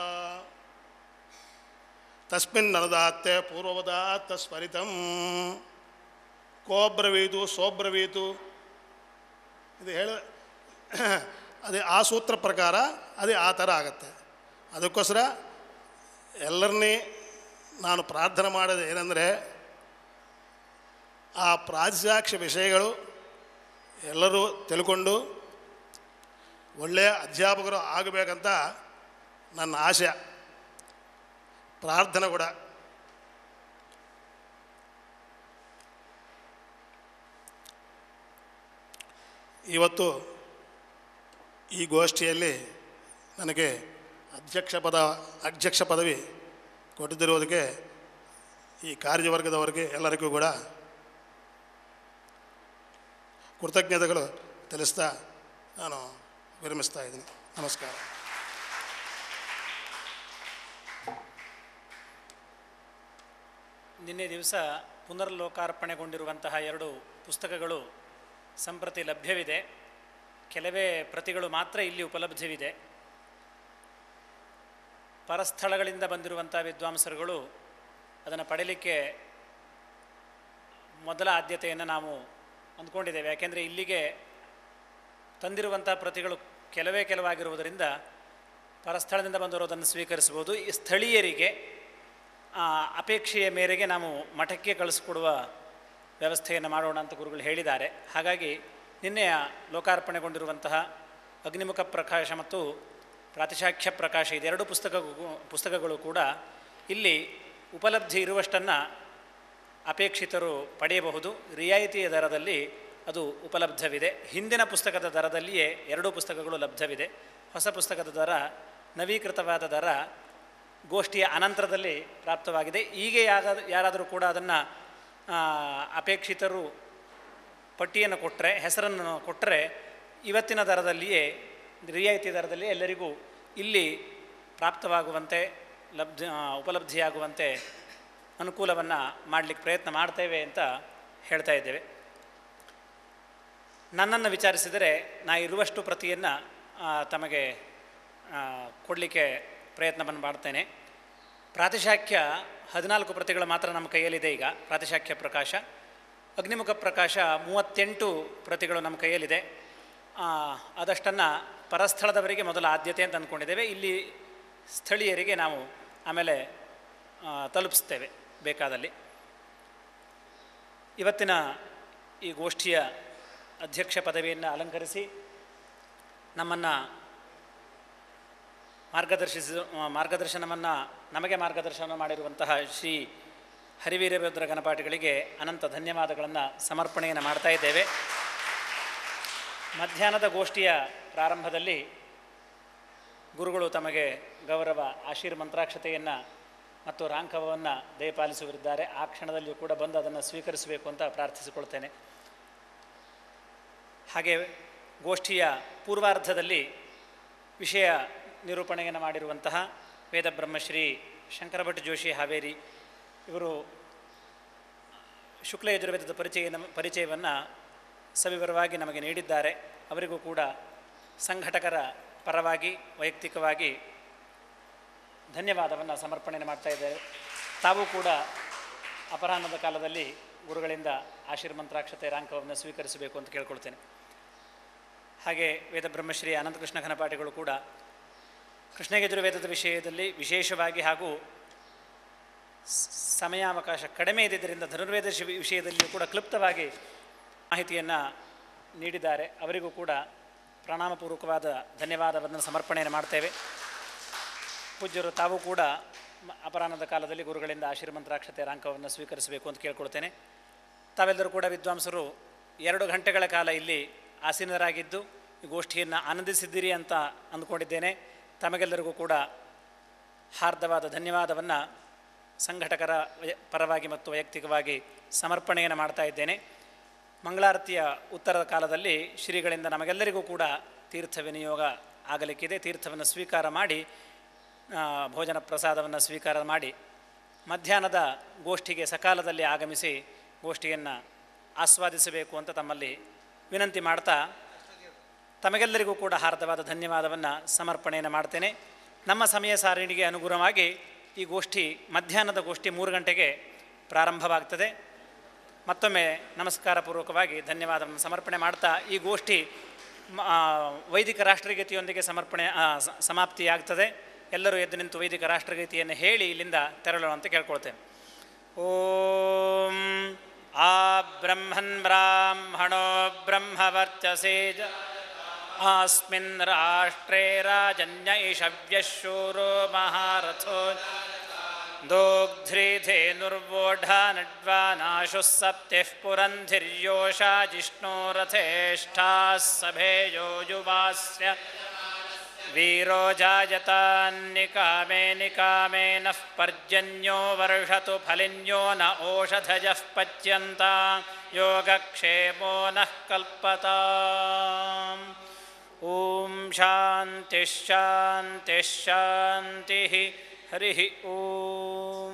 Speaker 10: ತಸ್ಮಿನ್ ನರದಾತ್ತೆ ಪೂರ್ವವದಾತ್ತ ಸ್ಮರಿತಂ ಕೋಬ್ರವೀತು ಸೋಬ್ರವೀತು ಇದು ಹೇಳ ಅದೇ ಆ ಸೂತ್ರ ಪ್ರಕಾರ ಅದೇ ಆ ಥರ ಆಗತ್ತೆ ಅದಕ್ಕೋಸ್ಕರ ಎಲ್ಲರನ್ನೇ ನಾನು ಪ್ರಾರ್ಥನೆ ಮಾಡೋದು ಏನಂದರೆ ಆ ಪ್ರಾಜ್ಯಾಕ್ಷ ವಿಷಯಗಳು ಎಲ್ಲರೂ ತಿಳ್ಕೊಂಡು ಒಳ್ಳೆಯ ಅಧ್ಯಾಪಕರು ಆಗಬೇಕಂತ ನನ್ನ ಆಶೆ ಪ್ರಾರ್ಥನೆ ಕೂಡ ಇವತ್ತು ಈ ಗೋಷ್ಠಿಯಲ್ಲಿ ನನಗೆ ಅಧ್ಯಕ್ಷ ಪದ ಅಧ್ಯಕ್ಷ ಪದವಿ ಕೊಟ್ಟಿದ್ದಿರುವುದಕ್ಕೆ ಈ ಕಾರ್ಯವರ್ಗದವರಿಗೆ ಎಲ್ಲರಿಗೂ ಕೂಡ ಕೃತಜ್ಞತೆಗಳು ತಿಳಿಸ್ತಾ ನಾನು ವಿರಮಿಸ್ತಾ ಇದ್ದೀನಿ ನಮಸ್ಕಾರ
Speaker 1: ನಿನ್ನೆ ದಿವಸ ಪುನರ್ಲೋಕಾರ್ಪಣೆಗೊಂಡಿರುವಂತಹ ಎರಡು ಪುಸ್ತಕಗಳು ಸಂಪ್ರತಿ ಲಭ್ಯವಿದೆ ಕೆಲವೇ ಪ್ರತಿಗಳು ಮಾತ್ರ ಇಲ್ಲಿ ಉಪಲಬ್ಧವಿದೆ ಪರಸ್ಥಳಗಳಿಂದ ಬಂದಿರುವಂಥ ವಿದ್ವಾಂಸರುಗಳು ಅದನ್ನು ಪಡೀಲಿಕ್ಕೆ ಮೊದಲ ಆದ್ಯತೆಯನ್ನು ನಾವು ಅಂದ್ಕೊಂಡಿದ್ದೇವೆ ಯಾಕೆಂದರೆ ಇಲ್ಲಿಗೆ ತಂದಿರುವಂಥ ಪ್ರತಿಗಳು ಕೆಲವೇ ಕೆಲವಾಗಿರುವುದರಿಂದ ಪರಸ್ಥಳದಿಂದ ಬಂದಿರೋದನ್ನು ಸ್ವೀಕರಿಸ್ಬೋದು ಈ ಸ್ಥಳೀಯರಿಗೆ ಆ, ಅಪೇಕ್ಷೆಯ ಮೇರೆಗೆ ನಾವು ಮಠಕ್ಕೆ ಕಳಿಸ್ಕೊಡುವ ವ್ಯವಸ್ಥೆಯನ್ನು ಮಾಡೋಣ ಅಂತ ಗುರುಗಳು ಹೇಳಿದ್ದಾರೆ ಹಾಗಾಗಿ ನಿನ್ನೆಯ ಲೋಕಾರ್ಪಣೆಗೊಂಡಿರುವಂತಹ ಅಗ್ನಿಮುಖ ಪ್ರಕಾಶ ಮತ್ತು ಪ್ರಾತಿಶಾಖ್ಯ ಪ್ರಕಾಶ ಇದೆರಡು ಪುಸ್ತಕ ಪುಸ್ತಕಗಳು ಕೂಡ ಇಲ್ಲಿ ಉಪಲಬ್ಧಿ ಇರುವಷ್ಟನ್ನು ಅಪೇಕ್ಷಿತರು ಪಡೆಯಬಹುದು ರಿಯಾಯಿತಿಯ ದರದಲ್ಲಿ ಅದು ಉಪಲಬ್ಧವಿದೆ ಹಿಂದಿನ ಪುಸ್ತಕದ ದರದಲ್ಲಿಯೇ ಎರಡೂ ಪುಸ್ತಕಗಳು ಲಭ್ಯವಿದೆ ಹೊಸ ಪುಸ್ತಕದ ದರ ನವೀಕೃತವಾದ ದರ ಗೋಷ್ಠಿಯ ಅನಂತರದಲ್ಲಿ ಪ್ರಾಪ್ತವಾಗಿದೆ ಹೀಗೆ ಯಾಗ ಯಾರಾದರೂ ಕೂಡ ಅದನ್ನು ಅಪೇಕ್ಷಿತರು ಪಟ್ಟಿಯನ್ನು ಕೊಟ್ಟರೆ ಹೆಸರನ್ನು ಕೊಟ್ಟರೆ ಇವತ್ತಿನ ದರದಲ್ಲಿಯೇ ರಿಯಾಯಿತಿ ದರದಲ್ಲಿ ಎಲ್ಲರಿಗೂ ಇಲ್ಲಿ ಪ್ರಾಪ್ತವಾಗುವಂತೆ ಲಬ್ಧ ಉಪಲಬ್ಧಿಯಾಗುವಂತೆ ಅನುಕೂಲವನ್ನು ಮಾಡಲಿಕ್ಕೆ ಪ್ರಯತ್ನ ಮಾಡ್ತೇವೆ ಅಂತ ಹೇಳ್ತಾ ಇದ್ದೇವೆ ನನ್ನನ್ನು ವಿಚಾರಿಸಿದರೆ ನಾ ಇರುವಷ್ಟು ಪ್ರತಿಯನ್ನು ತಮಗೆ ಕೊಡಲಿಕ್ಕೆ ಪ್ರಯತ್ನವನ್ನು ಮಾಡ್ತೇನೆ ಪ್ರಾತಿಶಾಖ್ಯ ಹದಿನಾಲ್ಕು ಪ್ರತಿಗಳು ಮಾತ್ರ ನಮ್ಮ ಕೈಯಲ್ಲಿದೆ ಈಗ ಪ್ರಾತಿಶಾಖ್ಯ ಪ್ರಕಾಶ ಅಗ್ನಿಮುಖ ಪ್ರಕಾಶ ಮೂವತ್ತೆಂಟು ಪ್ರತಿಗಳು ನಮ್ಮ ಕೈಯಲ್ಲಿದೆ ಆ, ಅದಷ್ಟನ್ನು ಪರಸ್ಥಳದವರಿಗೆ ಮೊದಲ ಆದ್ಯತೆ ಅಂತ ಅಂದ್ಕೊಂಡಿದ್ದೇವೆ ಇಲ್ಲಿ ಸ್ಥಳೀಯರಿಗೆ ನಾವು ಆಮೇಲೆ ಆ, ತಲುಪಿಸ್ತೇವೆ ಬೇಕಾದಲ್ಲಿ ಇವತ್ತಿನ ಈ ಗೋಷ್ಠಿಯ ಅಧ್ಯಕ್ಷ ಪದವಿಯನ್ನು ಅಲಂಕರಿಸಿ ನಮ್ಮನ್ನು ಮಾರ್ಗದರ್ಶಿಸಿ ಮಾರ್ಗದರ್ಶನವನ್ನು ನಮಗೆ ಮಾರ್ಗದರ್ಶನ ಮಾಡಿರುವಂತಹ ಶ್ರೀ ಹರಿವೀರಭದ್ರ ಗಣಪಾಟಿಗಳಿಗೆ ಅನಂತ ಧನ್ಯವಾದಗಳನ್ನು ಸಮರ್ಪಣೆಯನ್ನು ಮಾಡ್ತಾ ಇದ್ದೇವೆ ಮಧ್ಯಾಹ್ನದ ಗೋಷ್ಠಿಯ ಪ್ರಾರಂಭದಲ್ಲಿ ಗುರುಗಳು ತಮಗೆ ಗೌರವ ಆಶೀರ್ ಮಂತ್ರಾಕ್ಷತೆಯನ್ನು ಮತ್ತು ರಾಂಕವವನ್ನು ದಯಪಾಲಿಸುವರಿದ್ದಾರೆ ಆ ಕ್ಷಣದಲ್ಲಿಯೂ ಕೂಡ ಬಂದು ಅದನ್ನು ಸ್ವೀಕರಿಸಬೇಕು ಅಂತ ಪ್ರಾರ್ಥಿಸಿಕೊಳ್ತೇನೆ ಹಾಗೆ ಗೋಷ್ಠಿಯ ಪೂರ್ವಾರ್ಧದಲ್ಲಿ ವಿಷಯ ನಿರೂಪಣೆಯನ್ನು ಮಾಡಿರುವಂತಹ ವೇದ ಬ್ರಹ್ಮಶ್ರೀ ಶಂಕರಭಟ್ ಜೋಶಿ ಹಾವೇರಿ ಇವರು ಶುಕ್ಲ ಯಜುರ್ವೇದದ ಪರಿಚಯ ಪರಿಚಯವನ್ನು ಸವಿವರವಾಗಿ ನಮಗೆ ನೀಡಿದ್ದಾರೆ ಅವರಿಗೂ ಕೂಡ ಸಂಘಟಕರ ಪರವಾಗಿ ವೈಯಕ್ತಿಕವಾಗಿ ಧನ್ಯವಾದವನ್ನು ಸಮರ್ಪಣೆಯನ್ನು ಮಾಡ್ತಾ ಇದ್ದಾರೆ ತಾವು ಕೂಡ ಅಪರಾಹ್ನದ ಕಾಲದಲ್ಲಿ ಗುರುಗಳಿಂದ ಆಶೀರ್ಮಂತ್ರಾಕ್ಷತೆ ರಾಂಕವನ್ನು ಸ್ವೀಕರಿಸಬೇಕು ಅಂತ ಕೇಳ್ಕೊಳ್ತೇನೆ ಹಾಗೆ ವೇದ ಬ್ರಹ್ಮಶ್ರೀ ಅನಂತಕೃಷ್ಣ ಘನಪಾಠಿಗಳು ಕೂಡ ಕೃಷ್ಣಯಜುರ್ವೇದದ ವಿಷಯದಲ್ಲಿ ವಿಶೇಷವಾಗಿ ಹಾಗೂ ಸ್- ಸಮಯಾವಕಾಶ ಕಡಿಮೆ ಇದ್ದಿದ್ದರಿಂದ ಧನುರ್ವೇದ ಶಿವ- ವಿಷಯದಲ್ಲಿಯೂ ಕೂಡ ಕ್ಲುಪ್ತವಾಗಿ ಮಾಹಿತಿಯನ್ನು ನೀಡಿದ್ದಾರೆ ಅವರಿಗೂ ಕೂಡ ಪ್ರಣಾಮಪೂರ್ವಕವಾದ ಧನ್ಯವಾದವನ್ನು ಸಮರ್ಪಣೆಯನ್ನು ಮಾಡ್ತೇವೆ ಪೂಜ್ಯರು ತಾವು ಕೂಡ ಮ- ಅಪರಾಹ್ನದ ಕಾಲದಲ್ಲಿ ಗುರುಗಳಿಂದ ಆಶೀರ್ಮಂತ್ರಾಕ್ಷತೆ ರಾಂಕವನ್ನು ಸ್ವೀಕರಿಸಬೇಕು ಅಂತ ಕೇಳ್ಕೊಳ್ತೇನೆ ತಾವೆಲ್ಲರೂ ಕೂಡ ವಿದ್ವಾಂಸರು ಎರಡು ಗಂಟೆಗಳ ಕಾಲ ಇಲ್ಲಿ ಆಸೀನರಾಗಿದ್ದು ಈ ಗೋಷ್ಠಿಯನ್ನು ಆನಂದಿಸಿದ್ದೀರಿ ಅಂತ ಅಂದ್ಕೊಂಡಿದ್ದೇನೆ ತಮಗೆಲ್ಲರಿಗೂ ಕೂಡ ಹಾರ್ದವಾದ ಧನ್ಯವಾದವನ್ನು ಸಂಘಟಕರ ವಯ- ಪರವಾಗಿ ಮತ್ತು ವೈಯಕ್ತಿಕವಾಗಿ ಸಮರ್ಪಣೆಯನ್ನು ಮಾಡ್ತಾ ಇದ್ದೇನೆ ಮಂಗಳಾರತಿಯ ಉತ್ತರದ ಕಾಲದಲ್ಲಿ ಶ್ರೀಗಳಿಂದ ನಮಗೆಲ್ಲರಿಗೂ ಕೂಡ ತೀರ್ಥ ವಿನಿಯೋಗ ಆಗಲಿಕ್ಕಿದೆ ತೀರ್ಥವನ್ನು ಸ್ವೀಕಾರ ಮಾಡಿ ಆ, ಭೋಜನ ಪ್ರಸಾದವನ್ನು ಸ್ವೀಕಾರ ಮಾಡಿ ಮಧ್ಯಾಹ್ನದ ಗೋಷ್ಠಿಗೆ ಸಕಾಲದಲ್ಲಿ ಆಗಮಿಸಿ ಗೋಷ್ಠಿಯನ್ನು ಆಸ್ವಾದಿಸಬೇಕು ಅಂತ ತಮ್ಮಲ್ಲಿ ವಿನಂತಿ ಮಾಡ್ತಾ ತಮಗೆಲ್ಲರಿಗೂ ಕೂಡ ಹಾರ್ದವಾದ ಧನ್ಯವಾದವನ್ನು ಸಮರ್ಪಣೆಯನ್ನು ಮಾಡ್ತೇನೆ ನಮ್ಮ ಸಮಯ ಸಾರಿಣಿಗೆ ಅನುಗುಣವಾಗಿ ಈ ಗೋಷ್ಠಿ ಮಧ್ಯಾಹ್ನದ ಗೋಷ್ಠಿ ಮೂರು ಗಂಟೆಗೆ ಪ್ರಾರಂಭವಾಗ್ತದೆ ಮತ್ತೊಮ್ಮೆ ನಮಸ್ಕಾರ ಪೂರ್ವಕವಾಗಿ ಧನ್ಯವಾದವನ್ನು ಸಮರ್ಪಣೆ ಮಾಡ್ತಾ ಈ ಗೋಷ್ಠಿ ಮ- ಆ, ವೈದಿಕ ರಾಷ್ಟ್ರಗೀತೆಯೊಂದಿಗೆ ಸಮರ್ಪಣೆ ಆ, ಸ- ಸಮಾಪ್ತಿಯಾಗ್ತದೆ ಎಲ್ಲರೂ ಎದ್ದು ನಿಂತು ವೈದಿಕ ರಾಷ್ಟ್ರಗೀತೆಯನ್ನು ಹೇಳಿ ಇಲ್ಲಿಂದ ತೆರಳೋಣ ಅಂತ ಕೇಳ್ಕೊಳ್ತೇನೆ ಓಂ ಆ ಬ್ರಹ್ಮನ್ ಬ್ರಾಹ್ಮಣೋ ಬ್ರಹ್ಮವರ್ಚಸೇ ಜ ಆಸ್ಮಿನ್ ರಾಷ್ಟ್ರೇ ರಾಜನ್ಯ ಇಷವ್ಯಶೂರೋ ಮಹಾರಥೋ दोग्ध्रीधेनुर्वोढानड्वानाशुः सप्तिः पुरन्धिर्योषा जिष्णोरथेष्ठाः सभेयो युवास्य वीरो जायतान्निकामे निकामे नः पर्जन्यो वर्षतु फलिन्यो न ओषधयः पच्यन्ता योगक्षेमो नः कल्पताम् ॐ शान्तिः शान्तिः शान्तिः हरिः ॐ